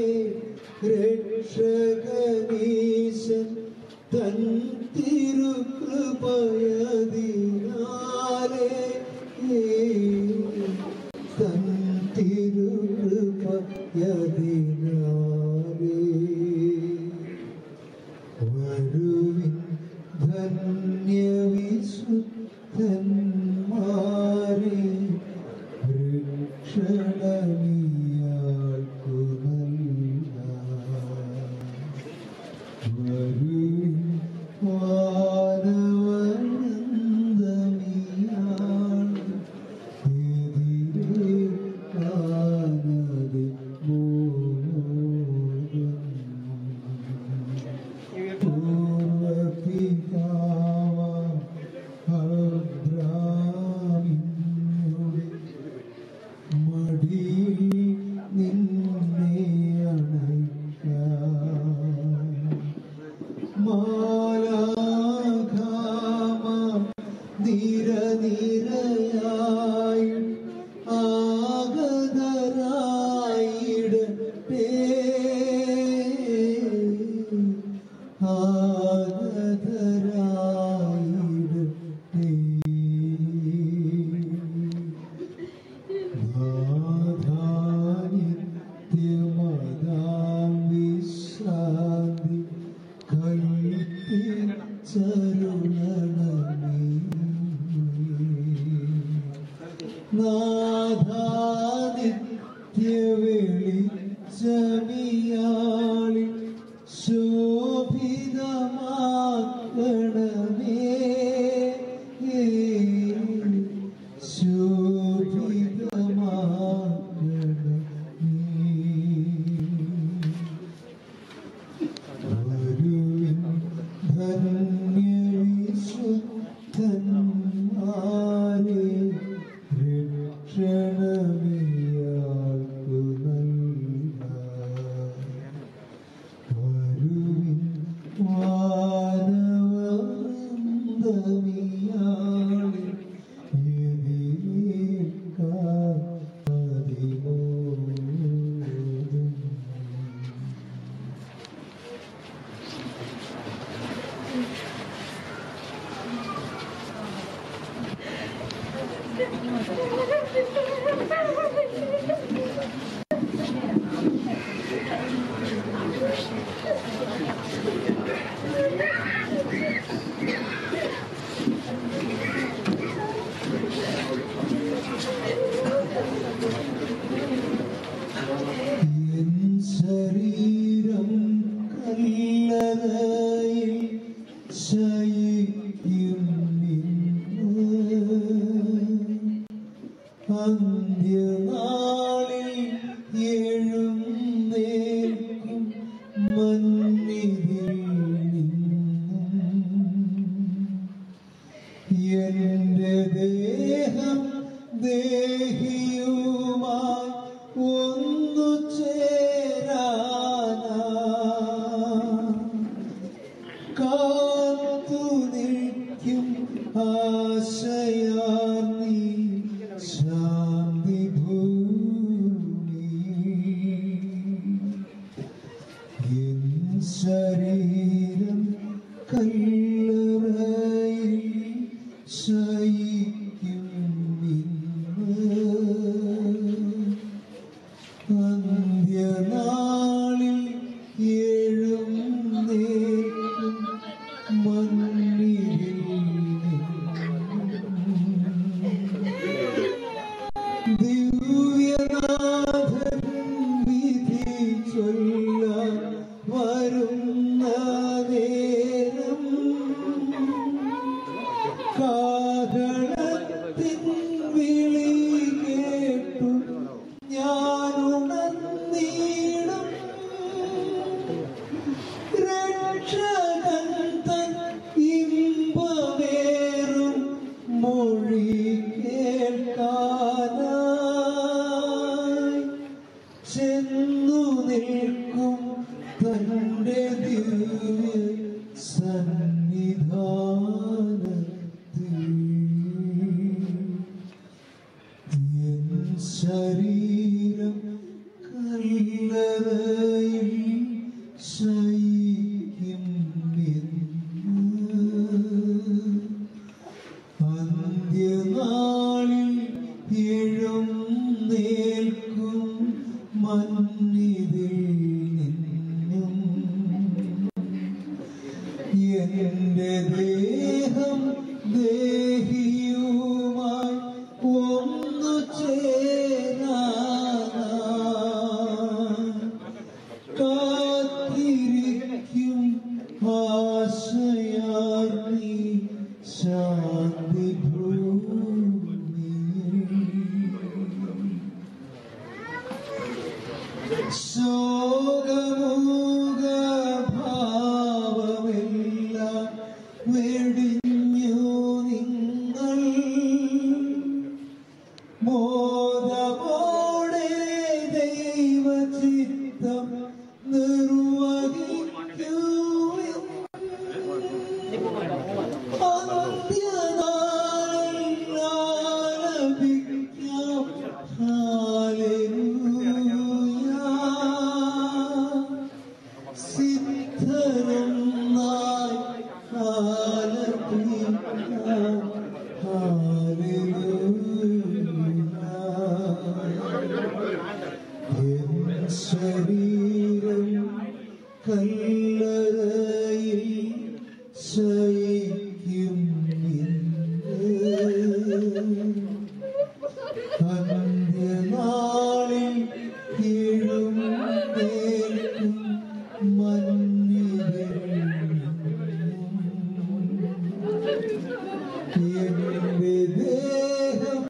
രക്ഷകനീശൻ തൻ തിരുകൃപയതിനാലേ തൻ തിരുകൃപയതിനാലേ വരുവിൻ ധന്യവിശുദ്ധന്മാരെ വൃക്ഷണമിയാൾക്കു നല്ല വരുവിൻ വാനവനന്ദമിയാൾ എതിരെ കാണാതെ മോദം നിരനിരയായി ആഗതരായിടട്ടെ വെളിച്ചമിയാളി ശോഭിതമാക്കണമേ ധന്യവിശുദ്ധന്മാരെ രക്ഷണമിയാൾക്കു നൽകാം ഒന്നു ചേരാനാ കാത്തു നിൽക്കും ആശയാർന്നി ശാന്തി ഭൂമി എൻ ശരീരം കല്ലറയിൽ ശയിക്കും ഇന്ന് അന്ത്യനാളിൽ ഏഴും നേർക്കും മണ്ണിരിൽ ദിവ്യനാഥൻ വിധി ചൊല്ലാൻ വരുന്ന നേരം കാഹളത്തിൻ വിളി കേട്ടു ഞാനുണർന്നീടും രക്ഷകൻ തൻ ഇമ്പമേറും മൊഴി കേൾക്കാനായി ചെന്നു നിൽക്കും തന്റെ ദിവ്യ സന്നിധാനത്തിൽ എൻ ശരീരം കല്ലറയിൽ ശയിക്കും ഇന്ന്. അന്ത്യനാളിൽ എഴുന്നേൽക്കും മണ്ണിതിൽ നിന്നും എന്റെ ദേഹം ദേഹിയുമായി ഒന്നു ചേരാനായി കാത്തിരിക്കും ആശയാർന്നി ശാന്തി ശോകമൂക ഭാവമെല്ലാം വെടിഞ്ഞു നിങ്ങൾ മോദമോടെ ദൈവചിത്തം നിർവഹിക്കുവിൻ അന്ത്യനാളിൽ ആലപിക്കാം ഹാലേലൂയ സിദ്ധരൊന്നായി ആലപിക്കാം ഹാലേലൂയ എൻ ശരീരം കല്ലറയിൽ ശയിക്കും ഇന്ന്. അന്ത്യനാളിൽ എഴുന്നേൽക്കും മഞ്ഞിൽ എന്റെ ദേഹം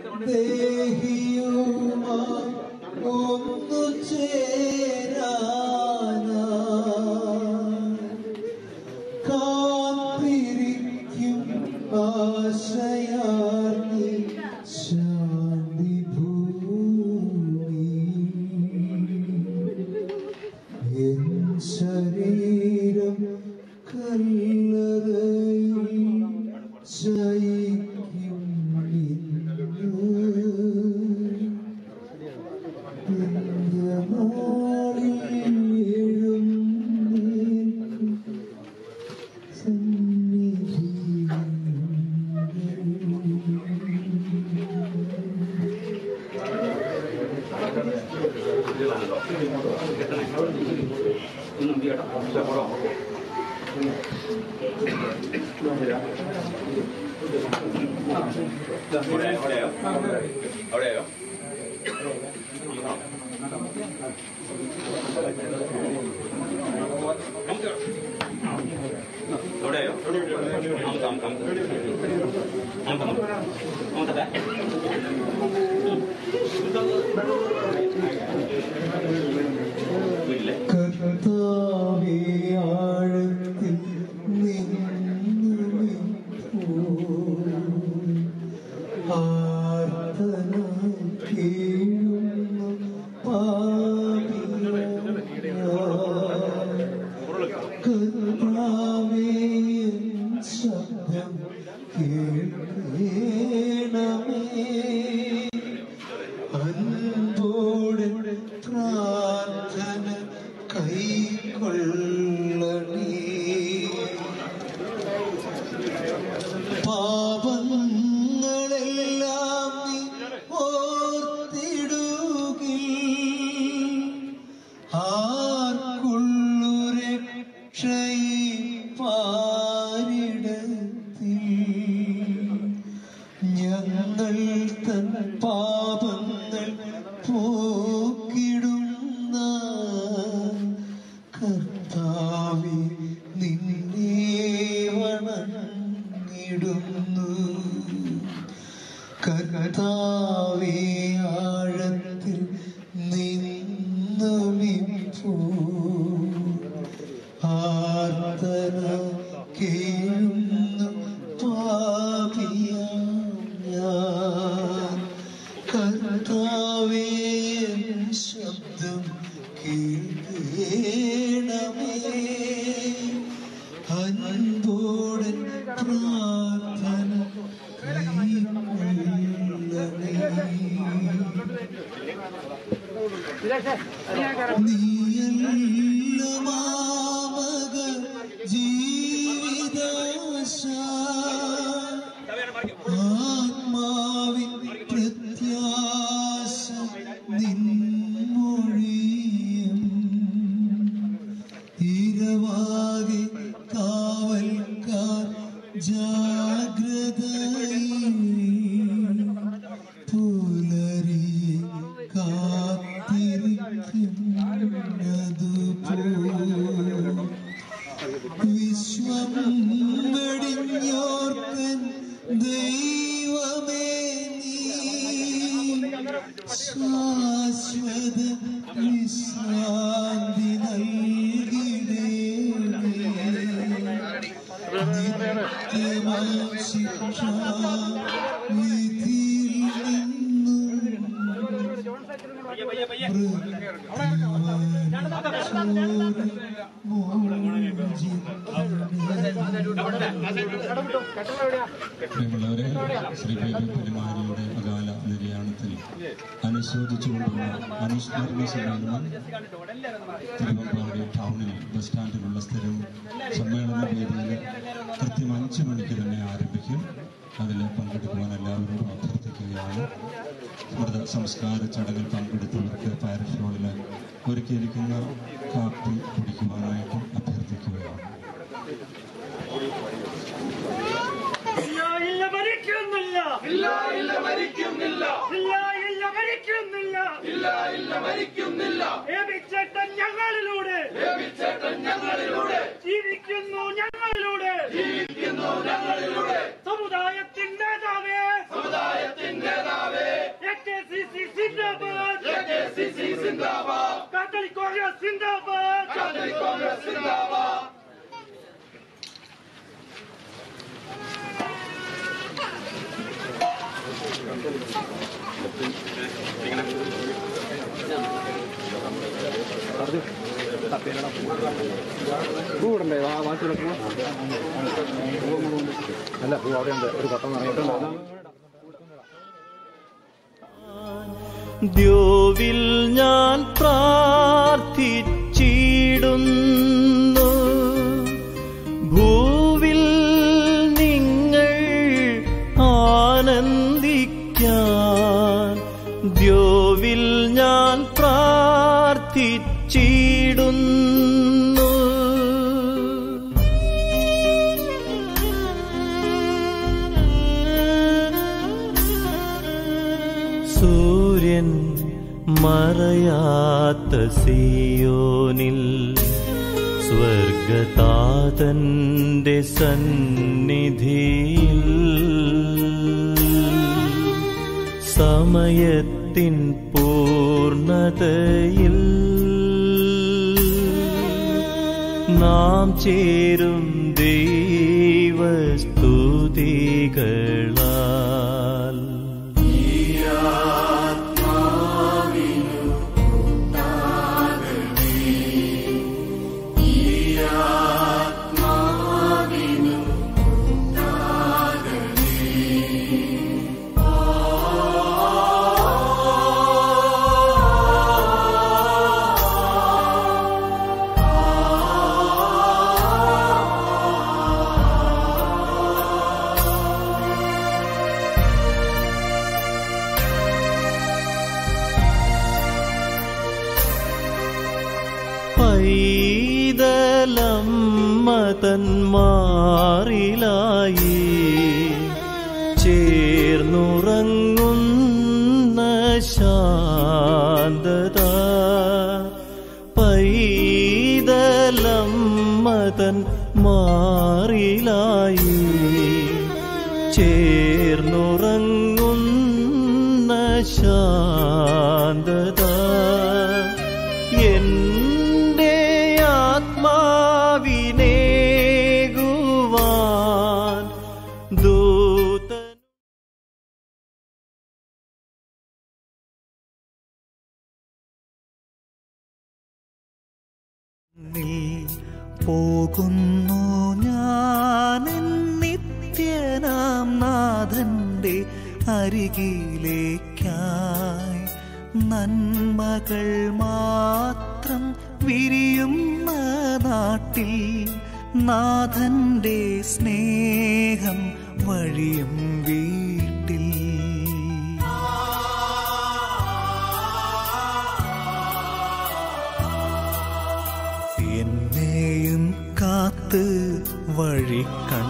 ദേഹിയുമായി ഒന്നു ചേരാനായി കാത്തിരിക്കും ആശയാർന്നി ശാന്തി ഭൂമി എൻ ശരീരം കല്ലറയിൽ ശയിക്കും ഇന്ന്. ഇന്ദ്രനാളിൽ എഴുന്നേൽക്കും അവിടെയോ അവിടെയോ നമുക്ക് നമുക്ക് നമുക്ക് നമുക്ക് കർത്താവേ ആഴത്തിൽ നിന്നു ആർത്തന കേഴുന്ന ആർക്കുള്ളു രക്ഷയി പാരിടത്തിൽ ഞങ്ങൾ തൻ പാപങ്ങൾ പോക്കിടുന്ന കർത്താവെ നിന്നെ വണങ്ങിടുന്നു കർത്താവെ ആഴത്തിൽ നിന്നുമിപ്പോ ആർത്തന കേഴുന്നു പാപിയാം ഞാൻ കർത്താവേ എൻ ശബ്ദം കേൾക്കണമേ അൻപോടൻ പ്രാർത്ഥന നീയല്ലമാമക ജീവിതാശ ആത്മാവിൻ പ്രത്യാശ നിൻമൊഴിയും ഇരവാകെ കാവൽക്കാർ ജാഗ്രതയിൽ പുലരി കാത്തിരിക്കുന്നതുപോ വിശ്വം വെടിഞ്ഞോർക്കൻ ദൈവമേ നീ ശാശ്വത വിശ്രാന്തി നൽകിടേണേ നിത്യമാം ശിക്ഷ വിധിയിൽ പ്രിയമുള്ളവരെ ശ്രീ ബേബി പെരുമാരിയുടെ അകാല നിര്യാണത്തിൽ അനുശോചിച്ചുകൊണ്ടുള്ള അനുസ്മരണ സമ്മേളനം തിരുവമ്പാടി ടൗണിൽ ബസ് സ്റ്റാൻഡിലുള്ള സ്ഥിരം സമ്മേളന വേദിയിൽ കൃത്യം അഞ്ച് മണിക്ക് തന്നെ ആരംഭിക്കും അതിൽ പങ്കെടുക്കുവാൻ എല്ലാവരും അഭ്യർത്ഥിക്കുകയാണ് സ്മൃത സംസ്കാര ചടങ്ങിൽ പങ്കെടുത്തവർക്ക് പാരിഷ് ഹാളിൽ ഒരുക്കിയിരിക്കുന്ന കാപ്പി കുടിക്കുവാനായിട്ടും അഭ്യർത്ഥിക്കുകയാണ് ഇല്ല ഇല്ല മരിക്കുന്നില്ല ഇല്ല ഇല്ല മരിക്കുന്നില്ല ഇല്ല ഇല്ല മരിക്കുന്നില്ല ഇല്ല ഇല്ല മരിക്കുന്നില്ല ഏപിച്ചേട്ടൻ ഞങ്ങളിലൂടെ ഏപിച്ചേട്ടൻ ഞങ്ങളിലൂടെ ജീവിക്കുന്നു ഞങ്ങളിലൂടെ ജീവിക്കുന്നു ഞങ്ങളിലൂടെ സമുദായത്തിന്റെ നേതാവേ സമുദായത്തിന്റെ നേതാവേ എ കെ സി സി സിന്ദാബാദ് എ കെ സി സി സിന്ദാബാദ് കാത്തലിക് കോൺഗ്രസ് സിന്ദാബാദ് കാത്തലിക് കോൺഗ്രസ് സിന്ദാബാദ് പൂവിടണ്ടേ ആ വാച്ചിലെ പൂ അല്ല പൂ അവിടെ ഉണ്ട് ഒരു കൊട്ടം ഇറങ്ങിയിട്ടുണ്ടോ ദ്യോവിൽ ഞാൻ പ്രാർത്ഥിച്ചിടുന്നു ഭൂവിൽ നിങ്ങൾ ആനന്ദിക്കാൻ ദ്യോവിൽ ഞാൻ പ്രാർത്ഥിച്ചിടുന്നു സൂര്യൻ മറയാത്ത സിയോനിൽ സ്വർഗതാതന്റെ സന്നിധിയിൽ സമയത്തിൻ പൂർണതയിൽ നാം ചേരും ദൈവസ്തുതികളാൽ ആ പൈതലമ്മ തന്മാറിലായി ചേർന്നുറങ്ങുന്ന ശാന്തത പൈതലമ്മ തൻ മാറിലായി ചേർന്നുറങ്ങുന്ന ശാന്തത എൻ്റെ ആത്മാവിനേകുവാൻ ദൂത പോകുന്നു ഞാൻ നിത്യനാം നാഥന്റെ അരികിലേക്കായി നന്മകൾ മാത്രം വിരിയുന്ന നാട്ടിൽ നാഥന്റെ സ്നേഹം വഴിയും വീട്ടിൽ എന്നെയും കാത്ത് വഴി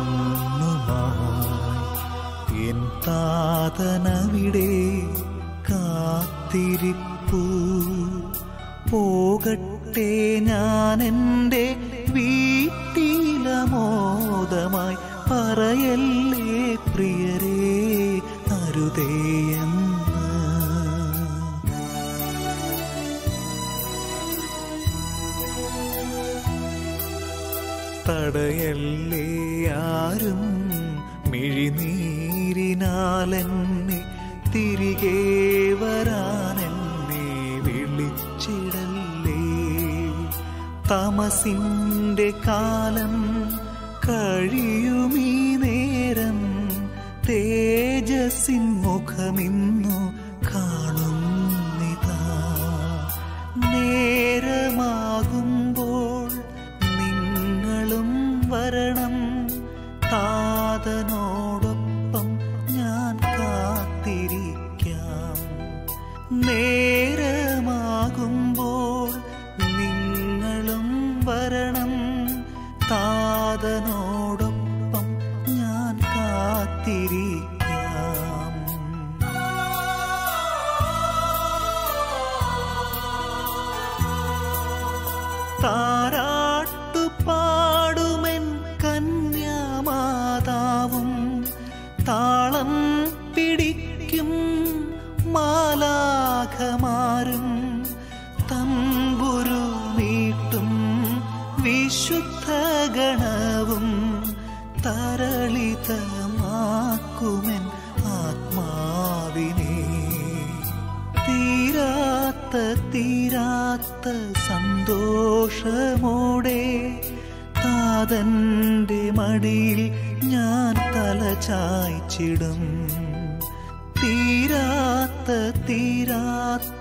കണ്ണുമായി എൻ താതനവിടെ കാത്തിരിപ്പു പോകട്ടെ ഞാൻ എൻ്റെ വീട്ടിലമോദമായി പറയല്ലേ പ്രിയരേ അരുതേയെന്ന് തടയല്ലേ ആരും മിഴിനീരിനാലെന്നെ തിരികെ വരാനെന്നെ വിളിച്ചിടല്ലേ തമസിൻ്റെ കാലം കഴിയുമീ നേരം തേജസ്സിൻ മുഖമിന്നു കാണുന്നിതാ നേരമാകുമ്പോൾ നിങ്ങളും വരണം താതനോടൊപ്പം ഞാൻ കാത്തിരിക്കാം നേരമാകുമ്പോൾ നിങ്ങളും വരണം താതനോടൊപ്പം ഞാൻ കാത്തിരിക്കാം താരാട്ടു പാടുമെൻ കന്യാമാതാവും താളം പിടിക്കും മാലാഖമാരും തമ്പുരു നീട്ടും വിശുദ്ധ ഗണവും തരളിതമാക്കുമെൻ ആത്മാവിനെ തീരാത്ത തീരാത്ത സന്തോഷമോടെ താതന്റെ മടിയിൽ ഞാൻ തല ചായ്ച്ചിടും തീരാത്ത തീരാത്ത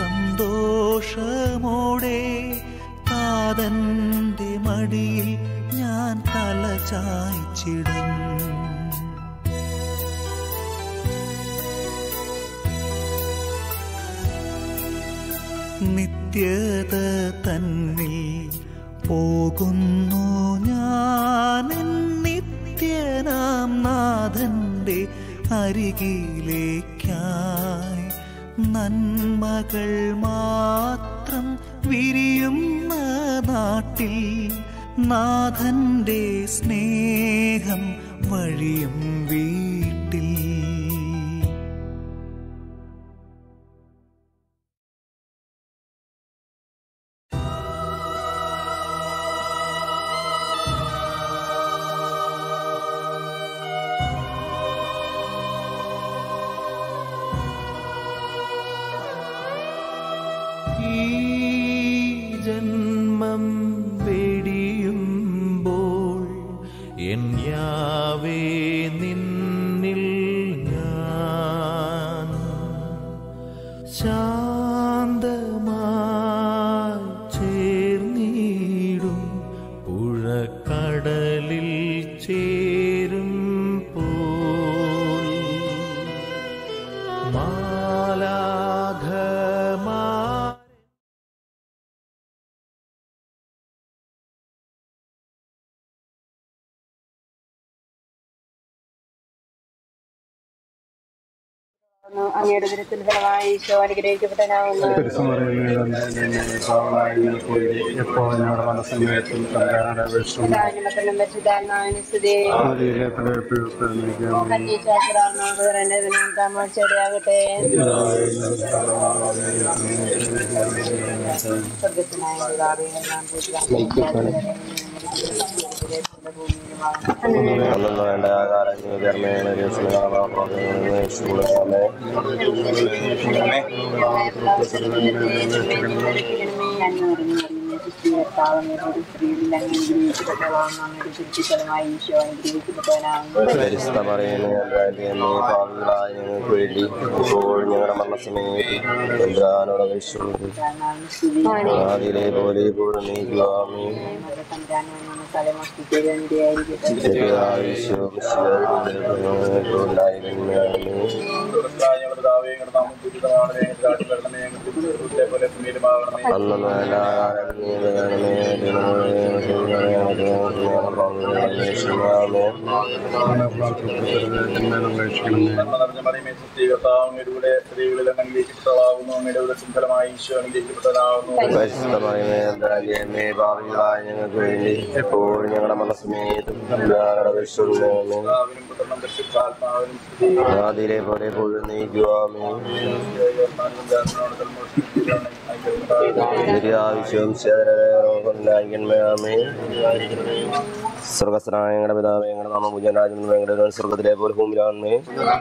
സന്തോഷമോടെ താതന്റെ മടിയിൽ ഞാൻ തല ചായ്ച്ചിടും നിത്യത തന്നിൽ പോകുന്നു ഞാൻ നിത്യനാം നാഥന്റെ അരികിലേക്കായി നന്മകൾ മാത്രം വിരിയുന്ന നാട്ടിൽ നാഥന്റെ സ്നേഹം വഴിയും വീട്ടിൽ ഈ ജന്മം വെടിയുമ്പോൾ എൻ യാവേ നിന്നിൽ ഞാൻ ശാന്തമായി ചേർന്നിടും പുഴക്കടലിൽ ചേരും പോൽ മാലാഘമാ അങ്ങയുടെ ദിനത്തിൽ ഫലമായി ഈശോ അനുഗ്രഹിക്കപ്പെട്ടനാവുന്നു എപ്പോൾ ഞങ്ങളുടെ മനസ്സമയത്തും തമ്പുരാനുടെ വിഷമം മക്കളും പരിശുദ്ധാത്മാവിന് സ്തുതി കന്യശാസ്ത്രാത്മാവിനും താമസിച്ചടിയാകട്ടെ സ്വർഗത്തിനായ പിതാവേ, എല്ലാം പൂജിതമാകട്ടെ. അന്നു വേണ്ട ആകാരം കർമ്മേണ പരിസ്ഥ പറയുന്നു പാവികളായ ഞങ്ങൾക്ക് വേണ്ടി ഇപ്പോൾ ഞങ്ങളുടെ മരണസമയത്ത് ചന്ദ്രാനോട് ആദിയിലെ പോലെ ഇപ്പോഴും നീക്കുവാമേ അന്നു വേണ്ട ആകാരം നീ പരിശുദ്ധ പറയുന്നേ ഭാവികളായ ഞങ്ങൾക്ക് വേണ്ടി എപ്പോഴും ഞങ്ങളുടെ മനസ്സമേതും ഞങ്ങളുടെ വിശ്വമേ ആദിയിലെ പോലെ എപ്പോഴും നീക്കുവാമേ ആവശ്യവും കൊണ്ടായിക്കന്മയാമേ സ്വർഗസ്നായ ഞങ്ങളുടെ പിതാവേ ഞങ്ങളുടെ നാമ പൂജൻ രാജ്യം ഞങ്ങളുടെ സ്വർഗത്തിലെ പോലെ ഭൂമിയിലാണേ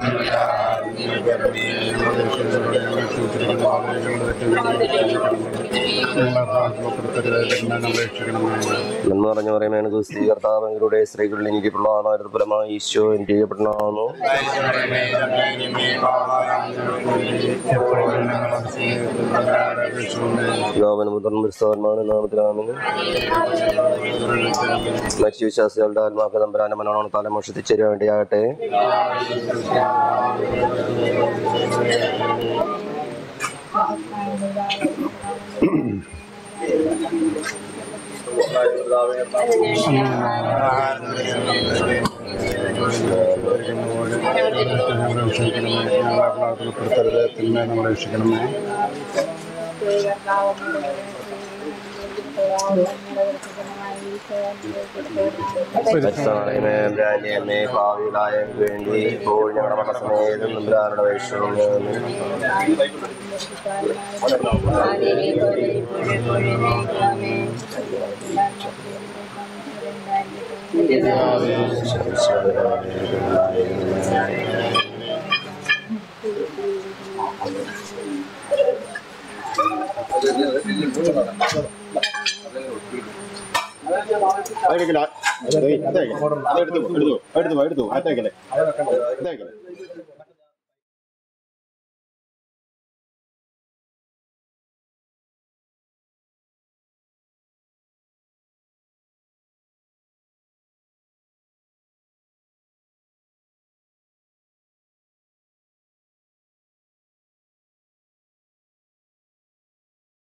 എന്ന് പറഞ്ഞു പറയുമ്പോൾ എനിക്ക് സ്വീകർത്താവങ്ങളുടെ സ്ത്രീകളിൽ എനിക്ക് പ്രളാനായ ഈശോ എനിക്ക് ചെയ്യപ്പെടണമെന്നു യോവന മുതിർന്ന പുസ്തകന്മാരുടെ നാമത്തിലാണ് മറ്റു വിശ്വാസികളുടെ ആത്മാക്ക തമ്പരാന്റെ മനോണം തല മോഷത്തിച്ചേരാൻ വേണ്ടിയാകട്ടെ നമ്മളെ രക്ഷിക്കണമേ പരിസ്ഥാനമേ ഭാവിയിലായ വേണ്ടി ഇപ്പോൾ ഞങ്ങളുടെ മനസ്സമേതും നമ്പരാരുടെ വൈഷ്ണവം അതെടുക്കല അതെടുത്തു എടുത്തു എടുത്തു എടുത്തു അത്തേക്കല്ലേ അത്തേക്കല്ലേ